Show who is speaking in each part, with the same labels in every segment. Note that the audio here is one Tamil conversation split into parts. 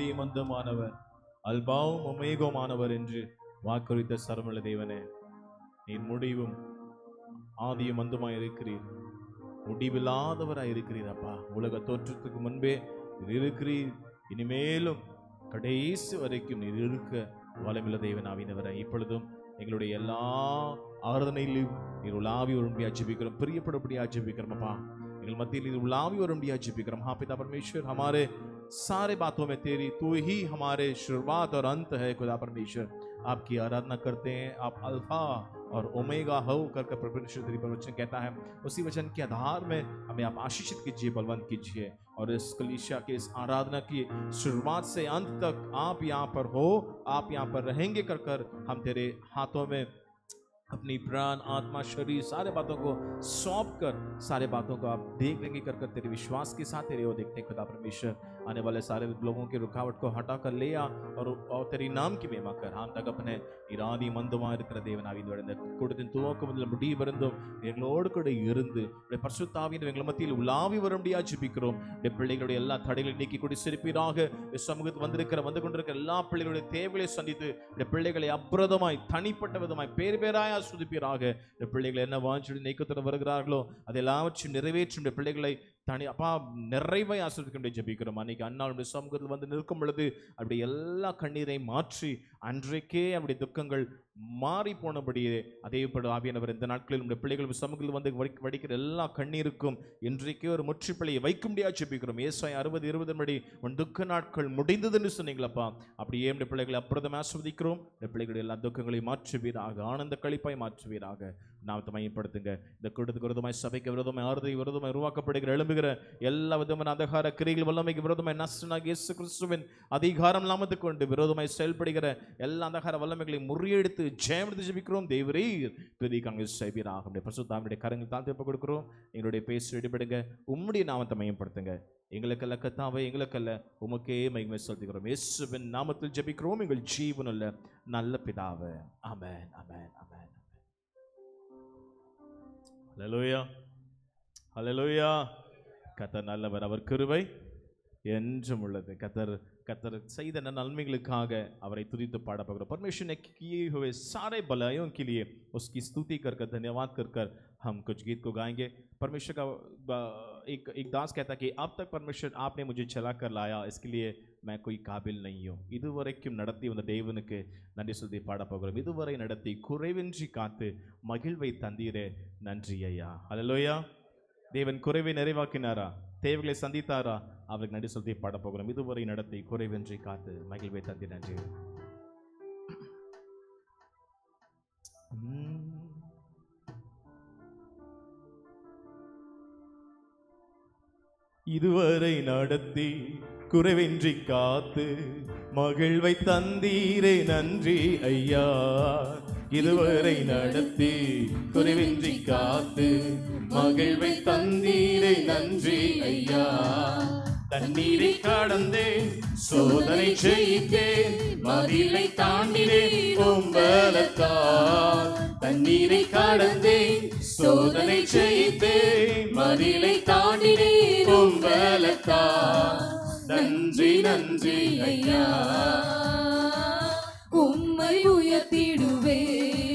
Speaker 1: ஆதியும் அந்தமானவர் அல்பாவும் ஒமேகோமானவர் என்று வாக்குறுத்த சரமல தேவனே நீர் முடிவும் ஆதியும் அந்தமாய் இருக்கிறீர் முடிவில்லாதவராய் இருக்கிறீர் அப்பா உலக தோற்றத்துக்கு முன்பே நீர் இருக்கிறீர் இனிமேலும் கடைசி வரைக்கும் நீர் இருக்க வளமில்ல தேவன் ஆவினவரை இப்பொழுதும் எங்களுடைய எல்லா ஆராதனையிலும் நீர் உலாவி வரும்படியா ஜெபிக்கிறோம் பிரியப்படப்படியா ஜெபிக்கிறோம் அப்பா எங்கள் மத்தியில் நீர் उलावी और उमड़िया जपिक्रम हाँ पिता परमेश्वर हमारे सारे बातों में तेरी तू ही हमारे शुरुआत और अंत है खुदा परमेश्वर आपकी आराधना करते हैं आप अल्फा और ओमेगा हो कर कर परमेश्वर तेरी प्रवचन कहता है उसी वचन के आधार में हमें आप आशीषित कीजिए बलवंत कीजिए और इस कलीसिया के इस आराधना की शुरुआत से अंत तक आप यहाँ पर हो आप यहाँ पर रहेंगे कर कर हम तेरे हाथों में अपनी प्राण आत्मा शरीर सारे बातों को सौंप कर सारे बातों को आप देख लेंगे कर कर तेरे विश्वास के साथ तेरे वो देखते हैं खुदा परमेश्वर आने वाले सारे लोगों की रुकावट को हटा कर ले आ और और तेरी नाम की महिमा कर हम तक अपने இராதி மந்தமா இருக்கிற தேவனாவின் இந்த கூட்டத்தின் துவக்கம் முதல் முடிவருந்தும் எங்களோடு கூட இருந்து உடைய பரிசுத்தாவின் எங்கள் மத்தியில் உலாவி வரும்படியா ஜெபிக்கிறோம் உடைய பிள்ளைகளுடைய எல்லா தடைகளையும் நீக்கி கொண்டு சிரிப்பீராக சமூகத்தில் வந்திருக்கிற வந்து கொண்டிருக்கிற எல்லா பிள்ளைகளுடைய தேவைகளை சந்தித்து உடைய பிள்ளைகளை அப்பிரதமாய் தனிப்பட்ட விதமாய் பேர் பேராய் ஆஸ்வதிப்பீராக இந்த பிள்ளைகள் என்ன வாஞ்சி நீக்கத்தோடு வருகிறார்களோ அதை எல்லாவற்றையும் நிறைவேற்றும் இந்த பிள்ளைகளை தனி அப்பா நிறைவை ஆசிரியர்கின்ற ஜெபிக்கிறோம் அன்னைக்கு அண்ணாளுடைய சமூகத்தில் வந்து நிற்கும் பொழுது அப்படி எல்லா கண்ணீரை மாற்றி அன்றைக்கே அப்படி துக்கங்கள் மாறி போனபடியே அதே போல ஆவியானவர் இந்த நாட்களில் நம்முடைய பிள்ளைகள் சமூகத்தில் வந்து வடி- வடிக்கிற எல்லா கண்ணீருக்கும் இன்றைக்கே ஒரு முற்றுப்பிள்ளையை வைக்க முடியாது ஜெபிக்கிறோம் ஏசாய் அறுபது இருபது படி உன் துக்க நாட்கள் முடிந்ததுன்னு சொன்னீங்களப்பா அப்படியே நம்முடைய பிள்ளைகளை அப்புறம் ஆஸ்வதிக்கிறோம் இந்த பிள்ளைகளுடைய எல்லா துக்கங்களையும் மாற்றுவீராக ஆனந்த கழிப்பாய் மாற்றுவீராக நாமத்தை மையப்படுத்துங்க இந்த கூட்டத்துக்கு விரோதமாய் சபைக்கு விரோதமாய் ஆறுதை விரோதமாய் உருவாக்கப்படுகிற எழும்புகிற எல்லா விதமான அந்தகார கிரிகள் வல்லமைக்கு விரோதமாய் நஸ்டனாக இயேசு கிறிஸ்துவின் அதிகாரம் நாமத்தை கொண்டு விரோதமாய் செயல்படுகிற எல்லா அந்தகார வல்லமைகளையும் முறியெடுத்து ஜெயமெடுத்து ஜெபிக்கிறோம் தேவரீர் பெரிய சைபீராக நம்முடைய பரிசுத்தாமியுடைய கரங்கள் தாழ்த்தி ஒப்புக் கொடுக்கிறோம் எங்களுடைய பேசி ஈடுபடுங்க உம்முடைய நாமத்தை மையப்படுத்துங்க எங்களுக்கல்ல கத்தாவை எங்களுக்கல்ல உமக்கே மகிமை செலுத்துகிறோம் இயேசுவின் நாமத்தில் ஜெபிக்கிறோம் எங்கள் ஜீவனுள்ள நல்ல பிதாவே ஆமென் ஆமென் ஆமென் ஹalleluya ஹalleluya கத்தர் நல்லவர் அவர் கிருபை என்றும் உள்ளது கத்தர் कतर सही न नन्मेகளுக்காக அவரை துதித்து பாட போகிறோம் परमेश्वर ने किए हुए सारे भलाइयों के लिए उसकी स्तुति कर कर धन्यवाद कर कर हम कुछ गीत को गाएंगे परमेश्वर का ब- एक एक दास कहता कि अब तक परमेश्वर आपने मुझे चला कर लाया इसके लिए मैं कोई काबिल नहीं हूँ இதுவரைக்கும் நடத்தி வந்த தேவனுக்கு நன்றி சொல்லி பாட போகிறோம் இதுவரை நடத்தி குறைவின்றி காத்து மகிழ்வை தந்தீரே நன்றி ஐயா ஹalleluya தேவன் குறைவை நிறைவாக்கினாரா தேவைகளை சந்தித்தாரா அவருக்கு நன்றி சொல்லி பாட போகிறோம் இதுவரை நடத்தி குறைவின்றி காத்து மகிழ்வை தந்தி நன்றி உம். இதுவரை நடத்தி குறைவின்றி காத்து மகிழ்வை தந்தீரே நன்றி ஐயா இதுவரை நடத்தி குறைவின்றி காத்து மகிழ்வை தந்தீரே நன்றி ஐயா தண்ணீரை கடந்தேன் சோதனை ஜெயித்தேன் மதிலை தாண்டினேன் பொம்பலத்தால் தண்ணீரை கடந்தேன் சோதனை ஜெயித்தேன் மதிலை தாண்டினேன் பொம்பலத்தால் நன்றி நன்றி ஐயா
Speaker 2: உம்மை உயர்த்திடுவே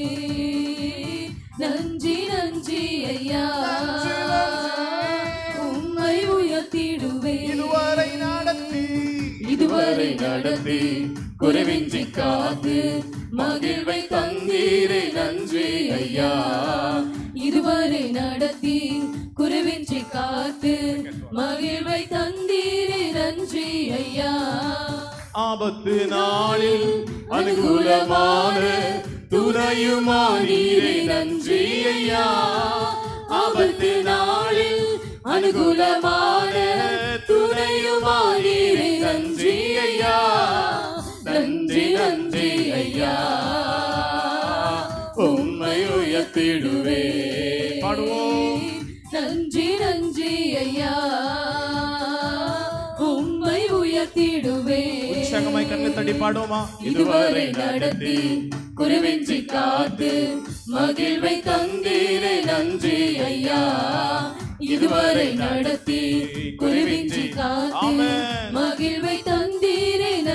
Speaker 2: நன்றி நன்றி ஐயா உம்மை உயர்த்திடுவே
Speaker 1: இதுவரை நடத்தி
Speaker 2: இதுவரை
Speaker 1: நடத்தி குறைவின்றி காத்து மகிழ்வை தந்தீரே நன்றி ஐயா
Speaker 2: இதுவரை நடத்தி குறைவின்றி காத்து மகிழ்வை தந்தீரே நன்றி ஐயா
Speaker 1: ஆபத்து நாளில் அனுகூலமான துணையுமானீரே நன்றி ஐயா ஆபத்து நாளில் அனுகூலமான துணையுமானீரே நன்றி ஐயா நன்றி நன்றி ஐயா உம்மை உயர்த்திடுவே பாடுவோம்
Speaker 2: நன்றி நன்றி ஐயா உம்மை உயர்த்திடுவே
Speaker 1: உற்சாகமாய் கண்ணை தட்டி பாடுவோமா
Speaker 2: இதுவரை நடத்தி குறைவின்றி காத்து மகிழ்வை தந்தீரே நன்றி ஐயா இதுவரை நடத்தி குறைவின்றி காத்து
Speaker 1: ஆமென்.
Speaker 2: மகிழ்வை தந்தீரே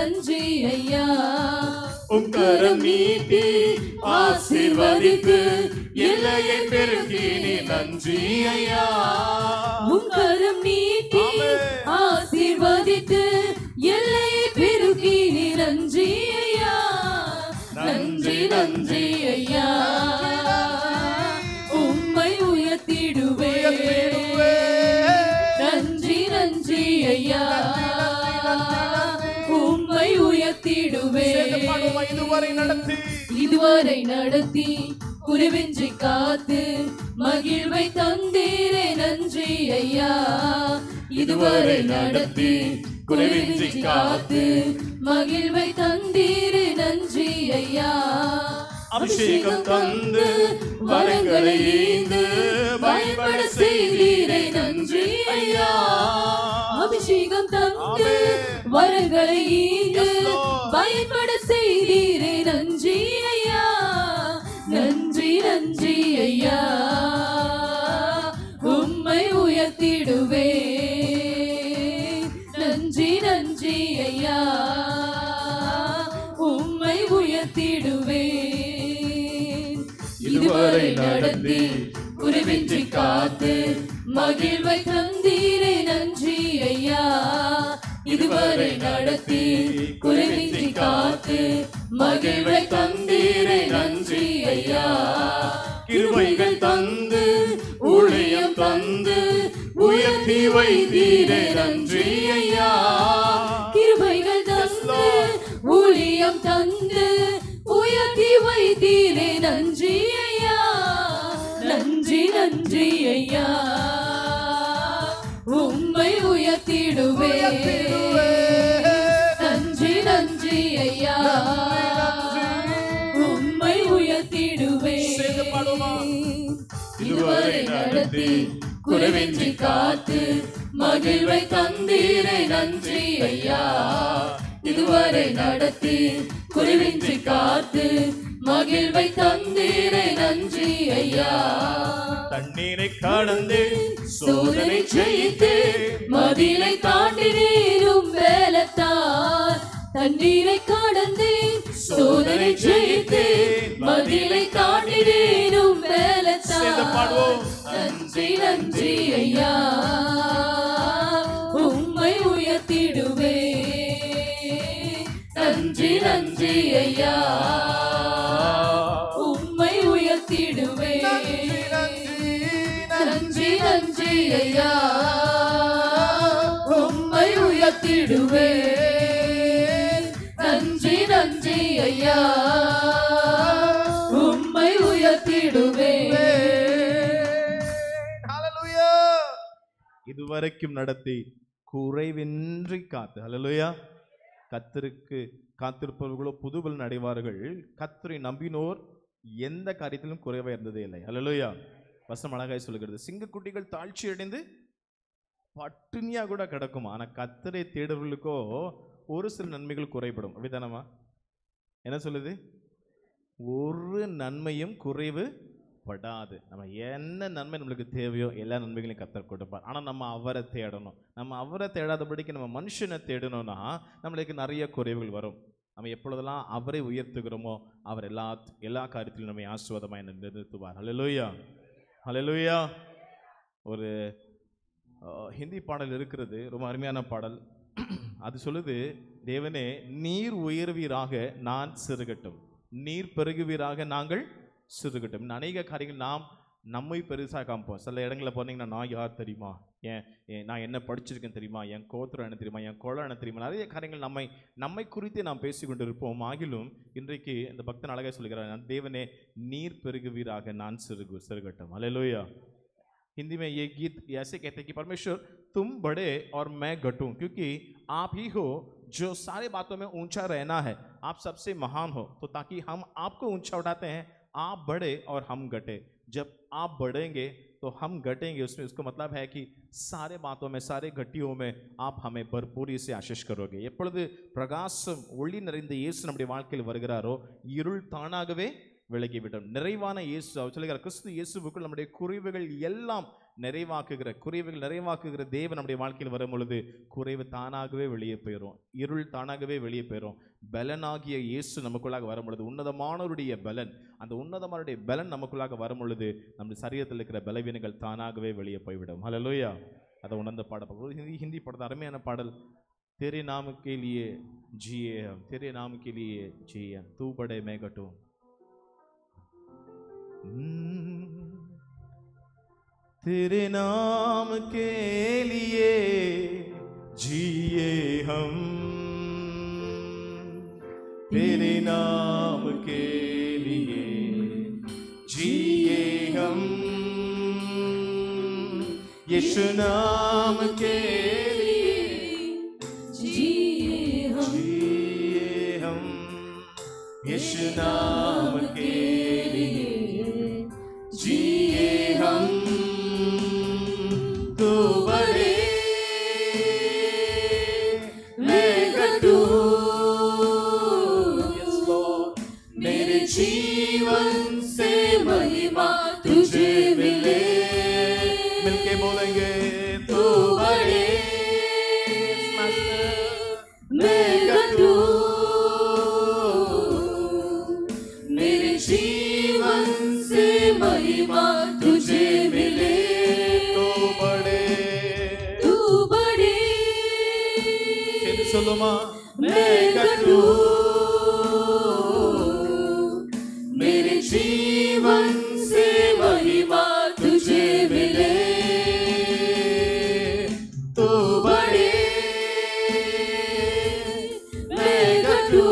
Speaker 2: உங்கரம் நீட்டி ஆசீர்வதித்து எல்லையை பெருக்கி நீ நன்றி ஐயா உங்கரம் நீட்டி ஆசீர்வதித்து எல்லையை பெருக்கி நீ நன்றி ஐயா நன்றி நன்றி ஐயா உம்மை உயர்த்திடுவே நன்றி நன்றி ஐயா உம்மை உயர்த்திடுவே
Speaker 1: இதுவரை நடத்தி
Speaker 2: இதுவரை நடத்தி குருவின்றி காத்து மகிழ்வை தந்தீரே நன்றி ஐயா இதுவரை நடத்தி குருவின்றி காத்து மகிழ்வை தந்தீரே நன்றி ஐயா
Speaker 1: அபிஷேகம் தந்து
Speaker 2: வரங்களை ஈந்து பயன்பட செய்தீரே நன்றி ஐயா அபிஷேகம் தந்து வரங்களை ஈந்து
Speaker 1: Yes, Lord.
Speaker 2: பயன்பட செய்தீரே நன்றி ஐயா நன்றி நன்றி ஐயா உம்மை உயர்த்திடுவே நன்றி நன்றி ஐயா உம்மை உயர்த்திடுவே இதுவரை நடத்தி குருவின்றி காத்து மகிழ்வை தந்தீரே நன்றி ஐயா இதுவரை நடத்தி குருவின்றி காத்து மகிழ்வை தந்தீரே நன்றி ஐயா
Speaker 1: கிருபைகள் தந்து ஊழியம் தந்து உயர்த்தி வைத்தீரே நன்றி ஐயா
Speaker 2: கிருபைகள் தந்து ஊழியம் தந்து உயர்த்தி வைத்தீரே நன்றி ஐயா நன்றி நன்றி ஐயா உம்மை உயர்த்திடுவே நன்றி நன்றி ஐயா உம்மை உயர்த்திடுவே
Speaker 1: சேர்ந்து பாடுவோமா?
Speaker 2: இதுவரை நடத்தி குறைவின்றி காத்து மகிழ்வை தந்தீரே நன்றி ஐயா இதுவரை நடத்தி குறைவின்றி காத்து மகிழ்வை தந்தீரே நன்றி ஐயா
Speaker 1: தண்ணீரை கடந்து
Speaker 2: சோதனை ஜெயித்து மதிலை தாண்டினேனும் வேலத்தார் தண்ணீரை கடந்து சோதனை ஜெயித்து மதிலை தாண்டினேனும்
Speaker 1: சேர்ந்து
Speaker 2: வேலத்தார்
Speaker 1: பாடுவோம்.
Speaker 2: நன்றி நன்றி ஐயா உம்மை உயர்த்திடுவே நன்றி நன்றி ஐயா உம்மை உயர்த்திடுவே நன்றி நன்றி ஐயா உம்மை உயர்த்திடுவே நன்றி நன்றி ஐயா உம்மை உயர்த்திடுவே
Speaker 1: Hallelujah. இதுவரைக்கும் நடத்தி குறைவின்றி காத்து ஹalleluya கத்தருக்கு காத்திருப்பவர்களோ புதுபலன் அடைவார்கள் கத்தரை நம்பினோர் எந்த காரியத்திலும் குறைவா இருந்ததே இல்லை ஹalleluya வசனம் அழகாய் சொல்லுகிறது சிங்கக்குட்டிகள் தாழ்ச்சி அடைந்து பட்டினியா கூட கிடக்கும் ஆனா கத்தரை தேடுறவர்களுக்கோ ஒரு சில நன்மைகள் குறைபடும் அப்படிதானம்மா என்ன சொல்லுது ஒரு நன்மையும் குறைவு படாது நம்ம என்ன நன்மை நம்மளுக்கு தேவையோ எல்லா நன்மைகளையும் கத்தர் கொடுப்பார் ஆனால் நம்ம அவரை தேடணும் நம்ம அவரை தேடாதபடிக்கு நம்ம மனுஷனை தேடணும்னா நம்மளுக்கு நிறைய குறைவுகள் வரும் நம்ம எப்பொழுதெல்லாம் அவரை உயர்த்துகிறோமோ அவர் எல்லா எல்லா காரியத்திலும் நம்மை ஆசுவாதமாய் நிறுத்துவார் ஹalleluya ஹalleluya ஒரு அஹ், ஹிந்தி பாடல் இருக்கிறது ரொம்ப அருமையான பாடல் அது சொல்லுது தேவனே நீர் உயர்வீராக நான் சிறுகட்டும் நீர் பெருகுவீராக நாங்கள் சிறுகட்டும் இன்னும் அநேக காரியங்கள் நாம் நம்மை பெருசாக காமிப்போம் சில இடங்களில் போனீங்கன்னா நான் யார் தெரியுமா ஏன் ஏன் நான் என்ன படிச்சிருக்கேன் தெரியுமா என் கோத்திரம் என்ன தெரியுமா என் குலம் என்ன தெரியுமா நிறைய காரியங்கள் நம்மை நம்மை குறித்தே நாம் பேசிக்கொண்டு இருப்போம் ஆகிலும் இன்றைக்கு இந்த பக்தன் அழகாக சொல்கிறார் தேவனே நீர் பெருகுவீராக நான் சிறுகு சிறுகட்டும் அல்லேலூயா हिंदी में ये गीत ऐसे कहते हैं कि परमेश्वर तुम बड़े और मैं घटूं क्योंकि आप ही हो जो सारे बातों में ऊंचा रहना है आप सबसे महान हो तो ताकि हम आपको ऊंचा उठाते हैं आप बढ़े और हम घटे जब आप बढ़ेंगे तो हम घटेंगे उसमें उसका मतलब है कि सारे बातों में सारे घटियों में आप हमें भरपूरी से आशीष करोगे எப்பொழுது பிரகாசம் ஒளி நிறைந்த இயேசு நம்முடைய வாழ்க்கையில் வருகிறாரோ இருள் தானாகவே விலகிவிடும் நிறைவான இயேசு அவர் சொல்லுகிறார் கிறிஸ்து இயேசுவுக்குள் நம்முடைய குறைவுகள் எல்லாம் நிறைவாக்குகிற குறைவுகள் நிறைவாக்குகிற தேவன் நம்முடைய வாழ்க்கையில் வரும் பொழுது குறைவு தானாகவே வெளியே போயிடும் இருள் தானாகவே வெளியே போயிடும் பலனாகிய இயேசு நமக்குள்ளாக வரும் பொழுது உன்னதமானவருடைய பலன் அந்த உன்னதமானுடைய பலன் நமக்குள்ளாக வரும் பொழுது நம்ம சரீரத்தில் இருக்கிற பலவீனங்கள் தானாகவே வெளியே போய்விடும் ஹalleluya அதை உணர்ந்த பாட ஒரு ஹிந்தி ஹிந்தி படத்தை அருமையான பாடல் तेरे नाम के लिए जिए हम तेरे नाम के लिए जिए हम तू बड़े मैं घटू तेरे नाम के लिए जिए हम तेरे नाम के लिए जिए हम यीशु नाम के लिए
Speaker 2: जिए हम
Speaker 1: जिए हम यीशु नाम के लिए जिए हम तू बड़े मैं घटू Yes, Lord. मेरे जीवन से महिमा तुझे मिले मिलके बोलेंगे तू बड़े मैं घटू मेरे जीवन से महिमा तुझे मिले तो बड़े
Speaker 2: तू बड़े
Speaker 1: फिर सुनो माँ
Speaker 2: मैं घटू
Speaker 1: मेरे जीवन से महिमा तुझे मिले तो बड़े मैं घटू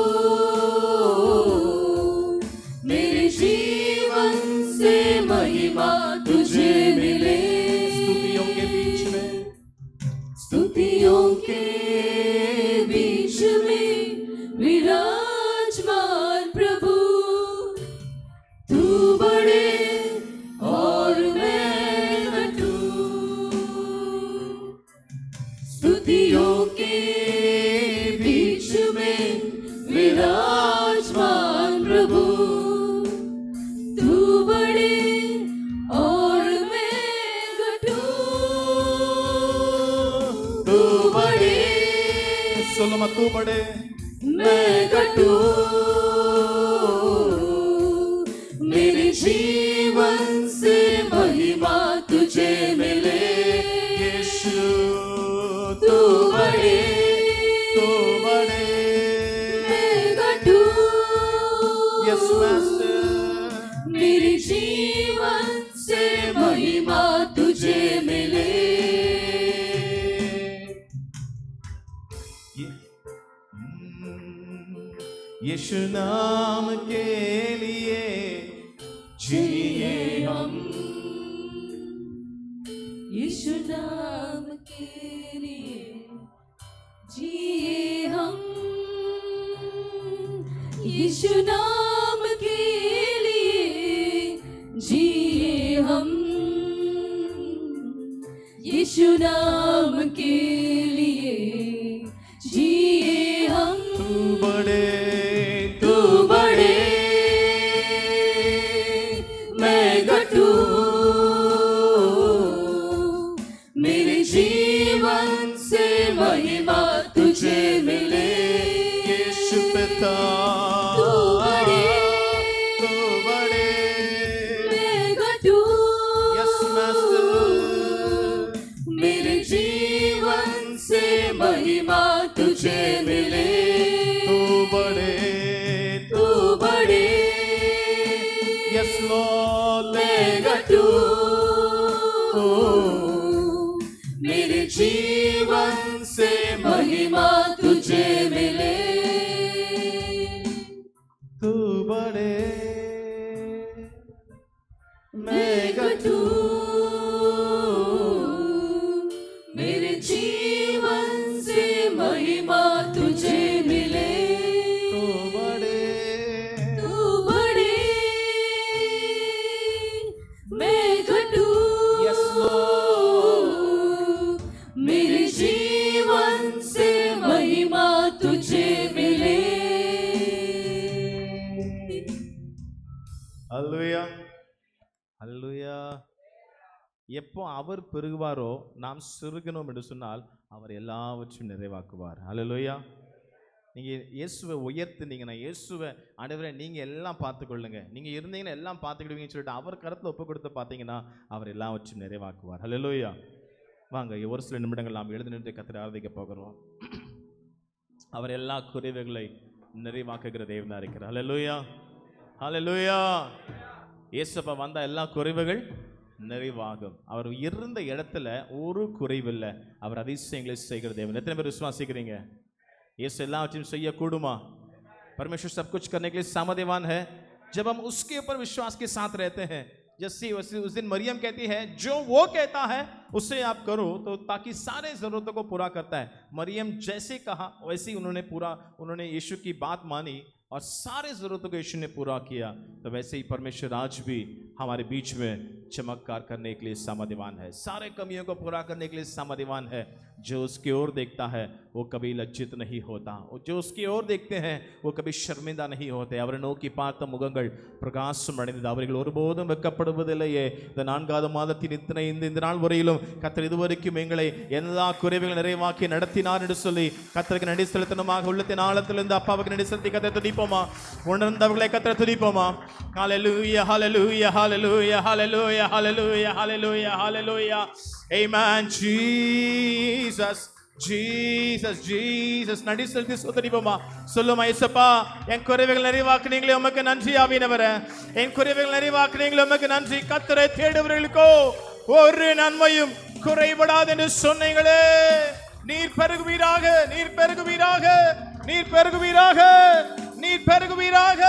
Speaker 1: मेरे जीवन से महिमा तुझे मिले स्तुतियों के बीच में
Speaker 2: स्तुतियों के बीच में विराजमान प्रभु तू बड़े और मैं घटू स्तुतियों के बीच में विराजमान प्रभु तू बड़े और मैं घटू
Speaker 1: तू बड़े सुलमा तू बड़े
Speaker 2: मैं घटू मेरे जीवन से महिमा तुझे मिले
Speaker 1: यीशु
Speaker 2: तू बड़े
Speaker 1: तू बड़े
Speaker 2: मैं घटू
Speaker 1: यस मास्टर
Speaker 2: मेरे जीवन से महिमा तुझे मिले
Speaker 1: ये- हम्म, यीशु नाम के लिए जिए हम
Speaker 2: यीशु नाम के लिए जिए हम यीशु नाम के लिए जिए हम यीशु नाम के लिए जिए हम
Speaker 1: तू बड़े
Speaker 2: तू बड़े मैं घटू मेरे जीवन से महिमा तुझे मिले
Speaker 1: यीशु पिता
Speaker 2: तू बड़े
Speaker 1: तू बड़े
Speaker 2: मैं घटू
Speaker 1: यस मास्टर
Speaker 2: मेरे जीवन से महिमा तुझे मिले
Speaker 1: तू बड़े
Speaker 2: तू बड़े
Speaker 1: यस लॉर्ड
Speaker 2: मैं घटू मेरे जीवन से महिमा तुझे मिले
Speaker 1: तू बड़े
Speaker 2: मैं घटू मेरे जीवन से महिमा तुझे मिले
Speaker 1: तू बड़े
Speaker 2: तू बड़े मैं घटू
Speaker 1: Yes,
Speaker 2: मेरे जीवन से
Speaker 1: எப்போ அவர் பெருகுவாரோ நாம் சிறுகணும் என்று சொன்னால் அவர் எல்லாவற்றையும் நிறைவாக்குவார் அல்லேலூயா நீங்க இயேசுவை உயர்த்துனீங்கன்னா இயேசுவை ஆண்டவரே நீங்க எல்லாம் பார்த்துக்கொள்ளுங்க நீங்க இருந்தீங்கன்னா எல்லாம் பார்த்துக்கிடுவீங்கன்னு சொல்லிட்டு அவர் கருத்துல ஒப்பு கொடுத்து பார்த்தீங்கன்னா அவர் எல்லாவற்றையும் நிறைவாக்குவார் அல்லேலூயா வாங்க ஒரு சில நிமிடங்கள் நாம் எழுந்து நின்று கத்திர ஆராதிக்க போகிறோம் அவர் எல்லா குறைவுகளை நிறைவாக்குகிற தேவனா இருக்கிறார் ஹalleluya ஹalleluya இயேசுப்பா வந்த எல்லா குறைவுகள் நிறைவாகும் அவர் இருந்த இடத்துல ஒரு குறைவில்லை அவர் அதிசயங்களை செய்கிற தேவன் எத்தனை பேர் விசுவாசிக்கிறீங்க இயேசு எல்லாவற்றையும் செய்யக்கூடுமா परमेश्वर सब कुछ करने के लिए सामर्थ्यवान है जब हम उसके ऊपर विश्वास के साथ रहते हैं जैसे वैसे उस दिन मरियम कहती है जो वो कहता है उससे आप करो तो ताकि सारे जरूरतों को पूरा करता है मरियम जैसे कहा वैसे ही उन्होंने पूरा उन्होंने यीशु की बात मानी और सारे जरूरतों को यीशु ने पूरा किया तो वैसे ही परमेश्वर आज भी हमारे बीच में चमत्कार करने के लिए सामर्थ्यवान है सारे कमियों को पूरा करने के लिए सामर्थ्यवान है जो उसकी ओर देखता है वो कभी लज्जित नहीं होता और जो उसकी ओर देखते हैं वो कभी शर्मिंदा नहीं होते அவரை நோக்கி பார்த்த முகங்கள் பிரகாசம் அடைந்தது அவர்கள் ஒருபோதும் வெட்கப்படுவதில்லையே இந்த நான்காவது மாதத்தின் இத்தனை இந்த இந்த நாள் வரையிலும் கத்தர் இதுவரைக்கும் எங்களை எல்லா குறைவுகள் நிறைவாக்கி நடத்தினார் என்று சொல்லி கத்தருக்கு நடி செலுத்தணுமாக உள்ளத்தின் ஆழத்திலிருந்து அப்பாவுக்கு நடி செலுத்தி கத்தை துதிப்போமா உணர்ந்தவர்களை கத்தரை துதிப்போமா ஹalleluya hallelujah hallelujah hallelujah hallelujah hallelujah hallelujah amen jesus Jesus Jesus நடி செலுத்தி சுத்தரிப்போமா சொல்லுமா இசப்பா என் குறைவுகள் நிறைவாக்குனீங்களே உமக்கு நன்றி ஆவினவரே என் குறைவுகள் நிறைவாக்குனீங்களே உமக்கு நன்றி கத்தரை தேடுபவர்களுக்கோ ஒரு நன்மையும் குறைபடாது என்று சொன்னீங்களே நீர் பெருகுவீராக நீர் பெருகுவீராக நீர் பெருகுவீராக நீர் பெருகுவீராக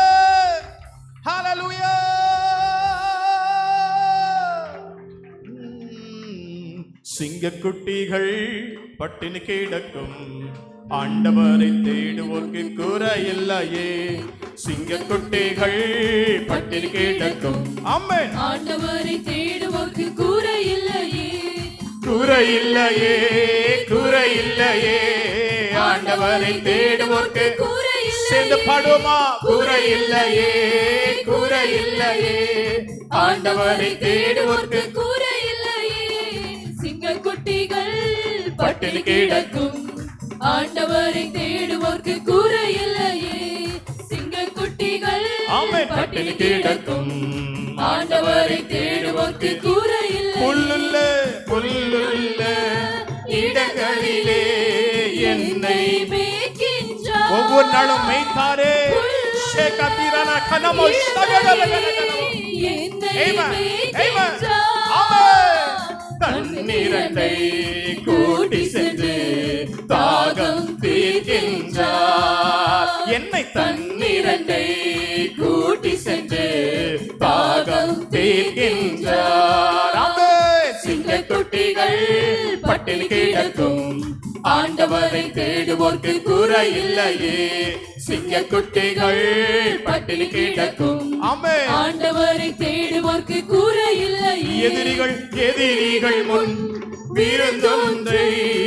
Speaker 1: ஹalleluya சிங்கக்குட்டிகள் பட்டினி கிடக்கும் ஆண்டவரை தேடுவோர்க்கு குறையில்லையே சிங்கக்குட்டிகள் பட்டினி கிடக்கும் ஆமென்
Speaker 2: ஆண்டவரை தேடுவோர்க்கு கூரை இல்லையே
Speaker 1: குறையில்லையே குறையில்லையே ஆண்டவரை தேடுவோர்க்கு
Speaker 2: கூரை
Speaker 1: சேர்ந்து பாடுவோமா குறையில்லையே குறையில்லையே ஆண்டவரை தேடுவோர்க்கு
Speaker 2: கூரை இல்லையே சிங்க குட்டிகள்
Speaker 1: பட்டினி கிடக்கும்
Speaker 2: ஆண்டவரை தேடுவோர்க்கு கூரை இல்லையே சிங்க குட்டிகள்
Speaker 1: ஆமென் பட்டினி கிடக்கும்
Speaker 2: ஆண்டவரை தேடுவோர்க்கு கூரை இல்லை
Speaker 1: புல்லுள்ள புல்லுள்ள இடங்களிலே என்னை
Speaker 2: மேய்க்கின்றார்.
Speaker 1: ஒவ்வொரு நாளும் மெய்த்தாரே ஷேகத்திரன கனமோ சகதலகலகனமோ.
Speaker 2: என்னை
Speaker 1: Amen. Amen.
Speaker 2: மேய்க்கின்றார்.
Speaker 1: ஆமென். தண்ணீரண்டை கூட்டி சென்று தாகம் தீர்க்கின்றார் என்னை தண்ணீரண்டை கூட்டி சென்று தாகம் தீர்க்கின்றார் ஆமென். சிங்கக்குட்டிகள் பட்டினி கிடக்கும் ஆண்டவரை தேடுவோர்க்கு குறையில்லையே சிங்கக்குட்டிகள் பட்டினி கிடக்கும் ஆமென்
Speaker 2: ஆண்டவரை தேடுவோர்க்கு கூரை இல்லையே
Speaker 1: எதிரிகள் எதிரிகள் முன் விருந்தொன்றை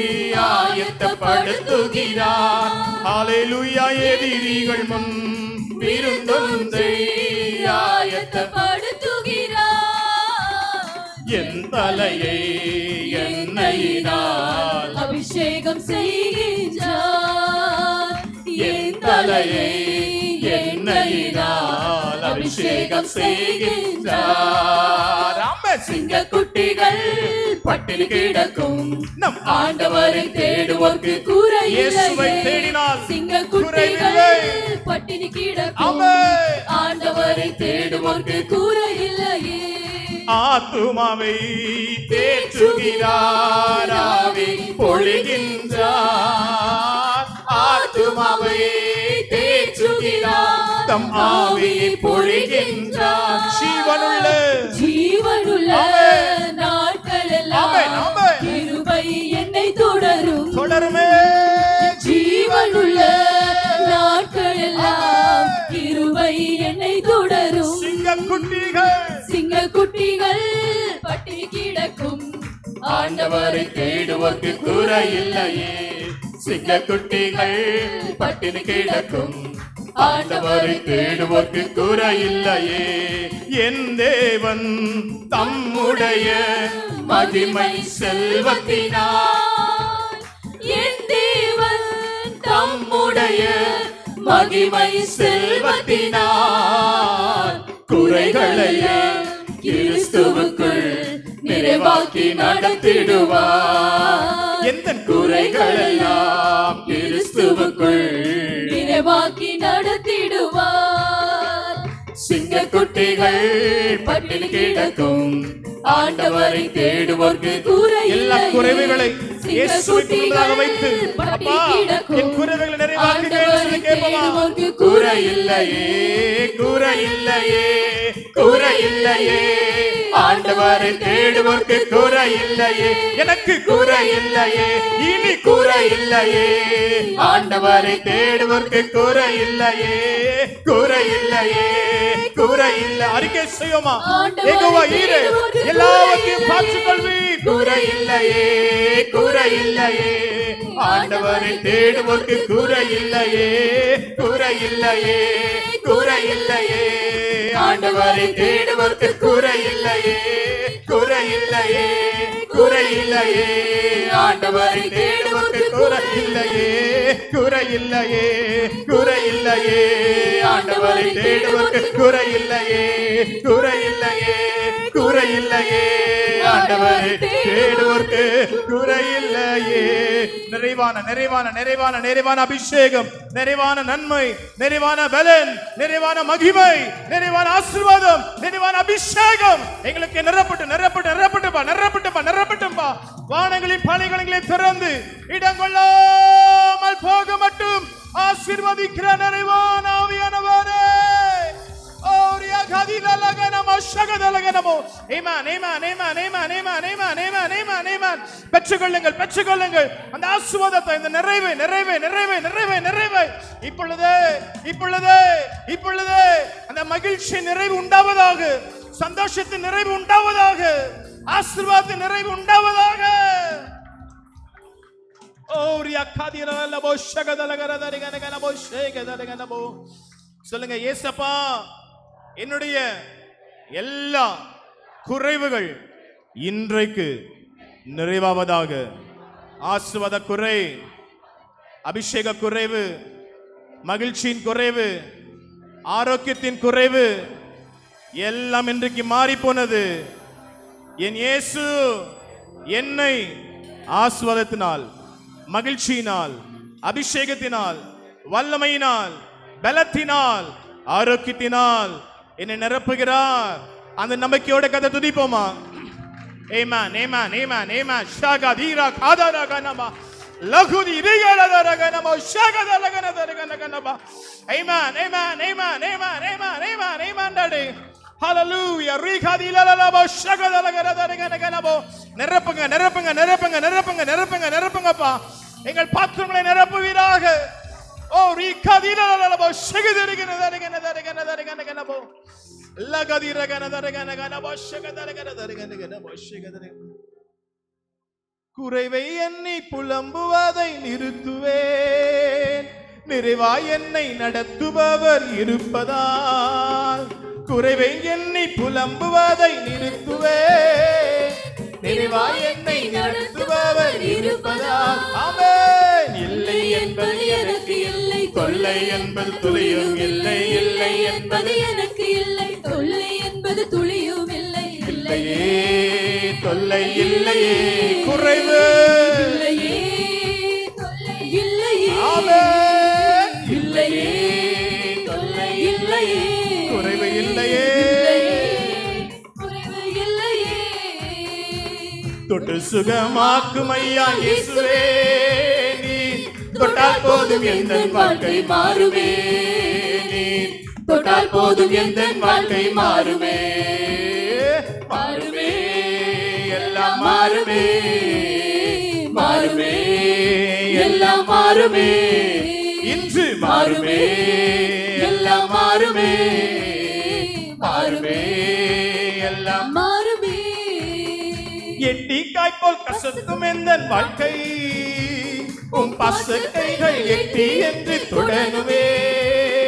Speaker 1: ஆயத்தப்படுத்துகிறார் ஹalleluya எதிரிகள் முன் விருந்தொன்றை ஆயத்த
Speaker 2: படுத்துகிறார்
Speaker 1: என் தலையை எண்ணெயினால்
Speaker 2: அபிஷேகம் செய்கின்றார்
Speaker 1: என் தலையை எண்ணெயினால் அபிஷேகம் செய்கின்றார் ஆமென். சிங்கக்குட்டிகள் பட்டினி கிடக்கும் நம் ஆண்டவரை தேடுவோர்க்கு
Speaker 2: கூரை
Speaker 1: இயேசுவை
Speaker 2: இல்லையே.
Speaker 1: தேடினால்
Speaker 2: சிங்க குட்டிகள்
Speaker 1: குறைவில்லை.
Speaker 2: பட்டினி கிடக்கும்
Speaker 1: ஆமென்.
Speaker 2: ஆண்டவரை தேடுவோர்க்கு கூரை இல்லையே
Speaker 1: ஆத்துமாவை தேற்றுகிறார் ஆவி பொழிகின்றார் ஆத்துமாவை தேற்றுகிறார் தம் ஆவியை பொழிகின்றார் ஜீவனுள்ள
Speaker 2: ஜீவனுள்ள
Speaker 1: ஆமென்.
Speaker 2: நாட்கள்
Speaker 1: ஆமென்,
Speaker 2: எல்லாம்
Speaker 1: ஆமென்.
Speaker 2: கிருபை என்னை தொடரும்
Speaker 1: தொடருமே
Speaker 2: ஜீவனுள்ள நாட்கள் எல்லாம் கிருபை என்னை தொடரும்
Speaker 1: சிங்கக்குட்டிகள்
Speaker 2: சிங்க குட்டிகள் பட்டினி கிடக்கும்
Speaker 1: ஆண்டவரை தேடுவோர்க்கு குறையில்லையே சிங்கக்குட்டிகள் பட்டினி கிடக்கும் ஆண்டவரை தேடுவோர்க்கு குறையில்லையே என் தேவன் தம்முடைய மகிமை செல்வத்தினார்
Speaker 2: என் தேவன்
Speaker 1: தம்முடைய மகிமை செல்வத்தினார் குறைகளையே கிறிஸ்துவுக்குள் நிறைவாக்கி நடத்திடுவார் எந்த குறைகளெல்லாம் கிறிஸ்துவுக்குள்
Speaker 2: நிறைவாக்கி நடத்திடுவார்
Speaker 1: சிங்கக்குட்டிகள் பட்டினி கிடக்கும் ஆண்டவரை தேடுவோர்க்கு
Speaker 2: குறையில்லையே.
Speaker 1: எல்லா குறைவுகளை இயேசுவுக்கு முன்பதாக வைத்து
Speaker 2: பட்டினி
Speaker 1: அப்பா
Speaker 2: கிடக்கும்.
Speaker 1: என் குறைவுகளை நிறைவாக்குங்க என்று சொல்லி
Speaker 2: ஆண்டவரை
Speaker 1: கேட்போமா
Speaker 2: தேடுவோர்க்கு
Speaker 1: குறையில்லையே குறையில்லையே குறையில்லையே ஆண்டவரை தேடுவோர்க்கு குறையில்லையே எனக்கு குறையில்லையே இனி குறையில்லையே ஆண்டவரை தேடுவோர்க்கு குறையில்லையே குறையில்லையே குறையில்லை அறிக்கை செய்யோமா
Speaker 2: ஆண்டவரை
Speaker 1: எகோவா ஈரே
Speaker 2: தேடுவோர்க்கு
Speaker 1: எல்லாவற்றையும் பார்த்துக்கொள்வி குறையில்லையே குறையில்லையே ஆண்டவரை தேடுவோர்க்கு குறையில்லையே குறையில்லையே குறையில்லையே ஆண்டவரை தேடுவோர்க்கு குறையில்லையே குறையில்லையே குறையில்லையே ஆண்டவரை தேடுவோர்க்கு குறையில்லையே குறையில்லையே குறையில்லையே ஆண்டவரை தேடுவோர்க்கு குறையில்லையே குறையில்லையே குறையில்லையே ஆண்டவரை தேடுவோர்க்கு குறையில்லையே நிறைவான நிறைவான நிறைவான நிறைவான அபிஷேகம் நிறைவான நன்மை நிறைவான பலன் நிறைவான மகிமை நிறைவான ஆசீர்வாதம் நிறைவான அபிஷேகம் எங்களுக்கு நிரப்பட்டு நிரப்பட்டு நிரப்பட்டுப்பா நிரப்பட்டுப்பா நிரப்பட்டும்பா வானங்களின் பணிகளை திறந்து இடங்கொள்ளாமல் போக மட்டும் ஆசீர்வதிக்கிற நிறைவான ஆவியானவரே Oria kadila laganamo shagadalaganamo. Amen, amen, amen, amen, amen, amen, amen, amen, amen. பெற்றுக்கொள்ளுங்கள் பெற்றுக்கொள்ளுங்கள் அந்த ஆசுவாதத்தை இந்த நிறைவை நிறைவை நிறைவை நிறைவை நிறைவை இப்பொழுதே இப்பொழுதே இப்பொழுதே அந்த மகிழ்ச்சி நிறைவு உண்டாவதாக சந்தோஷத்தின் நிறைவு உண்டாவதாக ஆசீர்வாதத்தின் நிறைவு உண்டாவதாக ஓரியா காதிரலபோ ஷகதலகரதரிகனகனபோ ஷேகதலகனபோ சொல்லுங்க ஏசப்பா என்னுடைய எல்லா குறைவுகள் இன்றைக்கு நிறைவாவதாக ஆசுவத குறை அபிஷேக குறைவு மகிழ்ச்சியின் குறைவு ஆரோக்கியத்தின் குறைவு எல்லாம் இன்றைக்கு மாறி போனது என் இயேசு என்னை ஆஸ்வதத்தினால் மகிழ்ச்சியினால் அபிஷேகத்தினால் வல்லமையினால் பலத்தினால் ஆரோக்கியத்தினால் என்னை நிரப்புகிறார் அந்த நம்பிக்கையோட கதை துதிப்போமா ஏமான் ஏமான் ஏமான் ஏமான் ஷாகா தீரா காதாரா கனமா லகுதி ரிகலதர கனமா ஷாகத லகனதர கனகனபா ஏமான் ஏமான் ஏமான் ஏமான் ஏமான் ஏமான் ஏமான் டாடி ஹalleluya ரிகதி லலலபா ஷாகத லகனதர கனகனபோ நிரப்புங்க நிரப்புங்க நிரப்புங்க நிரப்புங்க நிரப்புங்க நிரப்புங்கப்பா எங்கள் பாத்திரங்களை நிரப்புவீராக ஓ ரிகதி லலலபா ஷகதர கனதர கனதர கனதர கனகனபோ லகதி ரகனதர கனகனபோ ஷகதர கனதர கனகனபோ ஷகதர குறைவை எண்ணி புலம்புவதை நிறுத்துவேன் நிறைவாய் என்னை நடத்துபவர் இருப்பதால் குறைவை எண்ணி புலம்புவதை நிறுத்துவேன் நிறைவாய் என்னை நடத்துபவர் இருப்பதால் ஆமென் இல்லை என்பது எனக்கு இல்லை தொல்லை என்பது துளியும் இல்லை இல்லை என்பது
Speaker 2: என்பது எனக்கு இல்லை தொல்லை என்பது துளியும் இல்லை
Speaker 1: இல்லையே தொல்லை இல்லையே குறைவு
Speaker 2: இல்லையே தொல்லை இல்லையே
Speaker 1: ஆமென்.
Speaker 2: இல்லையே
Speaker 1: தொல்லை
Speaker 2: இல்லையே
Speaker 1: குறைவு இல்லையே
Speaker 2: குறைவு இல்லையே
Speaker 1: தொட்டு சுகமாக்கும் ஐயா இயேசுவே நீ தொட்டால் போதும் எந்த வாழ்க்கை மாறுமே நீ தொட்டால் போதும் எந்த வாழ்க்கை மாறுமே மாறுமே எல்லாம் மாறுமே மாறுமே எல்லாம் மாறுமே இன்று மாறுமே எல்லாம் மாறுமே மாறுமே எல்லாம்
Speaker 2: மாறுமே
Speaker 1: எட்டி காய்போல் கசத்தும் எந்த வாழ்க்கை உம் பச கைகள் எட்டி என்று தொடருமே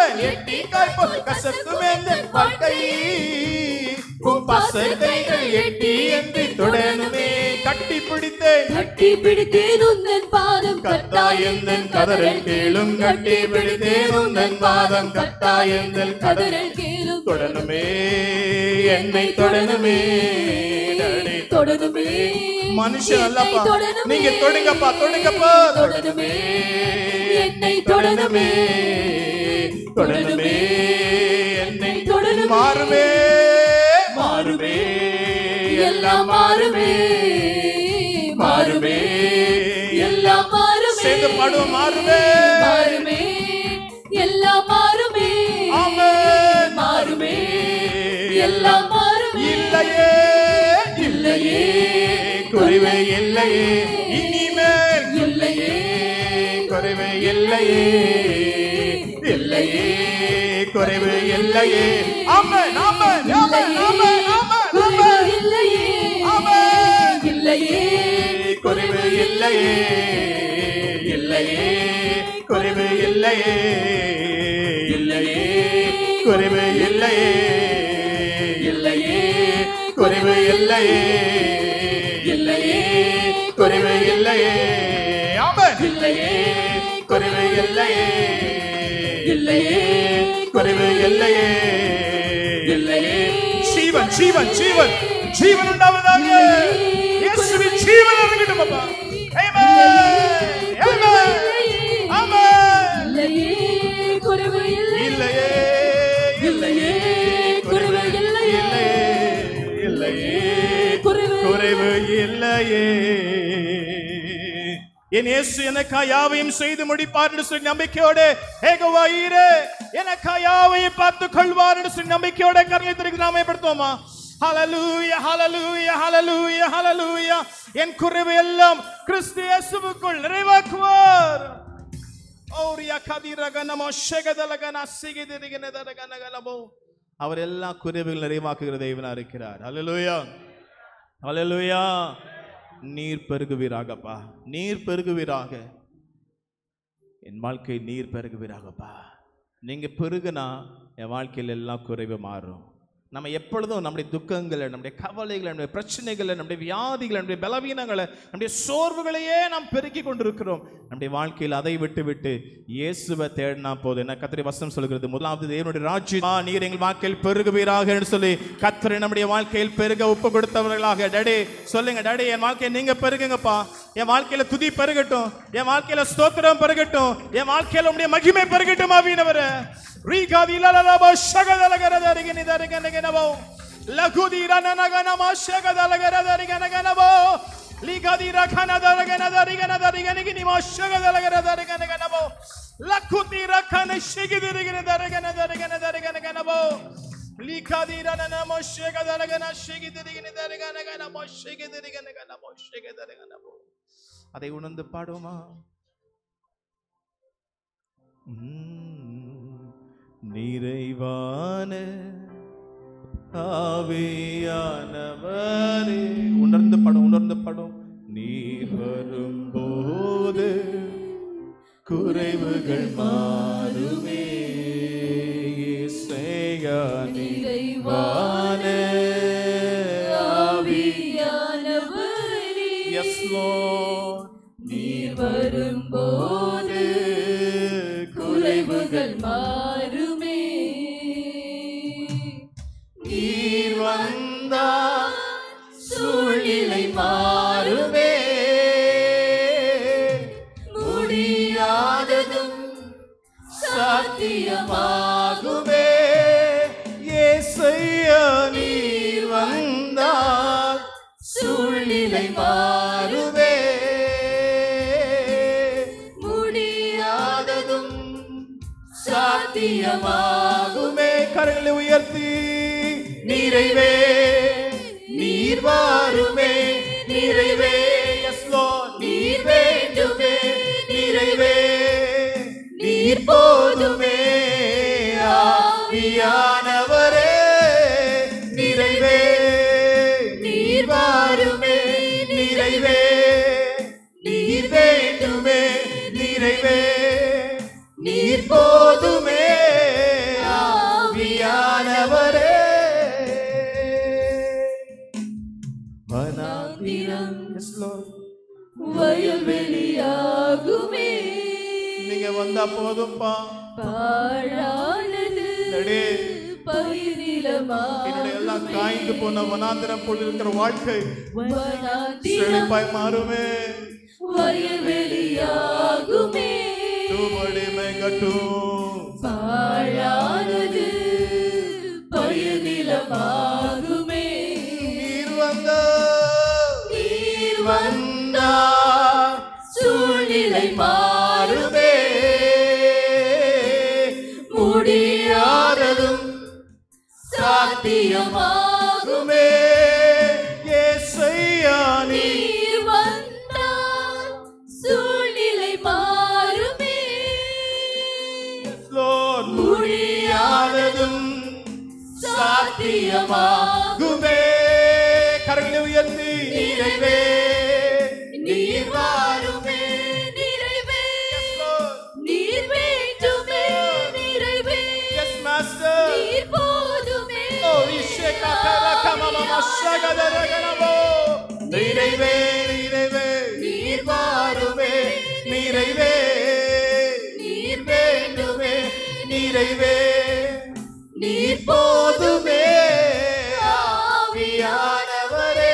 Speaker 1: ஆமென் எட்டி காய்ப்போல் கசக்குமே இந்த வாழ்க்கை உம் பாசத்தைகள் எட்டி என்று தொடருமே கட்டி பிடித்தேன்
Speaker 2: கட்டி பிடித்தேன் உந்தன் பாதம்
Speaker 1: கத்தாயந்தன் கதறல் கேளும் கட்டி பிடித்தேன் உந்தன் பாதம் கத்தாயந்தன் கதறல்
Speaker 2: கதறல் கேளும்
Speaker 1: தொடருமே என்னை தொடருமே டடே.
Speaker 2: தொடருமே
Speaker 1: மனுஷன் அல்லப்பா
Speaker 2: என்னை தொடருமே.
Speaker 1: நீங்க தொடுங்கப்பா தொடுங்கப்பா
Speaker 2: தொடருமே என்னை தொடருமே
Speaker 1: தொடருமே என்னை
Speaker 2: தொடருமே.
Speaker 1: மாறுமே மாறுமே
Speaker 2: எல்லாம் மாறுமே
Speaker 1: மாறுமே
Speaker 2: எல்லாம் மாறுமே
Speaker 1: சேர்ந்து பாடுவோம் மாறுமே
Speaker 2: மாறுமே எல்லாம் மாறுமே
Speaker 1: ஆமென்.
Speaker 2: மாறுமே எல்லாம் மாறுமே
Speaker 1: இல்லையே இல்லையே குறைவே இல்லையே இனிமேல்
Speaker 2: இல்லையே
Speaker 1: குறைவு இல்லையே இல்லையே குறைவு இல்லையே ஆமென் ஆமென் ஆமென் ஆமென் ஆமென்
Speaker 2: குறைவு
Speaker 1: ஆமென்
Speaker 2: இல்லையே
Speaker 1: ஆமென்
Speaker 2: இல்லையே
Speaker 1: குறைவு இல்லையே இல்லையே குறைவு இல்லையே இல்லையே குறைவு இல்லையே இல்லையே குறைவு இல்லையே இல்லையே குறைவு இல்லையே ஆமென் இல்லையே குறைவு இல்லையே இல்லையே குறைவு இல்லையே இல்லையே ஜீவன் ஜீவன் ஜீவன் ஜீவன் உண்டாவதாக இயேசுவின் ஜீவன் இறங்கட்டும் அப்பா ஆமென் ஆமென் ஆமென்
Speaker 2: இல்லையே குறைவு இல்லை
Speaker 1: இல்லையே இல்லையே குறைவு இல்லையே இல்லையே
Speaker 2: குறைவு
Speaker 1: குறைவு இல்லையே என் இயேசு எனக்கா யாவையும் செய்து முடிப்பார் என்று சொல்லி நம்பிக்கையோடு ஏகவாயிரே எனக்கா யாவையும் பார்த்து கொள்வார் என்று சொல்லி நம்பிக்கையோட கரலை திருக்கு நாம படுத்துவோமா ஹalleluya ஹalleluya ஹalleluya ஹalleluya என் குறைவு எல்லாம் கிறிஸ்து இயேசுவுக்குள் நிறைவாக்குவார் ஓரியா கதிரகனமோ ஷெகதலகன சிகிதிரிகனதரகனகலமோ அவர் எல்லா குறைவுகள் நிறைவாக்குகிற தேவனா இருக்கிறார் ஹalleluya ஹalleluya நீர் பெருகுவீராகப்பா நீர் பெருகுவீராக என் வாழ்க்கை நீர் பெருகுவீராகப்பா நீங்க பெருகுனா என் வாழ்க்கையில் எல்லாம் குறைவு மாறும் நம்ம எப்பொழுதும் நம்முடைய துக்கங்களை நம்முடைய கவலைகளை நம்முடைய பிரச்சனைகளை நம்முடைய வியாதிகளை நம்முடைய பலவீனங்களை நம்முடைய சோர்வுகளையே நாம் பெருக்கி கொண்டிருக்கிறோம் நம்முடைய வாழ்க்கையில் அதை விட்டு விட்டு இயேசுவை தேடினா போதும் என்ன கத்திரி வசனம் சொல்கிறது முதலாவது தேவனுடைய ராஜ்யம் ஆ, நீர் எங்கள் வாழ்க்கையில் பெருகுவீராக என்று சொல்லி கத்திரி நம்முடைய வாழ்க்கையில் பெருக ஒப்பு கொடுத்தவர்களாக டடே சொல்லுங்க டடே என் வாழ்க்கையை நீங்க பெருகுங்கப்பா என் வாழ்க்கையில துதி பெருகட்டும் என் வாழ்க்கையில ஸ்தோத்திரம் பெருகட்டும் என் வாழ்க்கையில உடைய மகிமை பெருகட்டும் ஆவியினவரே ரீகாதி லலலபோ ஷகதலகரதரிகினி தரிகனகனபோ லகுதி ரனனகனமோ ஷகதலகரதரிகனகனபோ லிகதி ரகனதரகனதரிகனதரிகனகினி ஷகதலகரதரிகனகனபோ லகுதி ரகன ஷிகிதிரிகினதரகனதரிகனதரிகனகனபோ லிகதி ரனனமோ ஷகதலகன ஷிகிதிரிகினதரிகனகனமோ ஷிகிதிரிகனகனமோ ஷிகிதிரிகனமோ அதை உணர்ந்து பாடுவோமா உம், நிறைவான ஆவியானவரே உணர்ந்து படும் உணர்ந்து படும் நீர் வரும்போது குறைவுகள் மாறுமே இசையா நிறைவான ஆவி
Speaker 2: ஆவியானவரே,
Speaker 1: எஸ் லார்ட்
Speaker 2: நீர் வரும்போது குறைவுகள் மாறுமே
Speaker 1: நீர் வந்தால் சூழ்நிலை மாறுமே முடியாததும் சாத்தியமாகுமே ஏசையா நீர் வந்தால் சூழ்நிலை மாறுமே முடியாததும் சாத்தியமாகுமே கரங்களை உயர்த்தி நிறைவே நீர் வாருமே நிறைவே எஸ் நீர் வேண்டுமே நிறைவே நீர் போதுமே ஆவியானவரே நிறைவே நீர் வாருமே நிறைவே நீர் வேண்டுமே நிறைவே நீர் போதுமே நீங்க வந்தா போதும்பா
Speaker 2: பாழானது
Speaker 1: டேடி,
Speaker 2: பயிரிலமா
Speaker 1: என்னுடைய எல்லாம் காய்ந்து போன வனாந்திரம் போல் இருக்கிற வாழ்க்கை
Speaker 2: வனாந்திரம்
Speaker 1: செழிப்பாய் மாறுமே
Speaker 2: வயல்வெளியாகுமே
Speaker 1: தூமடிமை கட்டும்
Speaker 2: பாழானது பயிரிலமாகுமே
Speaker 1: நீர் வந்த
Speaker 2: நீர் வந்தார் சூழ்நிலை மாறுமே முடியாததும் சாத்தியமாகுமே
Speaker 1: ஏசையா நீ
Speaker 2: நீர் வந்தார் சூழ்நிலை மாறுமே
Speaker 1: Lord,
Speaker 2: முடியாததும் சாத்தியமாகுமே
Speaker 1: கரங்களை உயர்த்தி
Speaker 2: நிறைவே நீர் வாருமே நிறைவே நீர் வேண்டுமே நிறைவே
Speaker 1: Yes, Master.
Speaker 2: நீர் போதுமே
Speaker 1: Oh, Isheka Perakama Mama Shagadaраganamo. நிறைவே நிறைவே
Speaker 2: நீர் வாருமே
Speaker 1: நிறைவே
Speaker 2: நீர் வேண்டுமே
Speaker 1: நிறைவே
Speaker 2: நீர் போதுமே
Speaker 1: ஆவியானவரே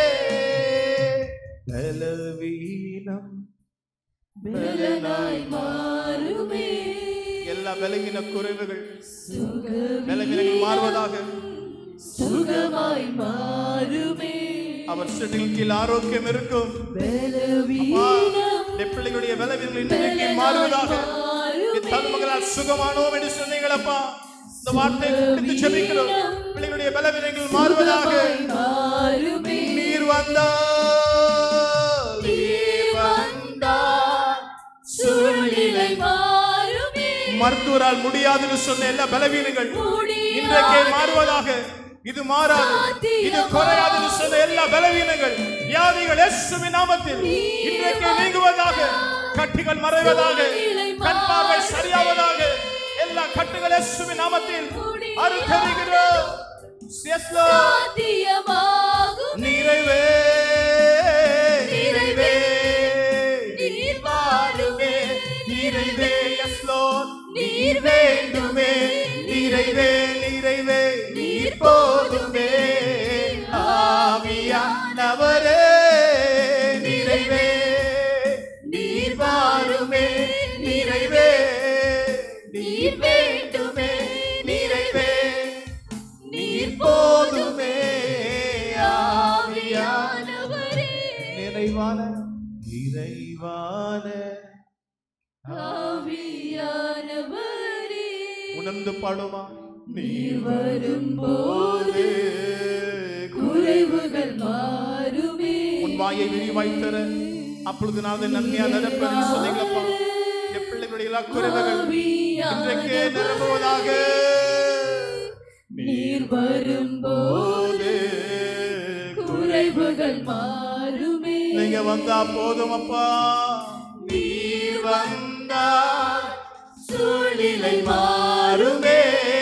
Speaker 1: பலவீனம்
Speaker 2: பலனாய் மாறுமே
Speaker 1: எல்லா பலவீன குறைவுகள்
Speaker 2: சுகமே
Speaker 1: பலவீனங்கள் மாறுவதாக
Speaker 2: சுகமாய் மாறுமே
Speaker 1: அவர் செட்டில் கீழ் ஆரோக்கியம் இருக்கும்
Speaker 2: பலவீனம்
Speaker 1: இந்த பிள்ளைகளுடைய பலவீனங்கள் இன்றைக்கு மாறுவதாக என் தன்மகளால் சுகமானோம் என்று சொன்னீங்களப்பா இந்த வார்த்தை பிடித்து ஜெபிக்கிறோம் பிள்ளைகளுடைய பலவீனங்கள் மாறுவதாக
Speaker 2: மாறுமே
Speaker 1: நீர் வந்தால்
Speaker 2: நீர் வந்தார் சூழ்நிலை மாறுமே
Speaker 1: மருத்துவரால் முடியாதுன்னு சொன்ன எல்லா பலவீனங்கள்
Speaker 2: முடியாத
Speaker 1: இன்றைக்கே மாறுவதாக இது மாறாது இது குறையாதுன்னு சொன்ன எல்லா பலவீனங்கள் வியாதிகள் இயேசுவின் நாமத்தில் இன்றைக்கே நீங்குவதாக கட்டுகள் மறைவதாக கண் பார்வை சரியாவதாக எல்லா கட்டுகள் இயேசுவின் நாமத்தில் அறுத்தறிகிறோம் Yes, Lord.
Speaker 2: சாத்தியமாகும்
Speaker 1: நிறைவே நிறைவே
Speaker 2: நீர் வாருமே
Speaker 1: நிறைவே yes Lord
Speaker 2: நீர்
Speaker 1: வேண்டுமே நிறைவே நிறைவே நீர் போதுமே ஆவியானவரே நிறைவே நீர் வாருமே நிறைவே நீர் வேண்டுமே நிறைவே நீர் போதுமே ஆவியானவரே
Speaker 2: ஆவியானவரே
Speaker 1: நிறைவான நிறைவான
Speaker 2: ஆவியானவரே
Speaker 1: உணர்ந்து பாடுமா
Speaker 2: நீர் வரும்போது குறைவுகள் மாறுமே
Speaker 1: உன் வாயை விரிவாய் தர அப்பொழுது நான் அதை நன்மையா நிரப்பேன் சொன்னீங்களப்பா என் பிள்ளைகளுடைய எல்லா குறைவுகள் இன்றைக்கே நிரம்புவதாக
Speaker 2: நீர் வரும்போது குறைவுகள் மாறுமே
Speaker 1: நீங்க வந்தா போதும் அப்பா நீர் வந்தா சூழ்நிலை மாறுமே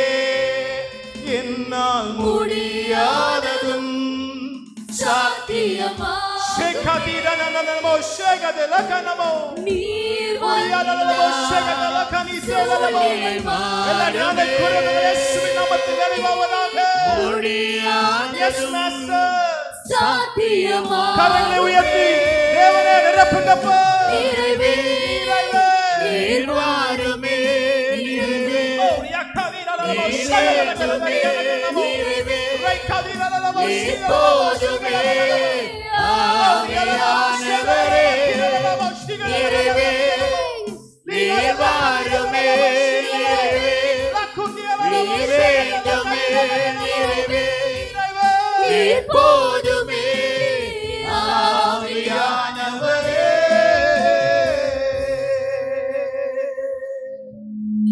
Speaker 1: என்னால் முடியாததும்
Speaker 2: சாத்தியமா
Speaker 1: ஷேகாதிரனனனமோ ஷேகதலகனமோ
Speaker 2: நீர்
Speaker 1: முடியாதனமோ ஷேகதலகனிசேலனமோ எல்லா ஞான குறைவுகள் இயேசுவின் நாமத்தில் நிறைவாவதாக Yes, Master.
Speaker 2: சாத்தியமா
Speaker 1: கரங்களை உயர்த்தி தேவனே நிரப்புங்கப்பா
Speaker 2: நிறைவே
Speaker 1: நிறைவே.
Speaker 2: நீர் வாருமே நிறைவே
Speaker 1: ஓ, யக்கதிரனனமோ ஷேகதலகனமோ. ரைக்கதிரனனமோ ஷேகதலகனமோ.
Speaker 2: ஆவியானவரே
Speaker 1: நிறைவே
Speaker 2: நீர் வாருமே நிறைவே நீர் வேண்டுமே நிறைவே நீர் போதுமே ஆவியானவரே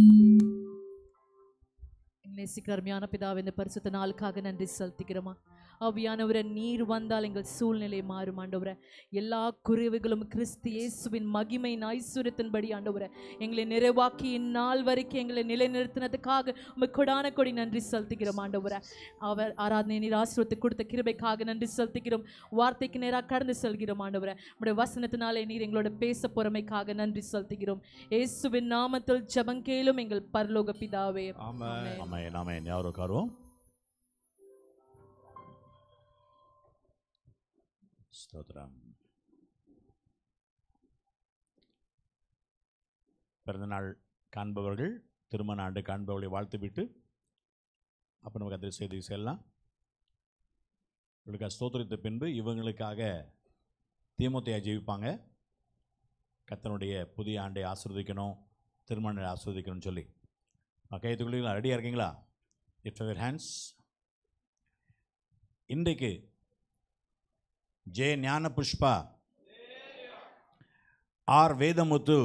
Speaker 3: நேசிக்கிற அருமையான பிதாவே இந்த பரிசுத்த நாளுக்காக நன்றி செலுத்துகிறோமா
Speaker 2: ஆவியானவரை நீர் வந்தால் எங்கள் சூழ்நிலை மாறும் ஆண்டவரை எல்லா குறைவுகளும் கிறிஸ்து இயேசுவின் மகிமையின் ஐஸ்வர்யத்தின்படி ஆண்டவரை எங்களை நிறைவாக்கி இந்நாள் வரைக்கும் எங்களை நிலைநிறுத்தினதுக்காக உமக்கு கொடான கொடி நன்றி செலுத்துகிறோம் ஆண்டவரை அவர் ஆராதனை நீர் ஆசிரியத்தை கொடுத்த கிருபைக்காக நன்றி செலுத்துகிறோம் வார்த்தைக்கு நேராக கடந்து செல்கிறோம் ஆண்டவரை உடைய வசனத்தினாலே நீர் எங்களோட பேச பொறுமைக்காக நன்றி செலுத்துகிறோம் இயேசுவின் நாமத்தில் ஜெபங்கேலும் எங்கள் பரலோக பிதாவே ஆமென்.
Speaker 3: ஆமே நாமே யாரும் உட்காருவோம் ஸ்தோத்திரம் பிறந்தநாள் காண்பவர்கள் திருமண ஆண்டு காண்பவர்களை வாழ்த்துவிட்டு அப்போ நமக்கு அதில் செய்தி செல்லலாம் இவர்களுக்கு ஸ்தோத்திரித்த பின்பு இவங்களுக்காக தீமோத்தையா ஜெயிப்பாங்க கத்தனுடைய புதிய ஆண்டை ஆசிர்வதிக்கணும் திருமண ஆசிர்வதிக்கணும்னு சொல்லி கைத்துக்குள்ளீங்களா ரெடியாக இருக்கீங்களா இஃப்ட் யுவர் ஹேண்ட்ஸ் இன்றைக்கு J Gnana Pushpa R Vedamuthu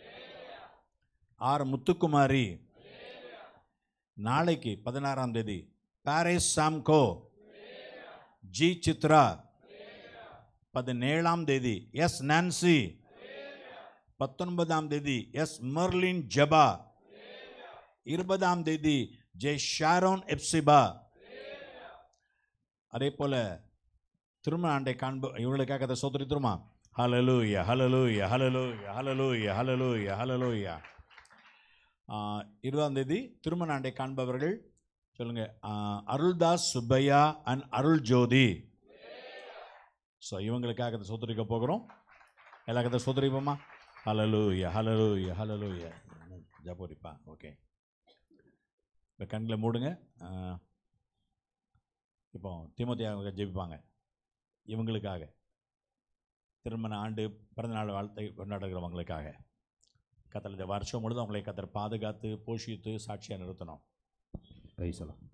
Speaker 3: R Muthukumari நாளைக்கு பதினாறாம் தேதி பாரிஸ் சாம்கோ ஜி சித்ரா பதினேழாம் தேதி எஸ் நான்சி பத்தொன்பதாம் தேதி எஸ் மர்லின் ஜபா இருபதாம் தேதி ஜே ஷாரோன் எப்சிபா அதே போல திருமண ஆண்டை காண்பு இவங்களுக்காக அதை சோதரித்துருமா hallelujah hallelujah hallelujah hallelujah hallelujah hallelujah இருபதாம் தேதி திருமண ஆண்டை காண்பவர்கள் சொல்லுங்க ஆ, அருள்தாஸ் சுப்பையா அண்ட் அருள் ஜோதி ஸோ இவங்களுக்காக அதை சோதரிக்க போகிறோம் எல்லாருக்கும் அதை சோதரிப்போமா ஹலலூயா ஹலலூயா ஹலலூயா ஜபோரிப்பா ஓகே இப்போ கண்களை மூடுங்க ஆ, இப்போ திமுக ஜெபிப்பாங்க இவங்களுக்காக திருமண ஆண்டு பிறந்தநாள் வாழ்த்தை கொண்டாடுகிறவங்களுக்காக கத்தர் இந்த வருஷம் முழுதும் அவங்களை கத்தர் பாதுகாத்து போஷித்து சாட்சியாக நிறுத்தணும்
Speaker 4: கைசலாம்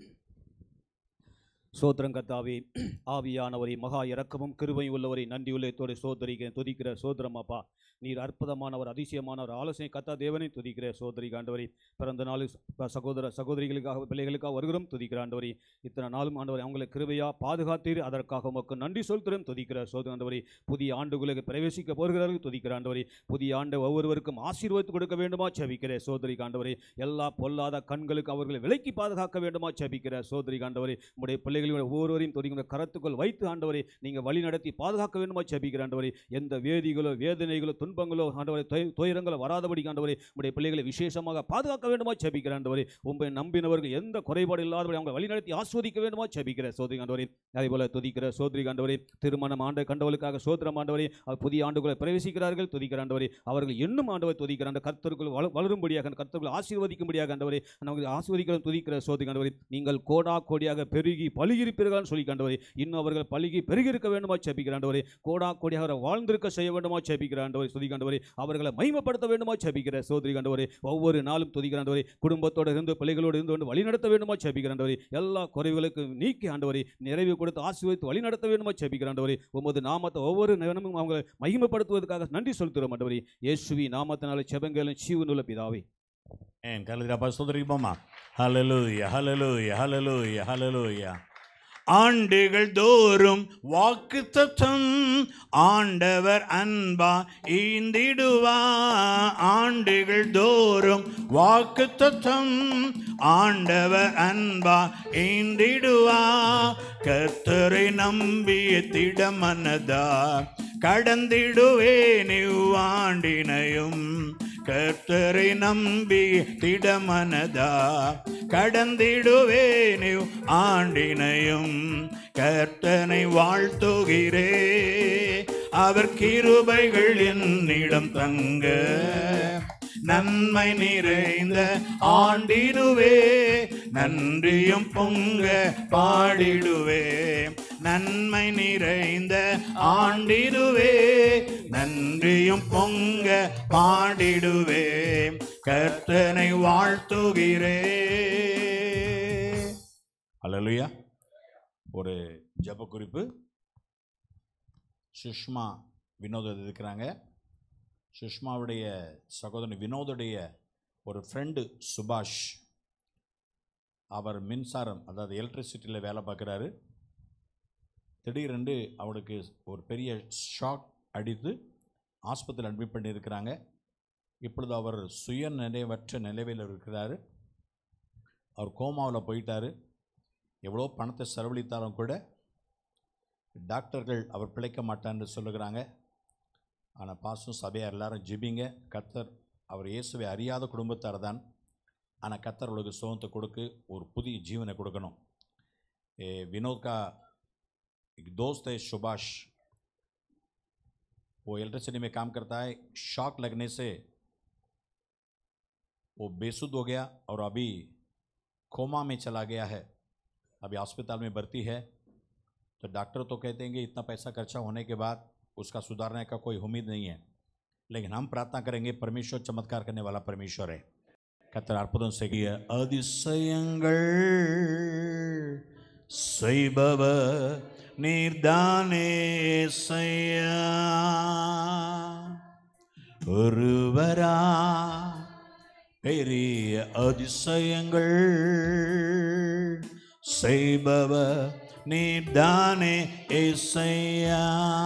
Speaker 4: சோத்திரம் கத்தாவே ஆவியானவரை மகா இரக்கமும் கிருபையும் உள்ளவரை நன்றியுள்ளத்தோடு சோதரிக்க துதிக்கிற சோதரம் அப்பா நீர் அற்புதமானவர் அதிசயமானவர் ஆலோசனை கத்தா தேவனை துதிக்கிற சோதரி ஆண்டவரை பிறந்த நாள் ச- சகோதர சகோதரிகளுக்காக பிள்ளைகளுக்காக வருகிறோம் துதிக்கிற ஆண்டவரை இத்தனை நாளும் ஆண்டவரை அவங்களை கிருபையா பாதுகாத்தீர் அதற்காக உமக்கு நன்றி சொல்கிறோம் துதிக்கிற சோதரி ஆண்டவரை புதிய ஆண்டுகளுக்கு பிரவேசிக்க போகிறார்கள் துதிக்கிற ஆண்டவரை புதிய ஆண்டு ஒவ்வொருவருக்கும் ஆசீர்வதித்து கொடுக்க வேண்டுமா செபிக்கிற சோதரி ஆண்டவரை எல்லா பொல்லாத கண்களுக்கு அவர்களை விலக்கி பாதுகாக்க வேண்டுமா செபிக்கிற சோதரி ஆண்டவரை உடைய பிள்ளைகளை ஒவ்வொருவரையும் துதிக்கிற கரத்துக்குள் வைத்து ஆண்டவரை நீங்கள் வழி நடத்தி பாதுகாக்க வேண்டுமா செபிக்கிற ஆண்டவரை எந்த வேதிகளோ வேதனைகளோ துன்பங்களோ ஆண்டவரை தொய்- துயரங்களோ வராதபடி ஆண்டவரை உடைய பிள்ளைகளை விசேஷமாக பாதுகாக்க வேண்டுமா செபிக்கிற ஆண்டவரை உண்மை நம்பினவர்கள் எந்த குறைபாடு இல்லாதபடி அவங்க வழி நடத்தி ஆஸ்வதிக்க வேண்டுமா செபிக்கிற சோதரி ஆண்டவரை அதே போல துதிக்கிற சோதரி ஆண்டவரை திருமணம் ஆண்டு கண்டவர்களுக்காக சோத்திரம் ஆண்டவரை அவர் புதிய ஆண்டுகளை பிரவேசிக்கிறார்கள் துதிக்கிற ஆண்டவரை அவர்கள் இன்னும் ஆண்டவர் துதிக்கிற அந்த கர்த்தருக்குள் வள வளரும்படியாக அந்த கர்த்தர்கள் ஆசீர்வதிக்கும்படியாக ஆண்டவரை நமக்கு ஆசீர்வதிக்கிற துதிக்கிற சோதரி ஆண்டவரை நீங்கள் கோடா கோடியாக பெருகி பழுகிருப்பீர்கள் சொல்லி ஆண்டவரை இன்னும் அவர்கள் பழுகி பெருகி இருக்க வேண்டுமா செபிக்கிற ஆண்டவரை கோடா கோடியாக அவரை வாழ்ந்திருக்க செய்ய வேண்டுமா செபிக்கிற ஆண்டவரை துதி ஆண்டவரை அவர்களை மகிமைப்படுத்த வேண்டுமா செபிக்கிற சோதரி ஆண்டவரை ஒவ்வொரு நாளும் துதிக்கிற ஆண்டவரை குடும்பத்தோடு இருந்து பிள்ளைகளோடு இருந்து கொண்டு வழி நடத்த வேண்டுமா செபிக்கிற ஆண்டவரை எல்லா குறைவுகளுக்கும் நீக்கி ஆண்டவரை நிறைவு கொடுத்து ஆசீர்வதித்து வழி நடத்த வேண்டுமா செபிக்கிற ஆண்டவரை உமது நாமத்தை ஒவ்வொரு நேரமும் அவங்களை மகிமைப்படுத்துவதற்காக நன்றி செலுத்துகிறோம் ஆண்டவரை இயேசுவி நாமத்தினால செபங்களும் ஜீவனுள்ள பிதாவே
Speaker 3: ஏன் கலதிரப்பா சோதரிப்போமா ஹலலூயா ஹலலூயா ஹலலூயா ஹலலூயா ஆண்டுகள் தோறும் வாக்கு தத்தம் ஆண்டவர் அன்பா ஈந்திடுவா ஆண்டுகள் தோறும் வாக்கு தத்தம் ஆண்டவர் அன்பா ஈந்திடுவா கர்த்தரை நம்பிய திடமனதா கடந்திடுவேன் இவ்வாண்டினையும் கர்த்தரை நம்பி திடமனதா கடந்திடுவேன் இவ் ஆண்டினையும் கர்த்தனை வாழ்த்துகிறே அவர் கிருபைகள் என்னிடம் தங்க நன்மை நிறைந்த ஆண்டிடுவே நன்றியும் பொங்க பாடிடுவே நன்மை நிறைந்த ஆண்டிடுவே நன்றியும் பொங்க பாடிடுவே கர்த்தனை வாழ்த்துகிறே அல்லேலூயா ஒரு ஜெப குறிப்பு சுஷ்மா வினோத் இருக்கிறாங்க சுஷ்மாவுடைய சகோதரன் வினோதுடைய ஒரு ஃப்ரெண்டு சுபாஷ் அவர் மின்சாரம் அதாவது எலக்ட்ரிசிட்டியில் வேலை பார்க்குறாரு திடீரென்று அவனுக்கு ஒரு பெரிய ஷாக் அடித்து ஆஸ்பத்திரியில் அட்மிட் பண்ணியிருக்கிறாங்க இப்பொழுது அவர் சுய நினைவற்ற நிலையில் இருக்கிறாரு அவர் கோமாவில் போயிட்டாரு எவ்வளோ பணத்தை செலவழித்தாலும் கூட டாக்டர்கள் அவர் பிழைக்க மாட்டான்னு சொல்லுகிறாங்க ஆனால் பாசும் சபையார் எல்லாரும் ஜிபிங்க கத்தர் அவர் இயேசுவை அறியாத குடும்பத்தார் தான் ஆனால் கத்தர் அவளுக்கு சுகத்தை கொடுக்கு ஒரு புதிய ஜீவனை கொடுக்கணும் ए, विनोद का एक दोस्त है सुभाष वो इलेक्ट्रिसिटी में काम करता है शॉक लगने से वो बेसुध हो गया और अभी कोमा में चला गया है अभी अस्पताल में भर्ती है तो डॉक्टर तो कहते हैं कि इतना पैसा खर्चा होने के बाद उसका सुधारने का कोई उम्मीद नहीं है लेकिन हम प्रार्थना करेंगे परमेश्वर चमत्कार करने वाला परमेश्वर है கத்தர் அற்புதம் செய்ய அதிசயங்கள் செய்பவர் நீர்தானே செய்யா ஒருவரா பெரிய அதிசயங்கள் செய்பவர் நீர்தானே ஏசையா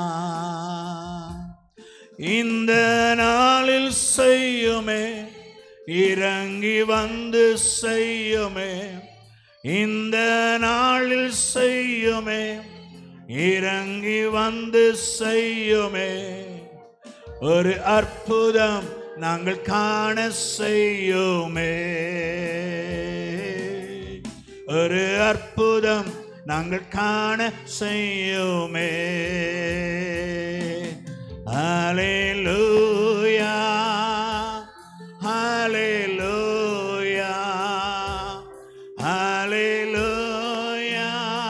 Speaker 3: இந்த நாளில் செய்யுமே இறங்கி வந்து செய்யுமே இந்த நாளில் செய்யுமே இறங்கி வந்து செய்யுமே ஒரு அற்புதம் நாங்கள் காண செய்யுமே ஒரு அற்புதம் நாங்கள் காண செய்யுமே ஹalleluya ஹalleluya ஹalleluya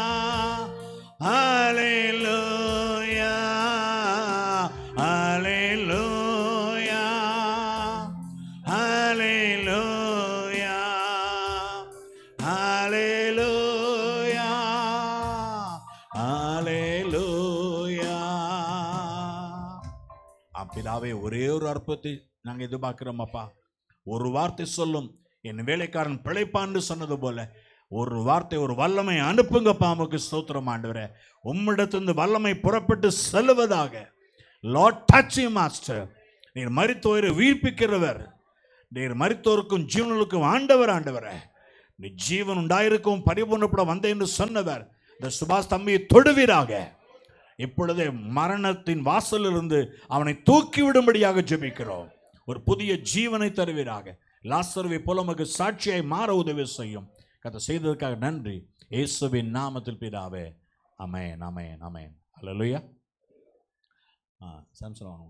Speaker 3: ஹalleluya ஹalleluya ஹalleluya ஹalleluya ஹalleluya ஆம் பிதாவே ஒரே ஒரு அற்பத்தை நாங்கள் எதிர்பார்க்கிறோம் அப்பா ஒரு வார்த்தை சொல்லும் என் வேலைக்காரன் பிழைப்பான்னு சொன்னது போல ஒரு வார்த்தை ஒரு வல்லமை அனுப்புங்கப்பா நமக்கு ஸ்தோத்திரம் ஆண்டவரே உம்மிடத்திலிருந்து வல்லமை புறப்பட்டு செல்வதாக லார்ட் டச் மாஸ்டர் நீர் மரித்தோரை உயிர்ப்பிக்கிறவர் நீர் மரித்தோருக்கும் ஜீவனுக்கும் ஆண்டவர் ஆண்டவரே நீ ஜீவன் உண்டாயிருக்கும் பரிபூர்ணப்பட வந்தேன் என்று சொன்னவர் இந்த சுபாஷ் தம்பியை தொடுவீராக இப்பொழுதே மரணத்தின் வாசலிலிருந்து அவனை தூக்கிவிடும்படியாக ஜெபிக்கிறோம் ஒரு புதிய ஜீவனை தருவீராக லாசர்வை போல உமக்கு சாட்சியாய் மாற உதவி செய்யும் கதை செய்ததற்காக நன்றி இயேசுவின் நாமத்தில் பிதாவே அமேன் அமேன் அமேன் அல்லேலூயா ஆ சாம்சன் வாங்க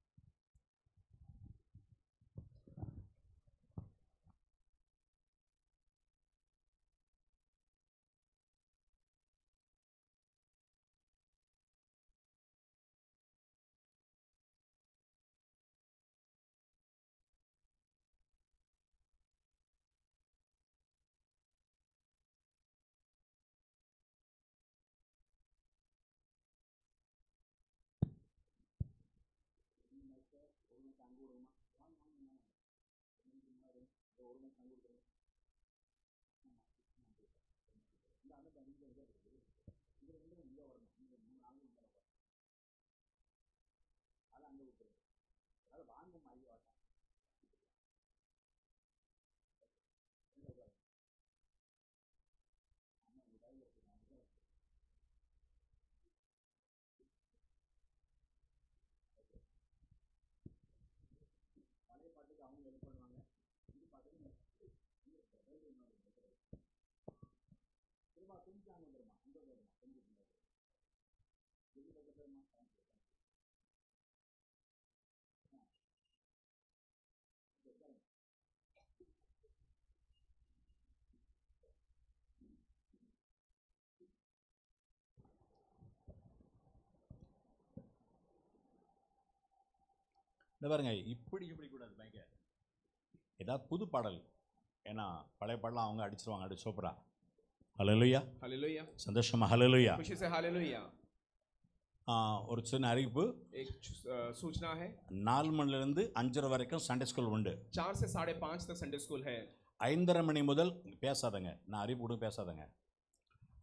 Speaker 3: இந்த பாருங்க இப்படி இப்படி கூடாது பயங்க ஏதாவது புது பாடல் ஏன்னா பழைய பாடலாம் அவங்க அடிச்சிருவாங்க அடி சூப்பரா ஹalleluya
Speaker 5: हालेलुया
Speaker 3: சந்தோஷமா ஹalleluya
Speaker 5: खुशी से हालेलुया
Speaker 3: ஆ, ஒரு சின்ன அறிவிப்பு
Speaker 5: एक अ, सूचना है
Speaker 3: நாலு மணிலேருந்து அஞ்சரை வரைக்கும் சண்டே ஸ்கூல் உண்டு
Speaker 5: चार से साढ़े पाँच तक संडे स्कूल है
Speaker 3: ஐந்தரை மணி முதல் பேசாதங்க நான் அறிவிப்பு கூட பேசாதங்க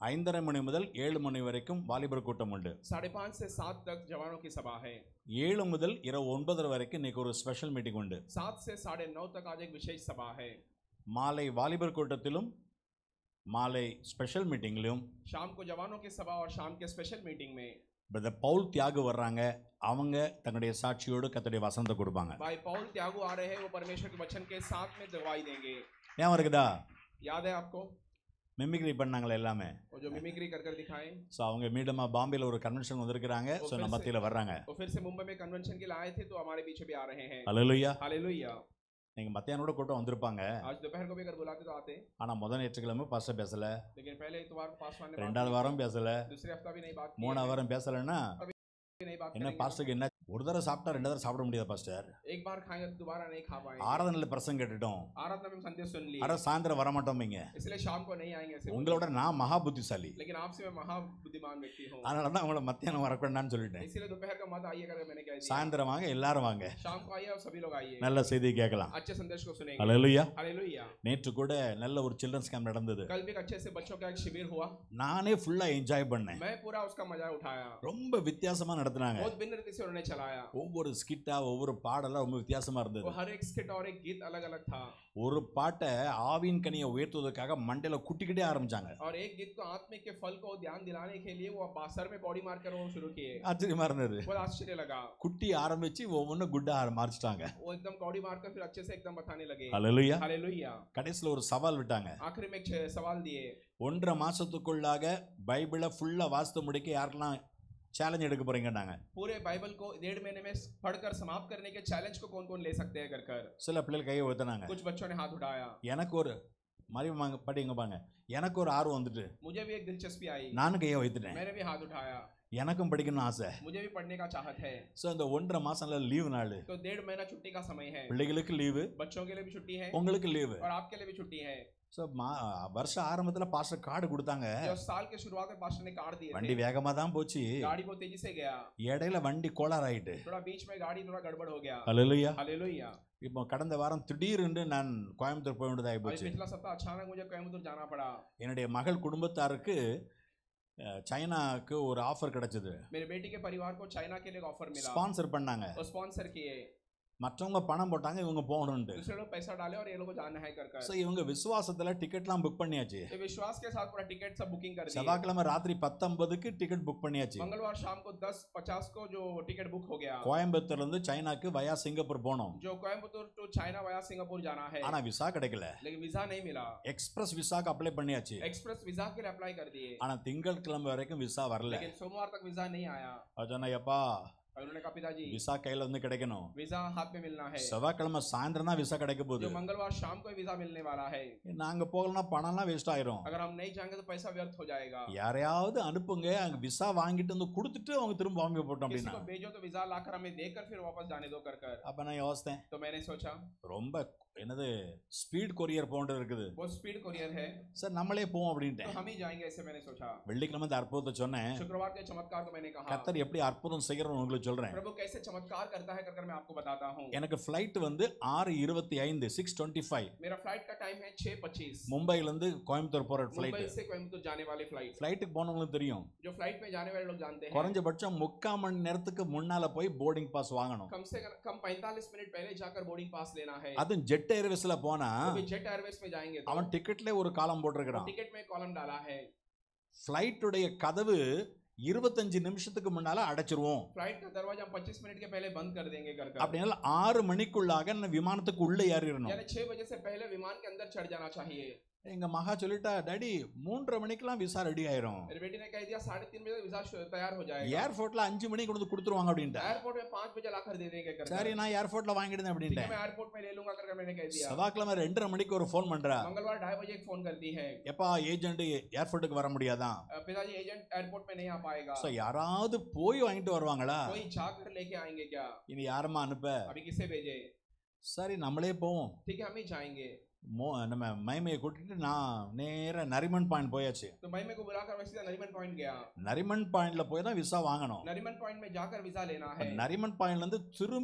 Speaker 3: ஐந்தரை மணி முதல் ஏழு மணி வரைக்கும் வாலிபர் கூட்டம் உண்டு
Speaker 5: साढ़े पाँच से सात तक जवानों की सभा है
Speaker 3: ஏழு முதல் இரவு ஒன்பதரை வரைக்கும் இன்னைக்கு ஒரு ஸ்பெஷல் மீட்டிங் உண்டு
Speaker 5: सात से साढ़े नौ तक आज एक विशेष सभा है
Speaker 3: மாலை வாலிபர் கூட்டத்திலும் மாலை ஸ்பெஷல் மீட்டிங்லையும்
Speaker 5: शाम को जवानों की सभा और शाम के स्पेशल मीटिंग में
Speaker 3: பிரதர் பவுல் தியாகு வர்றாங்க அவங்க தன்னுடைய சாட்சியோடு கத்தடைய வசனத்தை கொடுப்பாங்க
Speaker 5: भाई पौल त्यागू आ रहे हैं वो परमेश्वर के वचन के साथ में दवाई देंगे
Speaker 3: ஏன் இருக்குதா
Speaker 5: याद है आपको
Speaker 3: மிமிக்ரி பண்ணாங்களே எல்லாமே
Speaker 5: वो जो मिमिक्री कर कर दिखाएं
Speaker 3: ஸோ அவங்க மீடமா பாம்பேல ஒரு கன்வென்ஷன் வந்திருக்கிறாங்க ஸோ நம்ம மத்தியில் வர்றாங்க
Speaker 5: वो फिर से मुंबई में कन्वेंशन के लिए आए थे तो हमारे पीछे भी आ रहे हैं
Speaker 3: அலலுயா
Speaker 5: हालेलुया
Speaker 3: நீங்கள் மத்தியானோட கூட்டம் வந்திருப்பாங்க
Speaker 5: आज दोपहर को भी अगर बुलाते तो आते
Speaker 3: ஆனால் முதல் ஞாயிற்றுக்கிழமை பாஸ்டர் பேசல
Speaker 5: लेकिन पहले इतवार को पासवान ने बात
Speaker 3: ரெண்டாவது
Speaker 5: की।
Speaker 3: வாரம் பேசல
Speaker 5: दूसरे हफ्ता भी नहीं बात की
Speaker 3: மூணாவது வாரம் பேசலைன்னா
Speaker 5: है, नहीं बात
Speaker 3: என்ன
Speaker 5: करेंगे
Speaker 3: பாஸ்டருக்கு என்ன ஒரு தடவை சாப்பிட்டா ரெண்டு தடவை சாப்பிட முடியாது பாஸ்டர்
Speaker 5: तो एक बार खाएंगे तो दोबारा नहीं खा पाएंगे
Speaker 3: ஆராதனையில் பிரசங்க கேட்டுட்டோம்
Speaker 5: आराधना में हम संदेश सुन लिए
Speaker 3: அட சாயந்தரம் வரமாட்டோம்
Speaker 5: इसलिए शाम को नहीं आएंगे ऐसे
Speaker 3: உங்களோட நான் மகா புத்திசாலி
Speaker 5: लेकिन आपसे मैं महा बुद्धिमान व्यक्ति हूँ
Speaker 3: அதனால தான் உங்களை மத்தியானம் வரக்கூடாதுன்னு சொல்லிட்டேன்
Speaker 5: इसीलिए दोपहर का मत आइए करके मैंने कह दिया
Speaker 3: சாயந்தரம் வாங்க எல்லாரும் வாங்க
Speaker 5: शाम को आइए और सभी लोग आइए
Speaker 3: நல்ல செய்தி கேட்கலாம்
Speaker 5: अच्छे संदेश को सुनेंगे
Speaker 3: அலலுயா
Speaker 5: हालेलुया
Speaker 3: நேற்று கூட நல்ல ஒரு சில்ட்ரன்ஸ் கேம்ப் நடந்தது
Speaker 5: कल भी एक अच्छे से बच्चों का एक शिविर हुआ
Speaker 3: நானே ஃபுல்லா என்ஜாய் பண்ணேன்
Speaker 5: मैं पूरा उसका मजा उठाया
Speaker 3: ரொம்ப வித்தியாசமா நடத்துனாங்க
Speaker 5: बहुत भिन्न रीति से उन्होंने चलाया
Speaker 3: ஒவ்வொரு ஸ்கிட்டா ஒவ்வொரு பாடெல்லாம் ரொம்ப வித்தியாசமா
Speaker 5: वो
Speaker 3: இருந்தது
Speaker 5: हर एक स्किट और एक गीत अलग अलग था
Speaker 3: ஒரு பாட்டை ஆவின் கனியை உயர்த்துவதற்காக மண்டையில குட்டிக்கிட்டே ஆரம்பிச்சாங்க
Speaker 5: और एक गीत को आत्मिक के फल को ध्यान दिलाने के लिए वो बासर में बॉडी मार कर वो शुरू किए
Speaker 3: ஆச்சரியமா இருந்தது
Speaker 5: बहुत आश्चर्य लगा
Speaker 3: குட்டி ஆரம்பிச்சு ஒவ்வொன்றும் குட்டா ஆரம்பிச்சிட்டாங்க
Speaker 5: वो एकदम कौड़ी मार कर फिर अच्छे से एकदम बताने लगे
Speaker 3: அலலுயா
Speaker 5: हालेलुया
Speaker 3: கடைசியில் ஒரு சவால் விட்டாங்க
Speaker 5: आखिरी में एक छह सवाल दिए
Speaker 3: ஒன்றரை மாசத்துக்குள்ளாக பைபிளை ஃபுல்லா வாசித்து முடிக்க யாருக்கெல்லாம் சேலஞ்ச் எடுக்க போறீங்கன்னாங்க
Speaker 5: पूरे बाइबल को डेढ़ महीने में पढ़कर समाप्त करने के चैलेंज को कौन कौन ले सकते हैं कर कर
Speaker 3: சில பிள்ளைகள் கையை ஊத்துனாங்க
Speaker 5: कुछ बच्चों ने हाथ उठाया
Speaker 3: எனக்கு ஒரு மறுபடியும் படிங்க பாங்க எனக்கு ஒரு ஆர்வம் வந்துட்டு
Speaker 5: मुझे भी एक दिलचस्पी आई
Speaker 3: நானும் கையை வைத்துட்டேன்
Speaker 5: मैंने भी हाथ उठाया
Speaker 3: எனக்கும் படிக்கணும்னு ஆசை
Speaker 5: मुझे भी पढ़ने का चाहत है
Speaker 3: ஸோ இந்த ஒன்றரை மாசம்ல லீவு நாள்
Speaker 5: तो डेढ़ महीना छुट्टी का समय है
Speaker 3: பிள்ளைகளுக்கு லீவு
Speaker 5: बच्चों के लिए भी छुट्टी है
Speaker 3: உங்களுக்கு லீவு
Speaker 5: और आपके लिए भी छुट्टी है
Speaker 3: ஸோ மா வருஷ ஆரம்பத்துல பாஸ்டர் கார்டு கொடுத்தாங்க
Speaker 5: जो साल के शुरुआत में पास्टर ने कार्ड दिए
Speaker 3: வண்டி
Speaker 5: थे
Speaker 3: வேகமா தான் போச்சு
Speaker 5: गाड़ी बहुत तेजी से गया
Speaker 3: இடையில வண்டி கோளாறு ஆயிட்டு
Speaker 5: थोड़ा बीच में गाड़ी थोड़ा गड़बड़ हो गया
Speaker 3: அலுவலியா
Speaker 5: हालेलुया
Speaker 3: இப்போ கடந்த வாரம் திடீர்னு நான் கோயம்புத்தூர் போக வேண்டியதாகி
Speaker 5: अभी
Speaker 3: போச்சு
Speaker 5: पिछला सप्ताह अचानक मुझे कोयम्बतूर जाना पड़ा
Speaker 3: என்னுடைய மகள் குடும்பத்தாருக்கு அஹ், சைனாக்கு ஒரு ஆஃபர் கிடைச்சது
Speaker 5: मेरे बेटी के परिवार को चाइना के लिए ऑफर मिला
Speaker 3: ஸ்பான்சர் பண்ணாங்க
Speaker 5: और स्पॉन्सर किए
Speaker 3: மற்றவங்க பணம் போட்டாங்க இவங்க போகணுன்ட்டு
Speaker 5: दूसरे लोग पैसा डाले और ये लोग को जाना है कर कर
Speaker 3: ஸோ இவங்க விசுவாசத்துல டிக்கெட்லாம் புக் பண்ணியாச்சு
Speaker 5: ये विश्वास के साथ पूरा टिकट सब बुकिंग कर दिए
Speaker 3: செவ்வாய்க்கிழமை ராத்திரி பத்தொன்பதுக்கு டிக்கெட் புக் பண்ணியாச்சு
Speaker 5: मंगलवार शाम को 10 50 को जो टिकट बुक हो गया
Speaker 3: கோயம்புத்தூர்ல இருந்து சைனாக்கு வயா சிங்கப்பூர் போனோம்
Speaker 5: जो Coimbatore to China via Singapore जाना है
Speaker 3: ஆனா விசா கிடைக்கல
Speaker 5: लेकिन वीजा नहीं मिला
Speaker 3: எக்ஸ்பிரஸ் விசாக்கு அப்ளை பண்ணியாச்சு
Speaker 5: एक्सप्रेस वीजा के लिए अप्लाई कर दिए
Speaker 3: ஆனா திங்கட்கிழமை வரைக்கும் விசா வரல
Speaker 5: लेकिन सोमवार तक वीजा नहीं आया
Speaker 3: அது சொன்னா எப்பா
Speaker 5: और उन्होंने कहा पिताजी
Speaker 3: விசா கையில வந்து கிடைக்கணும்
Speaker 5: वीजा हाथ में मिलना है
Speaker 3: செவ்வாய்க்கிழமை சாயந்தரம் தான் விசா கிடைக்க போகுது
Speaker 5: जो मंगलवार शाम को वीजा मिलने वाला है
Speaker 3: நாங்க போகலன்னா பணம்லாம் வேஸ்ட் ஆயிரும்
Speaker 5: अगर हम नहीं जाएंगे तो पैसा व्यर्थ हो जाएगा
Speaker 3: யாரையாவது அனுப்புங்க அங்க விசா வாங்கிட்டு வந்து கொடுத்துட்டு அவங்க திரும்ப வாங்கி போட்டோம்
Speaker 5: किसी
Speaker 3: அப்படின்னா
Speaker 5: को भेजो तो वीजा लाकर हमें देकर फिर वापस जाने दो कर कर
Speaker 3: அப்ப நான் யோசித்தேன்
Speaker 5: तो मैंने सोचा
Speaker 3: ரொம்ப என்னது ஸ்பீட் கொரியர் போன்றது இருக்குது
Speaker 5: वो स्पीड कोरियर है
Speaker 3: சார் நம்மளே போவோம்
Speaker 5: तो
Speaker 3: அப்படின்ட்டேன்
Speaker 5: हम ही जाएंगे ऐसे मैंने सोचा
Speaker 3: வெள்ளிக்கிழமை இந்த அற்புதத்தை சொன்னேன்
Speaker 5: शुक्रवार के चमत्कार को मैंने कहा
Speaker 3: கத்தர் எப்படி அற்புதம் செய்கிறோம் உங்களுக்கு சொல்றேன்
Speaker 5: प्रभु कैसे चमत्कार करता है कर कर मैं आपको बताता हूँ
Speaker 3: எனக்கு ஃப்ளைட் வந்து ஆறு இருபத்தி ஐந்து சிக்ஸ் டுவெண்ட்டி ஃபைव
Speaker 5: मेरा फ्लाइट का टाइम है छह पच्चीस
Speaker 3: மும்பைல இருந்து கோயம்புத்தூர் போற ஃப்ளைட்
Speaker 5: मुंबई से कोयम्बतूर जाने वाली फ्लाइट
Speaker 3: ஃப்ளைட்டுக்கு போனவங்களுக்கு தெரியும்
Speaker 5: जो फ्लाइट में जाने वाले लोग जानते हैं
Speaker 3: குறைஞ்சபட்சம் முக்கால் மணி நேரத்துக்கு முன்னால போய் போர்டிங் பாஸ் வாங்கணும்
Speaker 5: कम से कम 45 मिनट पहले जाकर बोर्डिंग पास लेना है
Speaker 3: அதுவும் ஜெட் ஏர்வேஸ்ல போனா
Speaker 5: अभी जेट एयरवेज में जाएंगे तो
Speaker 3: அவன் டிக்கெட்ல ஒரு காலம் போட்டிருக்கிறான்
Speaker 5: टिकट में कॉलम डाला है
Speaker 3: ஃப்ளைட்டுடைய கதவு இருபத்தஞ்சு நிமிஷத்துக்கு முன்னால அடைச்சிருவோம்
Speaker 5: फ्लाइट का दरवाजा हम 25 मिनट के पहले बंद कर देंगे कर कर
Speaker 3: அப்படினால ஆறு மணிக்குள்ளாக நான் விமானத்துக்கு உள்ள ஏறிடணும்
Speaker 5: यानी छह बजे से पहले विमान के अंदर चढ़ जाना चाहिए
Speaker 3: எங்க மகா சொல்லிட்டா டாடி மூன்றரை மணிக்கெல்லாம் விசா ரெடி ஆயிரும்
Speaker 5: मेरी बेटी ने कह दिया साढ़े तीन बजे वीजा शु- तैयार हो जाएगा
Speaker 3: ஏர்போர்ட்ல அஞ்சு மணிக்கு கொண்டு வந்து கொடுத்துருவாங்க அப்படின்ட்டு
Speaker 5: एयरपोर्ट में पाँच बजे लाकर दे देंगे कर
Speaker 3: சரி
Speaker 5: कर।
Speaker 3: நான் ஏர்போர்ட்ல வாங்கிடுதேன்
Speaker 5: ठीक है
Speaker 3: அப்படின்ட்டேன்
Speaker 5: मैं एयरपोर्ट में ले लूंगा कर कर मैंने कह दिया
Speaker 3: செவ்வாய்க்கிழமை ரெண்டரை மணிக்கு ஒரு ஃபோன் பண்றா
Speaker 5: मंगलवार ढाई बजे एक फोन करती है
Speaker 3: எப்பா ஏஜென்ட் ஏர்போர்ட்டுக்கு வர முடியாதான்
Speaker 5: अ, पिताजी एजेंट एयरपोर्ट में नहीं आ पाएगा
Speaker 3: ஸோ யாராவது போய் வாங்கிட்டு வருவாங்களா
Speaker 5: कोई जाकर लेके आएंगे क्या
Speaker 3: இனி யாரம்மா அனுப்ப
Speaker 5: अभी किसे भेजे
Speaker 3: சரி நம்மளே போவோம்
Speaker 5: ठीक है हम ही जाएंगे
Speaker 3: மோ நம்ம மைமையை கூட்டிட்டு நான் நேரா நரிமன் பாயிண்ட் போயாச்சு
Speaker 5: तो भाई मेरे को बुलाकर मैं सीधा नरीमन पॉइंट गया
Speaker 3: நரிமன் பாயிண்ட்ல போய் தான் விசா வாங்கணும்
Speaker 5: नरीमन पॉइंट में जाकर वीजा लेना है
Speaker 3: நரிமன் பாயிண்ட்ல இருந்து திரும்பி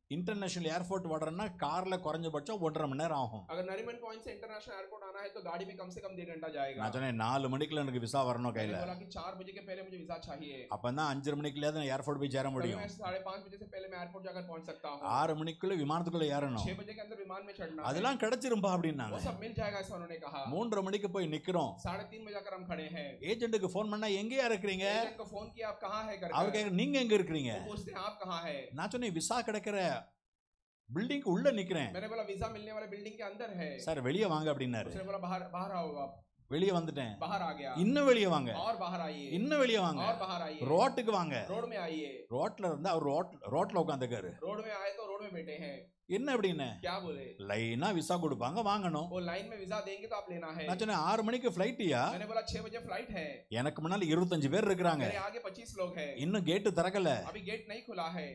Speaker 3: இன்டர்நேஷனல் ஏர்போர்ட் வர்றேன்னா கார்ல குறைஞ்சபட்சம் ஒன்றரை மணி நேரம் ஆகும்
Speaker 5: अगर नरीमन पॉइंट से इंटरनेशनल एयरपोर्ट आना है तो गाड़ी में कम से कम डेढ़ घंटा जाएगा
Speaker 3: நான் சொன்னேன் நாலு மணிக்குள்ள எனக்கு விசா வரணும்
Speaker 5: मैंने
Speaker 3: கையில
Speaker 5: बोला कि चार बजे के पहले मुझे वीजा चाहिए
Speaker 3: அப்பதான் அஞ்சரை மணிக்குள்ளேயாவது நான் ஏர்போர்ட் போய் சேர
Speaker 5: तभी
Speaker 3: முடியும்
Speaker 5: मैं साढ़े पाँच बजे से पहले मैं एयरपोर्ट जाकर पहुंच सकता हूँ
Speaker 3: ஆறு மணிக்குள்ள விமானத்துக்குள்ள ஏறணும்
Speaker 5: छह बजे के अंदर विमान में चढ़ना है।
Speaker 3: அதெல்லாம் கிடைச்சிரும்பா அப்படின்னாங்க
Speaker 5: वो सब मिल जाएगा ऐसा उन्होंने कहा
Speaker 3: மூன்றரை மணிக்கு போய் நிக்கிறோம்
Speaker 5: साढ़े तीन बजे जाकर हम खड़े हैं
Speaker 3: ஏஜென்ட்டுக்கு ஃபோன் பண்ணா எங்கேயா இருக்கிறீங்க
Speaker 5: एजेंट को फोन किया आप कहाँ है
Speaker 3: அவர்
Speaker 5: करके
Speaker 3: கேட்க நீங்க எங்க இருக்கிறீங்க
Speaker 5: वो पूछते हैं आप कहाँ है
Speaker 3: நான் சொன்னேன் விசா கிடைக்கிற பில்டிங்க்கு உள்ள நிக்கிறேன்
Speaker 5: मैंने बोला वीजा मिलने वाले बिल्डिंग के अंदर है
Speaker 3: சார் வெளியே வாங்க அப்படின்னாரு
Speaker 5: उसने बोला बाहर बाहर आओ आप
Speaker 3: வெளியே வந்துட்டேன்
Speaker 5: बाहर आ गया
Speaker 3: இன்னும் வெளியே வாங்க
Speaker 5: और बाहर आइए
Speaker 3: இன்னும் வெளியே வாங்க
Speaker 5: और बाहर आइए
Speaker 3: ரோட்டுக்கு வாங்க
Speaker 5: रोड में आइए
Speaker 3: ரோட்ல இருந்து அவர் ரோட் ரோட்ல உட்காந்துக்காரு
Speaker 5: रोड में आए तो रोड में बैठे हैं
Speaker 3: என்ன அப்படின்னு
Speaker 5: क्या बोले
Speaker 3: லைனா விசா கொடுப்பாங்க வாங்கணும்
Speaker 5: वो लाइन में वीजा देंगे तो आप लेना है
Speaker 3: நான் சொன்னேன் ஆறு மணிக்கு ஃபிளைட்டியா
Speaker 5: मैंने बोला छह बजे फ्लाइट है
Speaker 3: எனக்கு முன்னால இருபத்தஞ்சு பேர் இருக்கிறாங்க
Speaker 5: मेरे आगे पच्चीस लोग हैं
Speaker 3: இன்னும் கேட்டு திறக்கல
Speaker 5: अभी गेट नहीं खुला है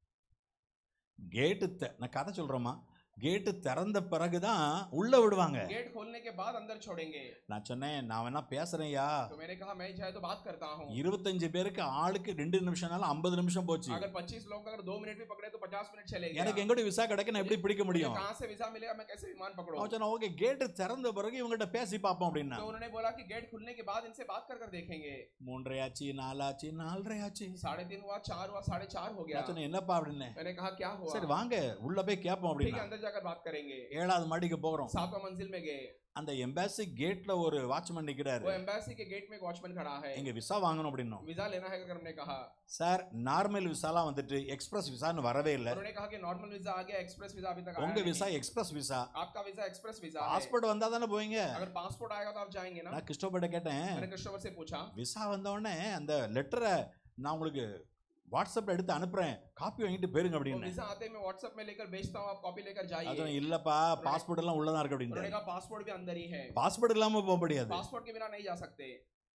Speaker 3: கேட்டு த- நான் கதை சொல்றேமா கேட்டு திறந்த பிறகுதான் உள்ள விடுவாங்க
Speaker 5: गेट खोलने के बाद अंदर छोड़ेंगे
Speaker 3: நான் சொன்னேன் நான் வேணா பேசுறேன்யா
Speaker 5: तो मैंने कहा मैं चाहे तो बात करता हूँ
Speaker 3: இருபத்தஞ்சு பேருக்கு ஆளுக்கு ரெண்டு நிமிஷம்னால ஐம்பது நிமிஷம் போச்சு
Speaker 5: अगर 25 लोग का अगर दो मिनट भी पकड़े तो 50 मिनट चलेगा
Speaker 3: எனக்கு எங்கோட விசா கிடைக்க நான் எப்படி பிடிக்க
Speaker 5: मुझे
Speaker 3: முடியும்
Speaker 5: कहाँ से वीजा मिलेगा मैं कैसे विमान पकड़ूं
Speaker 3: அவன் சொன்னா ஓகே கேட்டு திறந்த பிறகு இவங்ககிட்ட பேசி பார்ப்போம் அப்படின்னா
Speaker 5: तो उन्होंने बोला कि गेट खुलने के बाद इनसे बात कर कर देखेंगे
Speaker 3: மூன்றரை ஆச்சு நாலாச்சு நாலரை ஆச்சு
Speaker 5: साढ़े तीन हुआ चार हुआ साढ़े चार हो गया
Speaker 3: நான் சொன்னேன் என்னப்பா அப்படின்னு
Speaker 5: मैंने कहा क्या हुआ
Speaker 3: சரி வாங்க உள்ள போய் கேட்போம்
Speaker 5: ठीक है
Speaker 3: அப்படின்னா
Speaker 5: अंदर जाकर बात करेंगे
Speaker 3: ஏழாவது மாடிக்கு போகிறோம்
Speaker 5: सातवां मंजिल में गए
Speaker 3: அந்த எம்பாசி கேட்ல ஒரு வாட்ச்மேன்
Speaker 5: वो
Speaker 3: நிக்கிறாரு
Speaker 5: एम्बेसी के गेट में एक वॉचमैन खड़ा है
Speaker 3: இங்க விசா வாங்கணும் அப்படின்னோம்
Speaker 5: वीजा लेना है करके हमने कहा
Speaker 3: சார் நார்மல் விசாலாம் வந்துட்டு எக்ஸ்பிரஸ் விசான்னு வரவே இல்லை
Speaker 5: उन्होंने कहा कि नॉर्मल वीजा आ गया एक्सप्रेस वीजा अभी तक आया
Speaker 3: உங்க
Speaker 5: नहीं।
Speaker 3: விசா எக்ஸ்பிரஸ் விசா
Speaker 5: आपका वीजा एक्सप्रेस वीजा है
Speaker 3: பாஸ்போர்ட் வந்தா தானே போவீங்க
Speaker 5: अगर पासपोर्ट आएगा तो आप जाएंगे ना
Speaker 3: நான் கிறிஸ்டோபர்ட்ட கேட்டேன்
Speaker 5: मैंने क्रिस्टोफर से पूछा
Speaker 3: விசா வந்த உடனே அந்த லெட்டரை நான் உங்களுக்கு வாட்ஸ்அப்ல எடுத்து அனுப்புறேன் காப்பி வாங்கிட்டு போயிருங்க
Speaker 5: वो
Speaker 3: அப்படின்னு
Speaker 5: वीजा आते ही मैं व्हाट्सएप में लेकर भेजता हूँ आप कॉपी लेकर जाइए
Speaker 3: அதுவும் இல்லப்பா பாஸ்போர்ட் எல்லாம் உள்ளதான் இருக்கு
Speaker 5: उन्होंने
Speaker 3: அப்படின்னு
Speaker 5: कहा पासपोर्ट भी अंदर ही है
Speaker 3: பாஸ்போர்ட் இல்லாம போக முடியாது
Speaker 5: पासपोर्ट के बिना नहीं जा सकते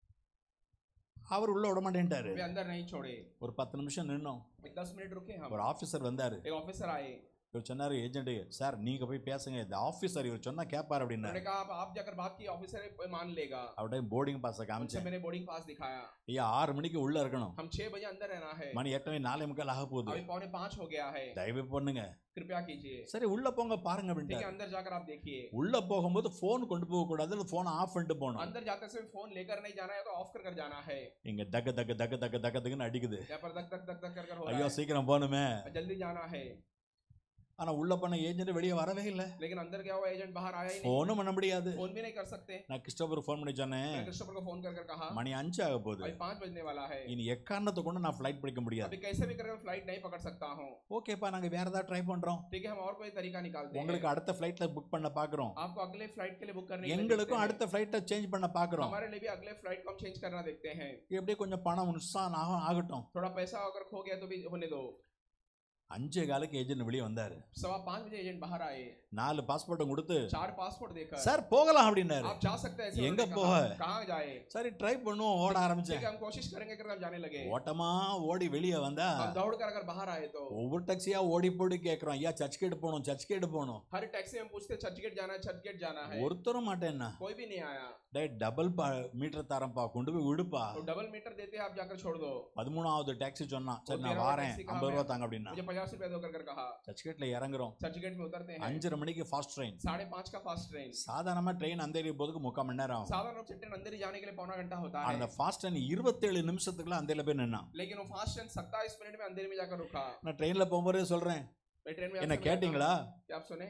Speaker 3: அவர் உள்ள விட மாட்டேன்ட்டாரு
Speaker 5: वे अंदर नहीं छोड़े
Speaker 3: ஒரு பத்து நிமிஷம் நின்னோம்
Speaker 5: एक दस मिनट रुके हम
Speaker 3: ஒரு ஆபீசர் வந்தாரு
Speaker 5: एक ऑफिसर आए
Speaker 3: இவர் சொன்னாரு ஏஜென்ட் சார் நீங்க போய் பேசுங்க இந்த ஆபீசர் இவர் சொன்னா கேட்பாரு அப்படின்னாரு
Speaker 5: उन्होंने कहा आप आप जाकर बात की ऑफिसर मान लेगा
Speaker 3: அவர்கிட்ட போர்டிங் பாஸை
Speaker 5: उनसे
Speaker 3: காமிச்சேன்
Speaker 5: मैंने बोर्डिंग पास दिखाया
Speaker 3: ஐயா ஆறு மணிக்கு உள்ள இருக்கணும்
Speaker 5: हम छह बजे अंदर रहना है
Speaker 3: மணி ஏற்கனவே நாலே முக்கால் ஆக போகுது
Speaker 5: अभी पौने पाँच हो गया है
Speaker 3: தயவு பண்ணுங்க
Speaker 5: कृपया कीजिए
Speaker 3: சரி உள்ள போங்க பாருங்க
Speaker 5: ठीक है
Speaker 3: அப்படின்ட்டு
Speaker 5: अंदर जाकर आप देखिए
Speaker 3: உள்ள போகும்போது போன் கொண்டு போக கூடாது போன் ஆஃப் பண்ணிட்டு போகணும்
Speaker 5: अंदर जाते समय फोन लेकर नहीं जाना है तो ऑफ कर कर जाना है
Speaker 3: இங்க தக்க தக்க தக்க தக்க தக்க தக்குன்னு அடிக்குது
Speaker 5: यहाँ पर धक धक धक धक कर कर हो रहा
Speaker 3: ஐயோ
Speaker 5: है
Speaker 3: சீக்கிரம் போகணுமே
Speaker 5: जल्दी जाना है
Speaker 3: ஆனா உள்ள போன ஏஜென்ட் வெளியே வரவே இல்லை
Speaker 5: लेकिन अंदर गया हुआ एजेंट बाहर आया ही नहीं
Speaker 3: போனும் பண்ண முடியாது
Speaker 5: फोन भी नहीं कर सकते
Speaker 3: நான் கிறிஸ்டோபர் ஃபோன் பண்ணி சொன்னேன்
Speaker 5: मैंने क्रिस्टोफर को फोन कर कर कहा
Speaker 3: மணி அஞ்சு ஆக போகுது
Speaker 5: अभी पाँच बजने वाला है
Speaker 3: இனி எக்காரணத்தை கொண்டு நான் ஃப்ளைட் பிடிக்க முடியாது
Speaker 5: अभी कैसे भी करके फ्लाइट नहीं पकड़ सकता हूँ
Speaker 3: ஓகேப்பா நாங்க வேற ஏதாவது ட்ரை பண்றோம்
Speaker 5: ठीक है हम और कोई तरीका निकालते हैं
Speaker 3: உங்களுக்கு அடுத்த ஃப்ளைட்ல புக் பண்ண பாக்குறோம்
Speaker 5: आपको अगले फ्लाइट के लिए बुक करने के लिए
Speaker 3: எங்களுக்கும்
Speaker 5: देखते हैं।
Speaker 3: அடுத்த ஃப்ளைட்டை சேஞ்ச் பண்ண பாக்குறோம்
Speaker 5: हमारे लिए भी अगले फ्लाइट को हम चेंज करना देखते हैं
Speaker 3: எப்படியே கொஞ்சம் பணம் நுஸ்ஸான் ஆகும் ஆகட்டும்
Speaker 5: थोड़ा पैसा अगर खो गया तो भी होने दो
Speaker 3: அஞ்சே காலுக்கு ஏஜென்ட் வெளியே வந்தாரு
Speaker 5: सवा पाँच बजे एजेंट बाहर आए
Speaker 3: நாலு பாஸ்போர்ட்டை கொடுத்து
Speaker 5: चार पासपोर्ट देकर
Speaker 3: சார் போகலாம் அப்படின்னாரு
Speaker 5: आप जा सकते हैं ऐसे
Speaker 3: எங்க
Speaker 5: उन्होंने
Speaker 3: போக?
Speaker 5: कहा, कहाँ जाए
Speaker 3: சரி ட்ரை பண்ணுவோம் ஓட
Speaker 5: ठीक
Speaker 3: ஆரம்பிச்சேன்
Speaker 5: है हम कोशिश करेंगे कर हम जाने लगे
Speaker 3: ஓட்டமா ஓடி வெளியே வந்தா
Speaker 5: हम दौड़ कर अगर बाहर आए तो
Speaker 3: ஒவ்வொரு டாக்ஸியா ஓடி போடி கேக்குறோம் ஐயா சர்ச் கேட் போகணும் சர்ச் கேட் போகணும்
Speaker 5: हर टैक्सी में पूछते चर्च गेट जाना है चर्च गेट जाना है
Speaker 3: ஒருத்தரும் மாட்டேன்னா
Speaker 5: कोई भी नहीं आया
Speaker 3: டே டபுள் மீட்டர் தரம்பா கொண்டு போய் விடுப்பா
Speaker 5: तो डबल मीटर देते हैं आप जाकर छोड़ दो
Speaker 3: பதிமூணாவது டாக்ஸி சொன்னான் சரி
Speaker 5: ஒரு
Speaker 3: நான்
Speaker 5: தேர்வாவது
Speaker 3: வாரேன்
Speaker 5: taxi
Speaker 3: ஐம்பது ரூபா
Speaker 5: காமியா.
Speaker 3: தாங்க அப்படின்னா
Speaker 5: मुझे पचास रुपया दो कर कर कहा
Speaker 3: சர்ச் கேட்ல இறங்குறோம்
Speaker 5: चर्च गेट में उतरते हैं
Speaker 3: அஞ்சரை மணிக்கு ஃபாஸ்ட் ட்ரெயின்
Speaker 5: साढ़े पाँच का फास्ट ट्रेन
Speaker 3: சாதாரணமா ட்ரெயின் அந்த ஏரியா போறதுக்கு முக்கால் மணி நேரம் ஆகும்
Speaker 5: साधारण रूप से ट्रेन अंदर ही जाने के लिए पौना घंटा होता है
Speaker 3: அந்த ஃபாஸ்ட் ட்ரெயின் இருபத்தேழு நிமிஷத்துக்குள்ள அந்த போய் நின்னான்
Speaker 5: लेकिन वो फास्ट ट्रेन सत्ताईस मिनट में अंधेरे में जाकर रुका
Speaker 3: நான் ட்ரெயின்ல போகும்போதே சொல்றேன்
Speaker 5: मैं ट्रेन में
Speaker 3: என்ன
Speaker 5: आपसे
Speaker 3: கேட்டீங்களா
Speaker 5: बताता हूं, क्या आप सुने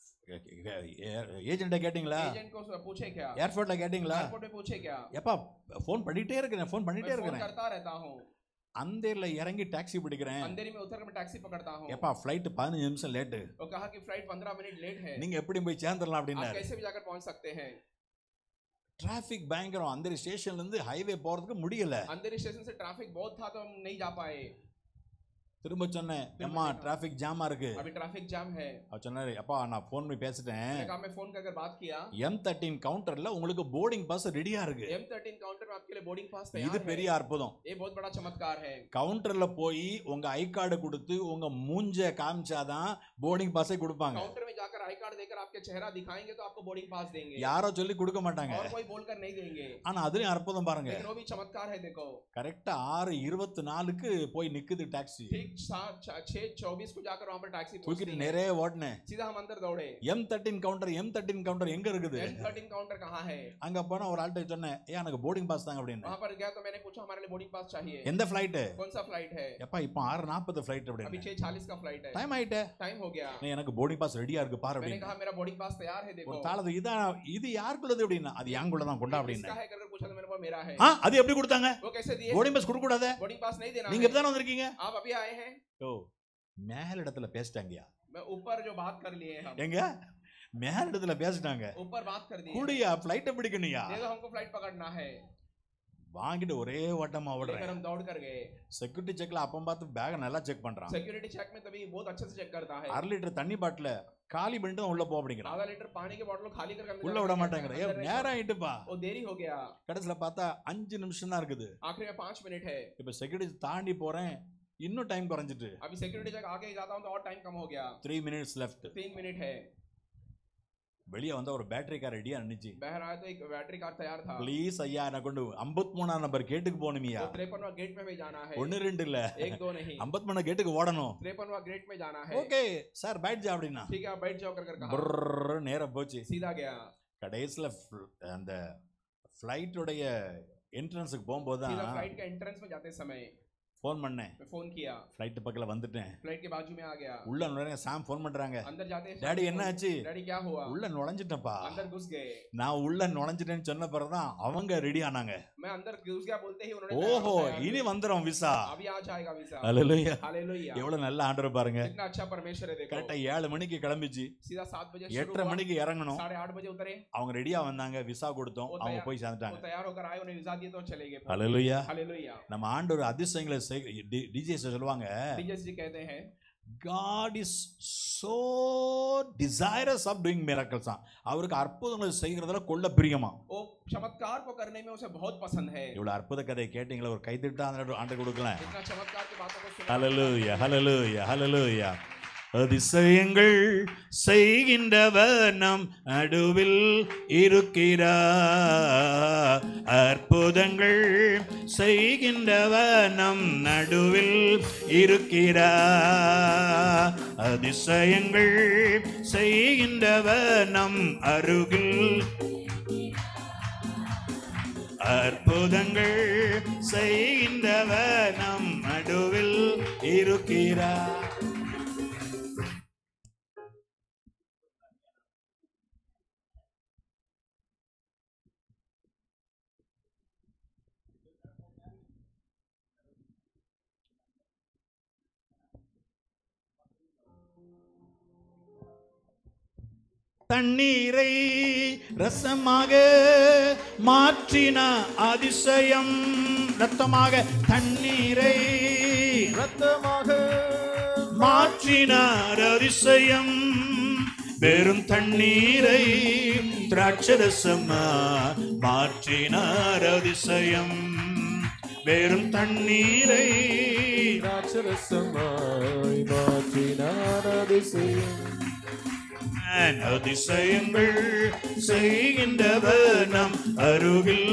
Speaker 3: ஏஜென்ட்ட கேட்டீங்களா
Speaker 5: एजेंट को पूछे क्या
Speaker 3: ஏர்போர்ட்ல கேட்டீங்களா
Speaker 5: एयरपोर्ट में पूछे क्या
Speaker 3: எப்பா ஃபோன் பண்ணிட்டே இருக்கிறேன் ஃபோன் பண்ணிட்டே
Speaker 5: मैं फोन
Speaker 3: இருக்கிறேன்
Speaker 5: करता रहता हूँ
Speaker 3: அந்தேர்ல இறங்கி டாக்ஸி பிடிக்கிறேன்
Speaker 5: अंधेरी में उतर कर मैं टैक्सी पकड़ता हूँ
Speaker 3: எப்பா ஃப்ளைட் பதினஞ்சு நிமிஷம் லேட்டு
Speaker 5: वो कहा कि फ्लाइट पंद्रह मिनट लेट है
Speaker 3: நீங்க எப்படி போய் சேர்ந்துடலாம்
Speaker 5: आप
Speaker 3: அப்படின்னாரு
Speaker 5: कैसे भी जाकर पहुंच सकते हैं
Speaker 3: டிராஃபிக் பயங்கரம் அந்த ஸ்டேஷன்ல இருந்து ஹைவே போறதுக்கு முடியல
Speaker 5: अंधेरी स्टेशन से ट्रैफिक बहुत था तो हम नहीं जा पाए
Speaker 3: திரும்ப சொன்னேன் அம்மா டிராஃபிக் ஜாமா இருக்கு
Speaker 5: अभी ट्रैफिक जाम है
Speaker 3: அவர் சொன்னாரு அப்பா நான் ஃபோன் பண்ணி பேசிட்டேன்
Speaker 5: मैंने कहा मैं फोन कर बात किया
Speaker 3: எம் தேர்ட்டின் கவுண்டர்ல உங்களுக்கு போர்டிங் பாஸ் ரெடியா இருக்கு
Speaker 5: एम थर्टीन काउंटर में आपके लिए बोर्डिंग पास
Speaker 3: இது
Speaker 5: तैयार है
Speaker 3: பெரிய அற்புதம்
Speaker 5: ये बहुत बड़ा चमत्कार है
Speaker 3: கவுண்டர்ல போய் உங்க ஐ கார்டு கொடுத்து உங்க மூஞ்ச காமிச்சாதான் போர்டிங் பாஸே கொடுப்பாங்க
Speaker 5: काउंटर में जाकर आई कार्ड देकर आपके चेहरा दिखाएंगे तो आपको बोर्डिंग पास देंगे
Speaker 3: யாரோ சொல்லி கொடுக்க மாட்டாங்க
Speaker 5: और कोई बोलकर नहीं देंगे
Speaker 3: ஆனா அதுலயும் அற்புதம் பாருங்க
Speaker 5: लेकिन वो भी चमत्कार है देखो
Speaker 3: கரெக்டா ஆறு இருபத்தி நாலுக்கு போய் நிக்குது டாக்ஸி
Speaker 5: ठीक सात छ- छह चौबीस को जाकर वहां पर टैक्सी
Speaker 3: தூக்கிட்டு
Speaker 5: पहुंचती है
Speaker 3: நிறைய ஓடினேன்
Speaker 5: सीधा हम अंदर दौड़े
Speaker 3: M thirteen counter M thirteen counter எங்க இருக்குது
Speaker 5: एम थर्टीन काउंटर कहाँ है
Speaker 3: அங்க போனா ஒரு ஆள்கிட்ட சொன்னேன் ஏன் எனக்கு போர்டிங் பாஸ் தாங்க அப்படின்னு
Speaker 5: वहां पर गया तो मैंने पूछा हमारे लिए बोर्डिंग पास चाहिए
Speaker 3: எந்த ஃபிளைட்டு
Speaker 5: कौन सा फ्लाइट है
Speaker 3: எப்பா இப்போ ஆறு நாற்பது ஃபிளைட்
Speaker 5: अभी
Speaker 3: அப்படின்னு
Speaker 5: छह चालीस का फ्लाइट है
Speaker 3: டைம் ஆயிட்டே
Speaker 5: टाइम हो गया
Speaker 3: நீ எனக்கு போர்டிங் பாஸ் ரெடியா இருக்கு பாரு
Speaker 5: मैंने
Speaker 3: அப்படின்னு
Speaker 5: कहा मेरा बोर्डिंग पास तैयार है देखो
Speaker 3: ஒரு தாளது இதான் இது யாருக்குள்ளது அப்படின்னா அது யாங்குள்ள தான் கொண்டா
Speaker 5: ये
Speaker 3: அப்படின்னு
Speaker 5: किसका है करके पूछा तो मैंने बोला मेरा है
Speaker 3: ஆ அது எப்படி கொடுத்தாங்க
Speaker 5: वो कैसे दिए
Speaker 3: போர்டிங் பாஸ் கொடுக்க கூடாது
Speaker 5: बोर्डिंग पास नहीं देना
Speaker 3: நீங்க
Speaker 5: है
Speaker 3: இப்பதானே வந்திருக்கீங்க
Speaker 5: आप अभी आए हैं
Speaker 3: ஓ மேல இடத்துல பேசிட்டாங்கயா
Speaker 5: मैं ऊपर जो बात कर लिए हम
Speaker 3: எங்க மேல இடத்துல பேசிட்டாங்க
Speaker 5: ऊपर बात कर दी
Speaker 3: கூடியா ஃபிளைட்டை பிடிக்கணுயா
Speaker 5: देखो हमको फ्लाइट पकड़ना है
Speaker 3: வாங்கிட்டு ஒரே ஓட்டமா
Speaker 5: लेकर
Speaker 3: ஓடுறேன்
Speaker 5: हम दौड़ कर गए
Speaker 3: செக்யூரிட்டி செக்ல அப்பம் பார்த்து பேக நல்லா செக் பண்றான்
Speaker 5: सिक्योरिटी चेक में तभी बहुत अच्छे से चेक करता है
Speaker 3: அரை லிட்டர் தண்ணி பாட்டில காலி பண்ணிட்டு தான் உள்ள போ அப்படிங்கிறான்
Speaker 5: आधा लीटर पानी के बॉटल खाली करके अंदर
Speaker 3: உள்ள
Speaker 5: जाने
Speaker 3: விட
Speaker 5: देता है,
Speaker 3: மாட்டேங்கிற ஏ
Speaker 5: अंदर नहीं
Speaker 3: நேரம் ஆயிட்டுப்பா
Speaker 5: वो देरी हो गया
Speaker 3: கடைசியில பார்த்தா அஞ்சு நிமிஷம் தான் இருக்குது
Speaker 5: आखिरी में पांच मिनट है
Speaker 3: இப்ப செக்யூரிட்டி தாண்டி போறேன் இன்னும் டைம் குறைஞ்சிட்டு
Speaker 5: अभी सिक्योरिटी चेक आगे जाता हूँ तो और टाइम कम हो गया
Speaker 3: த்ரீ மினிட்ஸ் லெஃப்ட்
Speaker 5: तीन मिनट है
Speaker 3: வெளியே வந்தா ஒரு பேட்டரி கார் ரெடியா நின்னுச்சு
Speaker 5: बहर आया तो एक बैटरी कार तैयार था
Speaker 3: ப்ளீஸ் ஐயா என்ன கொண்டு ஐம்பத்தி மூணாம் நம்பர் கேட்டுக்கு போகணுமியா
Speaker 5: तो तिरपनवा गेट में भी जाना है
Speaker 3: ஒன்னு ரெண்டு இல்ல
Speaker 5: एक दो नहीं
Speaker 3: ஐம்பத்தி மூணு கேட்டுக்கு ஓடணும்
Speaker 5: तिरपनवा गेट में जाना है
Speaker 3: ஓகே சார் பேட் ஜா அப்படின்னா
Speaker 5: ठीक है आप बैठ जाओ कर कर कहा
Speaker 3: புர்ரு நேரா போச்சு
Speaker 5: सीधा गया
Speaker 3: கடைசியில் அந்த ஃப்ளைட்டுடைய என்ட்ரன்ஸுக்கு போகும்போது
Speaker 5: सीधा
Speaker 3: தான்
Speaker 5: फ्लाइट के एंट्रेंस में जाते समय
Speaker 3: ஃபோன் பண்ணேன்
Speaker 5: मैं फोन किया
Speaker 3: ஃப்ளைட்டு பக்கத்தில் வந்துட்டேன்
Speaker 5: फ्लाइट के बाजू में आ गया
Speaker 3: உள்ள நுழைய சாம் ஃபோன் பண்றாங்க
Speaker 5: अंदर जाते ही
Speaker 3: டாடி
Speaker 5: सामने
Speaker 3: என்ன
Speaker 5: फोन-
Speaker 3: ஆச்சு
Speaker 5: डैडी क्या हुआ
Speaker 3: உள்ள நுழைஞ்சிட்டேன்ப்பா
Speaker 5: अंदर घुस गए
Speaker 3: நான் உள்ள நுழைஞ்சிட்டேன்னு சொன்ன பிறகுதான் அவங்க ரெடி ஆனாங்க
Speaker 5: मैं अंदर घुस गया बोलते ही उन्होंने तैयार
Speaker 3: ஓஹோ
Speaker 5: होकर
Speaker 3: இனி
Speaker 5: आया।
Speaker 3: வந்துரும் விசா
Speaker 5: अभी आ जाएगा वीजा
Speaker 3: அல்லேலூயா
Speaker 5: हालेलुया
Speaker 3: எவ்வளவு நல்ல ஆண்டவர் பாருங்க
Speaker 5: कितना अच्छा परमेश्वर है देखो
Speaker 3: கரெக்டா ஏழு மணிக்கு கிளம்பிச்சு
Speaker 5: सीधा सात बजे शुरू
Speaker 3: எட்டரை
Speaker 5: हुआ
Speaker 3: மணிக்கு இறங்கணும்
Speaker 5: साढ़े आठ बजे उतरे
Speaker 3: அவங்க ரெடியா வந்தாங்க விசா கொடுத்தோம்
Speaker 5: वो
Speaker 3: அவங்க
Speaker 5: तैयार-
Speaker 3: போய்
Speaker 5: वो
Speaker 3: சேர்ந்துட்டாங்க
Speaker 5: तैयार होकर आए उन्हें वीजा दिए तो चले गए
Speaker 3: அல்லேலூயா
Speaker 5: हालेलुया
Speaker 3: நம்ம ஆண்டவர் அதிசயங்களை டிஜே சொல்லுவாங்க
Speaker 5: डीएस जी कहते हैं
Speaker 3: God is so desirous of doing miracles ஆ அவருக்கு அற்புதங்களை செய்கிறதுல கொள்ள பிரியமா
Speaker 5: वो चमत्कार को करने में उसे बहुत पसंद है
Speaker 3: இவ்வளவு அற்புத கதையை கேட்டீங்களா ஒரு கைத்திட்டா அந்த ஆண்டு கொடுக்கலாம்
Speaker 5: इतना चमत्कार की बातों को सुना
Speaker 3: ஹalleluya ஹalleluya ஹalleluya அதிசயங்கள் செய்கின்றவர் நம் நடுவில் இருக்கிறார் அற்புதங்கள் செய்கின்றவர் நம் நடுவில் இருக்கிறார் அதிசயங்கள் செய்கின்றவர் நம் அருகில் அற்புதங்கள் செய்கின்றவர் நம் நடுவில் இருக்கிறார் தண்ணீரை ரசமாக மாற்றின அதிசயம் ரத்தமாக தண்ணீரை
Speaker 1: ரத்தமாக
Speaker 3: மாற்றினார் அதிசயம் வெறும் தண்ணீரை திராட்சரசமா மாற்றினார் அதிசயம் வெறும் தண்ணீரை
Speaker 1: ராட்சரசமாய் மாற்றினார் அதிசயம்
Speaker 3: அதிசயங்கள் செய்கின்றவர் நம் அருகில்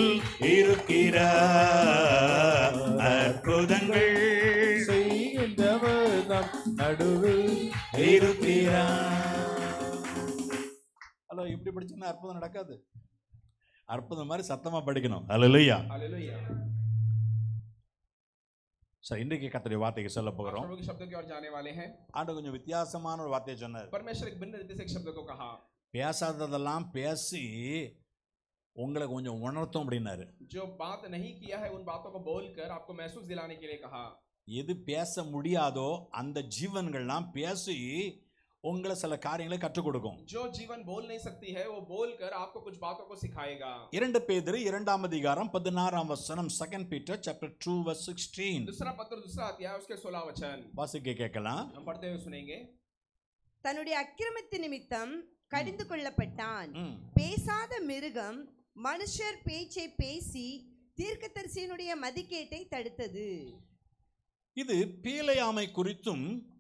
Speaker 3: இருக்கிறார் அற்புதங்கள்
Speaker 1: செய்கின்றவர் நம் நடுவில்
Speaker 3: இருக்கிறார் ஹலோ இப்படி படிச்சோன்னா அற்புதம் நடக்காது அற்புதம் மாதிரி சத்தமா படிக்கணும் அல்லையா
Speaker 5: हालेलुया
Speaker 3: சார் இன்றைக்கு கத்தருடைய வார்த்தைக்கு சொல்ல
Speaker 5: आज
Speaker 3: போகிறோம்
Speaker 5: प्रभु के शब्दों की ओर जाने वाले हैं
Speaker 3: ஆண்டு கொஞ்சம் வித்தியாசமான ஒரு வார்த்தையை சொன்னார்
Speaker 5: परमेश्वर एक भिन्न रीति से एक शब्द को कहा
Speaker 3: பேசாததெல்லாம் பேசி உங்களை கொஞ்சம் உணர்த்தும் அப்படின்னாரு
Speaker 5: जो बात नहीं किया है उन बातों को बोलकर आपको महसूस दिलाने के लिए कहा
Speaker 3: எது பேச முடியாதோ அந்த ஜீவன்கள்லாம் பேசி உங்களை சில காரியங்களை கற்றுக் கொடுக்கும்
Speaker 5: जो जीवन बोल नहीं सकती है वो बोलकर आपको कुछ बातों को सिखाएगा
Speaker 3: இரண்டு பேதிரு இரண்டாம் அதிகாரம் பதினாறாம் வசனம் second Peter chapter two verse sixteen
Speaker 5: दूसरा पत्र दूसरा अध्याय उसके सोलह वचन
Speaker 3: வாசிக்க கேட்கலாம்
Speaker 5: हम पढ़ते हुए सुनेंगे
Speaker 6: தன்னுடைய அக்கிரமத்து நிமித்தம் கடிந்து கொள்ளப்பட்டான்
Speaker 3: ம்.
Speaker 6: பேசாத மிருகம் மனுஷர் பேச்சை பேசி தீர்க்கதரிசியினுடைய மதிக்கேட்டை தடுத்தது
Speaker 3: இது பீலையாமை குறித்தும்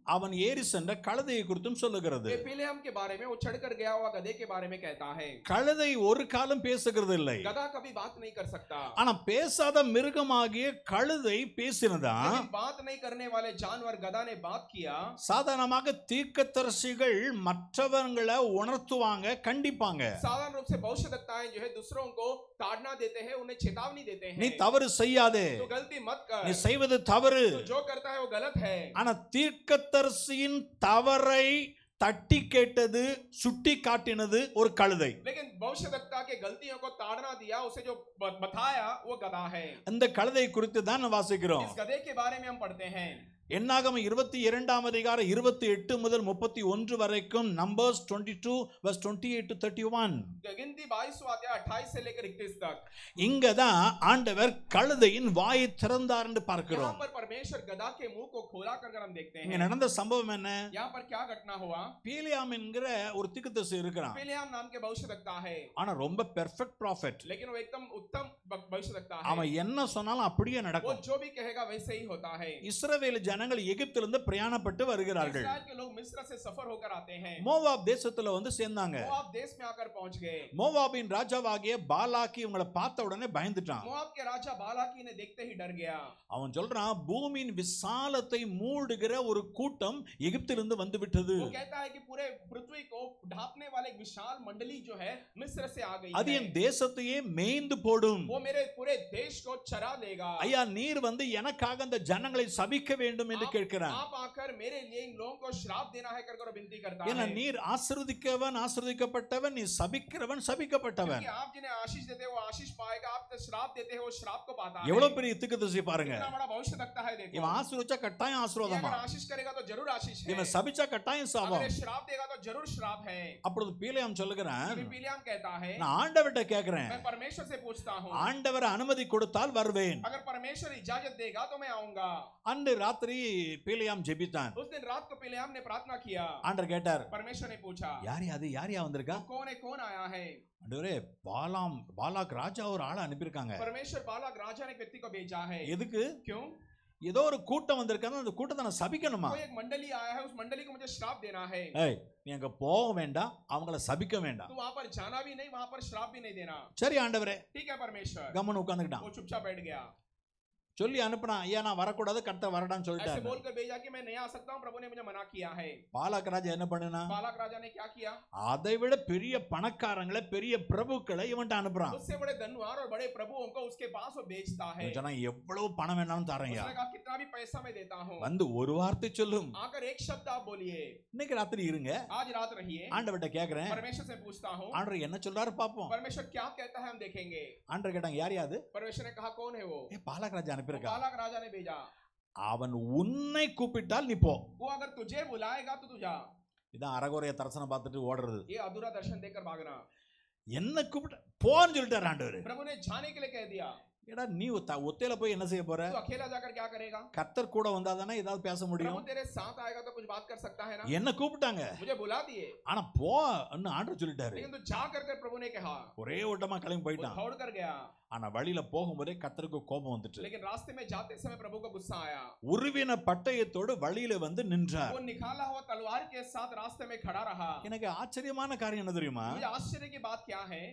Speaker 3: அவன் ஏறி சென்ற கழுதையை குறித்தும் சொல்லுகிறது
Speaker 5: ये बिलेम के बारे में वो चढ़कर गया हुआ गधे के बारे में कहता है
Speaker 3: கழுதை ஒரு காலம் பேசுகிறது இல்லை
Speaker 5: गधा कभी बात नहीं कर सकता
Speaker 3: ஆனா பேசாத மிருகமாகிய கழுதை பேசினதா
Speaker 5: लेकिन बात नहीं करने वाले जानवर गधा ने बात किया
Speaker 3: சாதாரணமாக தீர்க்கதரிசிகள் மற்றவங்களை உணர்த்துவாங்க கண்டிப்பாங்க
Speaker 5: साधारण रूप से भविष्यवक्ताएं जो है दूसरों को ताड़ना देते हैं उन्हें चेतावनी देते
Speaker 3: நீ
Speaker 5: हैं
Speaker 3: தவறு செய்யாதே
Speaker 5: तो गलती मत कर
Speaker 3: நீ செய்வது தவறு
Speaker 5: तो जो करता है वो गलत है
Speaker 3: ஆனா தீர்க்கதரிசியின் தவறை தட்டி கேட்டது சுட்டி காட்டினது ஒரு கழுதை
Speaker 5: लेकिन भविष्यवक्ता के गलतियों को ताड़ना दिया उसे जो ब- बताया वो गधा है
Speaker 3: அந்த கழுதை குறித்து தான் வாசிக்கிறோம்
Speaker 5: इस गधे के बारे में हम पढ़ते हैं
Speaker 3: என்னாகம இருபத்தி இரண்டாம் அதிகாரம் இருபத்தி எட்டு முதல் முப்பத்தி ஒன்று வரைக்கும் Numbers twenty two verse twenty eight to thirty one
Speaker 5: गिनती बाईस अध्याय अट्ठाईस से लेकर इकतीस तक
Speaker 3: இங்க தான் ஆண்டவர் கழுதையின் வாயை திறந்தார் என்று
Speaker 5: यहाँ
Speaker 3: பார்க்கிறோம்
Speaker 5: पर परमेश्वर गधा के मुंह को खोला कर हम देखते
Speaker 3: இங்க
Speaker 5: हैं
Speaker 3: நடந்த சம்பவம் என்ன
Speaker 5: यहाँ पर क्या घटना हुआ
Speaker 3: பீலியாம் एன்கிற ஒரு திக்குத்தசு இருக்கிறான்
Speaker 5: बिलेयाम नाम के भविष्यवक्ता है
Speaker 3: ஆனா ரொம்ப பெர்ஃபெக்ட் ப்ராஃபெட்
Speaker 5: लेकिन वो एकदम उत्तम भ- भविष्यवक्ता
Speaker 3: அவன்
Speaker 5: है
Speaker 3: என்ன சொன்னாலும் அப்படியே
Speaker 5: वो
Speaker 3: நடக்கும்
Speaker 5: जो भी कहेगा वैसे ही होता है
Speaker 3: இஸ்ரவேல் ஜனங்கள் எகிப்திலிருந்து பிரயாணப்பட்டு வருகிறார்கள்
Speaker 5: इस्राएल के लोग मिस्र से सफर होकर आते हैं
Speaker 3: மோவாப் தேசத்துல வந்து சேர்ந்தாங்க
Speaker 5: वो आप देश में आकर पहुंच गए
Speaker 3: மோவாபின் ராஜாவாகிய பாலாக்கி இவங்களை பார்த்த உடனே பயந்துட்டான்
Speaker 5: मोआब के राजा बालाकी ने देखते ही डर गया
Speaker 3: அவன் சொல்றான் பூமியின் விசாலத்தை மூடுகிற ஒரு கூட்டம் எகிப்திலிருந்து வந்து விட்டது
Speaker 5: वो कहता है कि पूरे पृथ्वी को ढांपने वाले एक विशाल मंडली जो है मिस्र से आ गई
Speaker 3: அது
Speaker 5: है
Speaker 3: என் தேசத்தையே மேய்ந்து போடும்
Speaker 5: वो मेरे पूरे देश को चरा लेगा
Speaker 3: ஐயா நீர் வந்து எனக்காக அந்த ஜனங்களை சபிக்க வேண்டும் என்று கேட்கிறான்
Speaker 5: आप आकर मेरे लिए इन लोगों को श्राप देना है कर कर विनती करता
Speaker 3: ஏன்னா
Speaker 5: है
Speaker 3: நீர் ஆசிர்வதிக்கவன் ஆசிர்வதிக்கப்பட்டவன் நீ சபிக்கிறவன் சபிக்கப்பட்டவன்
Speaker 5: क्योंकि आप जिन्हें आशीष देते हो वो आशीष पाएगा आप जो श्राप देते हो वो श्राप को पाता है
Speaker 3: எவ்வளவு பெரிய திக்கு பாருங்க
Speaker 5: कितना बड़ा भविष्य लगता है देखो
Speaker 3: இவன் ஆசீர்வச்சா கட்டாயம்
Speaker 5: ये
Speaker 3: ஆசீர்வாதமா
Speaker 5: अगर आशीष करेगा तो जरूर आशीष है
Speaker 3: இவன் சபிச்சா கட்டாயம்
Speaker 5: अगर
Speaker 3: சாபம்
Speaker 5: ये श्राप देगा तो जरूर श्राप है
Speaker 3: அப்பொழுது பீலையாம் சொல்லுகிறான்
Speaker 5: अभी बिलियाम कहता है
Speaker 3: நான் ஆண்டவர்கிட்ட கேக்குறேன்
Speaker 5: मैं परमेश्वर से पूछता हूँ
Speaker 3: ஆண்டவர் அனுமதி கொடுத்தால் வருவேன்
Speaker 5: अगर परमेश्वर इजाजत देगा तो मैं आऊंगा
Speaker 3: அன்று ராத்திரி பீலையாம் ஜெபித்தான்
Speaker 5: उस दिन रात को बिलियाम ने प्रार्थना किया
Speaker 3: ஆண்டவர் கேட்டார்
Speaker 5: परमेश्वर ने पूछा
Speaker 3: யார் அது யார் யா வந்திருக்கா
Speaker 5: कौन है कौन आया है
Speaker 3: ஆண்டவரே பாலாம் பாலாக் ராஜா ஒரு ஆளை அனுப்பியிருக்காங்க
Speaker 5: परमेश्वर बालक राजा ने एक व्यक्ति को भेजा है
Speaker 3: எதுக்கு
Speaker 5: क्यों
Speaker 3: ஏதோ ஒரு கூட்டம் வந்திருக்காங்க அந்த கூட்டத்தை நான் சபிக்கணுமா
Speaker 5: कोई एक मंडली आया है उस मंडली को मुझे श्राप देना है
Speaker 3: ஏய் நீ அங்க போக வேண்டாம் அவங்கள சபிக்க வேண்டாம்
Speaker 5: तो वहां पर जाना भी नहीं वहां पर श्राप भी नहीं देना
Speaker 3: சரி ஆண்டவரே
Speaker 5: ठीक है परमेश्वर
Speaker 3: கம்மன் உட்காந்துக்கிட்டான்
Speaker 5: वो चुपचाप बैठ गया
Speaker 3: சொல்லி அனுப்புனான் ஐயா நான் வரக்கூடாது கரெக்டா வரடான்னு
Speaker 5: ऐसे
Speaker 3: சொல்லிட்டாரு
Speaker 5: बोलकर भेजा कि मैं नहीं आ सकता हूँ प्रभु ने मुझे मना किया है
Speaker 3: பாலாக் ராஜா என்ன பண்ணுனா
Speaker 5: बालक राजा ने क्या किया
Speaker 3: அதை விட பெரிய பணக்காரங்களை பெரிய பிரபுக்களை இவன்ட்ட அனுப்புறான்
Speaker 5: उससे बड़े धनवार और बड़े प्रभुओं को उसके पास वो भेजता है
Speaker 3: இவன் சொன்னா எவ்வளவு பணம் வேணாலும் தரேன்யா
Speaker 5: उसने कहा कितना भी पैसा मैं देता हूँ
Speaker 3: வந்து ஒரு வார்த்தை சொல்லும்
Speaker 5: आकर एक शब्द आप बोलिए
Speaker 3: இன்னைக்கு ராத்திரி இருங்க
Speaker 5: आज रात रहिए
Speaker 3: ஆண்டவர்கிட்ட கேக்குறேன்
Speaker 5: परमेश्वर से पूछता हूँ
Speaker 3: ஆண்டவர் என்ன சொல்றாரு பாப்போம்
Speaker 5: परमेश्वर क्या कहता है हम देखेंगे
Speaker 3: ஆண்டவர் கேட்டாங்க யார் யாது
Speaker 5: परमेश्वर ने कहा कौन है वो
Speaker 3: ஏ பாலாக் ராஜா
Speaker 5: वो
Speaker 3: அனுப்பியிருக்கா
Speaker 5: बालक राजा ने भेजा
Speaker 3: அவன் உன்னை கூப்பிட்டால் நீ போ
Speaker 5: वो अगर तुझे बुलाएगा तो तू जा
Speaker 3: இதான் அறகுறைய தரிசனம் பார்த்துட்டு ஓடுறது
Speaker 5: ये अधूरा दर्शन देकर भागना
Speaker 3: என்ன கூப்பிட்ட போன்னு சொல்லிட்டாரு ஆண்டவர்
Speaker 5: प्रभु ने जाने के लिए कह दिया
Speaker 3: ஏடா நீ ஒத்த- ஒத்தையில போய் என்ன செய்ய போற
Speaker 5: तू अकेला जाकर क्या करेगा
Speaker 3: கத்தர் கூட வந்தாதானே ஏதாவது பேச
Speaker 5: प्रभु
Speaker 3: முடியும்
Speaker 5: तेरे साथ आएगा तो कुछ बात कर सकता है ना
Speaker 3: என்ன கூப்பிட்டாங்க
Speaker 5: मुझे बुला दिए
Speaker 3: ஆனா போ ஆண்டவர் சொல்லிட்டாரு
Speaker 5: लेकिन तू जा कर कर प्रभु ने कहा
Speaker 3: ஒரே ஓட்டமா கிளம்பி
Speaker 5: वो
Speaker 3: போயிட்டான்
Speaker 5: दौड़ कर गया
Speaker 3: ஆனா வழியில போகும்போதே கத்தருக்கு கோபம் வந்துட்டு
Speaker 5: लेकिन रास्ते में जाते समय प्रभु को गुस्सा आया
Speaker 3: உருவின பட்டயத்தோடு வழியில வந்து நின்றார்
Speaker 5: वो निकाला हुआ तलवार के साथ रास्ते में खड़ा रहा
Speaker 3: எனக்கு ஆச்சரியமான காரியம் என்ன தெரியுமா
Speaker 5: मुझे आश्चर्य की बात क्या है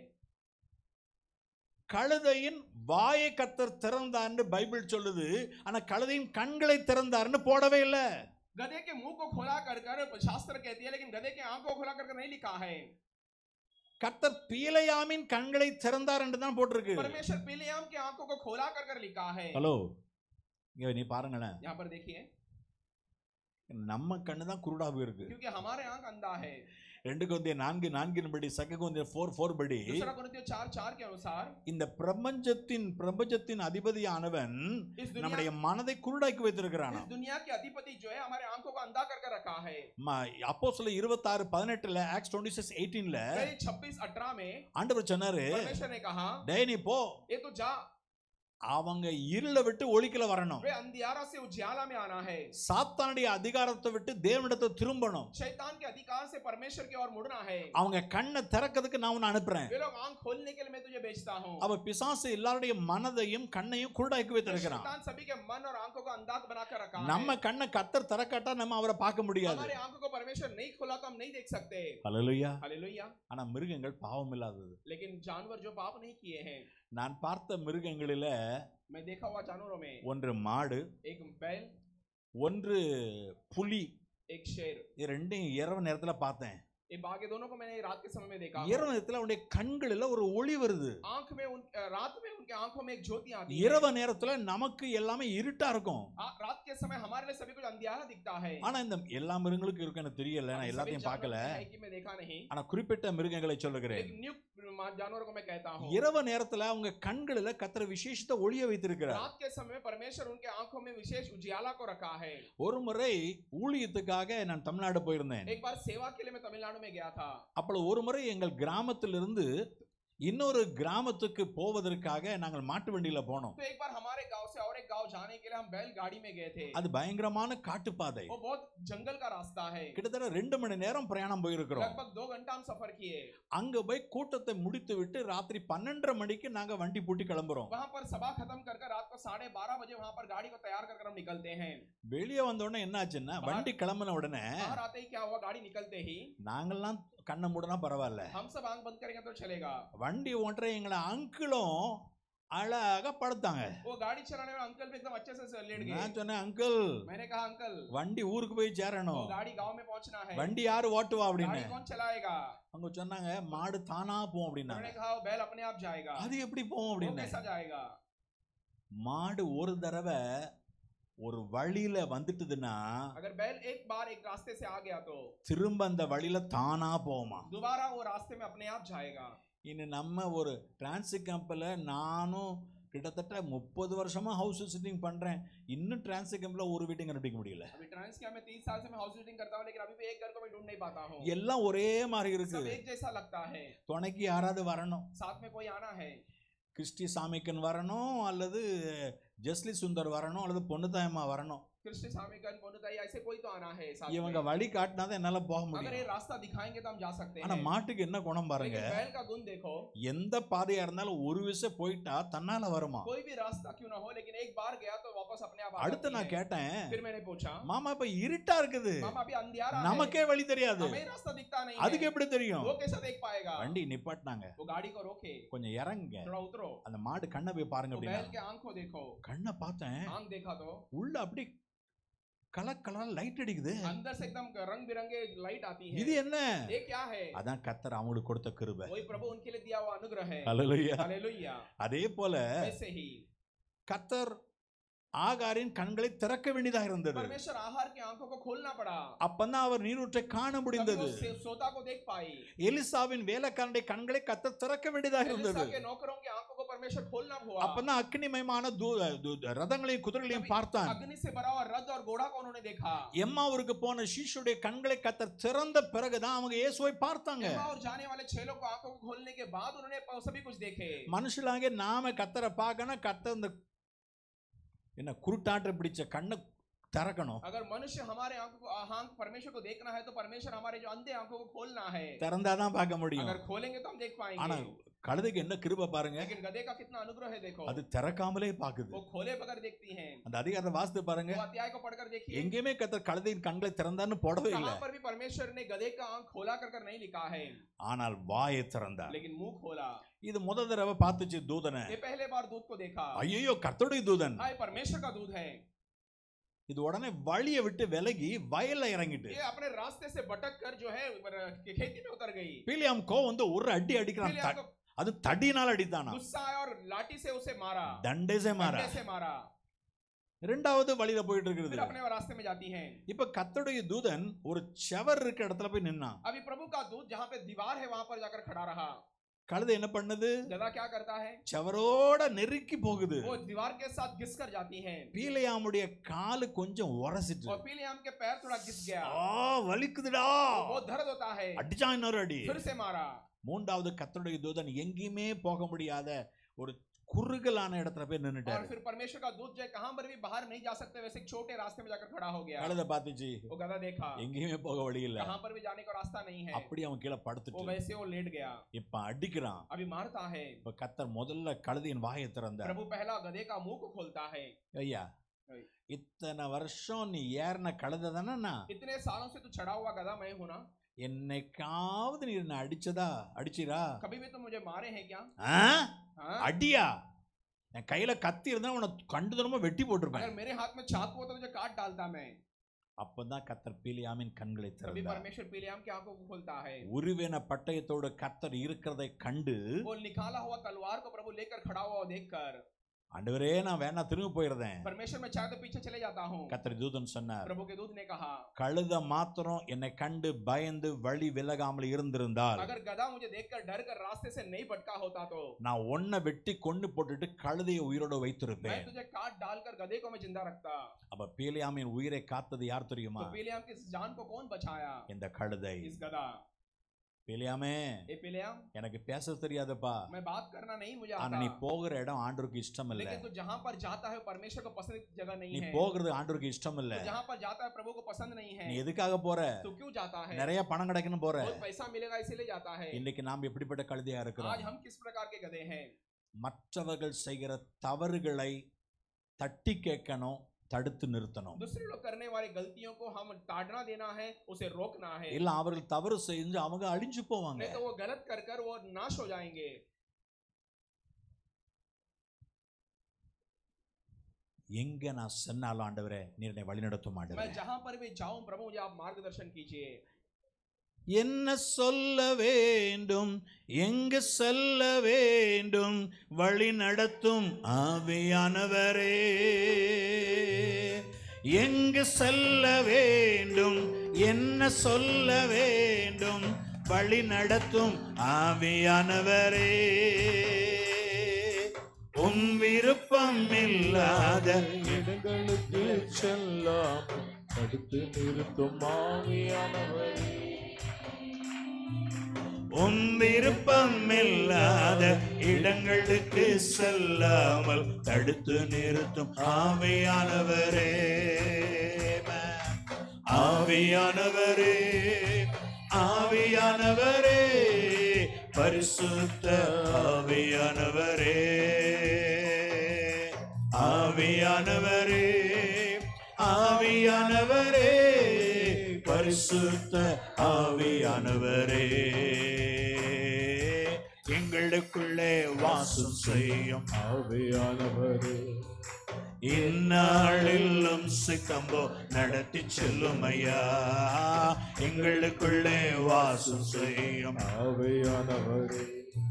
Speaker 3: கழுதையின் வாயை கத்தர் திறந்தார்னு பைபிள் சொல்லுது ஆனா கழுதையின் கண்களை திறந்தார்னு போடவே இல்ல
Speaker 5: गधे के मुंह को खोला कर कर शास्त्र कहती है लेकिन गधे के आंखों को खोला कर कर नहीं लिखा है
Speaker 3: கத்தர் பீலையாமின் கண்களை திறந்தார் என்று தான் போட்டிருக்கு
Speaker 5: परमेश्वर बिलियाम की आंखों को खोला कर कर लिखा है
Speaker 3: ஹலோ இங்க நீ பாருங்களேன்
Speaker 5: यहाँ पर देखिए
Speaker 3: நம்ம கண்ணு தான் குருடா போயிருக்கு
Speaker 5: क्योंकि हमारे आंख अंधा है
Speaker 3: ரெண்டு கொந்திய நான்கு நான்கின் படி சக்க கொந்திய ஃபோர் ஃபோர் படி
Speaker 5: दूसरा कुरिन्थियों चार चार के अनुसार
Speaker 3: இந்த பிரபஞ்சத்தின் பிரபஞ்சத்தின் அதிபதியானவன்
Speaker 5: इस दुनिया
Speaker 3: நம்முடைய மனதை குருடாக்கி வைத்திருக்கிறான்
Speaker 5: इस दुनिया के अधिपति जो है हमारे आंखों को अंधा कर कर रखा है
Speaker 3: அப்போ சொல்ல இருபத்தாறு பதினெட்டுல ஆக்ஸ் டுவெண்ட்டி சிக்ஸ் எயிட்டீன்ல
Speaker 5: कई छब्बीस अठारह में
Speaker 3: ஆண்டவர் சொன்னாரு
Speaker 5: परमेश्वर ने कहा
Speaker 3: டேய் நீ போ
Speaker 5: ये तो जा
Speaker 3: அவங்க இருளை விட்டு ஒளிக்கல வரணும்
Speaker 5: वे अंधियारा से उजियाला में आना है
Speaker 3: சாத்தானுடைய அதிகாரத்தை விட்டு தேவனிடத்தை திரும்பணும்
Speaker 5: शैतान के अधिकार से परमेश्वर की ओर मुड़ना है
Speaker 3: அவங்க கண்ணை திறக்கிறதுக்கு நான் உன்னை அனுப்புறேன்
Speaker 5: वे लोग आंख खोलने के लिए मैं तुझे भेजता हूँ
Speaker 3: அவ பிசாசு எல்லாருடைய மனதையும் கண்ணையும் குருடாக்கி வைத்திருக்கிறான்
Speaker 5: शैतान सभी के मन और आंखों को अंधात बनाकर रखा
Speaker 3: நம்ம
Speaker 5: है
Speaker 3: கண்ணை கத்தர் திறக்காட்டா நம்ம அவரை பார்க்க முடியாது
Speaker 5: हमारे आंखों को परमेश्वर नहीं खोला तो हम नहीं देख सकते
Speaker 3: ஹalleluya
Speaker 5: हालेलुया
Speaker 3: ஆனா மிருகங்கள் பாவம் இல்லாதது
Speaker 5: लेकिन जानवर जो पाप नहीं किए हैं
Speaker 3: நான் பார்த்த மிருகங்களில
Speaker 5: मैं देखा हुआ जानवरों में
Speaker 3: ஒன்று மாடு
Speaker 5: एक बैल
Speaker 3: ஒன்று புலி
Speaker 5: एक शेर
Speaker 3: இது ரெண்டையும் இரவு நேரத்துல பார்த்தேன்
Speaker 5: ये बाकी दोनों को मैंने रात के समय में देखा
Speaker 3: இரவு நேரத்துல அவனுடைய கண்களில ஒரு ஒளி வருது
Speaker 5: आंख में उन अ, रात में उनके आंखों में एक ज्योति आती है
Speaker 3: இரவு நேரத்துல நமக்கு எல்லாமே இருட்டா இருக்கும்
Speaker 5: आ- रात के समय हमारे लिए सभी कुछ अंधियारा दिखता है
Speaker 3: ஆனா இந்த எல்லா மிருகங்களுக்கும் இருக்கு எனக்கு தெரியல நான்
Speaker 5: सभी
Speaker 3: எல்லாத்தையும்
Speaker 5: जानवर
Speaker 3: பார்க்கல
Speaker 5: की है कि मैं देखा नहीं
Speaker 3: ஆனா குறிப்பிட்ட மிருகங்களை சொல்லுகிறேன்
Speaker 5: एक न्यू जानवरों को मैं कहता हूँ
Speaker 3: இரவு நேரத்துல அவங்க கண்களில கத்திர விசேஷத்தை ஒளிய வைத்திருக்கிறார்
Speaker 5: रात के समय में परमेश्वर उनके आंखों में विशेष उजियाला को रखा है
Speaker 3: ஒரு முறை ஊழியத்துக்காக நான் தமிழ்நாடு போயிருந்தேன்
Speaker 5: एक बार सेवा के लिए मैं तमिलनाडु में गया था
Speaker 3: அப்பொழுது ஒரு முறை எங்கள் கிராமத்திலிருந்து இன்னொரு கிராமத்துக்கு போவதற்காக நாங்கள் மாட்டு வண்டியில போனோம்
Speaker 5: तो एक बार हमारे गांव से और एक गांव जाने के लिए हम बैल गाड़ी में गए थे
Speaker 3: அது பயங்கரமான காட்டுப்பாதை
Speaker 5: वो बहुत जंगल का रास्ता है
Speaker 3: கிட்டத்தட்ட ரெண்டு மணி நேரம் பிரயாணம் போயிருக்கிறோம்
Speaker 5: लगभग दो घंटा हम सफर किए
Speaker 3: அங்க போய் கூட்டத்தை முடித்து விட்டு ராத்திரி பன்னெண்டரை மணிக்கு நாங்க வண்டி பூட்டி கிளம்புறோம்
Speaker 5: वहां पर सभा खत्म कर कर रात को साढ़े बारह बजे वहां पर गाड़ी को तैयार कर कर हम निकलते हैं
Speaker 3: வெளியே வந்த உடனே என்ன ஆச்சுன்னா வண்டி கிளம்பின உடனே
Speaker 5: बाहर आते ही क्या हुआ गाड़ी निकलते ही
Speaker 3: நாங்கெல்லாம் கண்ணை மூடனா பரவாயில்ல
Speaker 5: हम सब आंख बंद करेंगे तो चलेगा
Speaker 3: வண்டி ஓட்டுற எங்களை அங்கிளும் அழகா படுத்தாங்க
Speaker 5: वो गाड़ी चलाने वाले अंकल भी एकदम अच्छे से लेट गए
Speaker 3: நான் சொன்னேன் அங்கிள்
Speaker 5: मैंने कहा अंकल
Speaker 3: வண்டி ஊருக்கு போய்
Speaker 5: वो
Speaker 3: சேரணும்
Speaker 5: गाड़ी गांव में पहुंचना है
Speaker 3: வண்டி யாரு ஓட்டுவா அப்படின்னு
Speaker 5: गाड़ी कौन चलाएगा
Speaker 3: அவங்க சொன்னாங்க மாடு தானா போகும் அப்படின்னாங்க
Speaker 5: उन्होंने कहा वो बैल अपने आप जाएगा
Speaker 3: அது எப்படி போகும்
Speaker 5: वो
Speaker 3: அப்படின்னு
Speaker 5: कैसा जाएगा
Speaker 3: மாடு ஒரு தடவை ஒரு வழியில வந்துட்டுதுன்னா
Speaker 5: अगर बैल एक बार एक रास्ते से आ गया तो
Speaker 3: திரும்ப அந்த வழியில தானா போகுமா
Speaker 5: दोबारा वो रास्ते में अपने आप जाएगा
Speaker 3: இனி நம்ம ஒரு டிரான்சிட் கம்பில் நானும் கிட்டத்தட்ட முப்பது வருஷமா ஹவுஸ் விசிட்டிங் பண்றேன் இன்னும் டிரான்சிட் கம்பில் ஒரு வீட்டையும் கண்டுபிடிக்க முடியல
Speaker 5: अभी ट्रांस किया मैं तीस साल से मैं हाउस विजिटिंग करता हूँ लेकिन अभी भी एक घर को मैं ढूंढ नहीं पाता हूँ
Speaker 3: எல்லாம் ஒரே மாதிரி இருக்கு
Speaker 5: सब एक जैसा लगता है
Speaker 3: துணைக்கு யாராவது வரணும்
Speaker 5: साथ में कोई आना है
Speaker 3: கிறிஸ்டி சாமிக்கன் வரணும் அல்லது ஜெஸ்லி சுந்தர் வரணும் அல்லது பொண்ணுதாயம்மா வரணும்
Speaker 5: कृष्ण स्वामी का पोनुताई ऐसे कोई तो आना है साथ
Speaker 3: இவங்க
Speaker 5: में
Speaker 3: வழி காட்டினா தான் என்னால போக
Speaker 5: अगर ये
Speaker 3: முடியும்
Speaker 5: रास्ता दिखाएंगे तो हम जा सकते
Speaker 3: ஆனா
Speaker 5: हैं
Speaker 3: மாட்டுக்கு என்ன குணம் பாருங்க
Speaker 5: लेकिन बैल का गुण देखो
Speaker 3: எந்த பாதையா இருந்தாலும் ஒரு விஷயம் போயிட்டா தன்னால வருமா
Speaker 5: कोई भी रास्ता क्यों ना हो लेकिन एक बार गया तो वापस अपने आप आ
Speaker 3: அடுத்து
Speaker 5: जाती
Speaker 3: நான்
Speaker 5: है।
Speaker 3: கேட்டேன்
Speaker 5: फिर मैंने पूछा
Speaker 3: மாமா இப்ப இருட்டா இருக்குது
Speaker 5: मामा अभी अंधियारा है
Speaker 3: நமக்கே வழி தெரியாது
Speaker 5: हमें रास्ता दिखता नहीं
Speaker 3: அதுக்கு
Speaker 5: है
Speaker 3: எப்படி தெரியும்
Speaker 5: वो कैसा देख पाएगा
Speaker 3: வண்டி நிப்பாட்டினாங்க
Speaker 5: वो गाड़ी को रोके
Speaker 3: கொஞ்சம் இறங்குங்க
Speaker 5: थोड़ा उतरो
Speaker 3: அந்த மாடு கண்ணை போய் பாருங்க
Speaker 5: तो
Speaker 3: அப்படின்னா
Speaker 5: बैल के आंख को देखो
Speaker 3: கண்ணை பார்த்தேன்
Speaker 5: आंख देखा तो
Speaker 3: உள்ள அப்படி கலர் கலர் லைட் அடிக்குது
Speaker 5: अंदर से एकदम रंग बिरंगे लाइट आती है
Speaker 3: இது என்ன
Speaker 5: ये क्या है
Speaker 3: அதான் கத்தர் அவங்களுக்கு கொடுத்த கிருபை
Speaker 5: वही प्रभु उनके लिए दिया हुआ अनुग्रह है
Speaker 3: ஹalleluya
Speaker 5: हालेलुया
Speaker 3: அதே போல
Speaker 5: वैसे ही
Speaker 3: கத்தர் ஆகாரின் கண்களை திறக்க வேண்டியதாக இருந்தது
Speaker 5: परमेश्वर आहार की आंखों को खोलना पड़ा
Speaker 3: அப்பதான் அவர் நீரூற்றை காண
Speaker 5: तभी
Speaker 3: முடிந்தது
Speaker 5: वो से- सोता को देख पाई
Speaker 3: எலிசாவின் வேலைக்காரனுடைய கண்களை கத்தர் திறக்க வேண்டியதாக இருந்தது
Speaker 5: एलिसा के नौकरों की आंखों को परमेश्वर खोलना हुआ
Speaker 3: அப்பதான் அக்னிமயமான தூ- தூ- ரதங்களையும் குதிரைகளையும் பார்த்தான்
Speaker 5: अग्नि से भरा हुआ रथ और घोड़ा को उन्होंने देखा
Speaker 3: எம்மாவூருக்கு போன சீஷுடைய கண்களை கத்தர் திறந்த பிறகுதான் அவங்க இயேசுவை பார்த்தாங்க
Speaker 5: एम्मा और जाने वाले छह लोग को आंखों को खोलने के बाद उन्होंने प- सभी कुछ देखे
Speaker 3: மனுஷலாக நாம கத்தரை பார்க்கணும் கத்தர் இந்த என்ன குருட்டாற்று பிடிச்ச கண்ணை திறக்கணும்
Speaker 5: अगर मनुष्य हमारे आंखों को आंख परमेश्वर को देखना है तो परमेश्वर हमारे जो अंधे आंखों को खोलना है
Speaker 3: திறந்தாதான் பார்க்க முடியும்
Speaker 5: अगर खोलेंगे तो हम देख
Speaker 3: ஆனா
Speaker 5: पाएंगे
Speaker 3: கழுதைக்கு என்ன கிருபை பாருங்க
Speaker 5: लेकिन गधे का कितना अनुग्रह है देखो
Speaker 3: அது திறக்காமலே பாக்குது
Speaker 5: वो खोले बगैर देखती हैं
Speaker 3: அந்த அதிகாரத்தை வாசித்து பாருங்க
Speaker 5: वो अध्याय को पढ़कर देखिए
Speaker 3: எங்கேயுமே கத்தர் கழுதையின் கண்களை திறந்தான்னு போடவே இல்லை
Speaker 5: कहां पर भी परमेश्वर ने गधे का आंख खोला कर कर नहीं लिखा है
Speaker 3: ஆனால் வாயை திறந்தார்
Speaker 5: लेकिन मुंह खोला
Speaker 3: இது முத தடவை பார்த்துச்சு தூதனை
Speaker 5: ये पहले बार दूध को देखा
Speaker 3: ஐயோ கர்த்தருடைய தூதன்
Speaker 5: हाय परमेश्वर का दूध है
Speaker 3: இது உடனே வழியை விட்டு விலகி வயல்ல இறங்கிட்டு
Speaker 5: ये अपने रास्ते से भटक कर जो है वर- खेती में उतर गई
Speaker 3: பீலியாம் கோ வந்து ஒரு அடி அடிக்கிறான்
Speaker 5: फिर
Speaker 3: த-
Speaker 5: आपको
Speaker 3: அது தடியினால் அடித்தானா
Speaker 5: गुस्सा आया और लाठी से उसे मारा
Speaker 3: தண்டேசே மாறா
Speaker 5: डंडे से मारा
Speaker 3: ரெண்டாவது வழியில போயிட்டு
Speaker 5: फिर
Speaker 3: இருக்குது
Speaker 5: अपने रास्ते में जाती हैं
Speaker 3: இப்ப கர்த்தருடைய தூதன் ஒரு செவர் இருக்க இடத்துல போய் நின்னான்
Speaker 5: अभी प्रभु का दूध जहाँ पे दीवार है वहां पर जाकर खड़ा रहा
Speaker 3: கழுதை என்ன பண்ணுது
Speaker 5: गधा क्या करता है
Speaker 3: செவரோட நெருக்கி போகுது
Speaker 5: वो दीवार के साथ घिस कर जाती हैं
Speaker 3: பீலையாமுடைய காலு கொஞ்சம் உரசிட்டு
Speaker 5: और पीलियाम के पैर थोड़ा घिस गया
Speaker 3: ஆ வலிக்குதுடா
Speaker 5: बहुत दर्द होता है
Speaker 3: அடிச்சா இன்னொரு அடி
Speaker 5: फिर से मारा
Speaker 3: மூன்றாவது கர்த்தருடைய தூதன் எங்கேயுமே போக முடியாத ஒரு குறுகலான இடத்துல போய்
Speaker 5: और
Speaker 3: நின்னுட்டாரு
Speaker 5: फिर परमेश्वर का दूत जो है कहां पर भी बाहर नहीं जा सकते वैसे एक छोटे रास्ते में जाकर खड़ा हो गया
Speaker 3: கழுதை பார்த்துச்சு
Speaker 5: वो गधा देखा
Speaker 3: எங்கேயுமே போக வழி இல்ல
Speaker 5: कहां पर भी जाने का रास्ता नहीं है
Speaker 3: அப்படி அவன் கீழே
Speaker 5: वो
Speaker 3: படுத்துட்டு
Speaker 5: वैसे वो लेट गया
Speaker 3: இப்ப அடிக்கிறான்
Speaker 5: अभी मारता है
Speaker 3: இப்ப கத்தர் முதல்ல கழுதையின் வாயை திறந்தார்
Speaker 5: प्रभु पहला गधे का मुंह को खोलता है
Speaker 3: ஐயா
Speaker 5: ஐ.
Speaker 3: இத்தனை வருஷம் நீ ஏறின கழுதை தானே நான்
Speaker 5: इतने सालों से तू चढ़ा हुआ गधा मैं हूं ना
Speaker 3: என்னைக்காவது நீ என்ன அடிச்சதா அடிச்சிரா
Speaker 5: कभी भी तुम मुझे मारे हैं क्या
Speaker 3: ஆ?
Speaker 5: हाँ?
Speaker 3: அடியா என் கையில கத்தி இருந்தா உன கண்டு தரமா வெட்டி போட்டிருப்பேன்
Speaker 5: अगर मेरे हाथ में चाकू होता मुझे काट डालता मैं
Speaker 3: அப்பதான் கத்தர் பீலியாமின் கண்களை
Speaker 5: कभी
Speaker 3: திறந்தார்
Speaker 5: परमेश्वर पीलियाम की आंखों को खोलता है
Speaker 3: உருவேன பட்டயத்தோடு கத்தர் இருக்கிறதை கண்டு
Speaker 5: वो निकाला हुआ तलवार को प्रभु लेकर खड़ा हुआ देखकर
Speaker 3: ஆண்டவரே நான் வேணா திரும்ப போயிருந்தேன்
Speaker 5: परमेश्वर मैं चाहे तो पीछे चले जाता हूँ
Speaker 3: கத்தர் தூதன் சொன்னார்
Speaker 5: प्रभु के दूत ने कहा
Speaker 3: கழுத மாத்திரம் என்னை கண்டு பயந்து வழி விலகாமல் இருந்திருந்தால்
Speaker 5: अगर गधा मुझे देखकर डर कर रास्ते से नहीं भटका होता तो
Speaker 3: நான் ஒன்ன வெட்டி கொண்டு போட்டுட்டு கழுதையை உயிரோட
Speaker 5: मैं
Speaker 3: வைத்திருப்பேன்
Speaker 5: तुझे काट डालकर गधे को मैं जिंदा रखता
Speaker 3: அப்ப பீலியாமின் உயிரை காத்தது யார் தெரியுமா
Speaker 5: तो पीलियाम की इस जान को कौन बचाया
Speaker 3: இந்த கழுதை
Speaker 5: इस गधा
Speaker 3: பீலியாமே
Speaker 5: ए पीलियाम
Speaker 3: எனக்கு பேச தெரியாதுப்பா
Speaker 5: मैं बात करना नहीं मुझे
Speaker 3: ஆனா
Speaker 5: आता
Speaker 3: நீ போகிற இடம் ஆண்டவருக்கு இஷ்டம் இல்ல
Speaker 5: लेकिन तू जहाँ पर जाता है वो परमेश्वर को पसंद की जगह नहीं
Speaker 3: நீ
Speaker 5: है
Speaker 3: போகிறது ஆண்டவருக்கு இஷ்டம் இல்ல
Speaker 5: तू जहाँ पर जाता है प्रभु को पसंद नहीं है
Speaker 3: நீ எதுக்காக போற
Speaker 5: तू क्यों जाता है
Speaker 3: நிறைய பணம் கிடைக்கணும் போற
Speaker 5: बहुत पैसा मिलेगा इसीलिए जाता है
Speaker 3: இன்னைக்கு நாம் எப்படிப்பட்ட கழுதையா இருக்கிறோம்
Speaker 5: आज हम किस प्रकार के गधे हैं
Speaker 3: மற்றவர்கள் செய்கிற தவறுகளை தட்டி கேட்கணும் தடுத்து நிறுத்தணும்
Speaker 5: दूसरे लोग करने वाली गलतियों को हम ताड़ना देना है उसे रोकना है
Speaker 3: இல்ல அவர்கள் தவறு செஞ்சு அவங்க அழிஞ்சு போவாங்க
Speaker 5: नहीं तो वो गलत कर कर वो नाश हो जाएंगे
Speaker 3: எங்க நான் சென்னாலும் ஆண்டவரே நீர் என்னை வழிநடத்தும்
Speaker 5: मैं
Speaker 3: ஆண்டவரே
Speaker 5: जहां पर भी जाऊं प्रभु मुझे आप मार्गदर्शन कीजिए
Speaker 3: என்ன சொல்ல வேண்டும் எங்கு செல்ல வேண்டும் வழி நடத்தும் ஆவியானவரே எங்கு செல்ல வேண்டும் என்ன சொல்ல வேண்டும் வழி நடத்தும் ஆவியானவரே உன் விருப்பம் இல்லாத
Speaker 1: இடங்களுக்கு செல்லாம தடுத்து நிறுத்தும் ஆவியானவரே
Speaker 3: உன் விருப்பம் இல்லாத இடங்களுக்கு செல்லாமல் தடுத்து நிறுத்தும் ஆவியானவரே ஆவியானவரே ஆவியானவரே பரிசுத்த ஆவியானவரே ஆவியானவரே ஆவியானவரே பரிசுத்த ஆவியானவரே எங்களுக்குள்ளே வாசம் செய்யும்
Speaker 1: ஆவியானவரே
Speaker 3: இந்நாளிலும் சிக்கம்போ நடத்தி செல்லும் ஐயா எங்களுக்குள்ளே வாசம் செய்யும்
Speaker 1: ஆவியானவரே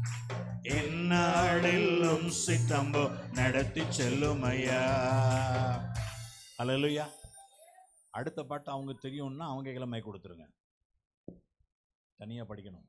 Speaker 3: இந்நாளிலும் சிக்கம்போ நடத்தி செல்லும் ஐயா அல்லேலூயா அடுத்த பாட்டு அவங்க தெரியும்னா அவங்க கிழமை கொடுத்துருங்க தனியா படிக்கணும்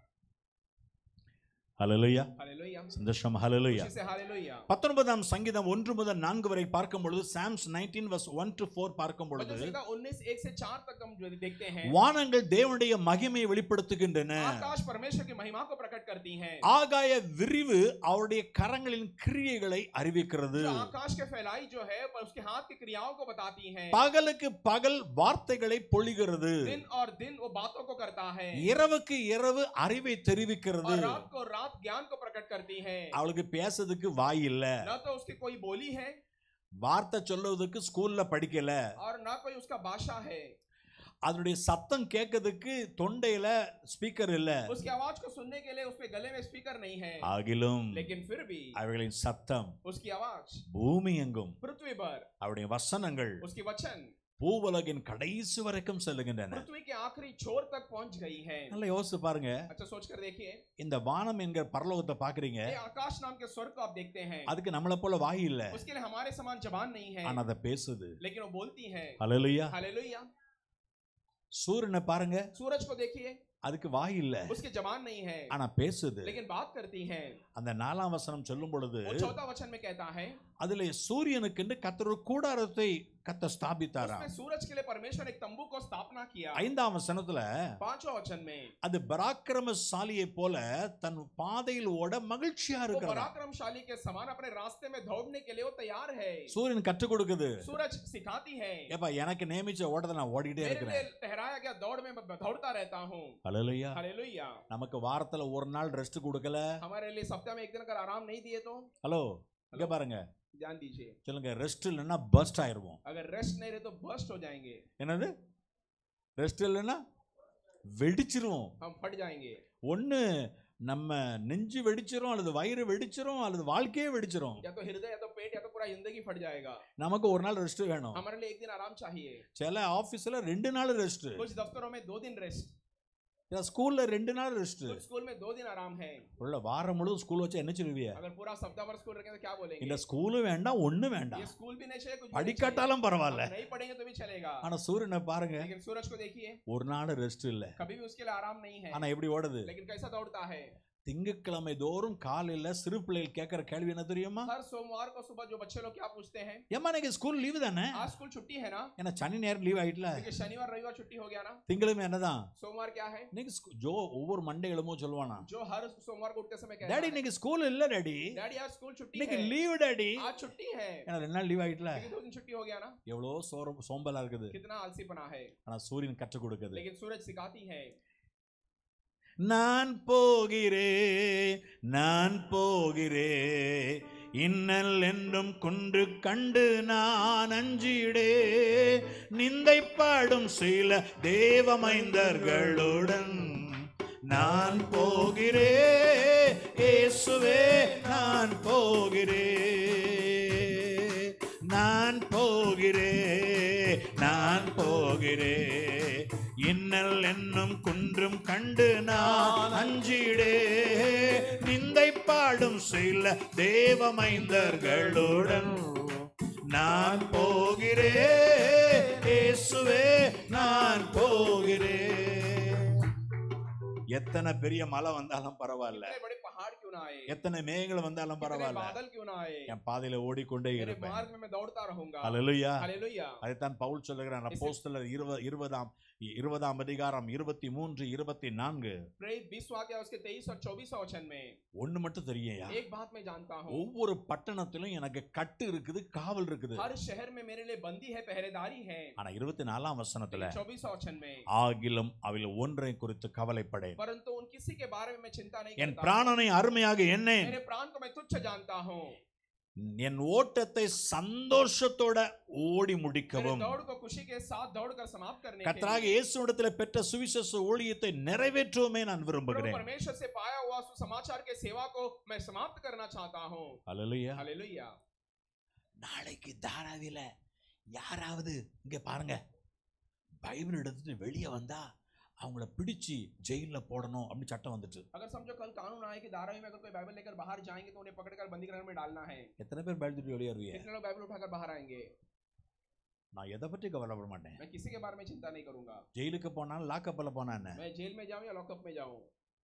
Speaker 3: ஹalleluya
Speaker 5: हालेलुया
Speaker 3: சந்தோஷம் ஹalleluya
Speaker 5: खुशी से हालेलुया
Speaker 3: பத்தொன்பதாம் சங்கீதம் ஒன்று முதல் நான்கு வரை பார்க்கும் பொழுது Psalms nineteen verse one to four பார்க்கும்
Speaker 5: भजन
Speaker 3: பொழுது
Speaker 5: संहिता 19 1 से 4 तक हम जो देखते हैं
Speaker 3: வானங்கள் தேவனுடைய மகிமையை வெளிப்படுத்துகின்றன
Speaker 5: आकाश परमेश्वर की महिमा को प्रकट करती हैं
Speaker 3: ஆகாய விரிவு அவருடைய கரங்களின் கிரியைகளை அறிவிக்கிறது
Speaker 5: जो आकाश के फैलाई जो है पर उसके हाथ की क्रियाओं को बताती हैं
Speaker 3: பகலுக்கு பகல் வார்த்தைகளை பொழிகிறது
Speaker 5: दिन और दिन वो बातों को करता है
Speaker 3: இரவுக்கு இரவு அறிவை தெரிவிக்கிறது
Speaker 5: और रात को रात ज्ञान को प्रकट करती है
Speaker 3: அவளுக்கு பேசுறதுக்கு வாய் இல்ல
Speaker 5: न तो उसकी कोई बोली है
Speaker 3: வார்த்தை சொல்லுவதற்கு ஸ்கூல்ல படிக்கல
Speaker 5: और न कोई उसका भाषा है
Speaker 3: அதனுடைய சத்தம் கேட்கறதுக்கு தொண்டையில ஸ்பீக்கர் இல்ல
Speaker 5: उसकी आवाज को सुनने के लिए उसके गले में स्पीकर नहीं है
Speaker 3: ஆகிலும்
Speaker 5: लेकिन फिर भी
Speaker 3: அவர்களின் சத்தம்
Speaker 5: उसकी आवाज
Speaker 3: பூமி எங்கும்
Speaker 5: पृथ्वी पर
Speaker 3: அவருடைய வசனங்கள்
Speaker 5: उसकी वचन
Speaker 3: பூவுலகின் கடைசி வரைக்கும் செல்லுகின்றன
Speaker 5: पृथ्वी के आखिरी छोर तक पहुंच गई है
Speaker 3: நல்லா யோசிச்சு பாருங்க
Speaker 5: अच्छा सोच कर देखिए
Speaker 3: இந்த வானம் என்கிற பரலோகத்தை பாக்குறீங்க
Speaker 5: ये आकाश नाम के स्वर्ग को आप देखते हैं
Speaker 3: அதுக்கு நம்மளை போல வாய் இல்ல
Speaker 5: उसके लिए हमारे समान जबान नहीं है
Speaker 3: ஆனா அதை பேசுது
Speaker 5: लेकिन वो बोलती है
Speaker 3: ஹalleluya
Speaker 5: हालेलुया
Speaker 3: சூரியனை பாருங்க
Speaker 5: सूरज को देखिए
Speaker 3: அதுக்கு வாய் இல்ல
Speaker 5: उसकी जबान नहीं है
Speaker 3: ஆனா பேசுது
Speaker 5: लेकिन बात करती है
Speaker 3: அந்த நாலாம் வசனம் சொல்லும் பொழுது
Speaker 5: वो चौथा वचन में कहता है
Speaker 3: அதுல சூரியனுக்கு கத்தர் ஒரு கூடாரத்தை கத்த ஸ்தாபித்தாராம்
Speaker 5: उसमें सूरज के लिए परमेश्वर ने एक तंबू को स्थापना किया
Speaker 3: ஐந்தாம் வசனத்துல
Speaker 5: पांचवा वचन में
Speaker 3: அது பராக்கிரமசாலியை போல தன் பாதையில் ஓட மகிழ்ச்சியா
Speaker 5: वो
Speaker 3: இருக்கிறார்
Speaker 5: पराक्रमशाली के समान अपने रास्ते में दौड़ने के लिए वो तैयार है
Speaker 3: சூரியன் கற்றுக் கொடுக்குது
Speaker 5: सूरज सिखाती है
Speaker 3: ஏப்பா எனக்கு நியமிச்ச ஓட்டத்தை நான் ஓடிக்கிட்டே
Speaker 5: मेरे
Speaker 3: இருக்கிறேன்
Speaker 5: लिए ठहराया गया दौड़ में मैं दौड़ता रहता हूँ
Speaker 3: ஹalleluya
Speaker 5: हालेलुया
Speaker 3: நமக்கு வாரத்துல ஒரு நாள் ரெஸ்ட் கொடுக்கல
Speaker 5: हमारे लिए सप्ताह में एक दिन अगर आराम नहीं दिए तो
Speaker 3: ஹலோ இங்க பாருங்க
Speaker 5: ध्यान दीजिए
Speaker 3: சொல்லுங்க ரெஸ்ட் இல்லைன்னா பஸ்ட் ஆயிருவோம்
Speaker 5: अगर रेस्ट नहीं रहे तो बस्ट हो जाएंगे
Speaker 3: என்னது ரெஸ்ட் இல்லைன்னா வெடிச்சிருவோம்
Speaker 5: हम फट जाएंगे
Speaker 3: ஒண்ணு நம்ம நெஞ்சு வெடிச்சிரும் அல்லது வயிறு வெடிச்சிரும் அல்லது வாழ்க்கையே வெடிச்சிரும்
Speaker 5: या तो हृदय या तो पेट या तो पूरा जिंदगी फट जाएगा
Speaker 3: நமக்கு ஒரு நாள் ரெஸ்ட் வேணும்
Speaker 5: हमारे लिए एक दिन आराम चाहिए
Speaker 3: சில ஆபீஸ்ல ரெண்டு நாள் ரெஸ்ட்
Speaker 5: कुछ दफ्तरों में दो दिन रेस्ट
Speaker 3: ஸ்கூல்ல ரெண்டு நாள் ரெஸ்ட்
Speaker 5: कुछ स्कूल में दो दिन आराम है
Speaker 3: உள்ள வாரம் முழுவதும் ஸ்கூல் வச்சா என்ன சொல்லுவிய
Speaker 5: अगर पूरा सप्ताह भर स्कूल रखें तो क्या बोलेंगे
Speaker 3: இல்ல ஸ்கூலும் வேண்டாம் ஒண்ணும்
Speaker 5: ये
Speaker 3: வேண்டாம்
Speaker 5: स्कूल भी नहीं चाहिए कुछ भी नहीं चाहिए।
Speaker 3: படிக்காட்டாலும் பரவாயில்ல
Speaker 5: हम नहीं पढ़ेंगे तो भी चलेगा
Speaker 3: ஆனா சூரியனை பாருங்க
Speaker 5: लेकिन सूरज को देखिए
Speaker 3: ஒரு நாள் ரெஸ்ட் இல்ல
Speaker 5: कभी भी उसके लिए आराम नहीं है
Speaker 3: ஆனா எப்படி ஓடுது
Speaker 5: लेकिन कैसा दौड़ता है
Speaker 3: திங்கட்கிழமை தோறும் காலையில சிறு பிள்ளைகள் கேட்கிற கேள்வி என்ன தெரியுமா
Speaker 5: हर सोमवार को सुबह जो बच्चे लोग क्या पूछते हैं
Speaker 3: ஏம்மா இன்னைக்கு ஸ்கூல் லீவு தானே
Speaker 5: आज स्कूल छुट्टी है ना
Speaker 3: ஏன்னா சனி நேரம் லீவ் ஆயிட்டல
Speaker 5: क्योंकि शनिवार रविवार छुट्टी हो गया ना
Speaker 3: திங்களுமே என்னதான்
Speaker 5: सोमवार क्या है
Speaker 3: இன்னைக்கு ஸ்கூ- ஜோ ஒவ்வொரு மண்டே எழுமோ சொல்லுவானா
Speaker 5: जो हर सोमवार को उठते समय कहता
Speaker 3: டாடி
Speaker 5: है
Speaker 3: இன்னைக்கு ஸ்கூல் இல்ல டாடி
Speaker 5: डैडी आज स्कूल छुट्टी
Speaker 3: இன்னைக்கு
Speaker 5: है
Speaker 3: லீவு டாடி
Speaker 5: आज छुट्टी है
Speaker 3: ஏன்னா ரெண்டு நாள் லீவ் ஆயிட்டல
Speaker 5: क्योंकि दो दिन छुट्टी हो गया ना
Speaker 3: எவ்வளோ சோரம் சோம்பலா இருக்குது
Speaker 5: कितना आलसीपना है
Speaker 3: ஆனா சூரியன் கற்றுக் கொடுக்குது
Speaker 5: लेकिन सूरज सिखाती है
Speaker 3: நான் போகிறேன் நான் போகிறேன் இன்னல் என்றும் குன்று கண்டு நான் அஞ்சிடே நிந்தை பாடும் சில தேவமைந்தர்களுடன் நான் போகிறேன் இயேசுவே நான் போகிறேன் நான் போகிறேன் நான் போகிறேன் இன்னல் என்னும் குன்றும் கண்டு நான் அஞ்சிடே நிந்தை பாடும் சில தேவமைந்தர்களுடன் நான் போகிறேன் இயேசுவே நான் போகிறேன் எத்தனை பெரிய மலை வந்தாலும் பரவாயில்ல
Speaker 5: कितने बड़े पहाड़ क्यों ना आए
Speaker 3: எத்தனை மேகங்கள் வந்தாலும்
Speaker 5: कितने
Speaker 3: பரவாயில்ல
Speaker 5: बादल क्यों ना आए
Speaker 3: என் பாதையில ஓடிக்கொண்டே
Speaker 5: मेरे
Speaker 3: இருப்பேன்
Speaker 5: मार्ग में मैं दौड़ता रहूंगा
Speaker 3: அல்லேலூயா
Speaker 5: हालेलुया
Speaker 3: அதைத்தான் பவுல் சொல்லுகிறான் அப்போஸ்தலர் இருபது இருபதாம் இருபதாம் அதிகாரம் இருபத்தி மூன்று இருபத்தி நான்கு
Speaker 5: प्रेरित बीस वाक्य उसके तेईस और चौबीस वचन में
Speaker 3: ஒண்ணு மட்டும் தெரியும்யா
Speaker 5: एक बात मैं जानता हूँ
Speaker 3: ஒவ்வொரு பட்டணத்திலும் எனக்கு கட்டு இருக்குது காவல் இருக்குது
Speaker 5: हर शहर में मेरे लिए बंदी है पहरेदारी है
Speaker 3: ஆனா இருபத்தி நாலாம் வசனத்துல
Speaker 5: चौबीस वचन में
Speaker 3: ஆகிலும் அவையில் ஒன்றை குறித்து கவலைப்படேன்
Speaker 5: परंतु उन किसी के बारे में मैं चिंता नहीं
Speaker 3: என்
Speaker 5: करता
Speaker 3: பிராணனை அருமையாக எண்ணேன்
Speaker 5: मेरे प्राण को मैं तुच्छ जानता हूँ
Speaker 3: என் ஓட்டத்தை சந்தோஷத்தோட ஓடி
Speaker 5: मेरे
Speaker 3: முடிக்கவும்
Speaker 5: दौड़ को खुशी के साथ दौड़ कर समाप्त करने के
Speaker 3: கர்த்தராக
Speaker 5: लिए
Speaker 3: இயேசுவிடத்தில் பெற்ற சுவிசேஷ ஊழியத்தை நிறைவேற்றுவோமே நான்
Speaker 5: प्रभु
Speaker 3: விரும்புகிறேன்
Speaker 5: परमेश्वर से पाया हुआ समाचार के सेवा को मैं समाप्त करना चाहता हूँ
Speaker 3: அல்லேலூயா
Speaker 5: हालेलुया
Speaker 3: நாளைக்கு தாராவில யாராவது இங்க பாருங்க பைபிள் எடுத்துட்டு வெளியே வந்தா அவங்கள பிடிச்சு ஜெயில போடணும் அப்படின்னு சட்டம் வந்துட்டு
Speaker 5: अगर समझो कल कानून आए कि धारावी में अगर कोई बाइबल लेकर बाहर जाएंगे तो उन्हें पकड़कर बंदी घर में डालना है
Speaker 3: எத்தனை பேர் பைபிள் தூக்கி வெளியே வருவீங்க
Speaker 5: कितने लोग बाइबल उठाकर बाहर आएंगे
Speaker 3: நான் எதை பற்றி கவலைப்பட மாட்டேன்
Speaker 5: मैं किसी के बारे में चिंता नहीं करूंगा
Speaker 3: ஜெயிலுக்கு போனாலும் லாக்கப்ல போனா என்ன
Speaker 5: मैं जेल में जाऊं या लॉकअप में जाऊं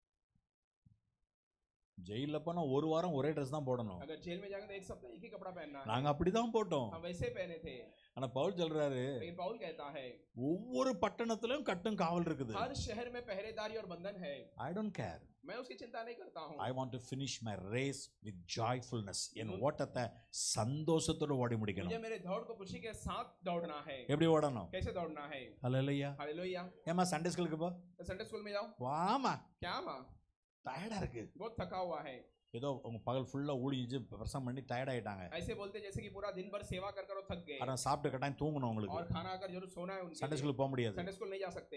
Speaker 3: ஜெயில போனா ஒரு வாரம் ஒரே ட்ரெஸ் தான் போடணும்
Speaker 5: अगर जेल में जाएंगे तो एक सप्ताह एक ही कपड़ा पहनना है
Speaker 3: நாங்க அப்படிதான் போட்டோம்
Speaker 5: हम वैसे पहने थे
Speaker 3: ஆனா பவுல் சொல்றாரு
Speaker 5: लेकिन पाउल कहता है
Speaker 3: ஒவ்வொரு பட்டணத்திலும் கட்டும் காவல் இருக்குது
Speaker 5: हर शहर में पहरेदारी और बंधन है
Speaker 3: ஐ டோன்ட் கேர்
Speaker 5: मैं उसकी चिंता नहीं करता हूँ
Speaker 3: I want to finish my race with joyfulness என் ஓட்டத்தை சந்தோஷத்தோட ஓடி
Speaker 5: मुझे
Speaker 3: முடிக்கணும்
Speaker 5: मेरे दौड़ को खुशी के साथ दौड़ना है
Speaker 3: எப்படி ஓடணும்
Speaker 5: कैसे दौड़ना है
Speaker 3: அல்லையா
Speaker 5: हालेलुया
Speaker 3: ஏமா சண்டே ஸ்கூலுக்கு போ
Speaker 5: तो संडे स्कूल में जाओ
Speaker 3: வாமா
Speaker 5: क्या माँ
Speaker 3: டயர்டா இருக்கு
Speaker 5: बहुत थका हुआ है
Speaker 3: ஏதோ உங்க பகல் ஃபுல்லா ஊழிச்சு பிரசம் பண்ணி டயர்ட் ஆயிட்டாங்க
Speaker 5: ऐसे बोलते जैसे कि पूरा दिन भर सेवा कर कर वो थक गए
Speaker 3: ஆனா சாப்பிட்டு கட்டாயம் தூங்கணும்
Speaker 5: और
Speaker 3: உங்களுக்கு
Speaker 5: खाना अगर जरूर सोना है उनके
Speaker 3: சண்டே
Speaker 5: लिए।
Speaker 3: ஸ்கூலுக்கு போக முடியாது
Speaker 5: संडे स्कूल नहीं जा सकते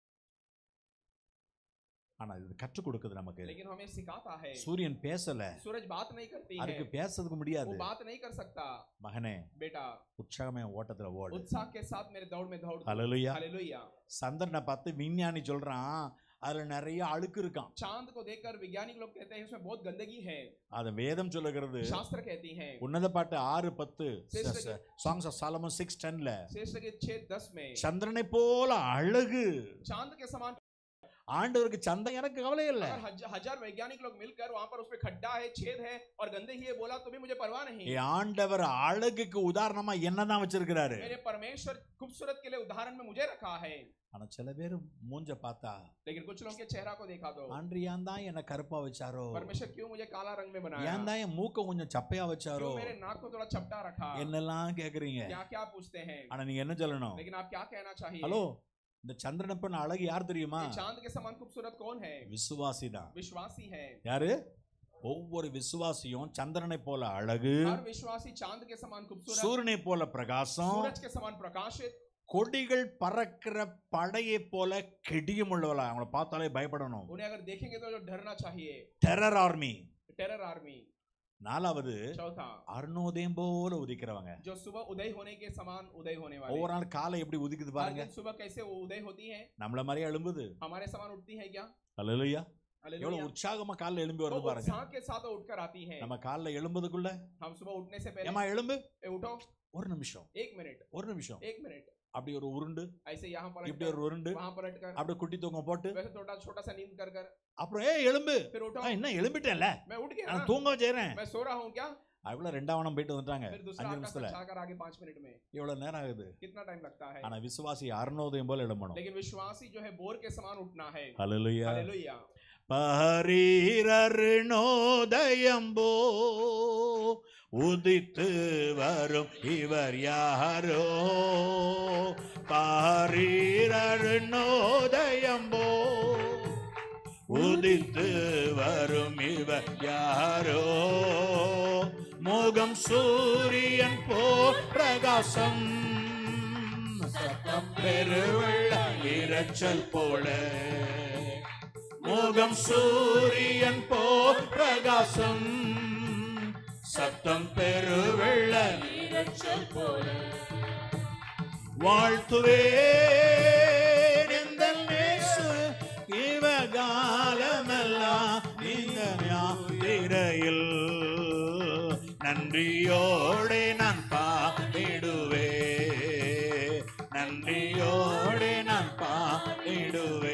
Speaker 3: ஆனா இது கற்றுக் கொடுக்குது நமக்கு
Speaker 5: लेकिन हमें सिखाता है
Speaker 3: சூரியன் பேசல
Speaker 5: सूरज बात नहीं करती है
Speaker 3: அதுக்கு பேசுறதுக்கு
Speaker 5: वो
Speaker 3: முடியாது
Speaker 5: बात नहीं कर सकता
Speaker 3: மகனே
Speaker 5: बेटा
Speaker 3: உற்சாகமே ஓட்டத்துல ஓடு
Speaker 5: उत्साह के साथ मेरे दौड़ में दौड़
Speaker 3: ஹalleluya
Speaker 5: हालेलुया
Speaker 3: சந்திரனை பார்த்து விஞ்ஞானி சொல்றான் அதுல நிறைய அழுக்கு இருக்கான்
Speaker 5: चांद को देखकर वैज्ञानिक लोग कहते हैं उसमें बहुत गंदगी है
Speaker 3: அத வேதம் சொல்லுகிறது
Speaker 5: शास्त्र कहती हैं
Speaker 3: உன்னத பாட்டு ஆறு பத்து
Speaker 5: sister
Speaker 3: Songs of Solomon six டென்ல
Speaker 5: श्रेष्ठ के छह दस में
Speaker 3: சந்திரனை போல அழகு
Speaker 5: चांद के समान
Speaker 3: ஆண்டவருக்கு சந்தம் எனக்கு கவலை இல்லை
Speaker 5: अगर हज- हजार वैज्ञानिक लोग मिलकर वहां पर उसमें खड्डा है छेद है और गंदगी है बोला तो भी मुझे परवाह नहीं
Speaker 3: என் ஆண்டவர் அழகுக்கு உதாரணமா என்னதான் வச்சிருக்கிறாரு
Speaker 5: मेरे परमेश्वर खूबसूरत के लिए उदाहरण में मुझे रखा है
Speaker 3: ஆனா சில பேர் மூஞ்ச பார்த்தா
Speaker 5: लेकिन कुछ लोगों के चेहरा को देखा तो
Speaker 3: ஆண்டு ஏன் தான் என்ன கருப்பா வச்சாரோ
Speaker 5: परमेश्वर क्यों मुझे काला रंग में बनाया
Speaker 3: ஏன் தான் என் மூக்க கொஞ்சம் சப்பையா வச்சாரோ
Speaker 5: क्यों मेरे नाक को थोड़ा चपटा रखा
Speaker 3: என்னெல்லாம் கேக்குறீங்க
Speaker 5: क्या क्या पूछते हैं
Speaker 3: ஆனா நீங்க என்ன சொல்லணும்
Speaker 5: लेकिन आप क्या कहना चाहिए
Speaker 3: ஹலோ இந்த சந்திரனப்பன் அழகு யார் தெரியுமா
Speaker 5: ये चांद के समान खूबसूरत कौन है
Speaker 3: விசுவாசி தான்
Speaker 5: विश्वासी है
Speaker 3: யாரு ஒவ்வொரு விசுவாசியும் சந்திரனை போல அழகு
Speaker 5: हर विश्वासी चांद के समान खूबसूरत
Speaker 3: சூரியனை போல பிரகாசம்
Speaker 5: सूरज के समान प्रकाशित
Speaker 3: கொடிகள் பறக்கிற படையை போல கெடியும் உள்ளவளா அவங்கள பார்த்தாலே பயப்படணும்
Speaker 5: उन्हें अगर देखेंगे तो जो डरना चाहिए
Speaker 3: டெரர் ஆர்மி
Speaker 5: टेरर आर्मी
Speaker 3: நாலாவது
Speaker 5: चौथा
Speaker 3: அருணோதயம் போல உதிக்கிறவங்க
Speaker 5: जो सुबह उदय होने के समान उदय होने वाले
Speaker 3: ஒவ்வொரு நாள் காலை எப்படி உதிக்குது
Speaker 5: हर
Speaker 3: பாருங்க
Speaker 5: दिन सुबह कैसे वो उदय होती है
Speaker 3: நம்மள மாதிரியே எழும்புது
Speaker 5: हमारे समान उठती है क्या
Speaker 3: அல்லையா
Speaker 5: हालेलुया।
Speaker 3: எவ்வளவு உற்சாகமா காலைல எழும்பி
Speaker 5: वो
Speaker 3: வருது பாருங்க
Speaker 5: उत्साह के साथ उठकर आती है
Speaker 3: நம்ம காலைல எழும்புறதுக்குள்ள
Speaker 5: हम सुबह उठने से पहले
Speaker 3: ஏமா எழும்பு
Speaker 5: ए, उठो
Speaker 3: ஒரு நிமிஷம்
Speaker 5: एक मिनट
Speaker 3: ஒரு நிமிஷம்
Speaker 5: एक मिनट
Speaker 3: அப்படி ஒரு உருண்டு
Speaker 5: ऐसे यहाँ पलट
Speaker 3: இப்படி
Speaker 5: कर
Speaker 3: ஒரு உருண்டு
Speaker 5: वहां पलट कर
Speaker 3: அப்படியே குட்டி தூக்கம் போட்டு
Speaker 5: वैसे छोटा छोटा सा नींद कर कर
Speaker 3: அப்புறம் ஏ எலும்பு
Speaker 5: फिर उठो
Speaker 3: ஆ, என்ன எழும்பிட்டேன்ல
Speaker 5: मैं उठ गया
Speaker 3: நான்
Speaker 5: ना
Speaker 3: தூங்க வச்சேறேன்
Speaker 5: मैं सो रहा हूँ क्या
Speaker 3: அதுக்குள்ள ரெண்டாவனம் போயிட்டு வந்துட்டாங்க
Speaker 5: फिर दूसरा
Speaker 3: அஞ்சு
Speaker 5: आकाश
Speaker 3: நிமிஷத்துல
Speaker 5: तक जाकर आगे पांच मिनट में
Speaker 3: இவ்வளவு நேரம் ஆகுது
Speaker 5: कितना टाइम लगता है
Speaker 3: ஆனா விசுவாசி அருணோதயம் போல எழும்பணும்
Speaker 5: लेकिन विश्वासी जो है बोर के समान उठना है
Speaker 3: ஹalleluya
Speaker 5: हालेलुया
Speaker 3: பரீரருணோதயம்போ உதித்து வரும் இவர் யாரோ பரீரருணோதயம்போ உதித்து வரும் இவர் யாரோ முகம் சூரியன் போ பிரகாசம் சத்தம் பெருவெள்ள இரைச்சல் போல முகம் சூரியன் போ பிரகாசம் சத்தம் பெருவெள்ள இரைச்சல் போல வாழ்த்துவேன் இந்த நேசு இவகாலமெல்லாம் இந்த ஞாயிறையில் நன்றியோடு நான் பாடிடுவே நன்றியோடு நான் பாடிடுவே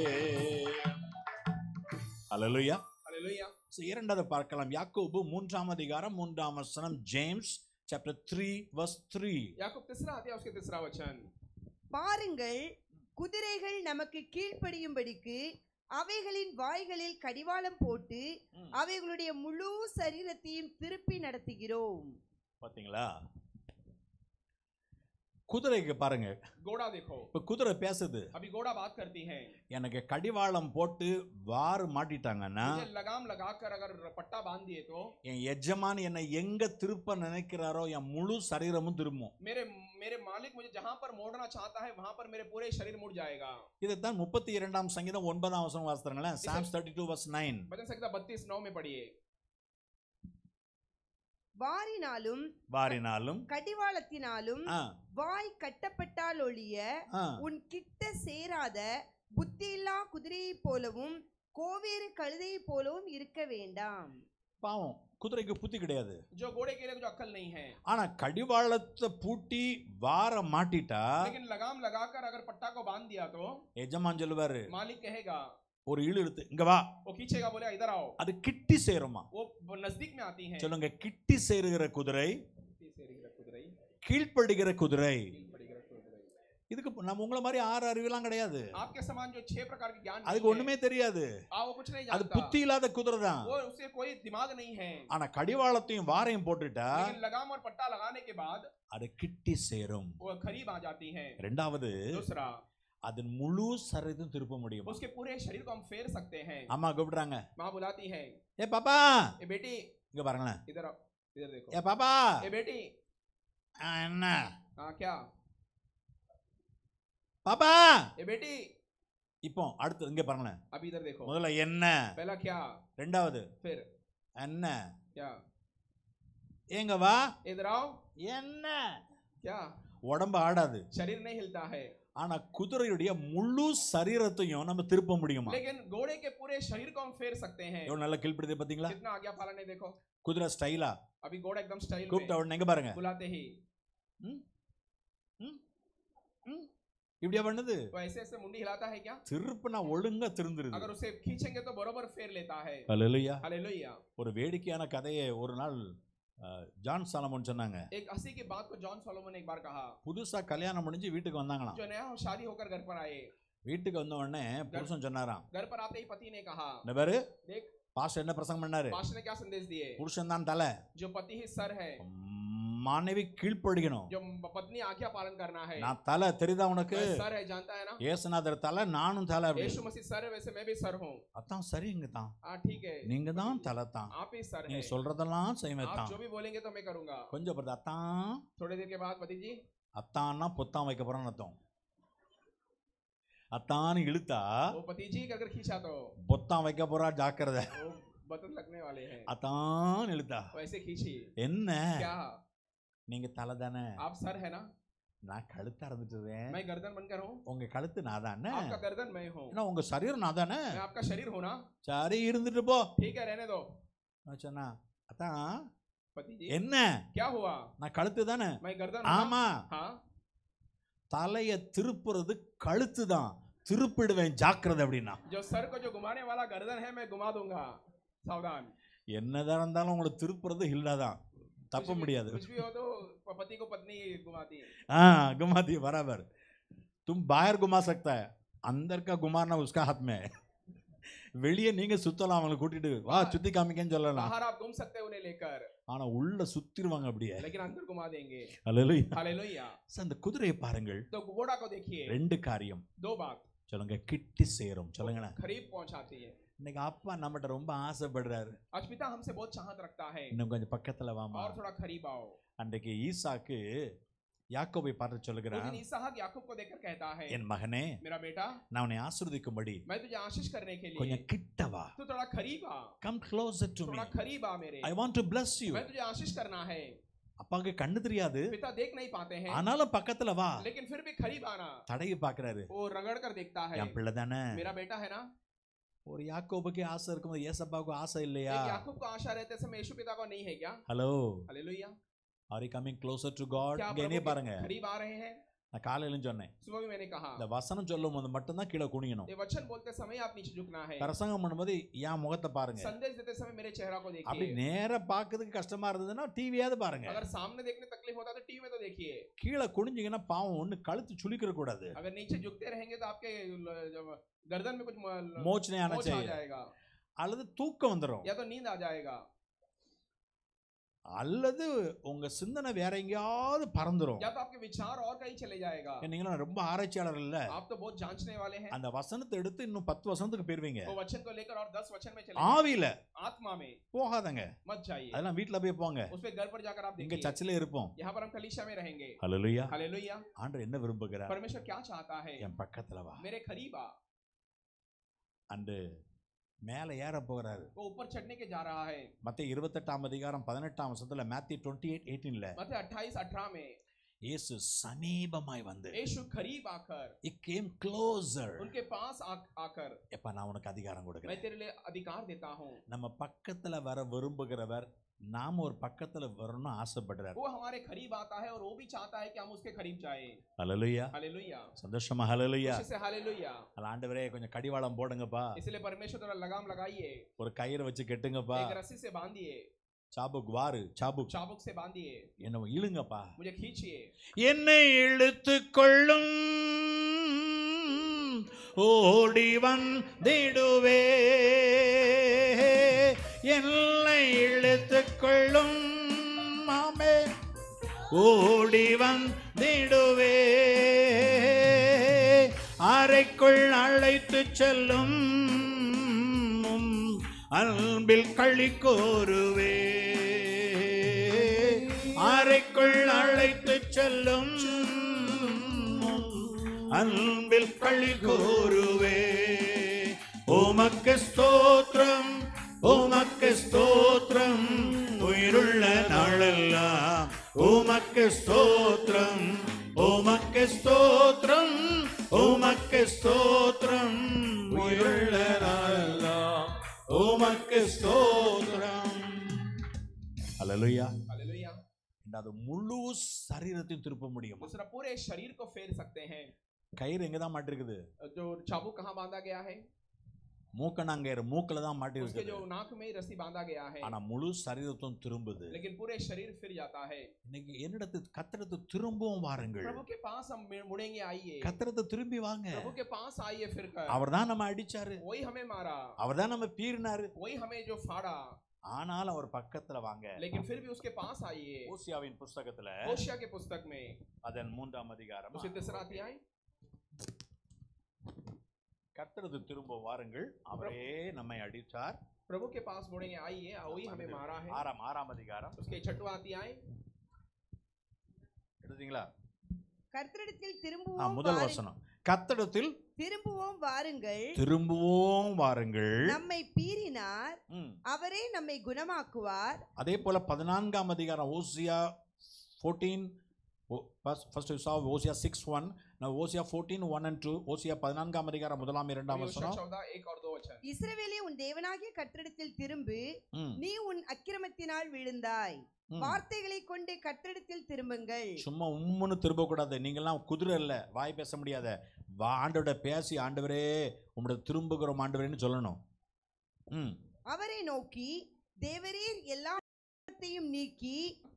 Speaker 3: அல்லேலூயா
Speaker 5: हालेलुया
Speaker 3: So, இரண்டாவது பார்க்கலாம் யாக்கோபு மூன்றாம் அதிகாரம் மூன்றாம் வசனம் James chapter three verse three
Speaker 5: याकूब तीसरा अध्याय उसके तीसरा वचन
Speaker 6: பாருங்கள் குதிரைகள் நமக்கு கீழ்ப்படியும்படிக்கு அவைகளின் வாய்களில் கடிவாளம் போட்டு
Speaker 3: ம்.
Speaker 6: அவைகளுடைய முழு சரீரத்தையும் திருப்பி நடத்துகிறோம்
Speaker 3: பாத்தீங்களா குதிரைக்கு பாருங்க
Speaker 5: घोड़ा देखो
Speaker 3: இப்ப குதிரை பேசுது
Speaker 5: अभी घोड़ा बात करती है
Speaker 3: எனக்கு கடிவாளம் போட்டு வாறு மாட்டிட்டாங்கன்னா
Speaker 5: मुझे लगाम लगाकर अगर पट्टा बांध दिए तो
Speaker 3: என் எஜமான் என்னை எங்க திருப்ப நினைக்கிறாரோ என் முழு சரீரமும் திரும்பும்
Speaker 5: मेरे मेरे मालिक मुझे जहां पर मोड़ना चाहता है वहां पर मेरे पूरे शरीर मुड़ जाएगा
Speaker 3: இதைத்தான் முப்பத்தி இரண்டாம் சங்கீதம் ஒன்பதாம் வசனம் வாசித்தாங்களேன் Psalms thirty two verse nine
Speaker 5: भजन संहिता बत्तीस नौ में पढ़िए
Speaker 6: வாரினாலும்
Speaker 3: வாரினாலும்
Speaker 6: கடிவாளத்தினாலும்
Speaker 3: ஆ,
Speaker 6: வாய் கட்டப்பட்டால் ஒழிய
Speaker 3: ஆ,
Speaker 6: உன் கிட்ட சேராத புத்தியில்லா குதிரையைப் போலவும் கோவேறு கழுதையைப் போலவும் இருக்க வேண்டாம்
Speaker 3: பாவம் குதிரைக்கு புத்தி கிடையாது
Speaker 5: जो घोड़े के लिए कुछ अक्ल नहीं है
Speaker 3: ஆனா கடிவாளத்தை பூட்டி வார மாட்டிட்டா
Speaker 5: लेकिन लगाम लगाकर अगर पट्टा को बांध दिया तो
Speaker 3: எஜமான் சொல்லுவாரு
Speaker 5: मालिक कहेगा
Speaker 3: ஒரு இழு இழுத்து இங்க வா
Speaker 5: वो खींचेगा बोले इधर आओ
Speaker 3: அது கிட்டி சேருமா
Speaker 5: वो वो नजदीक में आती है
Speaker 3: சொல்லுங்க கிட்டி சேருகிற குதிரை கீழ்ப்படுகிற குதிரை இதுக்கு நம்ம உங்களை மாதிரி ஆறு அறிவுலாம் கிடையாது
Speaker 5: आपके समान जो छह प्रकार के ज्ञान
Speaker 3: அதுக்கு
Speaker 5: नहीं है,
Speaker 3: ஒண்ணுமே தெரியாது
Speaker 5: आ, वो कुछ नहीं
Speaker 3: அது
Speaker 5: जानता
Speaker 3: புத்தி இல்லாத குதிரை தான்
Speaker 5: वो उसे कोई दिमाग नहीं है
Speaker 3: ஆனா கடிவாளத்தையும் வாரையும் போட்டுட்டா
Speaker 5: लेकिन लगाम और पट्टा लगाने के बाद
Speaker 3: அது கிட்டி சேரும்
Speaker 5: वो करीब आ जाती है
Speaker 3: ரெண்டாவது
Speaker 5: दूसरा
Speaker 3: அதன் முழு சரீரத்தையும் திருப்ப முடியும்
Speaker 5: उसके पूरे शरीर को हम फेर सकते हैं
Speaker 3: அம்மா கூப்பிடுறாங்க
Speaker 5: माँ बुलाती है
Speaker 3: ஏ பாப்பா
Speaker 5: ए बेटी
Speaker 3: இங்க பாருங்களேன்
Speaker 5: इधर आओ इधर देखो
Speaker 3: ஏ பாப்பா
Speaker 5: ए बेटी
Speaker 3: ஆ, என்ன
Speaker 5: हाँ क्या
Speaker 3: பாப்பா
Speaker 5: ए बेटी
Speaker 3: இப்போ அடுத்து இங்க பாருங்களேன்
Speaker 5: अभी इधर देखो
Speaker 3: முதல்ல என்ன
Speaker 5: पहला क्या
Speaker 3: ரெண்டாவது
Speaker 5: फिर
Speaker 3: என்ன
Speaker 5: क्या
Speaker 3: ஏங்க வா
Speaker 5: इधर आओ
Speaker 3: என்ன
Speaker 5: क्या
Speaker 3: உடம்பு ஆடாது
Speaker 5: शरीर नहीं हिलता है
Speaker 3: ஆனா குதிரையுடைய முழு சரீரத்தையும் நம்ம திருப்ப முடியுமா
Speaker 5: लेकिन घोड़े के पूरे शरीर को हम फेर सकते हैं
Speaker 3: எவ்வளவு நல்லா கீழ்ப்படுது பாத்தீங்களா
Speaker 5: कितना आज्ञा पालन है देखो
Speaker 3: குதிரை ஸ்டைலா
Speaker 5: अभी घोड़ा एकदम स्टाइल
Speaker 3: கூப்பிட்ட
Speaker 5: में
Speaker 3: உடனே எங்க பாருங்க
Speaker 5: बुलाते ही
Speaker 3: ம்? ம்? ம்? இப்படியா பண்ணுது
Speaker 5: तो ऐसे ऐसे मुंडी हिलाता है क्या
Speaker 3: திருப்புனா ஒழுங்கா திருந்துருது
Speaker 5: अगर उसे खींचेंगे तो बरोबर फेर लेता है
Speaker 3: அல்லேலூயா
Speaker 5: हालेलुया
Speaker 3: ஒரு வேடிக்கையான கதையை ஒரு நாள் அஹ், ஜான் சாலமோன் சொன்னாங்க
Speaker 5: एक हंसी की बात को जॉन सोलोमन ने एक बार कहा
Speaker 3: புதுசா கல்யாணம் முடிஞ்சு வீட்டுக்கு வந்தாங்களாம்
Speaker 5: जो नया शादी होकर घर पर आए
Speaker 3: வீட்டுக்கு வந்த உடனே புருஷன் சொன்னாராம்
Speaker 5: घर पर आते ही पति ने कहा
Speaker 3: இந்த பாரு
Speaker 5: देख
Speaker 3: பாஸ்டர் என்ன பிரசங்கம் பண்ணாரு
Speaker 5: पास्टर ने क्या संदेश दिए
Speaker 3: புருஷன் தான் தலை
Speaker 5: जो पति ही सर है
Speaker 3: மனைவி கீழ்ப்படிக்கணும்
Speaker 5: जो पत्नी आज्ञा पालन करना है
Speaker 3: நான் தலை தெரியுதா உனக்கு
Speaker 5: मैं सर है जानता है ना
Speaker 3: ஏசுநாதர் தலை நானும் தலை
Speaker 5: यीशु
Speaker 3: அப்படின்னு
Speaker 5: मसीह सर है वैसे मैं भी सर हूँ
Speaker 3: அதான் சரிங்க தான்
Speaker 5: हाँ ठीक है
Speaker 3: நீங்க தான் தலை தான்
Speaker 5: आप ही सर है
Speaker 3: நீங்க சொல்றதெல்லாம் செய்வேன்
Speaker 5: आप
Speaker 3: தான்
Speaker 5: जो भी बोलेंगे तो मैं करूंगा
Speaker 3: கொஞ்சம் பொறுத்து அத்தான்
Speaker 5: थोड़ी देर के बाद पति जी
Speaker 3: அத்தான்னா பொத்தான் வைக்க போறோம்னு அர்த்தம் அத்தான்னு இழுத்தா
Speaker 5: वो पति जी अगर खींचा तो
Speaker 3: பொத்தான் வைக்க போறா ஜாக்கிரதை
Speaker 5: वो बतन लगने वाले हैं
Speaker 3: அத்தான் இழுத்தா
Speaker 5: वैसे खींची
Speaker 3: என்ன
Speaker 5: क्या
Speaker 3: நீங்க தலை தானே
Speaker 5: आप सर है ना
Speaker 3: நான் கழுத்தா இருந்துட்டுவேன்
Speaker 5: मैं गर्दन बनकर हूँ
Speaker 3: உங்க கழுத்து நான் தானே
Speaker 5: आपका गर्दन मैं हूँ
Speaker 3: ஏன்னா உங்க சரீரம் நான் தானே
Speaker 5: मैं आपका शरीर हूँ ना
Speaker 3: சரி இருந்துட்டு போ
Speaker 5: ठीक है रहने दो
Speaker 3: நான் சொன்னா அதான்
Speaker 5: पति जी
Speaker 3: என்ன
Speaker 5: क्या हुआ
Speaker 3: நான் கழுத்து தானே
Speaker 5: मैं गर्दन हूँ ना?
Speaker 3: ஆமா
Speaker 5: हाँ
Speaker 3: தலைய திருப்புறது கழுத்து தான் திருப்பிடுவேன் ஜாக்கிரதை அப்படின்னா
Speaker 5: जो सर को जो घुमाने वाला गर्दन है मैं घुमा दूंगा सावधान
Speaker 3: என்னதான் இருந்தாலும் உங்களை திருப்புறது ஹில்டா தான் தப்ப
Speaker 5: कुछ भी-
Speaker 3: முடியாது
Speaker 5: कुछ भी हो तो पति को पत्नी घुमाती है
Speaker 3: हाँ घुमाती है बराबर तुम बाहर घुमा सकता है अंदर का घुमाना उसका हाथ में है வெளியே நீங்க சுத்தலாம் அவங்களை கூட்டிட்டு வா சுத்தி காமிக்கன்னு சொல்லலாம்
Speaker 5: बाहर आप घूम सकते हैं उन्हें लेकर
Speaker 3: ஆனா உள்ள சுத்திருவாங்க அப்படியே
Speaker 5: लेकिन अंदर घुमा देंगे
Speaker 3: அல்லேலூயா
Speaker 5: हालेलुया
Speaker 3: சார், அந்த குதிரையை பாருங்கள்
Speaker 5: तो घोड़ा को देखिए
Speaker 3: ரெண்டு காரியம்
Speaker 5: दो बात
Speaker 3: சொல்லுங்க கிட்டி சேரும் சொல்லுங்களேன்
Speaker 5: खरीब पहुंचाती है
Speaker 3: இன்னைக்கு அப்பா நம்மகிட்ட ரொம்ப ஆசைப்படுறாரு
Speaker 5: आज पिता हमसे बहुत चाहत रखता है
Speaker 3: இன்னும் கொஞ்சம் பக்கத்துல வாமா
Speaker 5: और थोड़ा करीब आओ
Speaker 3: அன்றைக்கு ஈசாக்கு யாக்கோபை பார்த்து
Speaker 5: उस
Speaker 3: சொல்லுகிறான்
Speaker 5: दिन इसहाक याकूब को देखकर कहता है
Speaker 3: என் மகனே
Speaker 5: मेरा बेटा
Speaker 3: நான் உன்னை ஆசிர்வதிக்கும்படி
Speaker 5: मैं तुझे आशीष करने के लिए
Speaker 3: கொஞ்சம் கிட்ட வா
Speaker 5: तू थोड़ा करीब आ
Speaker 3: கம் க்ளோசர் டு மீ
Speaker 5: थोड़ा करीब आ मेरे
Speaker 3: I want to bless you
Speaker 5: मैं तुझे आशीष करना है
Speaker 3: அப்பாவுக்கு கண்ணு தெரியாது
Speaker 5: पिता देख नहीं पाते हैं
Speaker 3: ஆனாலும் பக்கத்துல வா
Speaker 5: लेकिन फिर भी करीब आना
Speaker 3: தடையை பாக்குறாரு
Speaker 5: वो रगड़ कर देखता है
Speaker 3: என் பிள்ளை தானே
Speaker 5: मेरा बेटा है ना
Speaker 3: ஒரு யாக்கோபுக்கு ஆசை இருக்கும்போது ஏசப்பாவுக்கு ஆசை இல்லையா
Speaker 5: एक याकूब को आशा रहते समय यीशु पिता को नहीं है क्या
Speaker 3: hello
Speaker 5: hallelujah
Speaker 3: are coming closer to God
Speaker 5: क्या
Speaker 3: இங்க
Speaker 5: प्रभु
Speaker 3: என்னைய
Speaker 5: के
Speaker 3: பாருங்க
Speaker 5: करीब आ रहे हैं
Speaker 3: நான் காலையிலும் சொன்னேன்
Speaker 5: सुबह भी मैंने कहा
Speaker 3: இந்த வசனம் சொல்லும் போது மட்டும்தான் கீழே குனியணும்
Speaker 5: ये वचन बोलते समय आप नीचे झुकना है
Speaker 3: பிரசங்கம் பண்ணும்போது என் முகத்தை பாருங்க
Speaker 5: संदेश देते समय मेरे चेहरा को
Speaker 3: அப்படி
Speaker 5: देखिए
Speaker 3: நேரா பாக்குறதுக்கு கஷ்டமா இருந்ததுன்னா டிவியாவது பாருங்க
Speaker 5: अगर सामने देखने तकलीफ होता है तो टीवी में तो देखिए
Speaker 3: கீழே குனிஞ்சிங்கன்னா பாவம் ஒண்ணு கழுத்து சுளிக்கிற கூடாது
Speaker 5: अगर नीचे झुकते रहेंगे तो आपके ल- जब गर्दन में कुछ म-
Speaker 3: மோச்சனை
Speaker 5: मोच आ
Speaker 3: அணைச்சே
Speaker 5: जाएगा
Speaker 3: அல்லது தூக்கம் வந்துடும்
Speaker 5: या तो नींद आ जाएगा
Speaker 3: அல்லது உங்க சிந்தனை வேற எங்கேயாவது பறந்துரும்
Speaker 5: या तो आपके विचार और कहीं चले जाएगा
Speaker 3: நீங்களும் ரொம்ப ஆராய்ச்சியாளர் இல்ல
Speaker 5: आप तो बहुत जांचने वाले हैं
Speaker 3: அந்த வசனத்தை எடுத்து இன்னும் பத்து வசனத்துக்கு போயிருவீங்க
Speaker 5: वो वचन को लेकर और दस वचन में चले
Speaker 3: ஆவியில
Speaker 5: आत्मा में
Speaker 3: போகாதங்க
Speaker 5: मत जाइए
Speaker 3: அதெல்லாம் வீட்ல போய் போங்க
Speaker 5: उस पे घर पर जाकर आप
Speaker 3: இங்க
Speaker 5: देखिए
Speaker 3: சர்ச்சிலே இருப்போம்
Speaker 5: यहाँ पर हम कलीसिया में रहेंगे
Speaker 3: ஹalleluya
Speaker 5: हालेलुया
Speaker 3: ஆண்டவர் என்ன விரும்புகிறார்
Speaker 5: परमेश्वर क्या चाहता है
Speaker 3: என் பக்கத்துல வா
Speaker 5: मेरे करीब आ
Speaker 3: அன்று மேல ஏற போகிறாரு
Speaker 5: वो ऊपर चढ़ने के जा रहा है
Speaker 3: மத்திய இருபத்தெட்டாம் அதிகாரம் பதினெட்டாம் வருஷத்துல மேத்தி டுவெண்ட்டி எயிட் எயிட்டீன்ல
Speaker 5: मतलब अट्ठाईस अठारह में
Speaker 3: இயேசு சமீபமாய் வந்து
Speaker 5: यीशु करीब आकर
Speaker 3: it came closer
Speaker 5: उनके पास आ, आकर
Speaker 3: எப்ப நான் உனக்கு அதிகாரம்
Speaker 5: मैं
Speaker 3: கொடுக்கிறேன்
Speaker 5: तेरे लिए अधिकार देता हूँ
Speaker 3: நம்ம பக்கத்துல வர விரும்புகிறவர் நாம ஒரு பக்கத்துல வரணும்னு ஆசைப்படுறார்
Speaker 5: वो हमारे करीब आता है और वो भी चाहता है कि हम उसके करीब जाए
Speaker 3: ஹalleluya
Speaker 5: हालेलुया
Speaker 3: சந்தோஷமா ஹalleluya
Speaker 5: खुशी से हालेलुया
Speaker 3: அல்ல ஆண்டவரே கொஞ்சம் கடிவாளம் போடுங்கப்பா
Speaker 5: इसलिए परमेश्वर थोड़ा लगाम लगाइए
Speaker 3: ஒரு கயிறு வச்சு கெட்டுங்கப்பா
Speaker 5: एक रस्सी से बांधिए
Speaker 3: சாபுக் வாரு சாபுக்
Speaker 5: चाबुक से बांधिए
Speaker 3: என்ன இழுங்கப்பா
Speaker 5: मुझे खींचिए
Speaker 3: என்னை இழுத்து கொள்ளும் ஓடி வந்திடுவே என்னை இழுத்து கொள்ளும் மாமே ஓடி வந்திடுவே அறைக்குள் அழைத்து செல்லும் உம் அன்பில் களி கோருவே அறைக்குள் அழைத்து செல்லும் உம் அன்பில் களி கோருவே உமக்கு ஸ்தோத்திரம் உமக்கு ஸ்தோத்திரம் உயிருள்ள நாளெல்லாம் உமக்கு ஸ்தோத்திரம் உமக்கு ஸ்தோத்திரம் உமக்கு ஸ்தோத்திரம் உயிருள்ள நாளெல்லாம் உமக்கு ஸ்தோத்திரம் அல்லேலூயா
Speaker 5: हालेलुया
Speaker 3: அது முழு சரீரத்தையும் திருப்ப முடியும்
Speaker 5: दूसरा पूरे शरीर को फेर सकते हैं
Speaker 3: கயிறு எங்க தான் மாட்டிருக்குது
Speaker 5: जो चाबुक कहाँ बांधा गया है
Speaker 3: மூக்கணாங்கயிறு மூக்கில் தான்
Speaker 5: उसके
Speaker 3: மாட்டிருக்குது
Speaker 5: जो नाक में ही रस्सी बांधा गया है
Speaker 3: ஆனா முழு சரீரத்தும் திரும்புது
Speaker 5: लेकिन पूरे शरीर फिर जाता है
Speaker 3: இன்னைக்கு என்னிடத்து கத்திரத்து திரும்பவும் வாருங்கள்
Speaker 5: प्रभु के पास हम मुड़ेंगे आइए
Speaker 3: கத்திரத்தை திரும்பி வாங்க
Speaker 5: प्रभु के पास आइए फिर कर
Speaker 3: அவர் தான் நம்ம அடிச்சாரு
Speaker 5: वही हमें मारा
Speaker 3: அவர் தான் நம்ம பீறினாரு
Speaker 5: वही हमें जो फाड़ा
Speaker 3: ஆனால் அவர் பக்கத்துல வாங்க
Speaker 5: लेकिन फिर भी उसके पास आइए
Speaker 3: ஓசியாவின் புஸ்தகத்துல
Speaker 5: होशिया के पुस्तक में
Speaker 3: அதன் மூன்றாம் அதிகாரம்
Speaker 5: उसे तीसरा अध्याय
Speaker 3: கர்த்தரது திரும்ப வாருங்கள் அவரே நம்மை அடித்தார்
Speaker 5: प्रभु के पास मुड़ेंगे आइए वही हमें मारा है
Speaker 3: ஆறாம் ஆறாம் அதிகாரம்
Speaker 5: उसके छठवा अध्याय
Speaker 3: எடுத்தீங்களா
Speaker 6: கர்த்தரிடத்தில்
Speaker 3: ஆ,
Speaker 6: திரும்புவோம்
Speaker 3: முதல்
Speaker 6: வாரு-
Speaker 3: வசனம் கர்த்தரிடத்தில்
Speaker 6: திரும்புவோம் வாருங்கள்
Speaker 3: திரும்புவோம் வாருங்கள்
Speaker 6: நம்மை பீறினார்
Speaker 3: ம்.
Speaker 6: அவரே நம்மை குணமாக்குவார்
Speaker 3: அதே போல பதினான்காம் அதிகாரம் ஓசியா ஃபோர்டீன் ஃபர்ஸ்ட் சா Hosea six one Hosea fourteen one and two ஓசியா பதினான்காம் அதிகாரம் முதலாம் இரண்டாம்
Speaker 5: होशिया
Speaker 3: வசனம்
Speaker 5: चौदह एक और दो वचन
Speaker 6: இஸ்ரவேலே உன் தேவனாகிய கர்த்தரிடத்தில் திரும்பு
Speaker 3: ம்,
Speaker 6: நீ உன் அக்கிரமத்தினால் விழுந்தாய்
Speaker 3: ம்.
Speaker 6: வார்த்தைகளை கொண்டு கர்த்தரிடத்தில் திரும்புங்கள்
Speaker 3: சும்மா உம்முன்னு திரும்பக்கூடாது நீங்கெல்லாம் குதிரை இல்லை வாய் பேச முடியாத வா ஆண்டவரோட பேசி ஆண்டவரே உங்களோட திரும்புகிறோம் ஆண்டவரேன்னு சொல்லணும் ம்
Speaker 6: அவரை நோக்கி தேவரீர் எல்லா பாவத்தையும் நீக்கி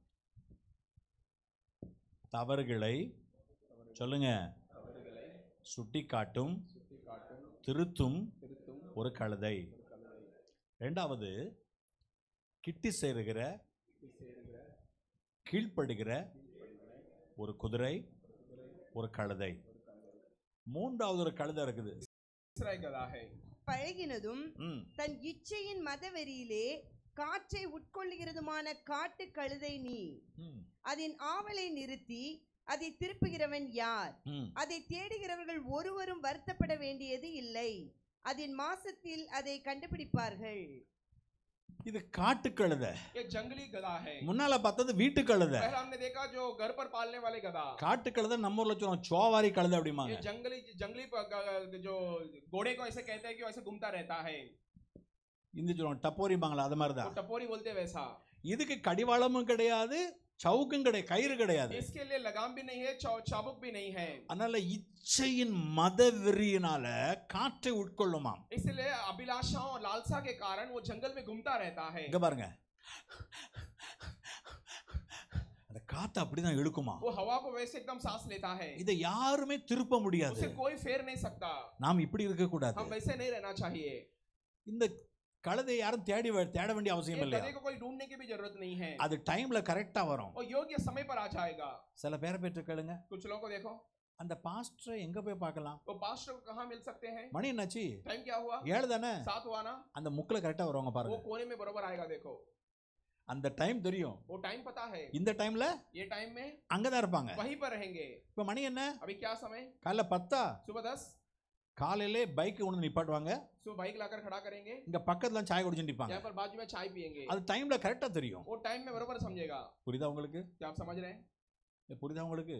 Speaker 3: தவறுகளை சொல்லுங்க சுட்டி காட்டும் திருத்தும் ஒரு கழுதை ரெண்டாவது கிட்டி சேருகிற கீழ்ப்படுகிற ஒரு குதிரை ஒரு கழுதை மூன்றாவது ஒரு கழுதை இருக்குது
Speaker 5: तीसरा एक गधा है
Speaker 6: பழகினதும்
Speaker 3: ம்
Speaker 6: தன் இச்சையின் மதவெறியிலே காற்றை உட்கொள்ளுகிறதுமான காட்டு கழுதை நீ
Speaker 3: ம்
Speaker 6: அதன் ஆவலை நிறுத்தி அதை திருப்புகிறவன் யார்
Speaker 3: ம்
Speaker 6: அதை தேடுகிறவர்கள் ஒருவரும் வருத்தப்பட வேண்டியது இல்லை அதன் மாசத்தில் அதை கண்டுபிடிப்பார்கள்
Speaker 3: இது காட்டு கழுதை
Speaker 5: ये जंगली गधा है
Speaker 3: முன்னால பார்த்தது வீட்டு கழுதை
Speaker 5: पहला हमने देखा जो घर पर पालने वाले गधा
Speaker 3: காட்டு கழுதை நம்ம ஊர்ல சொல்லுவோம் சோவாரி கழுதை அப்படிம்பாங்க
Speaker 5: ये जंगली जंगली प- ग- जो घोड़े को ऐसे कहते हैं कि वो ऐसे घूमता रहता है
Speaker 3: இந்த சொல்லுவாங்க டப்போரிம்பாங்களா அது மாதிரி
Speaker 5: वो
Speaker 3: தான்
Speaker 5: टपोरी बोलते हैं वैसा
Speaker 3: இதுக்கு கடிவாளமும் கிடையாது சவுக்கும் கிடையாது கயிறு கிடையாது
Speaker 5: इसके लिए लगाम भी नहीं है चौ- चाबुक भी नहीं है
Speaker 3: அதனால இச்சையின் மத வெறியினால காற்றை உட்கொள்ளுமாம்
Speaker 5: इसलिए अभिलाषाओं और लालसा के कारण वो जंगल में घूमता रहता है
Speaker 3: இங்க பாருங்க அந்த காத்து அப்படிதான் இழுக்குமா
Speaker 5: वो हवा को वैसे एकदम सांस लेता है
Speaker 3: இதை யாருமே திருப்ப முடியாது
Speaker 5: उसे कोई फेर नहीं सकता
Speaker 3: நாம் இப்படி இருக்க கூடாது
Speaker 5: हम वैसे नहीं रहना चाहिए
Speaker 3: இந்த கழுதை யாரும் தேடி வ- தேட வேண்டிய
Speaker 5: ये
Speaker 3: அவசியம்
Speaker 5: गधे
Speaker 3: இல்லையா
Speaker 5: को कोई ढूंढने की भी जरूरत नहीं है
Speaker 3: அது டைம்ல கரெக்டா வரும்
Speaker 5: वो योग्य समय पर आ जाएगा
Speaker 3: சில பேரை பெற்று கேளுங்க
Speaker 5: कुछ लोगों को देखो
Speaker 3: அந்த பாஸ்டரை எங்க போய் பார்க்கலாம்
Speaker 5: वो पास्टर को कहाँ मिल सकते हैं
Speaker 3: மணி என்னாச்சு
Speaker 5: टाइम क्या हुआ
Speaker 3: ஏழு தானே
Speaker 5: सात हुआ ना
Speaker 3: அந்த முக்கில் கரெக்டா வருவாங்க
Speaker 5: वो
Speaker 3: பாருங்க
Speaker 5: कोने में बरोबर आएगा देखो
Speaker 3: அந்த டைம் தெரியும்
Speaker 5: वो टाइम पता है
Speaker 3: இந்த டைம்ல
Speaker 5: ये टाइम में
Speaker 3: அங்கதான் இருப்பாங்க
Speaker 5: वहीं पर रहेंगे
Speaker 3: இப்ப மணி என்ன
Speaker 5: अभी क्या समय
Speaker 3: காலைல பத்தா
Speaker 5: सुबह दस
Speaker 3: காலையிலே பைக் கொண்டு நிப்பாட்டுவாங்க
Speaker 5: सुबह बाइक लाकर खड़ा करेंगे
Speaker 3: இங்க பக்கத்துல சாய் குடிச்சு நிப்பாங்க
Speaker 5: यहाँ पर बाजू में चाय पियेंगे
Speaker 3: அது டைம்ல கரெக்டா தெரியும்
Speaker 5: वो टाइम में बरोबर समझेगा
Speaker 3: புரியுதா உங்களுக்கு
Speaker 5: क्या आप समझ रहे हैं
Speaker 3: ஏ, புரியுதா உங்களுக்கு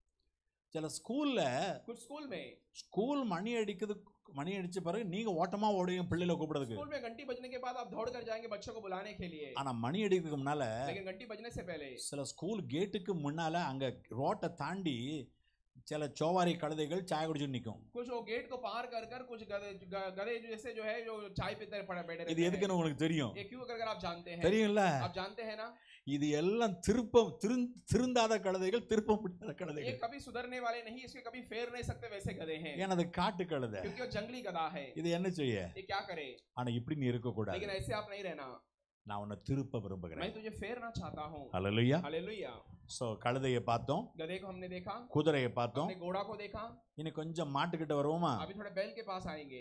Speaker 3: சில ஸ்கூல்ல
Speaker 5: कुछ स्कूल में
Speaker 3: ஸ்கூல் மணி அடிக்குது மணி அடிச்ச பிறகு நீங்க ஓட்டமா ஓடுவீங்க பிள்ளைகளை கூப்பிடுறதுக்கு
Speaker 5: स्कूल में घंटी बजने के बाद आप दौड़ कर जाएंगे बच्चों को बुलाने के लिए
Speaker 3: ஆனா மணி அடிக்கிறதுக்கு முன்னால
Speaker 5: लेकिन घंटी बजने से पहले
Speaker 3: சில ஸ்கூல் கேட்டுக்கு முன்னால அங்க ரோட்டை தாண்டி சில சோவாரி கழுதைகள் சாய் குடிச்சுட்டு நிக்கும்
Speaker 5: कुछ वो गेट को पार कर कर कुछ गधे ग- गधे जैसे जो है जो चाय पीते पड़े बैठे
Speaker 3: இது
Speaker 5: रहते हैं
Speaker 3: எதுக்குன்னு உங்களுக்கு தெரியும்
Speaker 5: ये क्यों अगर आप जानते हैं
Speaker 3: தெரியும்ல
Speaker 5: आप जानते हैं ना
Speaker 3: இது எல்லாம் திருப்ப திருந்- திருந்தாத கழுதைகள் திருப்ப முடியாத
Speaker 5: ये
Speaker 3: கழுதைகள்
Speaker 5: कभी सुधरने वाले नहीं इसके कभी फेर नहीं सकते वैसे गधे हैं
Speaker 3: ஏன்னா அது காட்டு கழுதை
Speaker 5: क्योंकि वो जंगली गधा है
Speaker 3: இது என்ன செய்ய
Speaker 5: ये क्या करे
Speaker 3: ஆனா இப்படி நீ இருக்க கூடாது
Speaker 5: लेकिन ऐसे आप नहीं रहना
Speaker 3: நான் உன்னை திருப்ப
Speaker 5: मैं
Speaker 3: விரும்புகிறேன்
Speaker 5: तुझे फेरना चाहता हूँ
Speaker 3: ஹalleluya
Speaker 5: हालेलुया
Speaker 3: சோ கழுதையை பார்த்தோம்
Speaker 5: गधे को हमने देखा
Speaker 3: குதிரையை பார்த்தோம்
Speaker 5: हमने घोड़ा को देखा
Speaker 3: இனி கொஞ்சம் மாட்டுக்கிட்ட வருவோமா
Speaker 5: अभी थोड़े बैल के पास आएंगे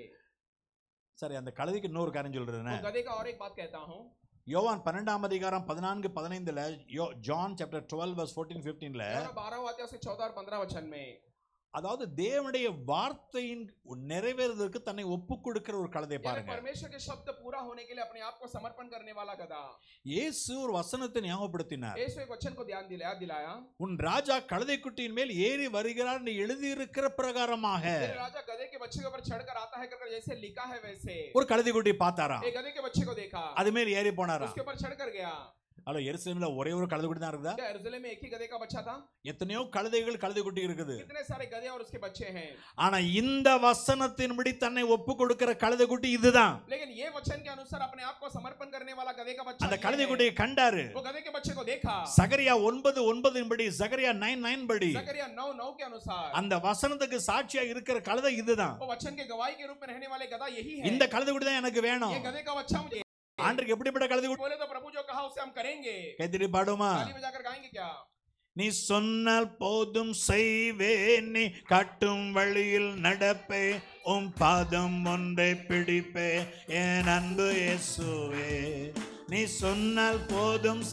Speaker 3: சரி அந்த கழுதைக்கு இன்னொரு காரியம் சொல்றேன்
Speaker 5: तो गधे का और एक बात कहता हूँ
Speaker 3: யோவான் பன்னெண்டாம் அதிகாரம் பதினான்கு பதினைந்துல யோ John chapter twelve verse fourteen ஃபிஃப்டீன்ல
Speaker 5: बारह आते हैं उसके चौदह और पंद्रह वचन में
Speaker 3: அதாவது தேவனுடைய வார்த்தையின் நிறைவேறுவதற்கு தன்னை ஒப்பு கொடுக்கிற ஒரு கழுதை
Speaker 5: यानी
Speaker 3: பாருங்க
Speaker 5: परमेश्वर के शब्द पूरा होने के लिए अपने आप को समर्पण करने वाला गधा
Speaker 3: இயேசு ஒரு வசனத்தை ஞாபகப்படுத்தினார்
Speaker 5: यीशु एक वचन को ध्यान दिलाया दिलाया
Speaker 3: உன் ராஜா கழுதை குட்டியின் மேல் ஏறி வருகிறார் என்று எழுதியிருக்கிற பிரகாரமாக
Speaker 5: तेरे राजा गधे के बच्चे के ऊपर चढ़कर आता है कर जैसे लिखा है वैसे
Speaker 3: ஒரு கழுதை குட்டி பார்த்தாராம்
Speaker 5: एक गधे के बच्चे को देखा
Speaker 3: அது மேல் ஏறி போனாராம்
Speaker 5: उसके ऊपर चढ़कर गया
Speaker 3: அல்ல எருசலேம்ல ஒரே ஒரு கழுதை குட்டி தான் இருக்குதா
Speaker 5: क्या यरूशलेम में एक ही गधे का बच्चा था
Speaker 3: எத்தனையோ கழுதைகள் கழுதை குட்டி இருக்குது
Speaker 5: कितने सारे गधे और उसके बच्चे हैं
Speaker 3: ஆனா இந்த வசனத்தின்படி தன்னை ஒப்பு கொடுக்கிற கழுதை குட்டி இதுதான்
Speaker 5: लेकिन ये वचन के अनुसार अपने आप को समर्पण करने वाला गधे का बच्चा
Speaker 3: அந்த
Speaker 5: ये
Speaker 3: கழுதை
Speaker 5: है।
Speaker 3: குட்டியை கண்டாரு
Speaker 5: वो गधे के बच्चे को देखा
Speaker 3: சகரியா ஒன்பது ஒன்பதின் படி சகரியா நைன் நைன் படி
Speaker 5: जकरिया नौ नौ के अनुसार
Speaker 3: அந்த வசனத்துக்கு சாட்சியா இருக்கிற கழுதை இதுதான்
Speaker 5: वो वचन के गवाही के रूप में रहने वाले गधा यही है
Speaker 3: இந்த கழுதை குட்டி தான் எனக்கு வேணும்
Speaker 5: ये गधे का बच्चा मुझे
Speaker 3: ஆண்டுக்கு எப்படிப்பட்ட கழுதை குட்டி
Speaker 5: बोले तो प्रभु जो कहा उसे हम करेंगे
Speaker 3: கைத்திரி பாடுமா
Speaker 5: ताली बजाकर गाएंगे क्या
Speaker 3: நீ சொன்னால் போதும் செய்வேன் நீ காட்டும் வழியில் நடப்பே உம் பாதம் ஒன்றை பிடிப்பே என் அன்பு இயேசுவே நீ சொன்னால் போதும்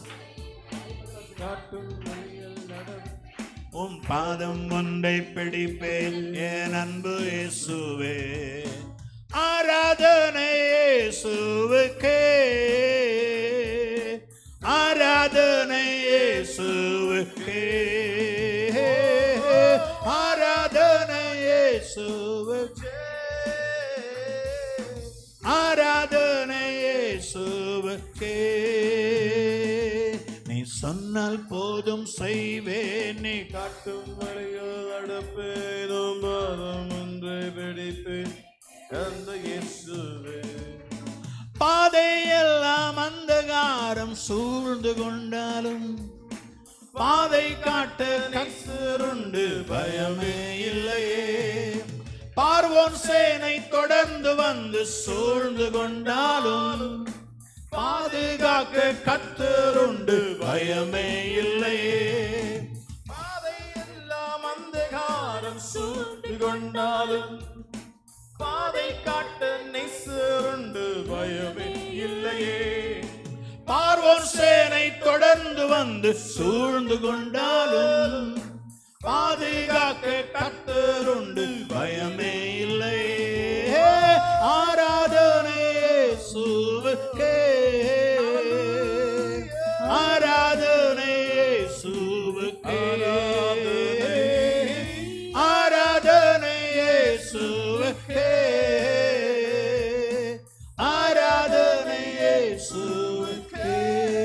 Speaker 3: உம் பாதம் ஒன்றை பிடிப்பே என் அன்பு இயேசுவே ஆராதனை இயேசுவுக்கே ஆராதனை இயேசுவுக்கே ஆராதனை இயேசுவுக்கே ஆராதனை இயேசுவுக்கே நீ சொன்னால் போதும் செய்வேன் நீ காட்டும் வழியில் அடுப்பேதும் பாதம் ஒன்றை பிடிப்பேன் அந்த இயேசுவே பாதையெல்லாம் அந்தகாரம் சூழ்ந்து கொண்டாலும் பாதை காட்ட கசருண்டு பயமே இல்லையே பார்வோன் சேனை தொடர்ந்து வந்து சூழ்ந்து கொண்டாலும் பாதுகாக்க கத்தருண்டு பயமே இல்லையே பாதை எல்லாம் அந்தகாரம் சூழ்ந்து கொண்டாலும் பாதை காட்ட நெசுருண்டு பயமே இல்லையே பார்வோன் சேனை தொடர்ந்து வந்து சூழ்ந்து கொண்டாலும் பாதுகாக்க கத்தருண்டு பயமே இல்லையே ஆராதனை இயேசுவுக்கே ஆராதனை இயேசுவுக்கே ஆராதனை இயேசுவுக்கே ஆராதனை இயேசுவுக்கே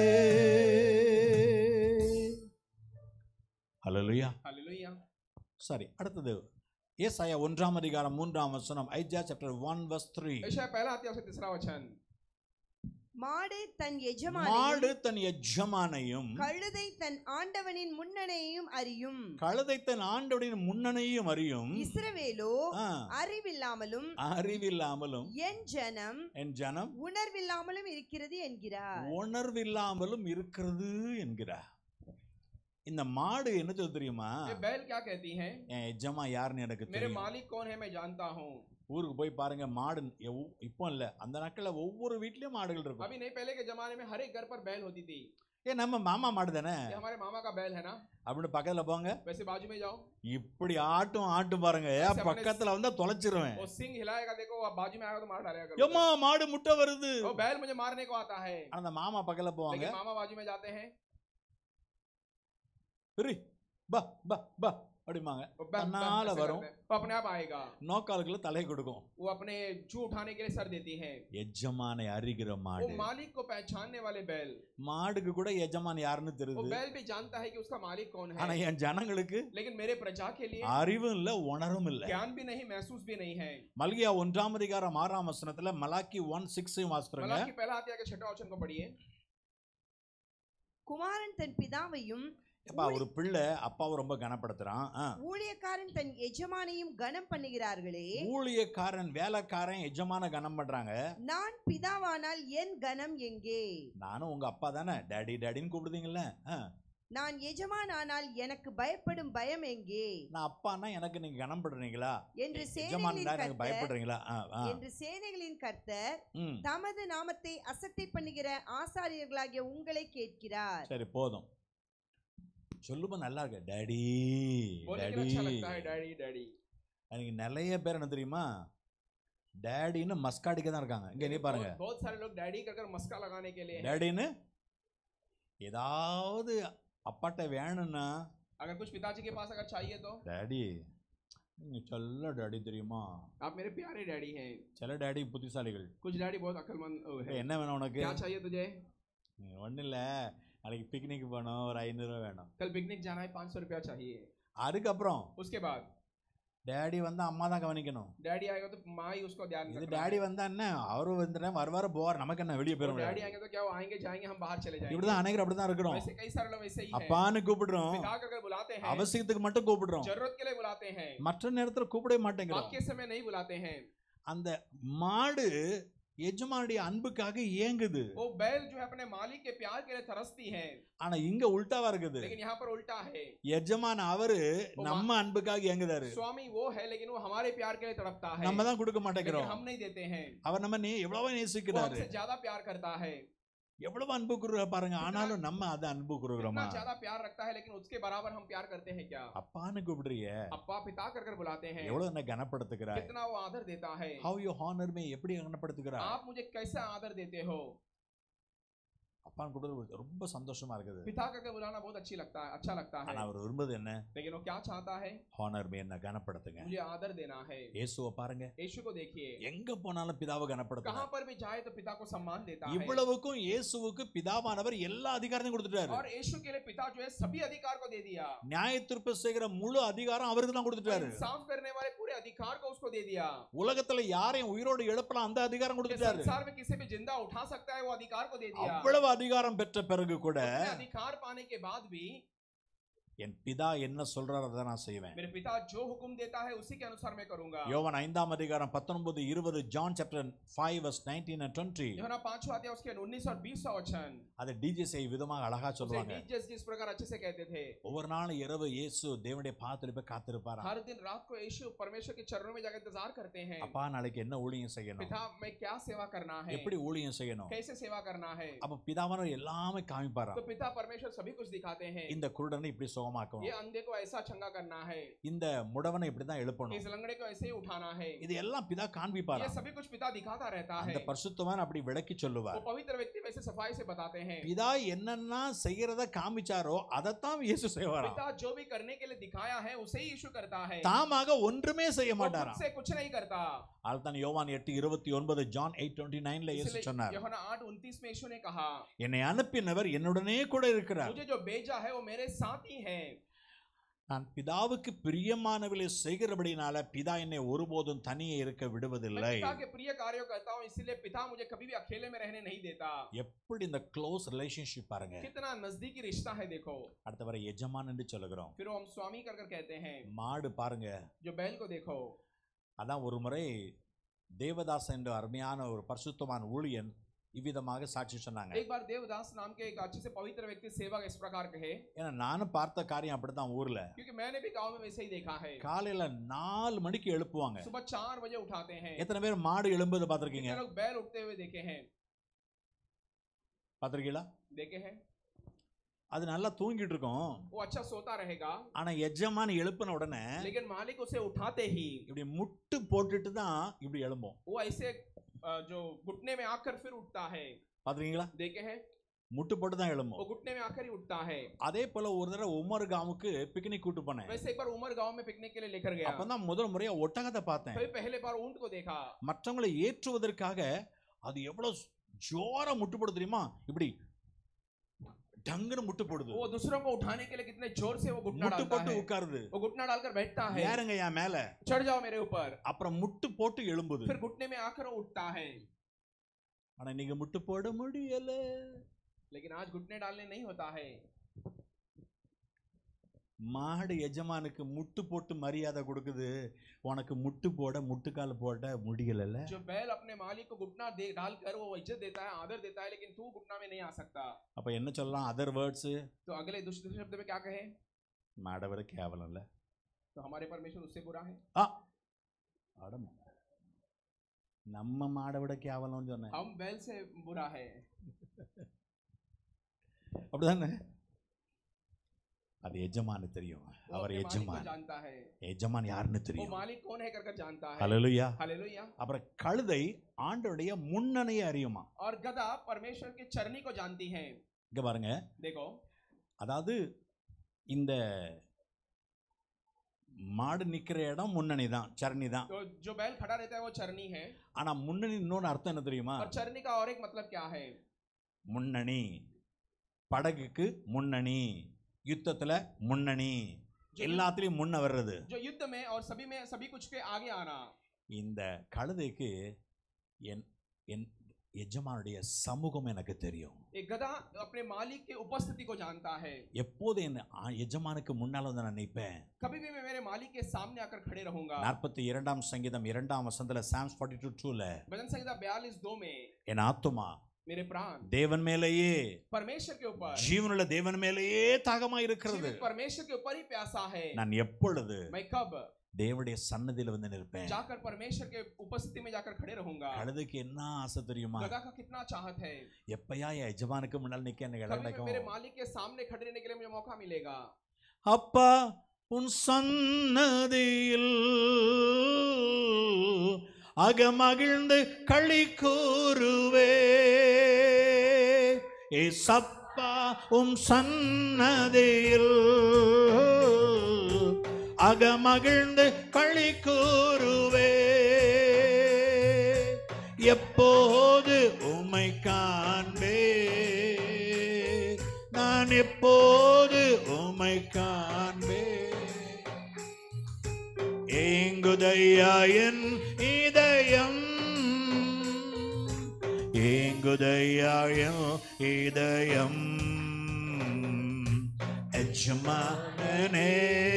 Speaker 3: ஹalleluya
Speaker 5: हालेलुया
Speaker 3: சரி அடுத்தது ஏசாயா ஒன்றாம் அதிகாரம் மூன்றாம் வசனம் Isaiah chapter one verse three
Speaker 5: यशाया पहला अध्याय से तीसरा वचन
Speaker 6: மாடு தன்
Speaker 3: மாடு
Speaker 6: எஜமானையும்
Speaker 3: தன் எஜமானையும்
Speaker 6: கழுதை தன் ஆண்டவனின் முன்னணையையும் அறியும்
Speaker 3: கழுதை தன் ஆண்டவனின் முன்னணையும் அறியும்
Speaker 6: இஸ்ரவேலோ
Speaker 3: ஆ,
Speaker 6: அறிவில்லாமலும்
Speaker 3: அறிவில்லாமலும்
Speaker 6: என் ஜனம்
Speaker 3: என் ஜனம்
Speaker 6: உணர்வில்லாமலும் இருக்கிறது என்கிறார்
Speaker 3: உணர்வில்லாமலும் இருக்கிறது என்கிறார் இந்த மாடு என்ன சொல்ல தெரியுமா
Speaker 5: ये बैल क्या कहती हैं
Speaker 3: என் எஜமா யாருன்னு எனக்கு
Speaker 5: मेरे
Speaker 3: தெரியும்
Speaker 5: मालिक कौन है मैं जानता हूँ
Speaker 3: ஊருக்கு போய் பாருங்க மாடு எவ்- இப்போ இல்ல அந்த நாட்கள்ல ஒவ்வொரு வீட்லயும் மாடுகள் இருக்கும்
Speaker 5: अभी नहीं पहले के जमाने में हर एक घर पर बैल होती थी
Speaker 3: ஏ நம்ம மாமா மாடு தானே
Speaker 5: ये हमारे मामा का बैल है ना
Speaker 3: அப்படின்னு பக்கத்துல போங்க
Speaker 5: वैसे बाजू में जाओ
Speaker 3: இப்படி ஆட்டும் ஆட்டும் பாருங்க ஏன்
Speaker 5: ऐसे अपने-
Speaker 3: பக்கத்துல வந்தா தொலைச்சிருவேன்
Speaker 5: वो सिंह हिलाएगा देखो वो बाजू में आएगा तो मार डालेगा
Speaker 3: ஏம்மா
Speaker 5: कभी।
Speaker 3: மாடு முட்டை வருது
Speaker 5: वो बैल मुझे मारने को आता है
Speaker 3: ஆனா அந்த மாமா பக்கத்துல போவாங்க
Speaker 5: लेकिन मामा बाजू में जाते हैं
Speaker 3: "இரு, பா பா பா அப்படிம்பாங்க
Speaker 5: वो बै- बै-
Speaker 3: तनाल
Speaker 5: ऐसे
Speaker 3: वरों।
Speaker 5: करते हैं। वो अपने आप आएगा
Speaker 3: நோக்காலுக்குள்ள தலை கொடுக்கும்
Speaker 5: वो अपने जू उठाने के लिए सर देती है
Speaker 3: எஜமானை அறிகிற
Speaker 5: वो
Speaker 3: மாடு
Speaker 5: मालिक को पहचानने वाले बैल
Speaker 3: மாடுக்கு கூட எஜமான் யாருன்னு
Speaker 5: वो
Speaker 3: தெரியுது
Speaker 5: बैल भी जानता है कि उसका मालिक कौन
Speaker 3: ஆனா
Speaker 5: है
Speaker 3: என் ஜனங்களுக்கு
Speaker 5: लेकिन मेरे प्रजा के लिए
Speaker 3: அறிவும் இல்ல உணரும் இல்ல
Speaker 5: ज्ञान भी नहीं महसूस भी नहीं है
Speaker 3: மல்கியா ஒன்றாம் அதிகாரம் ஆறாம் வசனத்துல மலாக்கி ஒன் சிக்ஸ் வாசிக்கிறோங்க
Speaker 5: मलाकी पहला अध्याय के छठा वचन को पढ़िए
Speaker 6: குமாரன் தன் பிதாவையும்
Speaker 3: எப்பா ஒரு பிள்ளை அப்பாவை ரொம்ப கனப்படுத்துறான் ஆ.
Speaker 6: ஊழியக்காரன் தன் எஜமானையும் கனம் பண்ணுகிறார்களே
Speaker 3: ஊழியக்காரன் வேலைக்காரன் எஜமான கனம் பண்றாங்க
Speaker 6: நான் பிதாவானால் என் கனம் எங்கே
Speaker 3: நானும் உங்க அப்பா தானே டேடி டேடின்னு கூப்பிடுதீங்கல்ல ஆ.
Speaker 6: நான் எஜமானானால் எனக்கு பயப்படும் பயம் எங்கே
Speaker 3: நான் அப்பான்னா எனக்கு நீங்க கனம் பண்றீங்களா
Speaker 6: என்று
Speaker 3: எஜமான்
Speaker 6: சேனைகளின்
Speaker 3: எனக்கு
Speaker 6: கர்த்தர்
Speaker 3: பயப்படுறீங்களா ஆ, ஆ.
Speaker 6: என்று சேனைகளின் கர்த்தர்
Speaker 3: ம்
Speaker 6: தமது நாமத்தை அசட்டை பண்ணுகிற ஆசாரியர்களாகிய உங்களை கேட்கிறார்
Speaker 3: சரி போதும் சொல்லுமா நல்லா இருக்கு டேடி
Speaker 5: बोलने के लिए
Speaker 3: டேடி
Speaker 5: अच्छा लगता है डैडी डैडी
Speaker 3: எனக்கு நிறைய பேர் என்ன தெரியுமா டேடின்னு மஸ்காடிக்க தான் இருக்காங்க இங்க நீ பாருங்க
Speaker 5: बहुत, बहुत सारे लोग डैडी कर कर मस्का लगाने के लिए हैं।
Speaker 3: டேடின்னு ஏதாவது அப்பாட்ட வேணும்னா
Speaker 5: अगर कुछ पिताजी के पास अगर चाहिए तो
Speaker 3: டேடி நீங்க சொல்ல டேடி தெரியுமா
Speaker 5: आप मेरे प्यारे डैडी हैं
Speaker 3: சில டேடி புத்திசாலிகள்
Speaker 5: कुछ डैडी बहुत अक्लमंद ओ,
Speaker 3: "ஏய்,
Speaker 5: है
Speaker 3: என்ன வேணும் உனக்கு
Speaker 5: क्या चाहिए तुझे
Speaker 3: ஒன்றும் இல்லை நாளைக்கு பிக்னிக் போனோம் ஒரு ஐநூறுரூவா வேணும்
Speaker 5: कल पिकनिक जाना है पाँच सौ रुपया चाहिए
Speaker 3: அதுக்கப்புறம்
Speaker 5: उसके बाद
Speaker 3: டேடி வந்து அம்மா தான் கவனிக்கணும்
Speaker 5: डैडी आएगा तो माँ ही उसको ध्यान
Speaker 3: இது
Speaker 5: रखना
Speaker 3: டேடி
Speaker 5: है।
Speaker 3: வந்தா என்ன அவரு வந்துட்டேன் வருவாரு போவார் நமக்கு என்ன வெளியே
Speaker 5: और
Speaker 3: போயிட
Speaker 5: डैडी
Speaker 3: முடியாது
Speaker 5: आएंगे तो क्या वो आएंगे जाएंगे हम बाहर चले जाएंगे
Speaker 3: இப்படிதான் அனைவரும் அப்படிதான் இருக்கிறோம்
Speaker 5: वैसे कई सारे लोग वैसे ही हैं
Speaker 3: அப்பான்னு கூப்பிடுறோம்
Speaker 5: पिता कर बुलाते हैं
Speaker 3: அவசியத்துக்கு மட்டும் கூப்பிடுறோம்
Speaker 5: जरूरत के लिए बुलाते हैं
Speaker 3: மற்ற நேரத்துல கூப்பிடவே மாட்டேங்கிறோம்
Speaker 5: बाकी समय नहीं बुलाते हैं
Speaker 3: அந்த மாடு எஜமானுடைய அன்புக்காக ஏங்குது
Speaker 5: वो बैल जो है अपने मालिक के प्यार के लिए तरसती है
Speaker 3: ஆனா இங்க உல்டாவா இருக்குது
Speaker 5: लेकिन यहाँ पर उल्टा है
Speaker 3: எஜமான் அவரு நம்ம அன்புக்காக ஏங்குதாரு
Speaker 5: स्वामी वो है लेकिन वो हमारे प्यार के लिए तड़पता है
Speaker 3: நம்ம தான் கொடுக்க
Speaker 5: लेकिन
Speaker 3: மாட்டேங்கிறோம்
Speaker 5: हम नहीं देते हैं
Speaker 3: அவர் நம்ம நீ எவ்வளவோ
Speaker 5: वो
Speaker 3: நேசிக்கிறாரு
Speaker 5: हमसे ज्यादा प्यार करता है
Speaker 3: எவ்வளவு அன்பு குருக பாருங்க ஆனாலும் நம்ம அதை அன்பு குருகிறோமா
Speaker 5: इतना ज्यादा प्यार रखता है लेकिन उसके बराबर हम प्यार करते हैं क्या
Speaker 3: அப்பான்னு கூப்பிடுறிய
Speaker 5: अप्पा पिता कर कर बुलाते हैं
Speaker 3: எவ்வளவு என்ன கனப்படுத்துகிறாய்
Speaker 5: कितना वो आदर देता है
Speaker 3: ஹவ் யூ ஹானர் மே எப்படி கனப்படுத்துகிறாய்
Speaker 5: आप मुझे कैसा आदर देते हो
Speaker 3: அப்பான்னு கூப்பிடுறது ரொம்ப சந்தோஷமா இருக்குது
Speaker 5: पिता करके बुलाना बहुत अच्छी लगता है अच्छा लगता है
Speaker 3: ஆனா அவர் விரும்புது என்ன
Speaker 5: लेकिन वो क्या चाहता है
Speaker 3: ஹானர் மே என்ன கனப்படுத்துங்க
Speaker 5: मुझे आदर देना है
Speaker 3: இயேசுவை பாருங்க
Speaker 5: यीशु को देखिए
Speaker 3: எங்க போனாலும் பிதாவை கனப்படுத்துங்க
Speaker 5: कहाँ पर भी जाए तो पिता को सम्मान देता है
Speaker 3: இவ்வளவுக்கும் இயேசுவுக்கு பிதாவானவர் எல்லா அதிகாரத்தையும் கொடுத்துட்டாரு
Speaker 5: और यीशु के लिए पिता जो है सभी अधिकार को दे दिया
Speaker 3: நியாய தீர்ப்பு செய்கிற முழு அதிகாரம் அவருக்கு தான் கொடுத்துட்டாரு
Speaker 5: इंसाफ करने वाले पूरे अधिकार को उसको दे दिया
Speaker 3: உலகத்துல யாரையும் உயிரோடு எழுப்பலாம் அந்த அதிகாரம்
Speaker 5: कि
Speaker 3: கொடுத்துட்டாரு
Speaker 5: संसार में किसी भी जिंदा उठा सकता है वो अधिकार को दे दिया
Speaker 3: அவ்வளவு அதிகாரம் பெற்ற பிறகு கூட
Speaker 5: उतने अधिकार पाने के बाद भी
Speaker 3: என் பிதா என்ன சொல்றாரோ அதை நான் செய்வேன்
Speaker 5: मेरे पिता जो हुक्म देता है उसी के अनुसार मैं करूंगा
Speaker 3: யோவான் ஐந்தாம் அதிகாரம் பத்தொன்பது இருபது John chapter five verse nineteen and twenty
Speaker 5: योहना पांचवा अध्याय उसके 19 और 20 वचन
Speaker 3: அதை டிஜே செய் விதமாக அழகா
Speaker 5: उसे
Speaker 3: சொல்லுவாங்க
Speaker 5: डीजस जिस प्रकार अच्छे से कहते थे
Speaker 3: ஒவ்வொரு நாளும் இரவு இயேசு தேவனுடைய பாத்துல போய் காத்திருப்பாரா
Speaker 5: हर दिन रात को यीशु परमेश्वर के चरणों में जाकर इंतजार करते हैं
Speaker 3: அப்பா நாளைக்கு என்ன ஊழியம் செய்யணும்
Speaker 5: पिता मैं क्या सेवा करना है
Speaker 3: எப்படி ஊழியம் செய்யணும்
Speaker 5: कैसे सेवा करना है
Speaker 3: அப்ப பிதாவானவர் எல்லாமே காமிப்பாரா
Speaker 5: तो पिता परमेश्वर सभी कुछ दिखाते हैं
Speaker 3: இந்த குருடனை இப்படி
Speaker 5: ये
Speaker 3: சுகமாக்கணும்
Speaker 5: अंधे को ऐसा चंगा करना है
Speaker 3: இந்த முடவனை இப்படிதான் எழுப்பணும்
Speaker 5: इस लंगड़े को ऐसे ही उठाना है
Speaker 3: இது எல்லாம் பிதா காண்பிப்பாரா
Speaker 5: ये सभी कुछ पिता दिखाता रहता है
Speaker 3: அந்த பரிசுத்தவான் அப்படி விளக்கி
Speaker 5: वो
Speaker 3: சொல்லுவார்
Speaker 5: पवित्र व्यक्ति वैसे सफाई से बताते हैं
Speaker 3: பிதா என்னென்ன செய்யறத காமிச்சாரோ அதைத்தான் இயேசு செய்வாராம்
Speaker 5: पिता जो भी करने के लिए दिखाया है उसे ही यीशु करता है
Speaker 3: தாமாக ஒன்றுமே செய்ய
Speaker 5: वो खुद
Speaker 3: மாட்டாராம்
Speaker 5: से कुछ नहीं करता
Speaker 3: அதுதான் யோவான் எட்டு இருபத்தி ஒன்பது ஜான் எயிட் டுவெண்ட்டி நைன்ல இயேசு
Speaker 5: इसलिए
Speaker 3: சொன்னார்
Speaker 5: यूहन्ना 8 29 में यीशु ने कहा
Speaker 3: என்னை அனுப்பினவர் என்னுடனே கூட இருக்கிறார்
Speaker 5: मुझे जो भेजा है वो मेरे साथ ही है
Speaker 3: நான் பிதாவுக்கு பிரியமானவளை செய்கிறபடினால பிதா என்னை ஒருபோதும் தனியே இருக்க
Speaker 5: मैं
Speaker 3: விடுவதில்லை
Speaker 5: पिता के प्रिय कार्यों करता हूँ इसलिए पिता मुझे कभी भी अकेले में रहने नहीं देता
Speaker 3: எப்படி இந்த க்ளோஸ் ரிலேஷன்ஷிப் பாருங்க
Speaker 5: कितना नजदीकी रिश्ता है देखो
Speaker 3: அடுத்த வரை எஜமான் என்று சொல்லுகிறோம்
Speaker 5: फिर वो हम स्वामी कर कर कहते हैं
Speaker 3: மாடு பாருங்க
Speaker 5: जो बैल को देखो
Speaker 3: அதான் ஒரு முறை தேவதாஸ் என்ற அருமையான ஒரு பரிசுத்தமான ஊழியன் இவ்விதமாக சாட்சி சொன்னாங்க
Speaker 5: एक बार देवदास नाम के एक अच्छे से पवित्र व्यक्ति सेवक इस प्रकार कहे
Speaker 3: ஏன்னா நானும் பார்த்த காரியம் அப்படித்தான் ஊர்ல
Speaker 5: क्योंकि मैंने भी गांव में वैसे ही देखा है
Speaker 3: காலையில நாலு மணிக்கு எழுப்புவாங்க
Speaker 5: सुबह चार बजे उठाते हैं
Speaker 3: எத்தனை பேர் மாடு எழும்புது பார்த்திருக்கீங்க
Speaker 5: कितने लोग बैल उठते हुए देखे हैं
Speaker 3: பார்த்திருக்கீங்களா
Speaker 5: देखे हैं
Speaker 3: அது நல்லா தூங்கிட்டு இருக்கும்
Speaker 5: वो अच्छा सोता रहेगा
Speaker 3: ஆனா எஜமான் எழுப்பின உடனே
Speaker 5: लेकिन मालिक उसे उठाते ही
Speaker 3: இப்படி முட்டு போட்டுட்டு தான் இப்படி எழும்பும்
Speaker 5: वो ऐसे अ, जो घुटने में आकर फिर उठता है
Speaker 3: பாத்துருக்கீங்களா
Speaker 5: देखे हैं
Speaker 3: முட்டு போட்டு தான்
Speaker 5: वो
Speaker 3: எழும்பும்
Speaker 5: घुटने में आकर ही उठता है
Speaker 3: அதே போல ஒரு தடவை உமர் காமுக்கு பிக்னிக் கூட்டு போனேன்
Speaker 5: वैसे एक बार उमर गांव में पिकनिक के लिए लेकर गया
Speaker 3: அப்பதான் முதல் முறையா ஒட்டகத்தை பார்த்தேன்
Speaker 5: फिर पहले बार ऊंट को देखा
Speaker 3: மற்றவங்களை ஏற்றுவதற்காக அது எவ்வளவு ஜோரா முட்டு போடு தெரியுமா இப்படி டங்குன்னு முட்டு போடுது
Speaker 5: वो दूसरों को उठाने के लिए कितने जोर से वो घुटना
Speaker 3: முட்டு
Speaker 5: डालता
Speaker 3: போட்டு
Speaker 5: है
Speaker 3: உட்காருது
Speaker 5: वो घुटना डालकर बैठता है
Speaker 3: ஏறுங்க என் மேல
Speaker 5: चढ़ जाओ मेरे ऊपर
Speaker 3: அப்புறம் முட்டு போட்டு எழும்புது
Speaker 5: फिर घुटने में आकर वो उठता है
Speaker 3: ஆனா நீங்க முட்டு போட முடியல
Speaker 5: लेकिन आज घुटने डालने नहीं होता है
Speaker 3: மாடு எஜமானுக்கு முட்டு போட்டு மரியாதை கொடுக்குது உனக்கு முட்டு போட முட்டுக்கால் போட முடியலல்ல
Speaker 5: जो बैल अपने मालिक को घुटना दे डालकर वो इज्जत देता है आदर देता है लेकिन तू घुटना में नहीं आ सकता
Speaker 3: அப்ப என்ன சொல்லலாம் அதர் வேர்ட்ஸ்
Speaker 5: तो अगले दूसरे शब्द में क्या कहे
Speaker 3: மாடை விட கேவலம் இல்ல
Speaker 5: तो हमारे परमेश्वर उससे बुरा है
Speaker 3: ஆ அடம் நம்ம மாடை விட கேவலம்னு சொன்னேன்
Speaker 5: हम बैल से बुरा है
Speaker 3: அப்படிதானே அது எஜமானு தெரியும்
Speaker 5: वो
Speaker 3: அவர்
Speaker 5: अपने मालिक को
Speaker 3: எஜமான்
Speaker 5: जानता है
Speaker 3: எஜமான் யாருன்னு
Speaker 5: वो
Speaker 3: தெரியும்
Speaker 5: मालिक कौन है कर कर जानता है
Speaker 3: ஹalleluya
Speaker 5: हालेलुया
Speaker 3: அப்புறம் கழுதை ஆண்டவருடைய முன்னணையை அறியுமா
Speaker 5: और गधा परमेश्वर के चरनी को जानती है
Speaker 3: இங்க பாருங்க
Speaker 5: देखो
Speaker 3: அதாவது இந்த மாடு நிக்கிற இடம் முன்னணி தான் சரணி தான்
Speaker 5: तो जो बैल खड़ा रहता है वो चरनी है
Speaker 3: ஆனா முன்னணி இன்னொன்று அர்த்தம் என்ன தெரியுமா
Speaker 5: और चरनी का और एक मतलब क्या है
Speaker 3: முன்னணி படகுக்கு முன்னணி யுத்தத்துல முன்னணி எல்லாத்துலயும் முன்ன வர்றது
Speaker 5: जो युद्ध में और सभी में सभी कुछ के आगे आना
Speaker 3: இந்த கழுதைக்கு என் என் எஜமானுடைய சமூகம் எனக்கு தெரியும்
Speaker 5: एक गधा अपने मालिक के उपस्थिति को जानता है
Speaker 3: எப்போது என் ஆ- எஜமானுக்கு முன்னால் வந்து நான் நிற்பேன்
Speaker 5: कभी भी मैं मेरे मालिक के सामने आकर खड़े रहूंगा
Speaker 3: நாற்பத்தி இரண்டாம் சங்கீதம் இரண்டாம் வசனத்துல சாம்ஸ் ஃபார்ட்டி டூ டூல
Speaker 5: भजन संहिता बयालीस दो में
Speaker 3: என் ஆத்துமா
Speaker 5: मेरे प्राण
Speaker 3: தேவன் மேலேயே
Speaker 5: परमेश्वर के ऊपर
Speaker 3: ஜீவனுள்ள தேவன் மேலேயே தாகமா இருக்கிறது
Speaker 5: जीवित परमेश्वर के ऊपर ही प्यासा है
Speaker 3: நான் எப்பொழுது
Speaker 5: मैं कब
Speaker 3: தேவனுடைய சன்னதியில வந்து நிற்பேன்
Speaker 5: जाकर परमेश्वर के उपस्थिति में जाकर खड़े रहूंगा
Speaker 3: கழுதைக்கு என்ன ஆசை தெரியுமா
Speaker 5: गधा का कितना चाहत है
Speaker 3: எப்பயா என் எஜமானுக்கு முன்னால் நிக்க எனக்கு இடம்
Speaker 5: कभी भी
Speaker 3: கிடைக்கும்
Speaker 5: मेरे मालिक के सामने खड़े रहने के लिए मुझे मौका मिलेगा
Speaker 3: அப்பா உன் சன்னதியில் அகமகிழ்ந்து களி கூறுவே ஏசப்பா உம் சன்னதியில் அகமகிழ்ந்து களி கூறுவே எப்போது உம்மை காண்பே நான் எப்போது உம்மை காண்பே ஏங்குதையா என் இதயம் ஏங்குதையா என் இதயம் எஜமானனே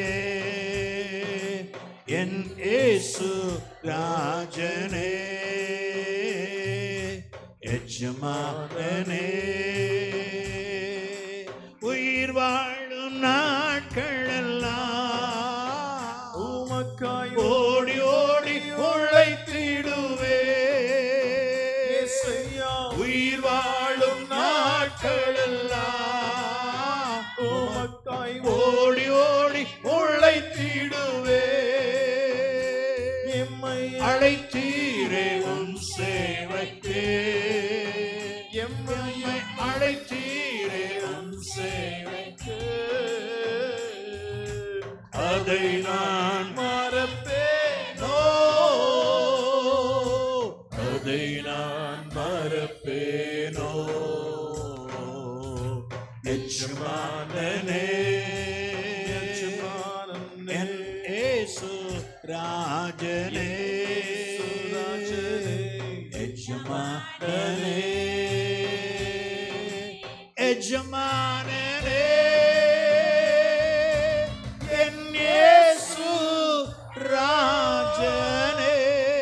Speaker 3: என் ஏசு ராஜனே எஜமானனே உயிர் வாழும் நாட்களெல்லாம்
Speaker 1: உமக்காய்
Speaker 3: ஓடி ஓடி உழைத்திடுவே
Speaker 1: இயேசையா,
Speaker 3: உயிர் வாழும் நாட்களெல்லாம்
Speaker 1: உமக்காய்
Speaker 3: ஓடி ஓடி உழைத்திடுவே
Speaker 1: எம்மை
Speaker 3: அழைத்தீரே உன் சேவைக்கே
Speaker 1: எம்மை
Speaker 3: எம்மை அழைத்தீரே உன் சேவைக்கு அதை நான் மறப்பேனோ அதை நான் மறப்பேனோ எஜமானனே என் ஏசு ராஜனே எஜமானனே எஜமானனே என் இயேசு ராஜனே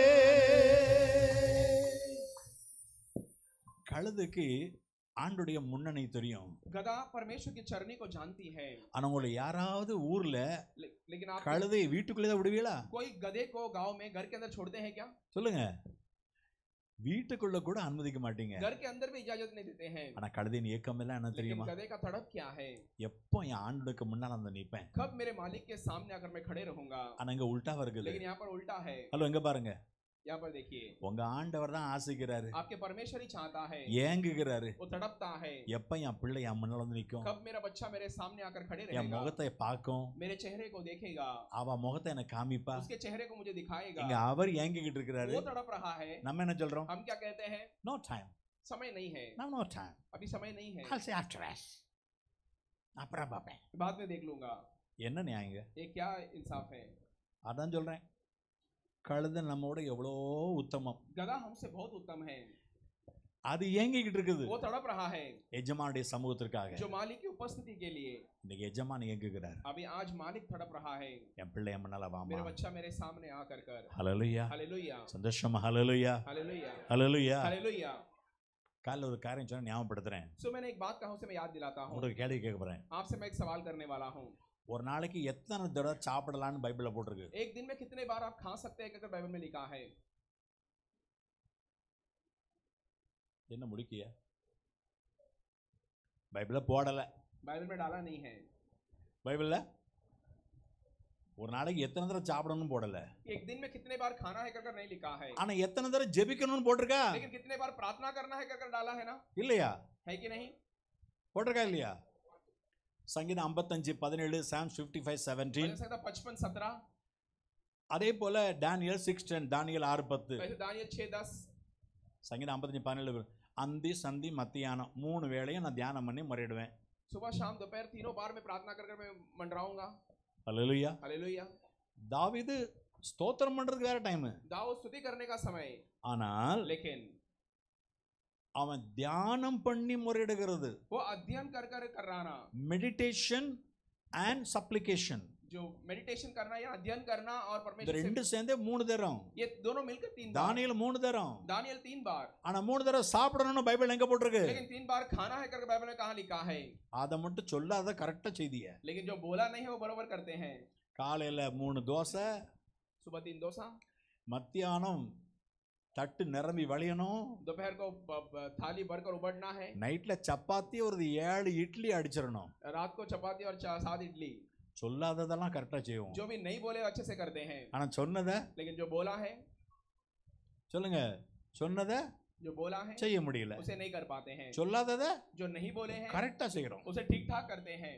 Speaker 3: கழுதுக்கு ஆண்டுடைய முன்னணி தெரியும்
Speaker 5: गधा परमेश्वर की चरनी को जानती है
Speaker 3: ஆனா உங்களை யாராவது ஊர்ல
Speaker 5: ले, लेकिन आप
Speaker 3: கழுதை வீட்டுக்குள்ளே தான் விடுவீங்களா
Speaker 5: कोई गधे को गांव में घर के अंदर छोड़ते हैं क्या
Speaker 3: சொல்லுங்க வீட்டுக்குள்ள கூட அனுமதிக்க மாட்டீங்க
Speaker 5: घर के अंदर भी इजाजत नहीं देते हैं
Speaker 3: ஆனா கழுதையின் இயக்கம் எல்லாம் என்ன
Speaker 5: लेकिन
Speaker 3: தெரியுமா
Speaker 5: गधे का तड़प क्या है
Speaker 3: எப்போ என் ஆண்டுக்கு முன்னால் வந்து நிற்பேன்
Speaker 5: कब मेरे मालिक के सामने आकर मैं खड़े रहूंगा
Speaker 3: ஆனா இங்க உல்டாவா இருக்குது
Speaker 5: लेकिन यहाँ पर उल्टा है
Speaker 3: ஹலோ எங்க பாருங்க
Speaker 5: यहाँ पर देखिए
Speaker 3: உங்க ஆண்டவர் தான் ஆசைக்கிறாரு
Speaker 5: आपके परमेश्वर ही चाहता है
Speaker 3: ஏங்குகிறாரு
Speaker 5: वो तड़पता है
Speaker 3: எப்ப என் பிள்ளை என் முன்னால் வந்து நிற்கும்
Speaker 5: कब मेरा बच्चा मेरे सामने आकर खड़े
Speaker 3: என்
Speaker 5: रहेगा
Speaker 3: முகத்தை பார்க்கும்
Speaker 5: मेरे चेहरे को देखेगा
Speaker 3: அவ முகத்தை எனக்கு காமிப்பா
Speaker 5: उसके चेहरे को मुझे दिखाएगा
Speaker 3: இங்க அவர் ஏங்கிக்கிட்டு இருக்கிறாரு
Speaker 5: वो तड़प रहा है
Speaker 3: நம்ம என்ன சொல்றோம்
Speaker 5: हम क्या कहते हैं
Speaker 3: நோ டைம்
Speaker 5: समय नहीं है
Speaker 3: நோ நோ டைம்
Speaker 5: अभी समय नहीं है
Speaker 3: I'll say after us. அப்புறம் பார்ப்பேன்
Speaker 5: बाद में देख लूंगा
Speaker 3: என்ன நியாயங்க
Speaker 5: ये क्या इंसाफ है
Speaker 3: அதான் சொல்றேன் கழுதை நம்மோட எவ்வளோ உத்தமம்
Speaker 5: गधा हमसे बहुत उत्तम है
Speaker 3: அது ஏங்கிக்கிட்டு இருக்குது
Speaker 5: वो तड़प रहा है
Speaker 3: எஜமானுடைய சமூகத்திற்காக
Speaker 5: जो मालिक की उपस्थिति के लिए
Speaker 3: இன்னைக்கு எஜமான் இயங்குகிறார்
Speaker 5: अभी आज मालिक तड़प रहा है
Speaker 3: என் பிள்ளை என் முன்னால வாமா
Speaker 5: मेरा बच्चा मेरे सामने आकर कर
Speaker 3: ஹலலுயா
Speaker 5: हालेलुया
Speaker 3: சந்தோஷமா ஹலலுயா
Speaker 5: हालेलुया
Speaker 3: ஹலலுயா
Speaker 5: हालेलुया
Speaker 3: காலைல ஒரு காரியம் சொன்னா ஞாபகப்படுத்துறேன்
Speaker 5: सो मैंने एक बात कहा उसे मैं याद दिलाता हूँ
Speaker 3: உங்களுக்கு கேள்வி கேட்க போறேன்
Speaker 5: आपसे मैं एक सवाल करने वाला हूँ
Speaker 3: ஒரு நாளைக்கு எத்தனை தடவை சாப்பிடலாம்னு பைபிள்ல போட்டிருக்கு
Speaker 5: एक दिन में कितने बार आप खा सकते हैं अगर बाइबल में लिखा है
Speaker 3: என்ன முடிக்கிய பைபிள்ல போடல
Speaker 5: बाइबल में डाला नहीं है
Speaker 3: பைபிள்ல ஒரு நாளைக்கு எத்தனை தடவை சாப்பிடணும்னு போடல
Speaker 5: एक दिन में कितने बार खाना है कर नहीं लिखा है
Speaker 3: ஆனா எத்தனை தடவை ஜெபிக்கணும்னு போட்டிருக்கா
Speaker 5: लेकिन कितने बार प्रार्थना करना है कर डाला है ना
Speaker 3: இல்லையா
Speaker 5: है कि नहीं
Speaker 3: போட்டிருக்கா இல்லையா சங்கீதம் ஐம்பத்தஞ்சு பதினேழு சாம்ஸ் ஃபிஃப்டி ஃபைவ் செவன்டீன்
Speaker 5: वजन सकता पचपन सत्रह
Speaker 3: அதே போல டேனியல் சிக்ஸ் டென் தானியல் ஆறு பத்து
Speaker 5: वैसे दानियल छः दस
Speaker 3: சங்கீதம் ஐம்பத்தஞ்சு பதினேழு அந்தி சந்தி மத்தியானம் மூணு வேளையும் நான் தியானம் பண்ணி முறையிடுவேன்
Speaker 5: सुबह शाम दोपहर तीनों बार में प्रार्थना कर कर मैं मंडराऊंगा
Speaker 3: அல்லேலூயா
Speaker 5: हालेलुया
Speaker 3: தாவீது ஸ்தோத்திரம் பண்றதுக்கு வேற டைம்
Speaker 5: दाऊद स्तुति करने का समय
Speaker 3: ஆனால்
Speaker 5: लेकिन
Speaker 3: அவன் தியானம் பண்ணி முறையிடுகிறது
Speaker 5: वो अध्ययन कर कर कराना
Speaker 3: மெடிடேஷன் அண்ட் சப்ளிகேஷன்
Speaker 5: जो मेडिटेशन करना या अध्ययन करना और
Speaker 3: இந்த
Speaker 5: परमेश्वर
Speaker 3: ரெண்டு
Speaker 5: से
Speaker 3: சேர்ந்தே மூணு தரம்
Speaker 5: ये दोनों मिलकर तीन बार
Speaker 3: தானியல் மூணு தரம்
Speaker 5: दानियल तीन बार
Speaker 3: ஆனா மூணு தடவை சாப்பிடணும்னு பைபிள் எங்க போட்டிருக்கு
Speaker 5: लेकिन तीन बार खाना है करके बाइबल में कहा लिखा है
Speaker 3: அதை மட்டும் சொல்லாத கரெக்டா செய்திய
Speaker 5: लेकिन जो बोला नहीं है वो बरोबर करते हैं
Speaker 3: காலையில மூணு தோசை
Speaker 5: सुबह तीन डोसा
Speaker 3: மத்தியானம் தட்டு நிரம்பி வழியணும்
Speaker 5: दोपहर को ब- ब- थाली भरकर उबड़ना है
Speaker 3: நைட்ல சப்பாத்தி ஒரு ஏழு இட்லி அடிச்சிடணும்
Speaker 5: रात को चपाती और चा- सात इडली
Speaker 3: சொல்லாததெல்லாம் கரெக்டா செய்வோம்
Speaker 5: जो भी नहीं बोले अच्छे से करते हैं
Speaker 3: ஆனா சொன்னதை
Speaker 5: लेकिन जो बोला है
Speaker 3: சொல்லுங்க சொன்னதை
Speaker 5: जो बोला है
Speaker 3: செய்ய முடியல
Speaker 5: उसे नहीं कर पाते हैं
Speaker 3: சொல்லாததை
Speaker 5: जो नहीं बोले हैं
Speaker 3: கரெக்டா செய்கிறோம்
Speaker 5: उसे ठीक ठाक करते हैं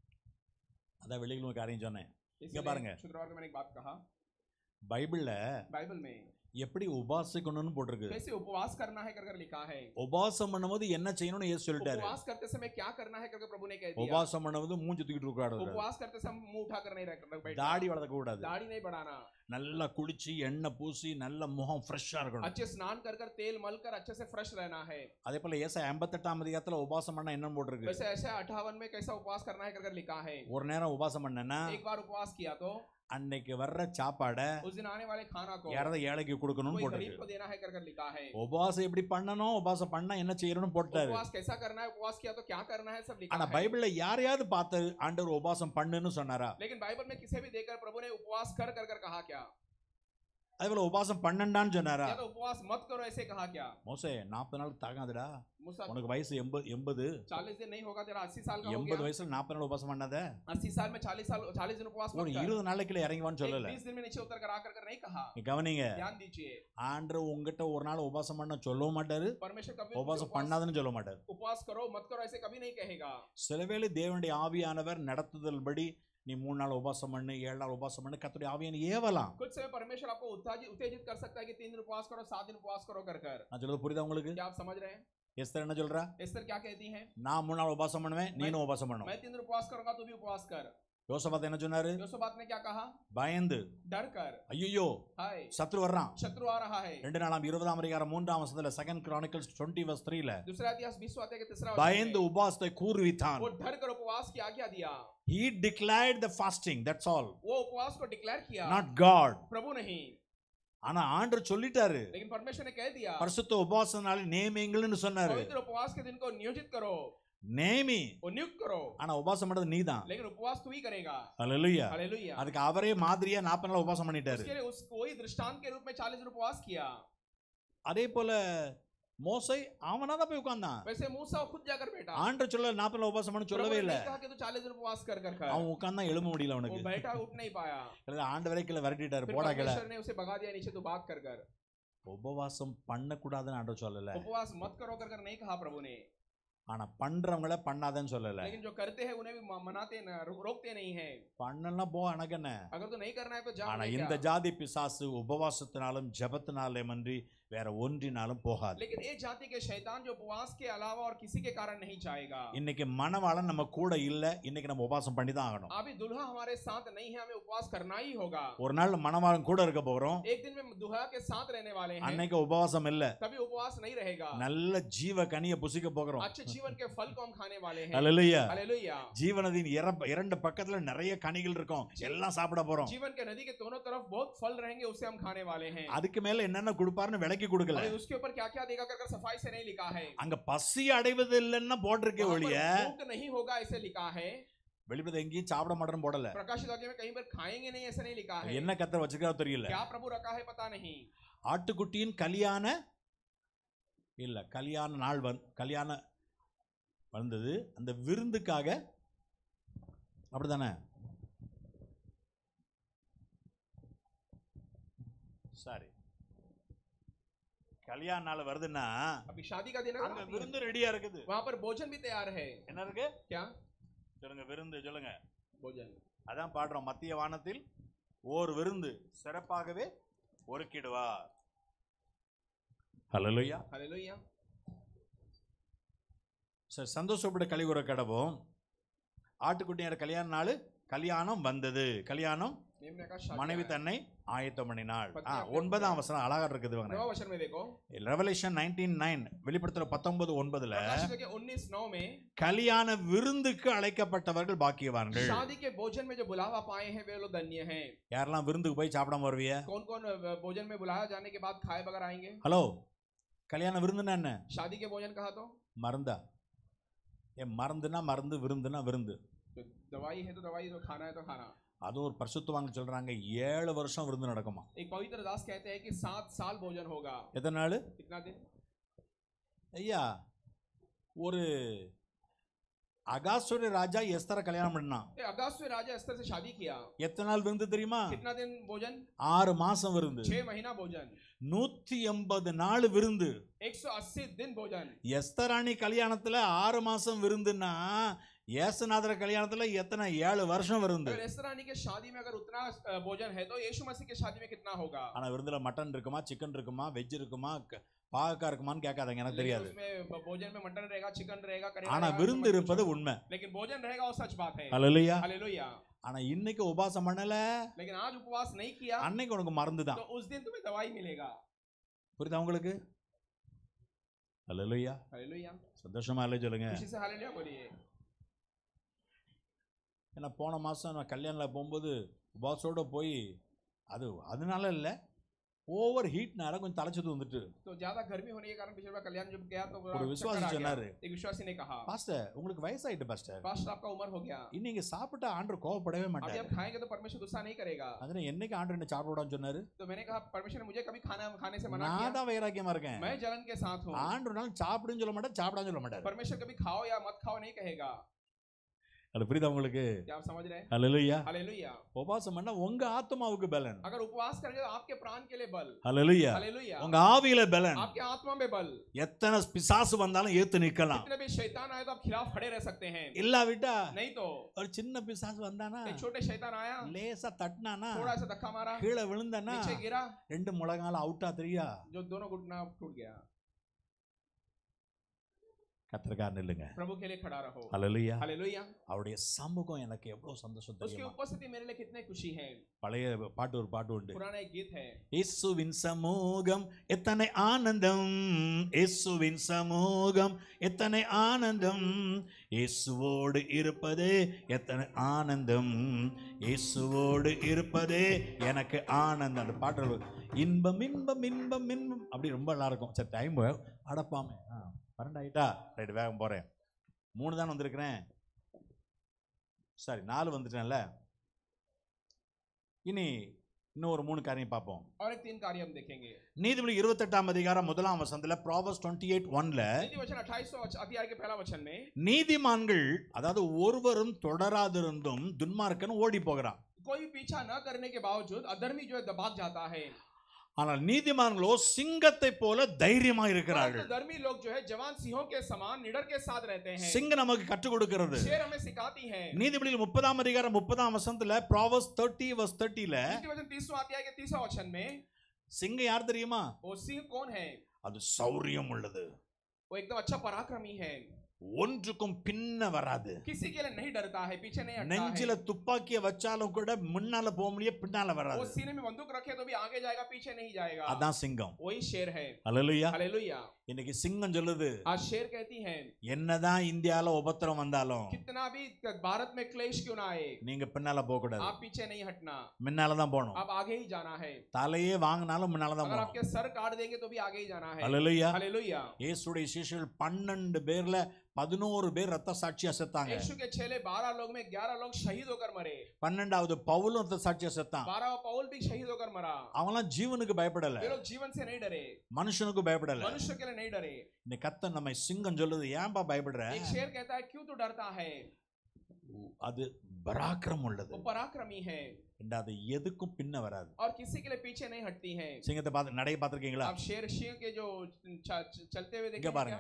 Speaker 3: அதான் வெளியில் காரியம் சொன்னேன்
Speaker 5: इसलिए
Speaker 3: பாருங்க।
Speaker 5: शुक्रवार को मैंने एक बात कहा
Speaker 3: பைபிள்ல
Speaker 5: बाइबल में
Speaker 3: எப்படி உபாசிக்கணும்னு போட்டிருக்கு
Speaker 5: कैसे उपवास करना है कर कर लिखा है
Speaker 3: உபாசம் பண்ணும்போது என்ன செய்யணும்னு ஏசு சொல்லிட்டாரு
Speaker 5: उपवास करते समय क्या करना है करके प्रभु ने कह दिया
Speaker 3: உபாசம் பண்ணும்போது மூஞ்சி தூக்கிட்டு இருக்காது
Speaker 5: उपवास करते समय मुंह उठाकर नहीं रख रख बैठना
Speaker 3: தாடி வளர்க்க கூடாது
Speaker 5: दाढ़ी नहीं बढ़ाना
Speaker 3: நல்லா குளிச்சு எண்ணெய் பூசி நல்ல முகம் ஃப்ரெஷ்ஷா இருக்கணும்
Speaker 5: अच्छे स्नान कर कर तेल मल कर अच्छे से फ्रेश रहना है
Speaker 3: அதே போல ஏசா எண்பத்தெட்டாம் அதிகாரத்துல உபாசம் பண்ண என்னன்னு போட்டிருக்கு
Speaker 5: वैसे ऐसे अठावन में कैसा उपवास करना है कर कर लिखा है
Speaker 3: ஒரு நேரம் உபாசம் பண்ணேன்னா
Speaker 5: एक बार उपवास किया तो
Speaker 3: அன்னைக்கு வர்ற சாப்பாடை
Speaker 5: उस दिन आने वाले खाना को
Speaker 3: யாராவது ஏழைக்கு கொடுக்கணும்னு
Speaker 5: कोई गरीब
Speaker 3: போட்டிருக்கு
Speaker 5: को देना है कर कर लिखा है
Speaker 3: உபாசம் எப்படி பண்ணணும் உபாசம் பண்ணா என்ன செய்யணும்னு போட்டாரு
Speaker 5: उपवास कैसा करना है उपवास किया तो क्या करना है सब लिखा
Speaker 3: ஆனா
Speaker 5: है
Speaker 3: பைபிள்ல யாரையாவது பார்த்து ஆண்டவர் உபாசம் பண்ணுன்னு சொன்னாரா
Speaker 5: लेकिन बाइबल में किसे भी देखकर प्रभु ने उपवास कर कर कर कहा क्या
Speaker 3: அதே போல உபாசம் பண்ணண்டான்னு சொன்னாரா
Speaker 5: या तो उपवास मत करो ऐसे कहा क्या
Speaker 3: மோசே நாற்பது நாள் தாங்காதுடா
Speaker 5: मूसा
Speaker 3: உனக்கு வயசு எண்பது எண்பது
Speaker 5: चालीस दिन नहीं होगा तेरा अस्सी साल का हो
Speaker 3: எண்பது
Speaker 5: गया
Speaker 3: வயசுல நாற்பது நாள் உபாசம் பண்ணாத
Speaker 5: अस्सी साल में चालीस साल चालीस दिन उपवास
Speaker 3: ஒரு
Speaker 5: मत कर
Speaker 3: இருபது நாளைக்குள்ள இறங்குவான்னு சொல்லல
Speaker 5: बीस दिन में नीचे उतर कर आकर कर नहीं कहा
Speaker 3: நீ கவனிங்க
Speaker 5: ध्यान दीजिए
Speaker 3: ஆண்டவர் உங்ககிட்ட ஒரு நாள் உபாசம் பண்ண சொல்லவும் மாட்டாரு
Speaker 5: परमेश्वर कभी मुझे
Speaker 3: உபாசம்
Speaker 5: उपवास,
Speaker 3: பண்ணாதுன்னு சொல்ல மாட்டாரு
Speaker 5: उपवास करो मत करो ऐसे कभी नहीं कहेगा
Speaker 3: சிலவேளை தேவனுடைய ஆவியானவர் நடத்துதல் படி நீ மூணு நாள் உபாசம் பண்ணு ஏழு நாள் உபாசம் பண்ணு கத்துடைய ஆவியான ஏவலாம்
Speaker 5: कुछ समय परमेश्वर आपको उत्तेजित उत्तेजित कर सकता है कि तीन दिन उपवास करो सात दिन उपवास करो कर कर
Speaker 3: நான் சொல்றது புரியுதா உங்களுக்கு
Speaker 5: क्या आप समझ रहे हैं
Speaker 3: எஸ்தர் என்ன சொல்றா
Speaker 5: एस्तर क्या कहती है
Speaker 3: நான் மூணு நாள் உபாசம் பண்ணுவேன் நீனும் உபாசம் பண்ணும்
Speaker 5: मैं तीन दिन उपवास करूंगा तू भी उपवास कर
Speaker 3: யோசபாத் என்ன சொன்னாரு
Speaker 5: योसबात ने क्या कहा
Speaker 3: பயந்து
Speaker 5: डर कर
Speaker 3: ஐயோ
Speaker 5: हाय
Speaker 3: சத்ரு வர்றான்
Speaker 5: शत्रु आ रहा है
Speaker 3: ரெண்டு நாளாம் இருபதாம் அதிகாரம் மூன்றாம் வசனத்துல செகண்ட் கிரானிக்கல்ஸ் டுவெண்ட்டி வர்ஸ் த்ரீல
Speaker 5: दूसरा इतिहास विश्व अध्याय के तीसरा वचन
Speaker 3: பயந்து
Speaker 5: में,
Speaker 3: உபாசத்தை கூறுவித்தான்
Speaker 5: वो डर कर उपवास की आज्ञा दिया
Speaker 3: he declared the fasting that's all
Speaker 5: वो उपवास को डिक्लेयर किया
Speaker 3: not god
Speaker 5: प्रभु नहीं
Speaker 3: ஆனா ஆண்டவர் சொல்லிட்டாரு
Speaker 5: लेकिन परमेश्वर ने कह दिया
Speaker 3: பரிசுத்த உபாச நாள் நேமிங்கள்னு சொன்னாரு
Speaker 5: पवित्र उपवास के दिन को नियोजित करो
Speaker 3: நேமி
Speaker 5: वो नियुक्त करो
Speaker 3: ஆனா உபாசம் பண்றது நீதான்
Speaker 5: लेकिन उपवास तू ही करेगा
Speaker 3: அல்லேலூயா
Speaker 5: हालेलुया
Speaker 3: அதுக்கு அவரே மாதிரியா நாற்பது நாள் உபாசம் பண்ணிட்டாரு
Speaker 5: उसके लिए उस वही दृष्टांत के रूप में चालीस दिन उपवास किया
Speaker 3: அதே போல மோசை அவனா தான் போய் உட்கார்ந்தான்
Speaker 5: वैसे मूसा खुद जाकर बैठा
Speaker 3: ஆண்டவர் சொல்ல நாற்பது நாள் உபாசம் பண்ண
Speaker 5: प्रभु
Speaker 3: சொல்லவே
Speaker 5: ने
Speaker 3: இல்ல
Speaker 5: नहीं कहा कि तू चालीस दिन उपवास कर कर कर
Speaker 3: அவன் உட்கார்ந்தா எழும்ப முடியல
Speaker 5: वो
Speaker 3: அவனுக்கு
Speaker 5: बैठा उठ नहीं पाया
Speaker 3: இல்ல ஆண்டவரே கீழே விரட்டிட்டாரு
Speaker 5: फिर
Speaker 3: போடா கீழே
Speaker 5: परमेश्वर ने उसे भगा दिया नीचे तू भाग कर कर
Speaker 3: உபவாசம் பண்ணக்கூடாதுன்னு ஆண்டவர் சொல்லல
Speaker 5: उपवास मत करो कर कर नहीं कहा प्रभु ने
Speaker 3: ஆனா பண்றவங்கள பண்ணாதன்னு சொல்லல
Speaker 5: लेकिन जो करते हैं उन्हें भी म- मनाते न रो- रोकते नहीं है
Speaker 3: பண்ணலாம் போ எனக்கு என்ன
Speaker 5: अगर तू नहीं करना है तो जा
Speaker 3: ஆனா
Speaker 5: उन्हें
Speaker 3: இந்த
Speaker 5: क्या?
Speaker 3: ஜாதி பிசாசு உபவாசத்தினாலும் ஜபத்தினாலேமன்றி வேற ஒன்றினாலும் போகாது
Speaker 5: लेकिन ये जाति के शैतान जो उपवास के अलावा और किसी के कारण नहीं जाएगा
Speaker 3: இன்னைக்கு மணவாளன் நம்ம கூட இல்ல இன்னைக்கு நம்ம உபவாசம் பண்ணி தான் ஆகணும்
Speaker 5: अभी दुल्हा हमारे साथ नहीं है हमें उपवास करना ही होगा
Speaker 3: ஒரு நாள் மணவாளன் கூட இருக்க போறோம்
Speaker 5: एक दिन में दुल्हा के साथ रहने वाले हैं
Speaker 3: அன்னைக்கு உபவாசம் இல்ல
Speaker 5: कभी उपवास नहीं रहेगा
Speaker 3: நல்ல ஜீவ கனிய புசிக்க போகிறோம்
Speaker 5: अच्छे जीवन के फल को हम खाने वाले हैं
Speaker 3: அல்லேலூயா
Speaker 5: हालेलुया
Speaker 3: ஜீவனதின் இர- இரண்டு பக்கத்துல நிறைய கனிகள் இருக்கும் எல்லாம் சாப்பிட போறோம்
Speaker 5: जीवन के नदी के दोनों तरफ बहुत फल रहेंगे उसे हम खाने वाले हैं
Speaker 3: அதுக்கு மேல என்னென்ன கொடுப்பாருன்னு விலைக்கு கொடுக்கல
Speaker 5: अरे उसके ऊपर क्या क्या देगा कर कर सफाई से नहीं लिखा है
Speaker 3: அங்க பசி அடைவது இல்லைன்னா போட்டிருக்கே
Speaker 5: वहाँ पर
Speaker 3: ஒழிய
Speaker 5: भूख नहीं होगा ऐसे लिखा है
Speaker 3: வெளிப்பட எங்கேயும் சாப்பிட மாட்டேன்னு போடல
Speaker 5: प्रकाशित वाक्य में कहीं पर खाएंगे नहीं ऐसा नहीं लिखा है
Speaker 3: என்ன கத்தர் வச்சிருக்காரோ தெரியல
Speaker 5: क्या प्रभु रखा है पता नहीं
Speaker 3: ஆட்டுக்குட்டியின் கல்யாண இல்ல கல்யாண நாள் வந் கல்யாண வந்தது அந்த விருந்துக்காக அப்படிதானே சாரி கல்யாண நாள் வருதுன்னா
Speaker 5: अभी शादी का दिन अगर
Speaker 3: அங்க
Speaker 5: आती है,
Speaker 3: விருந்து ரெடியா இருக்குது
Speaker 5: वहाँ पर भोजन भी तैयार है
Speaker 3: என்ன இருக்கு
Speaker 5: क्या
Speaker 3: சொல்லுங்க விருந்து சொல்லுங்க
Speaker 5: भोजन
Speaker 3: அதான் பாடுறோம் மத்திய வானத்தில் ஓர் விருந்து சிறப்பாகவே ஒருக்கிடுவார் ஹalleluya
Speaker 5: हालेलुया
Speaker 3: சரி சந்தோஷப்பட்டு கலிகுற கடவும் ஆட்டுக்குட்டியோட கல்யாண நாள் கல்யாணம் வந்தது கல்யாணம்
Speaker 5: मेमने का शादी
Speaker 3: மனைவி
Speaker 5: आया।
Speaker 3: தன்னை ஆயத்தம் பண்ணினாள்
Speaker 5: பத்தி
Speaker 3: ஆ,
Speaker 5: அப்படியே
Speaker 3: ஒன்பதாம் வசனம் அழகா இருக்குது
Speaker 5: नवा वचन में देखो
Speaker 3: ரெவலேஷன் நைன்டீன் நைன் வெளிப்படுத்துற பத்தொன்பது ஒன்பதுல
Speaker 5: प्रकाशित के 19 नौ में
Speaker 3: கல்யாண விருந்துக்கு அழைக்கப்பட்டவர்கள் பாக்கியவான்கள்
Speaker 5: शादी के भोजन में जो बुलावा पाए हैं वे लोग धन्य हैं
Speaker 3: யாரெல்லாம் விருந்துக்கு போய் சாப்பிடாம வருவிய
Speaker 5: कौन कौन भोजन में बुलाया जाने के बाद खाए बगैर आएंगे
Speaker 3: ஹலோ கல்யாண விருந்துன்னா என்ன
Speaker 5: शादी के भोजन कहा तो
Speaker 3: மருந்தா ஏ மருந்துனா மருந்து விருந்துனா விருந்து
Speaker 5: तो दवाई है तो दवाई तो खाना है तो खाना
Speaker 3: அது ஒரு பரிசுத்தவாங்க சொல்றாங்க ஏழு வருஷம் விருந்து நடக்குமா
Speaker 5: एक पवित्र दास कहते हैं कि सात साल भोजन होगा
Speaker 3: எத்தனை நாள்
Speaker 5: कितना दिन
Speaker 3: ஐயா ஒரு அகாசுர ராஜா எஸ்தரை கல்யாணம் பண்ணான்
Speaker 5: ये अगस्त में राजा अस्तर से शादी किया
Speaker 3: எத்தனை நாள் விருந்து தெரியுமா
Speaker 5: कितना दिन भोजन
Speaker 3: ஆறு மாசம் விருந்து
Speaker 5: छह महीना भोजन
Speaker 3: நூத்தி எண்பது நாள் விருந்து
Speaker 5: 180 दिन भोजन
Speaker 3: எஸ்தராணி கல்யாணத்துல ஆறு மாசம் விருந்துன்னா ஏசுநாதர கல்யாணத்துல எத்தனை ஏழு வருஷம் விருந்து
Speaker 5: अगर एस्तर रानी के शादी में अगर उतना अ, भोजन है तो यीशु मसीह के शादी में कितना होगा
Speaker 3: ஆனா விருந்துல மட்டன் இருக்குமா சிக்கன் இருக்குமா வெஜ் இருக்குமா க- பாகக்கா இருக்குமான்னு கேட்காதங்க எனக்கு
Speaker 5: लेकिन
Speaker 3: தெரியாது
Speaker 5: उसमें भ- भोजन में मटन रहेगा चिकन रहेगा करेगा
Speaker 3: ஆனா
Speaker 5: रहेगा,
Speaker 3: விருந்து
Speaker 5: समझ
Speaker 3: இருப்பது
Speaker 5: पूछो।
Speaker 3: உண்மை
Speaker 5: लेकिन भोजन रहेगा वो सच बात है
Speaker 3: அல்லையா
Speaker 5: हालेलुया
Speaker 3: ஆனா இன்னைக்கு உபாசம் பண்ணல
Speaker 5: लेकिन आज उपवास नहीं किया
Speaker 3: அன்னைக்கு உனக்கு மருந்து தான்
Speaker 5: तो उस दिन तुम्हें दवाई मिलेगा
Speaker 3: புரியுதா உங்களுக்கு அல்லையா
Speaker 5: हालेलुया
Speaker 3: சந்தோஷமா இல்லை சொல்லுங்க
Speaker 5: खुशी से हालेलुया बोलिए
Speaker 3: ஏன்னா போன மாதம் நான் கல்யாணில் போகும்போது பாஸோட போய் அது அதனால இல்லை ஓவர் ஹீட்னால கொஞ்சம் தலைச்சது வந்துட்டு
Speaker 5: तो ज्यादा गर्मी होने के कारण पिछले बार कल्याण जब गया तो
Speaker 3: ஒரு
Speaker 5: चक्कर
Speaker 3: விசுவாசி
Speaker 5: आ गया।
Speaker 3: சொன்னாரு
Speaker 5: एक विश्वासी ने कहा
Speaker 3: பாஸ்டர் உங்களுக்கு வயசாயிட்டு பாஸ்டர்
Speaker 5: पास्टर आपका उम्र हो गया
Speaker 3: இன்னைக்கு சாப்பிட்டா ஆண்டர் கோவப்படவே
Speaker 5: अभी
Speaker 3: மாட்டாரு
Speaker 5: आप खाएंगे तो परमेश्वर गुस्सा नहीं करेगा
Speaker 3: அதனால என்னைக்கு ஆண்டர் என்ன சாப்பிட விடான்னு சொன்னாரு
Speaker 5: तो मैंने कहा परमेश्वर ने मुझे कभी खाना खाने से मना
Speaker 3: நான்
Speaker 5: किया
Speaker 3: தான் வைராக்கியமா இருக்கேன்
Speaker 5: मैं जलन के साथ हूँ
Speaker 3: ஆண்டர் நாள் சாப்பிடுன்னு சொல்ல மாட்டார் சாப்பிடான்னு சொல்ல மாட்டார்
Speaker 5: परमेश्वर कभी खाओ या मत खाओ नहीं कहेगा
Speaker 3: அது புரியுதா உங்களுக்கு
Speaker 5: क्या आप समझ रहे हैं
Speaker 3: ஹalleluya
Speaker 5: हालेलुया
Speaker 3: உபாசம் பண்ணா உங்க ஆத்மாவுக்கு பலன்
Speaker 5: अगर उपवास करेंगे तो आपके प्राण के लिए बल
Speaker 3: ஹalleluya
Speaker 5: हालेलुया
Speaker 3: உங்க ஆவியில பலன்
Speaker 5: आपके आत्मा में बल
Speaker 3: எத்தனை பிசாசு வந்தாலும் ஏத்து நிக்கலாம்
Speaker 5: कितने भी शैतान आए तो आप खिलाफ खड़े रह सकते हैं
Speaker 3: இல்லாவிட்டா
Speaker 5: नहीं तो
Speaker 3: ஒரு சின்ன பிசாசு வந்தானா
Speaker 5: एक छोटे शैतान आया
Speaker 3: லேசா தட்டினானா
Speaker 5: थोड़ा सा धक्का मारा
Speaker 3: கீழே விழுந்தானா
Speaker 5: नीचे गिरा
Speaker 3: ரெண்டு முழங்கால அவுட்டா தெரியா
Speaker 5: जो दोनों घुटना टूट गया
Speaker 3: கத்திரக்கார நில்லுங்க
Speaker 5: प्रभु के लिए खड़ा रहो
Speaker 3: ஹalleluya
Speaker 5: हालेलुया
Speaker 3: அவருடைய சமூகம் எனக்கு எவ்வளவு சந்தோஷம்
Speaker 5: उसकी
Speaker 3: தெரியுமா
Speaker 5: उपस्थिति मेरे लिए कितने खुशी है
Speaker 3: பழைய பாட்டு ஒரு பாட்டு உண்டு
Speaker 5: पुराना एक गीत है
Speaker 3: இயேசுவின் சமூகம் எத்தனை ஆனந்தம் இயேசுவின் சமூகம் எத்தனை ஆனந்தம் இயேசுவோடு இருப்பதே எத்தனை ஆனந்தம் இயேசுவோடு இருப்பதே எனக்கு ஆனந்தம் அந்த பாட்டு இன்பம் இன்பம் இன்பம் இன்பம் அப்படி ரொம்ப நல்லா இருக்கும் சரி டைம் அடப்பாமே ஆ பன்னெண்டு ஆயிட்டா ரைட்டு வேகம் போகிறேன் மூணு தானே வந்திருக்கிறேன் சரி நாலு வந்துட்டேன்ல இனி இன்னும் ஒரு மூணு காரியம் பார்ப்போம்
Speaker 5: और एक तीन कार्य हम देखेंगे
Speaker 3: நீதிபதி இருபத்தெட்டாம் அதிகாரம் முதலாம் வசனத்துல ப்ராவர்ஸ் டுவெண்ட்டி எயிட் ஒன்ல
Speaker 5: नीति वचन अट्ठाईस अध्याय के पहला वचन में
Speaker 3: நீதிமான்கள் அதாவது ஒருவரும் தொடராதிருந்தும் துன்மார்க்கன் ஓடி போகிறான்
Speaker 5: कोई भी पीछा न करने के बावजूद अधर्मी जो है दबाग जाता है
Speaker 3: ஆனால் நீதிமான்களோ சிங்கத்தை போல தைரியமா இருக்கிறார்கள்
Speaker 5: परंतु धर्मी लोग जो है जवान सिंहों के समान निडर के साथ रहते हैं
Speaker 3: சிங்கம் நமக்கு கற்றுக் கொடுக்கிறது
Speaker 5: शेर हमें सिखाती है
Speaker 3: நீதிபதியில் முப்பதாம் அதிகாரம் முப்பதாம் வசனத்துல ப்ராவர்ஸ் தேர்ட்டி வஸ் தேர்ட்டில
Speaker 5: नीति वचन तीसवा अध्याय के तीसरा वचन में
Speaker 3: சிங்கம் யார் தெரியுமா
Speaker 5: वो सिंह कौन है
Speaker 3: அது சௌரியம் உள்ளது
Speaker 5: वो एकदम अच्छा पराक्रमी है
Speaker 3: ஒன்றுக்கும் பின்ன வராது
Speaker 5: किसी के लिए नहीं डरता है पीछे नहीं हटता
Speaker 3: நெஞ்சில
Speaker 5: है
Speaker 3: துப்பாக்கிய வச்சாலும் கூட முன்னால போக முடியும் பின்னால
Speaker 5: वो
Speaker 3: வராது
Speaker 5: सीने में बंदूक रखे तो भी आगे जाएगा पीछे नहीं जाएगा
Speaker 3: அதான் சிங்கம்
Speaker 5: वही शेर है
Speaker 3: அல்லேலூயா
Speaker 5: हालेलुया
Speaker 3: இன்னைக்கு சிங்கம் சொல்லுது
Speaker 5: आज शेर कहती है
Speaker 3: என்னதான் இந்தியால உபத்திரம் வந்தாலும்
Speaker 5: कितना भी भारत में क्लेश क्यों ना आए
Speaker 3: நீங்க பின்னால போக கூடாது
Speaker 5: आप पीछे नहीं हटना
Speaker 3: முன்னால தான் போகணும்
Speaker 5: आप आगे ही जाना है
Speaker 3: தலையே வாங்கினாலும் முன்னால தான்
Speaker 5: अगर
Speaker 3: போகணும்
Speaker 5: आपके सर काट देंगे तो भी आगे ही जाना है
Speaker 3: அல்லேலூயா
Speaker 5: हालेलुया
Speaker 3: இயேசுடைய சிஷ்யர்கள் பன்னெண்டு பேர்ல பதினோரு பேர் ரத்த சாட்சியா செத்தாங்க
Speaker 5: यीशु के छेले बारह लोग में ग्यारह लोग शहीद होकर मरे
Speaker 3: பன்னெண்டாவது பவுலும் ரத்த சாட்சியா செத்தான்
Speaker 5: बारह पौल भी शहीद होकर मरा
Speaker 3: அவன்லாம் ஜீவனுக்கு பயப்படல
Speaker 5: ये लोग जीवन से नहीं डरे
Speaker 3: மனுஷனுக்கு பயப்படல
Speaker 5: मनुष्य के लिए नहीं डरे
Speaker 3: இந்த கத்த நம்மை சிங்கம் சொல்லுது ஏன்பா பயப்படுற
Speaker 5: एक शेर कहता है क्यों तू डरता है
Speaker 3: அது பராக்கிரம் உள்ளது
Speaker 5: वो पराक्रमी है
Speaker 3: ரெண்டாவது எதுக்கும் பின்ன வராது
Speaker 5: और किसी के लिए पीछे नहीं हटती है
Speaker 3: சிங்கத்தை பார்த்து நடைய பார்த்திருக்கீங்களா
Speaker 5: आप शेर सिंह के जो च- च- चलते हुए
Speaker 3: இங்க
Speaker 5: देखे
Speaker 3: பாருங்க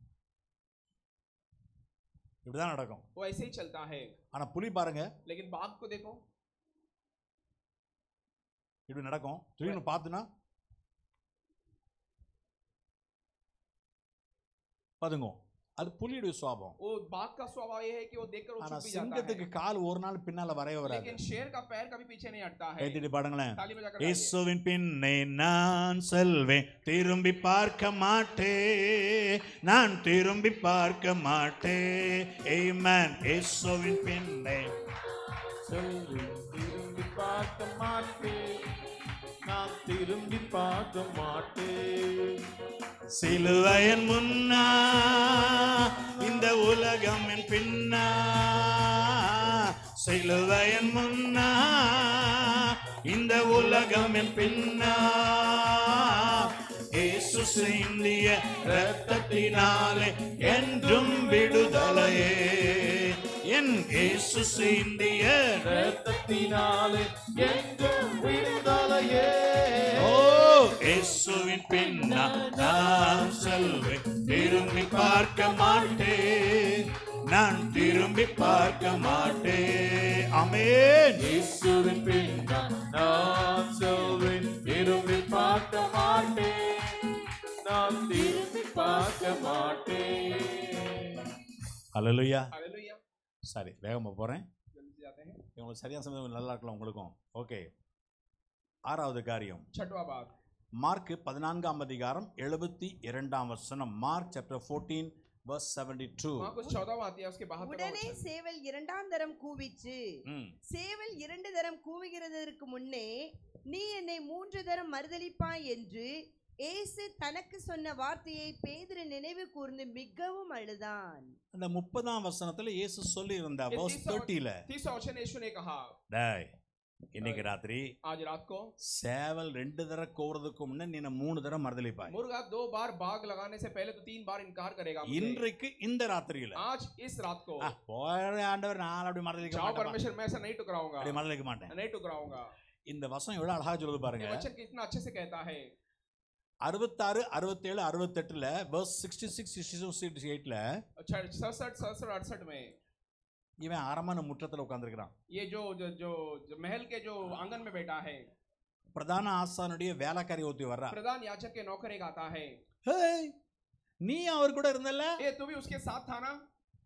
Speaker 3: இப்படிதான் நடக்கும்
Speaker 5: वो ऐसे ही चलता है
Speaker 3: ஆனா புலி பாருங்க
Speaker 5: लेकिन बाघ को देखो
Speaker 3: இப்படி நடக்கும் திடீர்னு பார்த்துனா பதுங்கும் அது புலியுடைய சுவாபம்
Speaker 5: वो बाघ का स्वभाव ये है कि वो देखकर वो
Speaker 3: ஆனா
Speaker 5: चुप भी जाता
Speaker 3: சிங்கத்துக்கு
Speaker 5: है
Speaker 3: கால் ஒரு நாள் பின்னால வரைய வராது
Speaker 5: लेकिन शेर का पैर कभी पीछे नहीं हटता है
Speaker 3: ஏத்திட்டு பாடுங்களேன்
Speaker 5: ताली बजाकर गाइए।
Speaker 3: இயேசுவின் பின்னே நான் செல்வேன் திரும்பி பார்க்க மாட்டேன் நான் திரும்பி பார்க்க மாட்டேன் ஏமேன் இயேசுவின் பின்னே
Speaker 1: செல்வேன், திரும்பி பார்க்க மாட்டேன் நான் திரும்பி பார்க்க மாட்டேன்
Speaker 3: சிலுவையன் முன்னா இந்த உலகம் என் பின்னா சிலுவையன் முன்னா இந்த உலகம் என் பின்னா இயேசு சிந்திய இரத்தத்தினாலே என்றும் விடுதலையே என் இயேசு சிந்திய
Speaker 1: ரத்தத்தினாலே என்றும் விடுதலையே
Speaker 3: ஓ இயேசுவின் பின்னா நான் செல்வேன் திரும்பி பார்க்க மாட்டேன் நான் திரும்பி பார்க்க மாட்டேன் அமேன்
Speaker 1: இயேசுவின் பின்னால் நான் செல்வேன் திரும்பி பார்க்க மாட்டேன் நான் திரும்பி பார்க்க மாட்டேன்
Speaker 3: அல்லேலூயா
Speaker 5: हालेलुया
Speaker 3: சரி வேகமாக போகிறேன்
Speaker 5: जल्दी से जाते हैं
Speaker 3: உங்களுக்கு சரியான சமயம் நல்லா இருக்கலாம் உங்களுக்கும் ஓகே ஆறாவது காரியம்
Speaker 5: छठवा बात
Speaker 3: மார்க் பதினான்காம் அதிகாரம் எழுபத்தி இரண்டாம் வசனம் Mark chapter fourteen verse seventy two
Speaker 5: वहाँ कुछ चौदह आती है उसके बहत्तर
Speaker 6: உடனே சேவல் இரண்டாம் தரம் கூவிச்சு
Speaker 3: ம்
Speaker 6: சேவல் இரண்டு தரம் கூவுகிறதற்கு முன்னே நீ என்னை மூன்று தரம் மறுதலிப்பாய் என்று இயேசு தனக்கு சொன்ன வார்த்தையை பேதுரு நினைவு கூர்ந்து மிகவும் அழுதான்
Speaker 3: அந்த முப்பதாம் வசனத்துல இயேசு சொல்லி இருந்தா
Speaker 5: ये
Speaker 3: வர்ஸ்
Speaker 5: तीसरा
Speaker 3: தேர்ட்டில
Speaker 5: तीसरा वचन यीशु ने कहा
Speaker 3: டேய் இன்னைக்கு ராத்திரி
Speaker 5: आज रात को
Speaker 3: சேவல் ரெண்டு தர கோவறதுக்கு முன்ன நீ மூணு தரம் மறுதலிப்பாய்
Speaker 5: मुर्गा दो बार बाग लगाने से पहले तो तीन बार इनकार करेगा मुझे।
Speaker 3: இன்றைக்கு இந்த ராத்திரியில
Speaker 5: आज इस रात को
Speaker 3: ஆ, போற ஆண்டவர் நான் அப்படி மறுதலிக்க
Speaker 5: जाओ
Speaker 3: மாட்டேன்
Speaker 5: परमेश्वर मैं ऐसा नहीं टुकराऊंगा
Speaker 3: அப்படி மறுதலிக்க மாட்டேன்
Speaker 5: नहीं टुकराऊंगा
Speaker 3: இந்த வசனம் எவ்வளவு அழகா சொல்லுது
Speaker 5: ये
Speaker 3: பாருங்க
Speaker 5: वचन कितना अच्छे से कहता है
Speaker 3: அறுபத்தாறு அறுபத்தேழு அறுபத்தெட்டுல verse sixty six sixty two sixty எயிட்ல
Speaker 5: सड़सठ सड़सठ अड़सठ में
Speaker 3: இவன் அரமான முற்றத்துல உட்கார்ந்திருக்கிறான்
Speaker 5: ये जो जो जो, जो महल के जो आंगन में बैठा है
Speaker 3: பிரதான ஆசானுடைய வேலைக்காரி ஒருத்தி வர்றா
Speaker 5: प्रधान याचक के नौकर एक आता है
Speaker 3: ஹேய் நீ அவர் கூட இருந்தல்ல
Speaker 5: ये तू भी उसके साथ था ना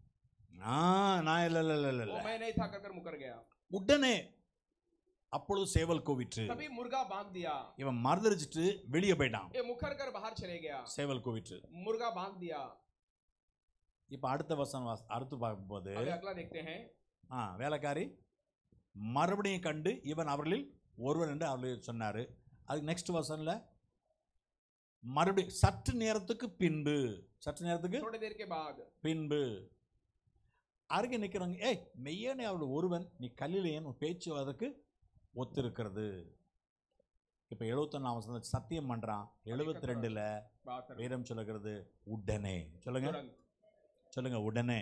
Speaker 3: ஆ நான் இல்ல இல்ல இல்ல இல்ல,
Speaker 5: वो
Speaker 3: இல்ல
Speaker 5: मैं नहीं था कर कर मुकर गया
Speaker 3: உடனே அப்பொழுது சேவல் கோவிற்று
Speaker 5: तभी मुर्गा बांध दिया
Speaker 3: இவன் மறுதளிச்சிட்டு வெளியே போயிட்டான்
Speaker 5: ये मुखर कर बाहर चले गया
Speaker 3: சேவல் கோவிற்று
Speaker 5: मुर्गा बांध दिया
Speaker 3: இப்ப அடுத்த வசனம் வாஸ்- அடுத்து பார்க்கும்போது
Speaker 5: अगला अगला देखते हैं
Speaker 3: ஆ வேலைக்காரி மறுபடியும் கண்டு இவன் அவர்களில் ஒருவன் என்று அவர்கள் சொன்னாரு அதுக்கு நெக்ஸ்ட் வசனில் மறுபடியும் சற்று நேரத்துக்கு பின்பு சற்று நேரத்துக்கு
Speaker 5: थोड़ी देर के बाद
Speaker 3: பின்பு அருகே நிற்கிறவங்க ஏய் மெய்யனே அவள் ஒருவன் நீ கல்லில் ஏன் உன் பேச்சு அதற்கு ஒத்திருக்கிறது இப்போ எழுபத்தொன்னாம் வசனம் சத்தியம் பண்ணுறான் எழுபத்தி ரெண்டில்
Speaker 5: बात कर
Speaker 3: வேதம் சொல்லுகிறது உடனே சொல்லுங்க
Speaker 5: तुरंत
Speaker 3: சொல்லுங்க உடனே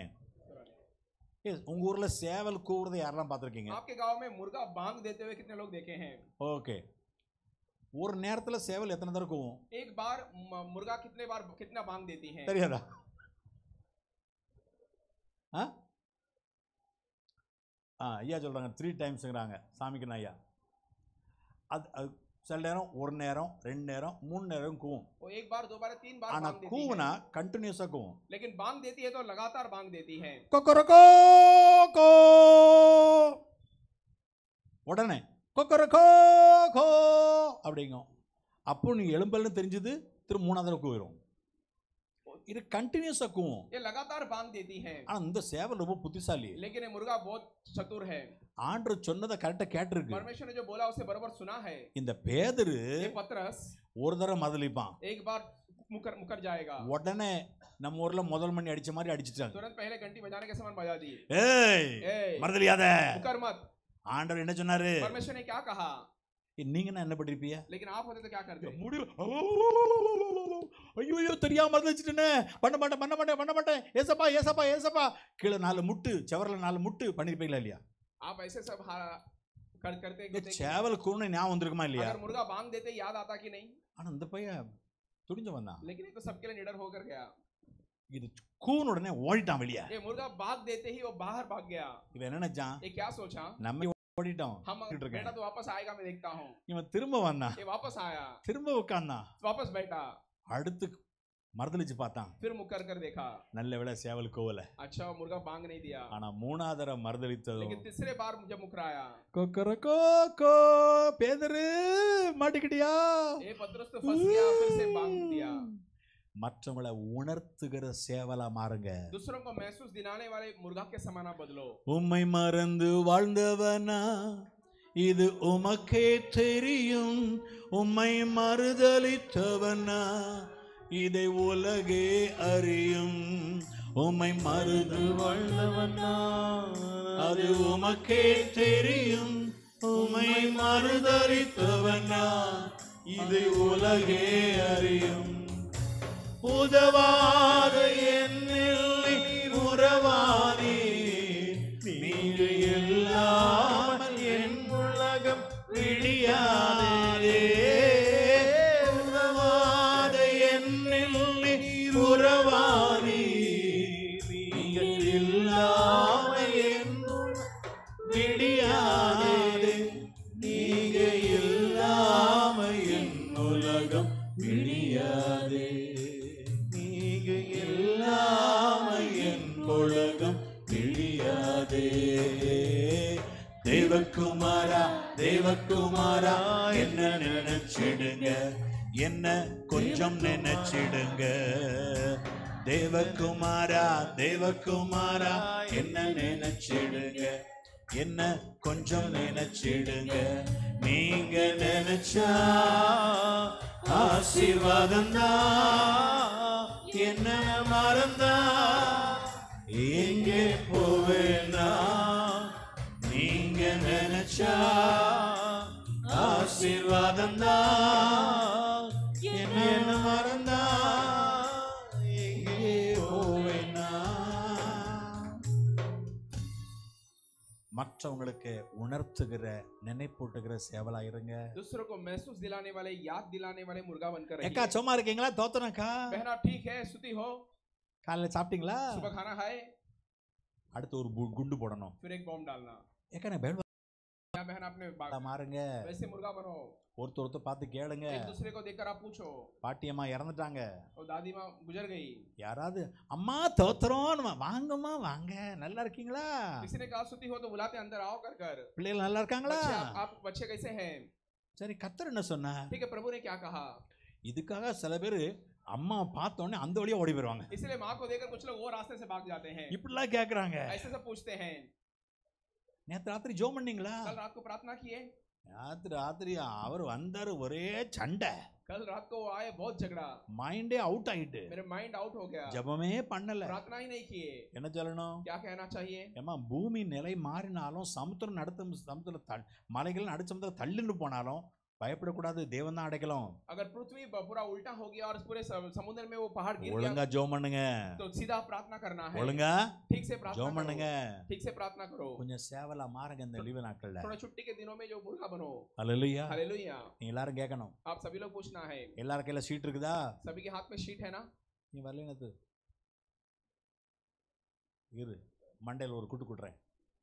Speaker 3: ஏ உங்க ஊர்ல சேவல் கூவுறதை யாரெல்லாம் பார்த்துருக்கீங்க
Speaker 5: आपके गांव में मुर्गा बांग देते हुए कितने लोग देखे हैं
Speaker 3: ஓகே ஒரு நேரத்துல சேவல் எத்தனை தடவை கூவும்
Speaker 5: एक बार म- मुर्गा कितने बार कितना बांग देती है
Speaker 3: தெரியாதா ஆ ஆ ஐயா சொல்றாங்க த்ரீ டைம்ஸுங்கிறாங்க சாமிக்கு ஐயா அது அது சில நேரம் ஒரு நேரம் ரெண்டு நேரம் மூணு நேரம் கூவும்
Speaker 5: वो एक बार दो बार तीन बार
Speaker 3: ஆனா
Speaker 5: बांग देती
Speaker 3: கூவுனா
Speaker 5: है
Speaker 3: கண்டினியூஸா கூவும்
Speaker 5: लेकिन बांग देती है तो लगातार बांग देती है
Speaker 3: கொக்கரக்கோ கோ உடனே கொக்கரக்கோ கோ அப்படிங்கும் அப்போ நீ எலும்பல்னு தெரிஞ்சது திரும்ப மூணாவது தடவை கூவிடும் இது கண்டினியூஸா கூவும்
Speaker 5: ये लगातार बांग देती है
Speaker 3: ஆனா இந்த சேவல் ரொம்ப புத்திசாலி
Speaker 5: लेकिन ये मुर्गा बहुत चतुर है
Speaker 3: ஆண்டவர் சொன்னதை கரெக்டா கேட்டிருக்கு
Speaker 5: परमेश्वर ने जो बोला उसे बराबर सुना है
Speaker 3: இந்த பேதரு
Speaker 5: ये पत्रस
Speaker 3: ஒரு தடவை மதலிப்பான்
Speaker 5: एक बार मुकर मुकर जाएगा
Speaker 3: உடனே நம்ம ஊர்ல முதல் மணி அடிச்ச மாதிரி அடிச்சிட்டாங்க
Speaker 5: तुरंत पहले घंटी बजाने के समान बजा दी
Speaker 3: ஏய்
Speaker 5: ए
Speaker 3: மறதலியாத
Speaker 5: मुकर मत
Speaker 3: ஆண்டவர் என்ன சொன்னாரு
Speaker 5: परमेश्वर ने क्या कहा
Speaker 3: நீங்க என்ன பண்ணிருப்பீங்க
Speaker 5: लेकिन आप होते तो क्या करते
Speaker 3: முடியல ஐயோ ஐயோ தெரியாம மறந்துச்சுட்டேனே பண்ண மாட்டேன் பண்ண மாட்டேன் பண்ண மாட்டேன் ஏசப்பா ஏசப்பா ஏசப்பா கீழே நாலு முட்டு செவரில் நாலு முட்டு பண்ணிருப்பீங்களா இல்லையா
Speaker 5: आप ऐसे सब हा- कर करते
Speaker 3: இந்த
Speaker 5: करते-
Speaker 3: சேவல் கூணு ஞாபகம் வந்திருக்குமா இல்லையா
Speaker 5: अगर मुर्गा बांग देते याद आता कि नहीं
Speaker 3: ஆனா இந்த பையன் துணிஞ்சவன் தான்
Speaker 5: लेकिन ये तो सबके लिए निडर होकर गया
Speaker 3: இது கூன் உடனே ஓடிட்டான் வெளியே
Speaker 5: ये मुर्गा भाग देते ही वो बाहर भाग गया
Speaker 3: இவன் என்ன நினைச்சான்
Speaker 5: ये क्या सोचा
Speaker 3: நம்ம ஓடிட்டோம்
Speaker 5: हम
Speaker 3: ठीक है।
Speaker 5: बेटा तो वापस आएगा मैं देखता हूँ
Speaker 3: இவன் திரும்ப வந்தான்
Speaker 5: ये वापस आया
Speaker 3: திரும்ப உட்கார்ந்தான்
Speaker 5: वापस बैठा
Speaker 3: அடுத்து மறுதளிச்சு பார்த்தான்
Speaker 5: फिर मुख कर कर देखा
Speaker 3: நல்ல வேளை சேவல் கோவல
Speaker 5: अच्छा मुर्गा बांग नहीं दिया
Speaker 3: ஆனா மூணாவது தடவை மறுதளித்ததும்
Speaker 5: लेकिन तीसरे बार मुझे मुकराया
Speaker 3: கொக்கரக்கோ கோ பேதரு மாட்டிக்கிட்டியா
Speaker 5: ए पतरस तो फंस गया फिर से बांग दिया
Speaker 3: மற்றவங்களை உணர்த்துகிற சேவலா மாறுங்க
Speaker 5: दूसरों को महसूस दिलाने वाले मुर्गा के समाना बदलो
Speaker 3: உம்மை மறந்து வாழ்ந்தவனா இது உமக்கே தெரியும் உம்மை மறுதலித்தவனா இதை உலகே அறியும் உம்மை மறுது வாழ்ந்தவனா அது உமக்கே தெரியும் உம்மை மறுதலித்தவனா இதை உலகே அறியும் உதவாத என்னில்லை உறவானே நீங்க இல்லாமல் என் உலகம் விடியாதே உதவாத என்னில்லை உறவானே நீங்க இல்லாமல் என் உலகம் விடியாதே நீங்க இல்லாம என் உலகம் விடியாதே நீங்க இல்லாம என் உலகம் விடியாதே தேவகுமாரா தேவகுமாரா என்ன நினைச்சிடுங்க என்ன கொஞ்சம் நினைச்சிடுங்க தேவகுமாரா தேவகுமாரா என்ன நினைச்சிடுங்க என்ன கொஞ்சம் நினைச்சிடுங்க நீங்க நினைச்சா ஆசீர்வாதம் என்ன மறந்தா எங்கே போவேனா நீங்க நினைச்சா ஆசீர்வாதம் என்ன மறந்தா எங்கே போவேனா மற்றவங்களுக்கு உணர்த்துகிற நினைப்பூட்டுகிற சேவலா இருங்க
Speaker 5: दूसरों को महसूस दिलाने वाले याद दिलाने वाले मुर्गा बनकर
Speaker 3: ஏக்கா
Speaker 5: रहिए
Speaker 3: சும்மா இருக்கீங்களா தோத்தனக்கா
Speaker 5: बहना ठीक है स्तुति हो
Speaker 3: காலையில சாப்பிட்டீங்களா
Speaker 5: सुबह खाना खाए
Speaker 3: அடுத்து ஒரு பு- குண்டு போடணும்
Speaker 5: फिर एक बॉम्ब डालना
Speaker 3: ஏக்கா நான் பேட்
Speaker 5: क्या बहन आपने बाग-
Speaker 3: மாறுங்க
Speaker 5: वैसे मुर्गा बनो
Speaker 3: ஒருத்தர் ஒருத்தர் பார்த்து கேளுங்க
Speaker 5: एक दूसरे को देखकर आप पूछो
Speaker 3: பாட்டியம்மா இறந்துட்டாங்க
Speaker 5: और दादी माँ गुजर गई
Speaker 3: யாராவது அம்மா தோத்துறோம் வாங்கம்மா வாங்க நல்லா இருக்கீங்களா
Speaker 5: किसी ने कहा स्तुति हो तो बुलाते अंदर आओ कर कर
Speaker 3: பிள்ளைகள் நல்லா இருக்காங்களா
Speaker 5: बच्चे आप, आप बच्चे कैसे हैं
Speaker 3: சரி கத்தர் என்ன சொன்னார்
Speaker 5: ठीक है प्रभु ने क्या कहा
Speaker 3: இதுக்காக சில பேர் அம்மா பார்த்த உடனே அந்த வழியா ஓடி போயிருவாங்க
Speaker 5: इसलिए माँ को देखकर कुछ लोग वो रास्ते से भाग जाते हैं
Speaker 3: இப்படிலாம் கேக்குறாங்க
Speaker 5: ऐसे सब पूछते हैं
Speaker 3: நேத்து ராத்திரி ஜோம் பண்ணீங்களா
Speaker 5: कल रात को प्रार्थना किए
Speaker 3: ராத்திரி ராத்திரி அவர் வந்தாரு ஒரே சண்டை
Speaker 5: कल रात को वो आए बहुत झगड़ा
Speaker 3: மைண்டே அவுட் ஆயிட்டு
Speaker 5: मेरे माइंड आउट हो गया
Speaker 3: ஜெபமே பண்ணல
Speaker 5: प्रार्थना ही नहीं किए
Speaker 3: என்ன சொல்லணும்
Speaker 5: क्या कहना चाहिए
Speaker 3: ஏமா பூமி நிலை மாறினாலும் சமுத்திரம் நடுத்த சமுத்திரம் தள் மலைகள் நடு சமுத்திரம் தள்ளின்னு போனாலும் பயப்படக்கூடாது தேவன் தான் அடைக்கலாம்
Speaker 5: अगर पृथ्वी ब- पूरा उल्टा हो गया और पूरे सम- समुद्र में वो पहाड़ गिर गया
Speaker 3: ஒழுங்கா ஜோம் பண்ணுங்க
Speaker 5: तो सीधा प्रार्थना करना है
Speaker 3: ஒழுங்கா
Speaker 5: ठीक से प्रार्थना
Speaker 3: ஜோம் பண்ணுங்க
Speaker 5: करो ठीक से प्रार्थना करो
Speaker 3: கொஞ்சம் சேவலா மாறுங்க இந்த லீவு நாட்கள்ல
Speaker 5: थोड़ा छुट्टी के दिनों में जो मुर्गा बनो
Speaker 3: அல்லையா
Speaker 5: हालेलुया
Speaker 3: நீ எல்லாரும் கேட்கணும்
Speaker 5: आप सभी लोग पूछना है
Speaker 3: எல்லாரும் கையில சீட் இருக்குதா
Speaker 5: सभी के हाथ में शीट है ना
Speaker 3: நீ வரலனது இரு மண்டையில் ஒரு குட்டு குட்டுறேன்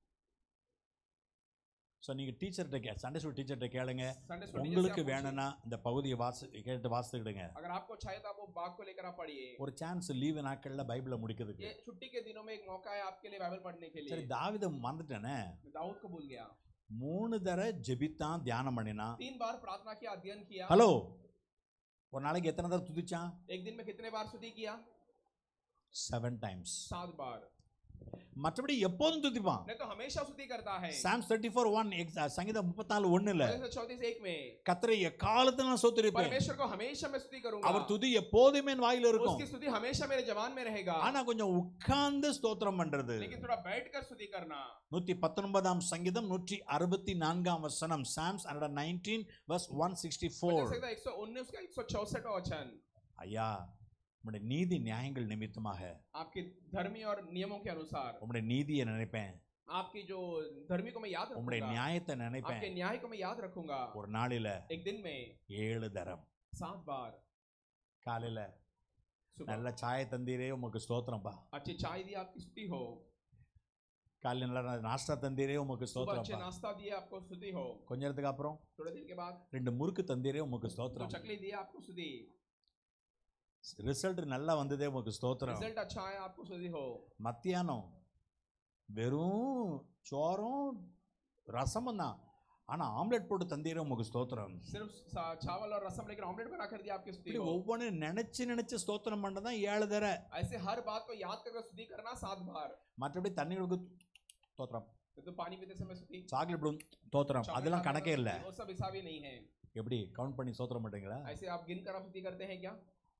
Speaker 3: ஸோ நீங்கள் டீச்சர்கிட்ட கே சண்டே ஸ்கூல் டீச்சர்கிட்ட கேளுங்க
Speaker 5: संडे स्कूल टीचर से
Speaker 3: உங்களுக்கு
Speaker 5: आप पूछिए।
Speaker 3: வேணும்னா இந்த பகுதியை வாசி கேட்டு வாசிக்கிடுங்க
Speaker 5: अगर आपको चाहिए तो आप वो बाग को लेकर आप पढ़िए
Speaker 3: ஒரு சான்ஸ் லீவு நாட்களில் பைபிளை முடிக்கிறதுக்கு
Speaker 5: ये छुट्टी के दिनों में एक मौका है आपके लिए बाइबल पढ़ने के
Speaker 3: சரி
Speaker 5: लिए
Speaker 3: தாவித மறந்துட்டேனே
Speaker 5: मैं दाऊद को भूल गया
Speaker 3: மூணு தர ஜெபித்தான் தியானம் பண்ணினான்
Speaker 5: तीन बार प्रार्थना किया अध्ययन किया
Speaker 3: ஹலோ ஒரு நாளைக்கு எத்தனை தடவை துதிச்சான்
Speaker 5: एक दिन में कितने बार स्तुति किया
Speaker 3: செவன் டைம்ஸ்
Speaker 5: सात बार
Speaker 3: மற்றபடி எப்போதும் துதிப்பான்
Speaker 5: नहीं तो हमेशा स्तुति करता है
Speaker 3: சாம்ஸ் தேர்ட்டி ஃபோர் ஒன் சங்கீதம் முப்பத்தி நாலு ஒன்னுல
Speaker 5: चौतीस एक में
Speaker 3: கத்தரை எக்காலத்துல நான் சொத்திருப்பேன்
Speaker 5: परमेश्वर को हमेशा मैं स्तुति करूंगा
Speaker 3: அவர் துதி எப்போதுமே என் வாயில இருக்கும்
Speaker 5: उसकी स्तुति हमेशा मेरे जवान में रहेगा
Speaker 3: ஆனா கொஞ்சம் உட்கார்ந்து ஸ்தோத்திரம் பண்றது
Speaker 5: लेकिन थोड़ा बैठकर स्तुति करना
Speaker 3: நூத்தி பத்தொன்பதாம் சங்கீதம் நூற்றி அறுபத்தி நான்காம் வசனம் Psalms hundred nineteen verse one sixty four
Speaker 5: एक सौ उन्नीस का एक सौ चौसठ वचन
Speaker 3: ஐயா உம்முடைய நீதி நியாயங்கள் நிமித்தமாக
Speaker 5: आपके धर्मी और नियमों के अनुसार
Speaker 3: உம்முடைய நீதியை நினைப்பேன்
Speaker 5: आपकी जो धर्मी को मैं याद
Speaker 3: உம்முடைய
Speaker 5: रखूंगा
Speaker 3: நியாயத்தை நினைப்பேன்
Speaker 5: आपके न्याय को मैं याद रखूंगा
Speaker 3: ஒரு நாளில
Speaker 5: एक दिन में
Speaker 3: ஏழு தரம்
Speaker 5: सात बार
Speaker 3: காலையில
Speaker 5: सुबह
Speaker 3: நல்ல சாய தந்தீரே உமக்கு ஸ்தோத்திரம்ப்பா
Speaker 5: अच्छी चाय दी आपकी स्तुति हो
Speaker 3: காலையில நல்ல நாஷ்டா தந்தீரே உமக்கு
Speaker 5: सुबह अच्छे
Speaker 3: ஸ்தோத்திரம்ப்பா
Speaker 5: नाश्ता दिए आपको स्तुति हो
Speaker 3: கொஞ்ச நேரத்துக்கு அப்புறம்
Speaker 5: थोड़े दिन के बाद
Speaker 3: ரெண்டு முறுக்கு தந்தீரே உமக்கு
Speaker 5: दो
Speaker 3: ஸ்தோத்திரம்
Speaker 5: चकली दिए आपको स्तुति
Speaker 3: ரிசல்ட் நல்லா வந்ததே உங்களுக்கு ஸ்தோத்திரம்
Speaker 5: रिजल्ट अच्छा है आपको सुधी हो
Speaker 3: மத்தியானம் வெறும் சோறும் ரசமும் தான் ஆனால் ஆம்லெட் போட்டு தந்தீர உங்களுக்கு ஸ்தோத்திரம்
Speaker 5: सिर्फ सा- चावल और रसम लेकर ऑमलेट बना कर दिया आपकी स्तुति
Speaker 3: இப்படி
Speaker 5: हो
Speaker 3: ஒவ்வொன்றும் நினைச்சு நினைச்சு ஸ்தோத்திரம் பண்ணதான் ஏழு தர
Speaker 5: ऐसे हर बात को याद कर स्तुति करना सात बार
Speaker 3: மற்றபடி தண்ணி கொடுக்கு ஸ்தோத்திரம்
Speaker 5: तो पानी पीते समय स्तुति
Speaker 3: சாக்லேட் போடும் ஸ்தோத்திரம்
Speaker 5: chocolate
Speaker 3: அதெல்லாம்
Speaker 5: खाते
Speaker 3: கணக்கே
Speaker 5: समय
Speaker 3: இல்லை
Speaker 5: स्तुति, वो सब हिसाब ही नहीं है
Speaker 3: எப்படி கவுண்ட் பண்ணி ஸ்தோத்திரம் பண்ணுறீங்களா
Speaker 5: ऐसे आप गिन कर आप स्तुति करते हैं क्या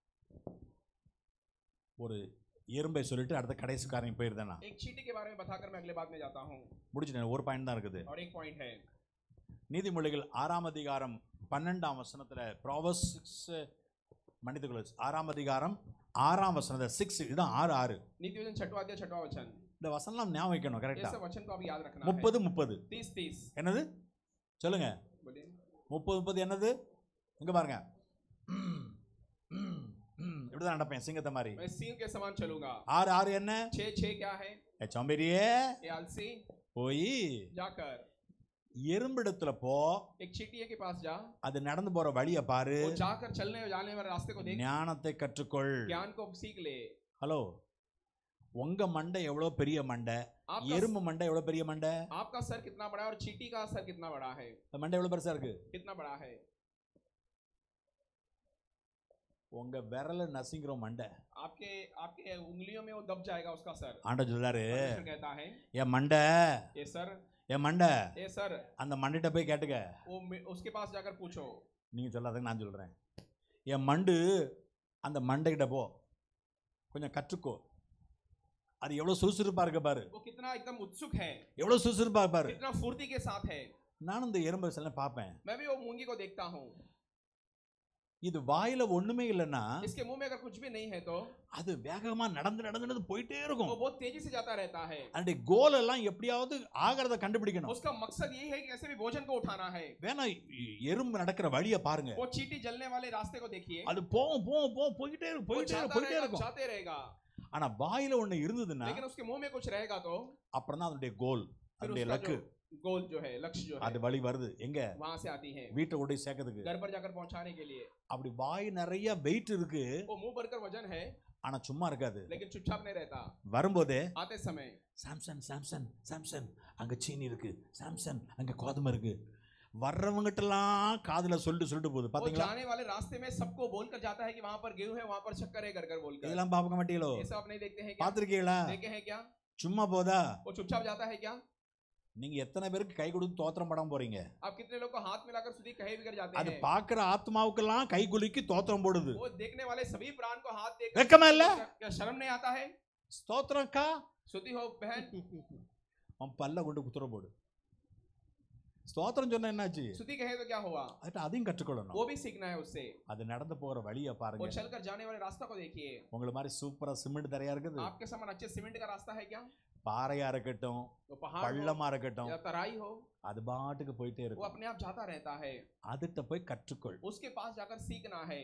Speaker 3: ஒரு எறும்பை சொல்லிட்டு அடுத்த கடைசிக்காரன் போயிருந்தேன் நான்
Speaker 5: एक चीटी के बारे में बताकर मैं अगले बात में जाता हूँ
Speaker 3: முடிச்சிட்டேன் ஒரு பாயிண்ட் தான் இருக்குது
Speaker 5: और एक पॉइंट है
Speaker 3: நீதிமொழிகள் ஆறாம் அதிகாரம் பன்னெண்டாம் வசனத்துல ப்ராவர்ஸ் சிக்ஸ் மன்னித்துக்கொள்ள ஆறாம் அதிகாரம் ஆறாம் வசனத்தை சிக்ஸ் இதுதான் ஆறு ஆறு
Speaker 5: नीति वचन छठवा अध्याय छठवा वचन
Speaker 3: இந்த வசனம்லாம் ஞாபகம் வைக்கணும்
Speaker 5: ये
Speaker 3: கரெக்டா
Speaker 5: सब वचन को आप याद रखना है
Speaker 3: முப்பது முப்பது
Speaker 5: तीस तीस
Speaker 3: என்னது சொல்லுங்க
Speaker 5: बोलिए
Speaker 3: முப்பது முப்பது என்னது இங்க பாருங்க இப்படிதான் நடப்பேன் சிங்கத்தை மாதிரி
Speaker 5: मैं सिंह के समान चलूंगा
Speaker 3: ஆறு ஆறு என்ன
Speaker 5: छह छह क्या है
Speaker 3: ஏ சோம்பேறியே
Speaker 5: ये आलसी
Speaker 3: போய்
Speaker 5: जाकर
Speaker 3: எறும்பிடத்துல போ
Speaker 5: एक चीटिए के पास जा
Speaker 3: அது நடந்து போற வழியை பாரு
Speaker 5: वो जाकर चलने जाने वाले रास्ते को देख
Speaker 3: ஞானத்தை கற்றுக்கொள்
Speaker 5: ज्ञान को सीख ले
Speaker 3: ஹலோ உங்க மண்டை எவ்வளோ பெரிய மண்டை
Speaker 5: आपका
Speaker 3: எறும்பு மண்டை எவ்வளோ பெரிய மண்டை
Speaker 5: आपका सर कितना बड़ा है और चीटी का सर कितना बड़ा है
Speaker 3: இந்த மண்டை எவ்வளோ பெருசா இருக்கு
Speaker 5: कितना बड़ा है
Speaker 3: உங்க விரல நசிங்கிற மண்டை
Speaker 5: आपके आपके उंगलियों में वो दब जाएगा उसका सर
Speaker 3: ஆண்ட சொல்லாரு
Speaker 5: परमेश्वर कहता है
Speaker 3: என் மண்டை
Speaker 5: ये सर
Speaker 3: என் மண்டை
Speaker 5: ये सर
Speaker 3: அந்த மண்டைட்ட போய் கேட்டுக்க
Speaker 5: वो मे- उसके पास जाकर पूछो
Speaker 3: நீங்க சொல்லாதங்க நான் சொல்றேன் என் மண்டு அந்த மண்டைகிட்ட போ கொஞ்சம் கற்றுக்கோ அது எவ்வளவு சுறுசுறுப்பா இருக்க பாரு
Speaker 5: वो कितना एकदम उत्सुक है
Speaker 3: எவ்வளவு சுறுசுறுப்பா பாரு
Speaker 5: कितना फुर्ती के साथ है
Speaker 3: நானும் இந்த எறும்பை சில நேரம் பார்ப்பேன்
Speaker 5: मैं भी वो मूंगी को देखता हूँ
Speaker 3: இது வாயில ஒண்ணுமே இல்லைன்னா
Speaker 5: इसके मुंह में अगर कुछ भी नहीं है तो
Speaker 3: அது வேகமா நடந்து நடந்து நடந்து போயிட்டே இருக்கும்
Speaker 5: वो बहुत तेजी से जाता रहता है
Speaker 3: அதனுடைய கோல் எல்லாம் எப்படியாவது ஆகிறத கண்டுபிடிக்கணும்
Speaker 5: उसका मकसद यही है कि कैसे भी भोजन को उठाना है
Speaker 3: வேணா எ- எறும்பு நடக்கிற வழியை பாருங்க
Speaker 5: वो चीटी जलने वाले रास्ते को देखिए
Speaker 3: அது போகும் போகும் போகும் போய்கிட்டே இருக்கும்
Speaker 5: वो
Speaker 3: போயிட்டே இருக்கும்
Speaker 5: जाता
Speaker 3: போயிட்டே
Speaker 5: रहेगा
Speaker 3: இருக்கும்
Speaker 5: जाते रहेगा
Speaker 3: ஆனா வாயில ஒண்ணு இருந்ததுன்னா
Speaker 5: लेकिन उसके मुंह में कुछ रहेगा तो
Speaker 3: அப்புறம் தான் அதனுடைய கோல்
Speaker 5: फिर
Speaker 3: அதனுடைய
Speaker 5: उसका
Speaker 3: லக்கு
Speaker 5: जो गोल जो है लक्ष्य जो है
Speaker 3: அது வழி வருது எங்க
Speaker 5: वहां से आती है
Speaker 3: வீட்டை கொண்டு போய் சேர்க்கறதுக்கு
Speaker 5: घर पर जाकर पहुंचाने के लिए
Speaker 3: அப்படி வாய் நிறைய வெயிட் இருக்கு
Speaker 5: वो मुंह भरकर वजन है
Speaker 3: ஆனா சும்மா இருக்காது
Speaker 5: लेकिन चुपचाप नहीं रहता
Speaker 3: வரும்போதே
Speaker 5: आते समय
Speaker 3: சாம்சன் சாம்சன் சாம்சன் அங்க சீனி இருக்கு சாம்சன் அங்க கோதுமை இருக்கு வர்றவங்கிட்டலாம் காதுல சொல்லிட்டு சொல்லிட்டு போகுது
Speaker 5: वो
Speaker 3: பாத்தீங்களா
Speaker 5: जाने वाले रास्ते में सबको बोलकर जाता है कि वहां पर गेहूं है वहां पर शक्कर है कर कर बोलकर
Speaker 3: இதெல்லாம் பார்க்க மாட்டீங்களோ
Speaker 5: ये सब आप नहीं देखते हैं क्या
Speaker 3: பார்த்திருக்கீங்களா
Speaker 5: देखे हैं क्या
Speaker 3: சும்மா போதா
Speaker 5: वो चुपचाप जाता है क्या
Speaker 3: நீங்க எத்தனை பேருக்கு கை கொடுத்து தோத்திரம் படம் போறீங்க
Speaker 5: आप कितने लोग को हाथ मिलाकर सुधी कहे भी कर जाते
Speaker 3: அது
Speaker 5: हैं
Speaker 3: பாக்குற ஆத்மாவுக்கெல்லாம் கை குலுக்கி தோத்திரம் போடுது
Speaker 5: वो देखने वाले सभी प्राण को हाथ देकर
Speaker 3: வெக்கமா இல்ல
Speaker 5: क्या शर्म नहीं आता है
Speaker 3: ஸ்தோத்திரம்க்கா
Speaker 5: सुधी हो बहन
Speaker 3: அவன் பல்ல கொண்டு குத்துற போடு ஸ்தோத்திரம் சொன்ன என்னாச்சு
Speaker 5: सुधी कहे तो क्या हुआ
Speaker 3: அது அதையும் கற்றுக்கொள்ளணும்
Speaker 5: वो भी सीखना है उससे
Speaker 3: அது நடந்து போற வழியை
Speaker 5: वो
Speaker 3: பாருங்க
Speaker 5: चलकर जाने वाले रास्ता को देखिए
Speaker 3: உங்களை மாதிரி சூப்பரா சிமெண்ட் தரையா இருக்குது
Speaker 5: आपके समान अच्छे सीमेंट का रास्ता है क्या
Speaker 3: பாறையா இருக்கட்டும்
Speaker 5: वो पहाड़ हो
Speaker 3: பள்ளமா இருக்கட்டும்
Speaker 5: या तराई हो
Speaker 3: அது பாட்டுக்கு போயிட்டே
Speaker 5: वो
Speaker 3: இருக்கும்
Speaker 5: अपने आप जाता रहता है
Speaker 3: அதுகிட்ட போய் கற்றுக்கொள்
Speaker 5: उसके पास जाकर सीखना है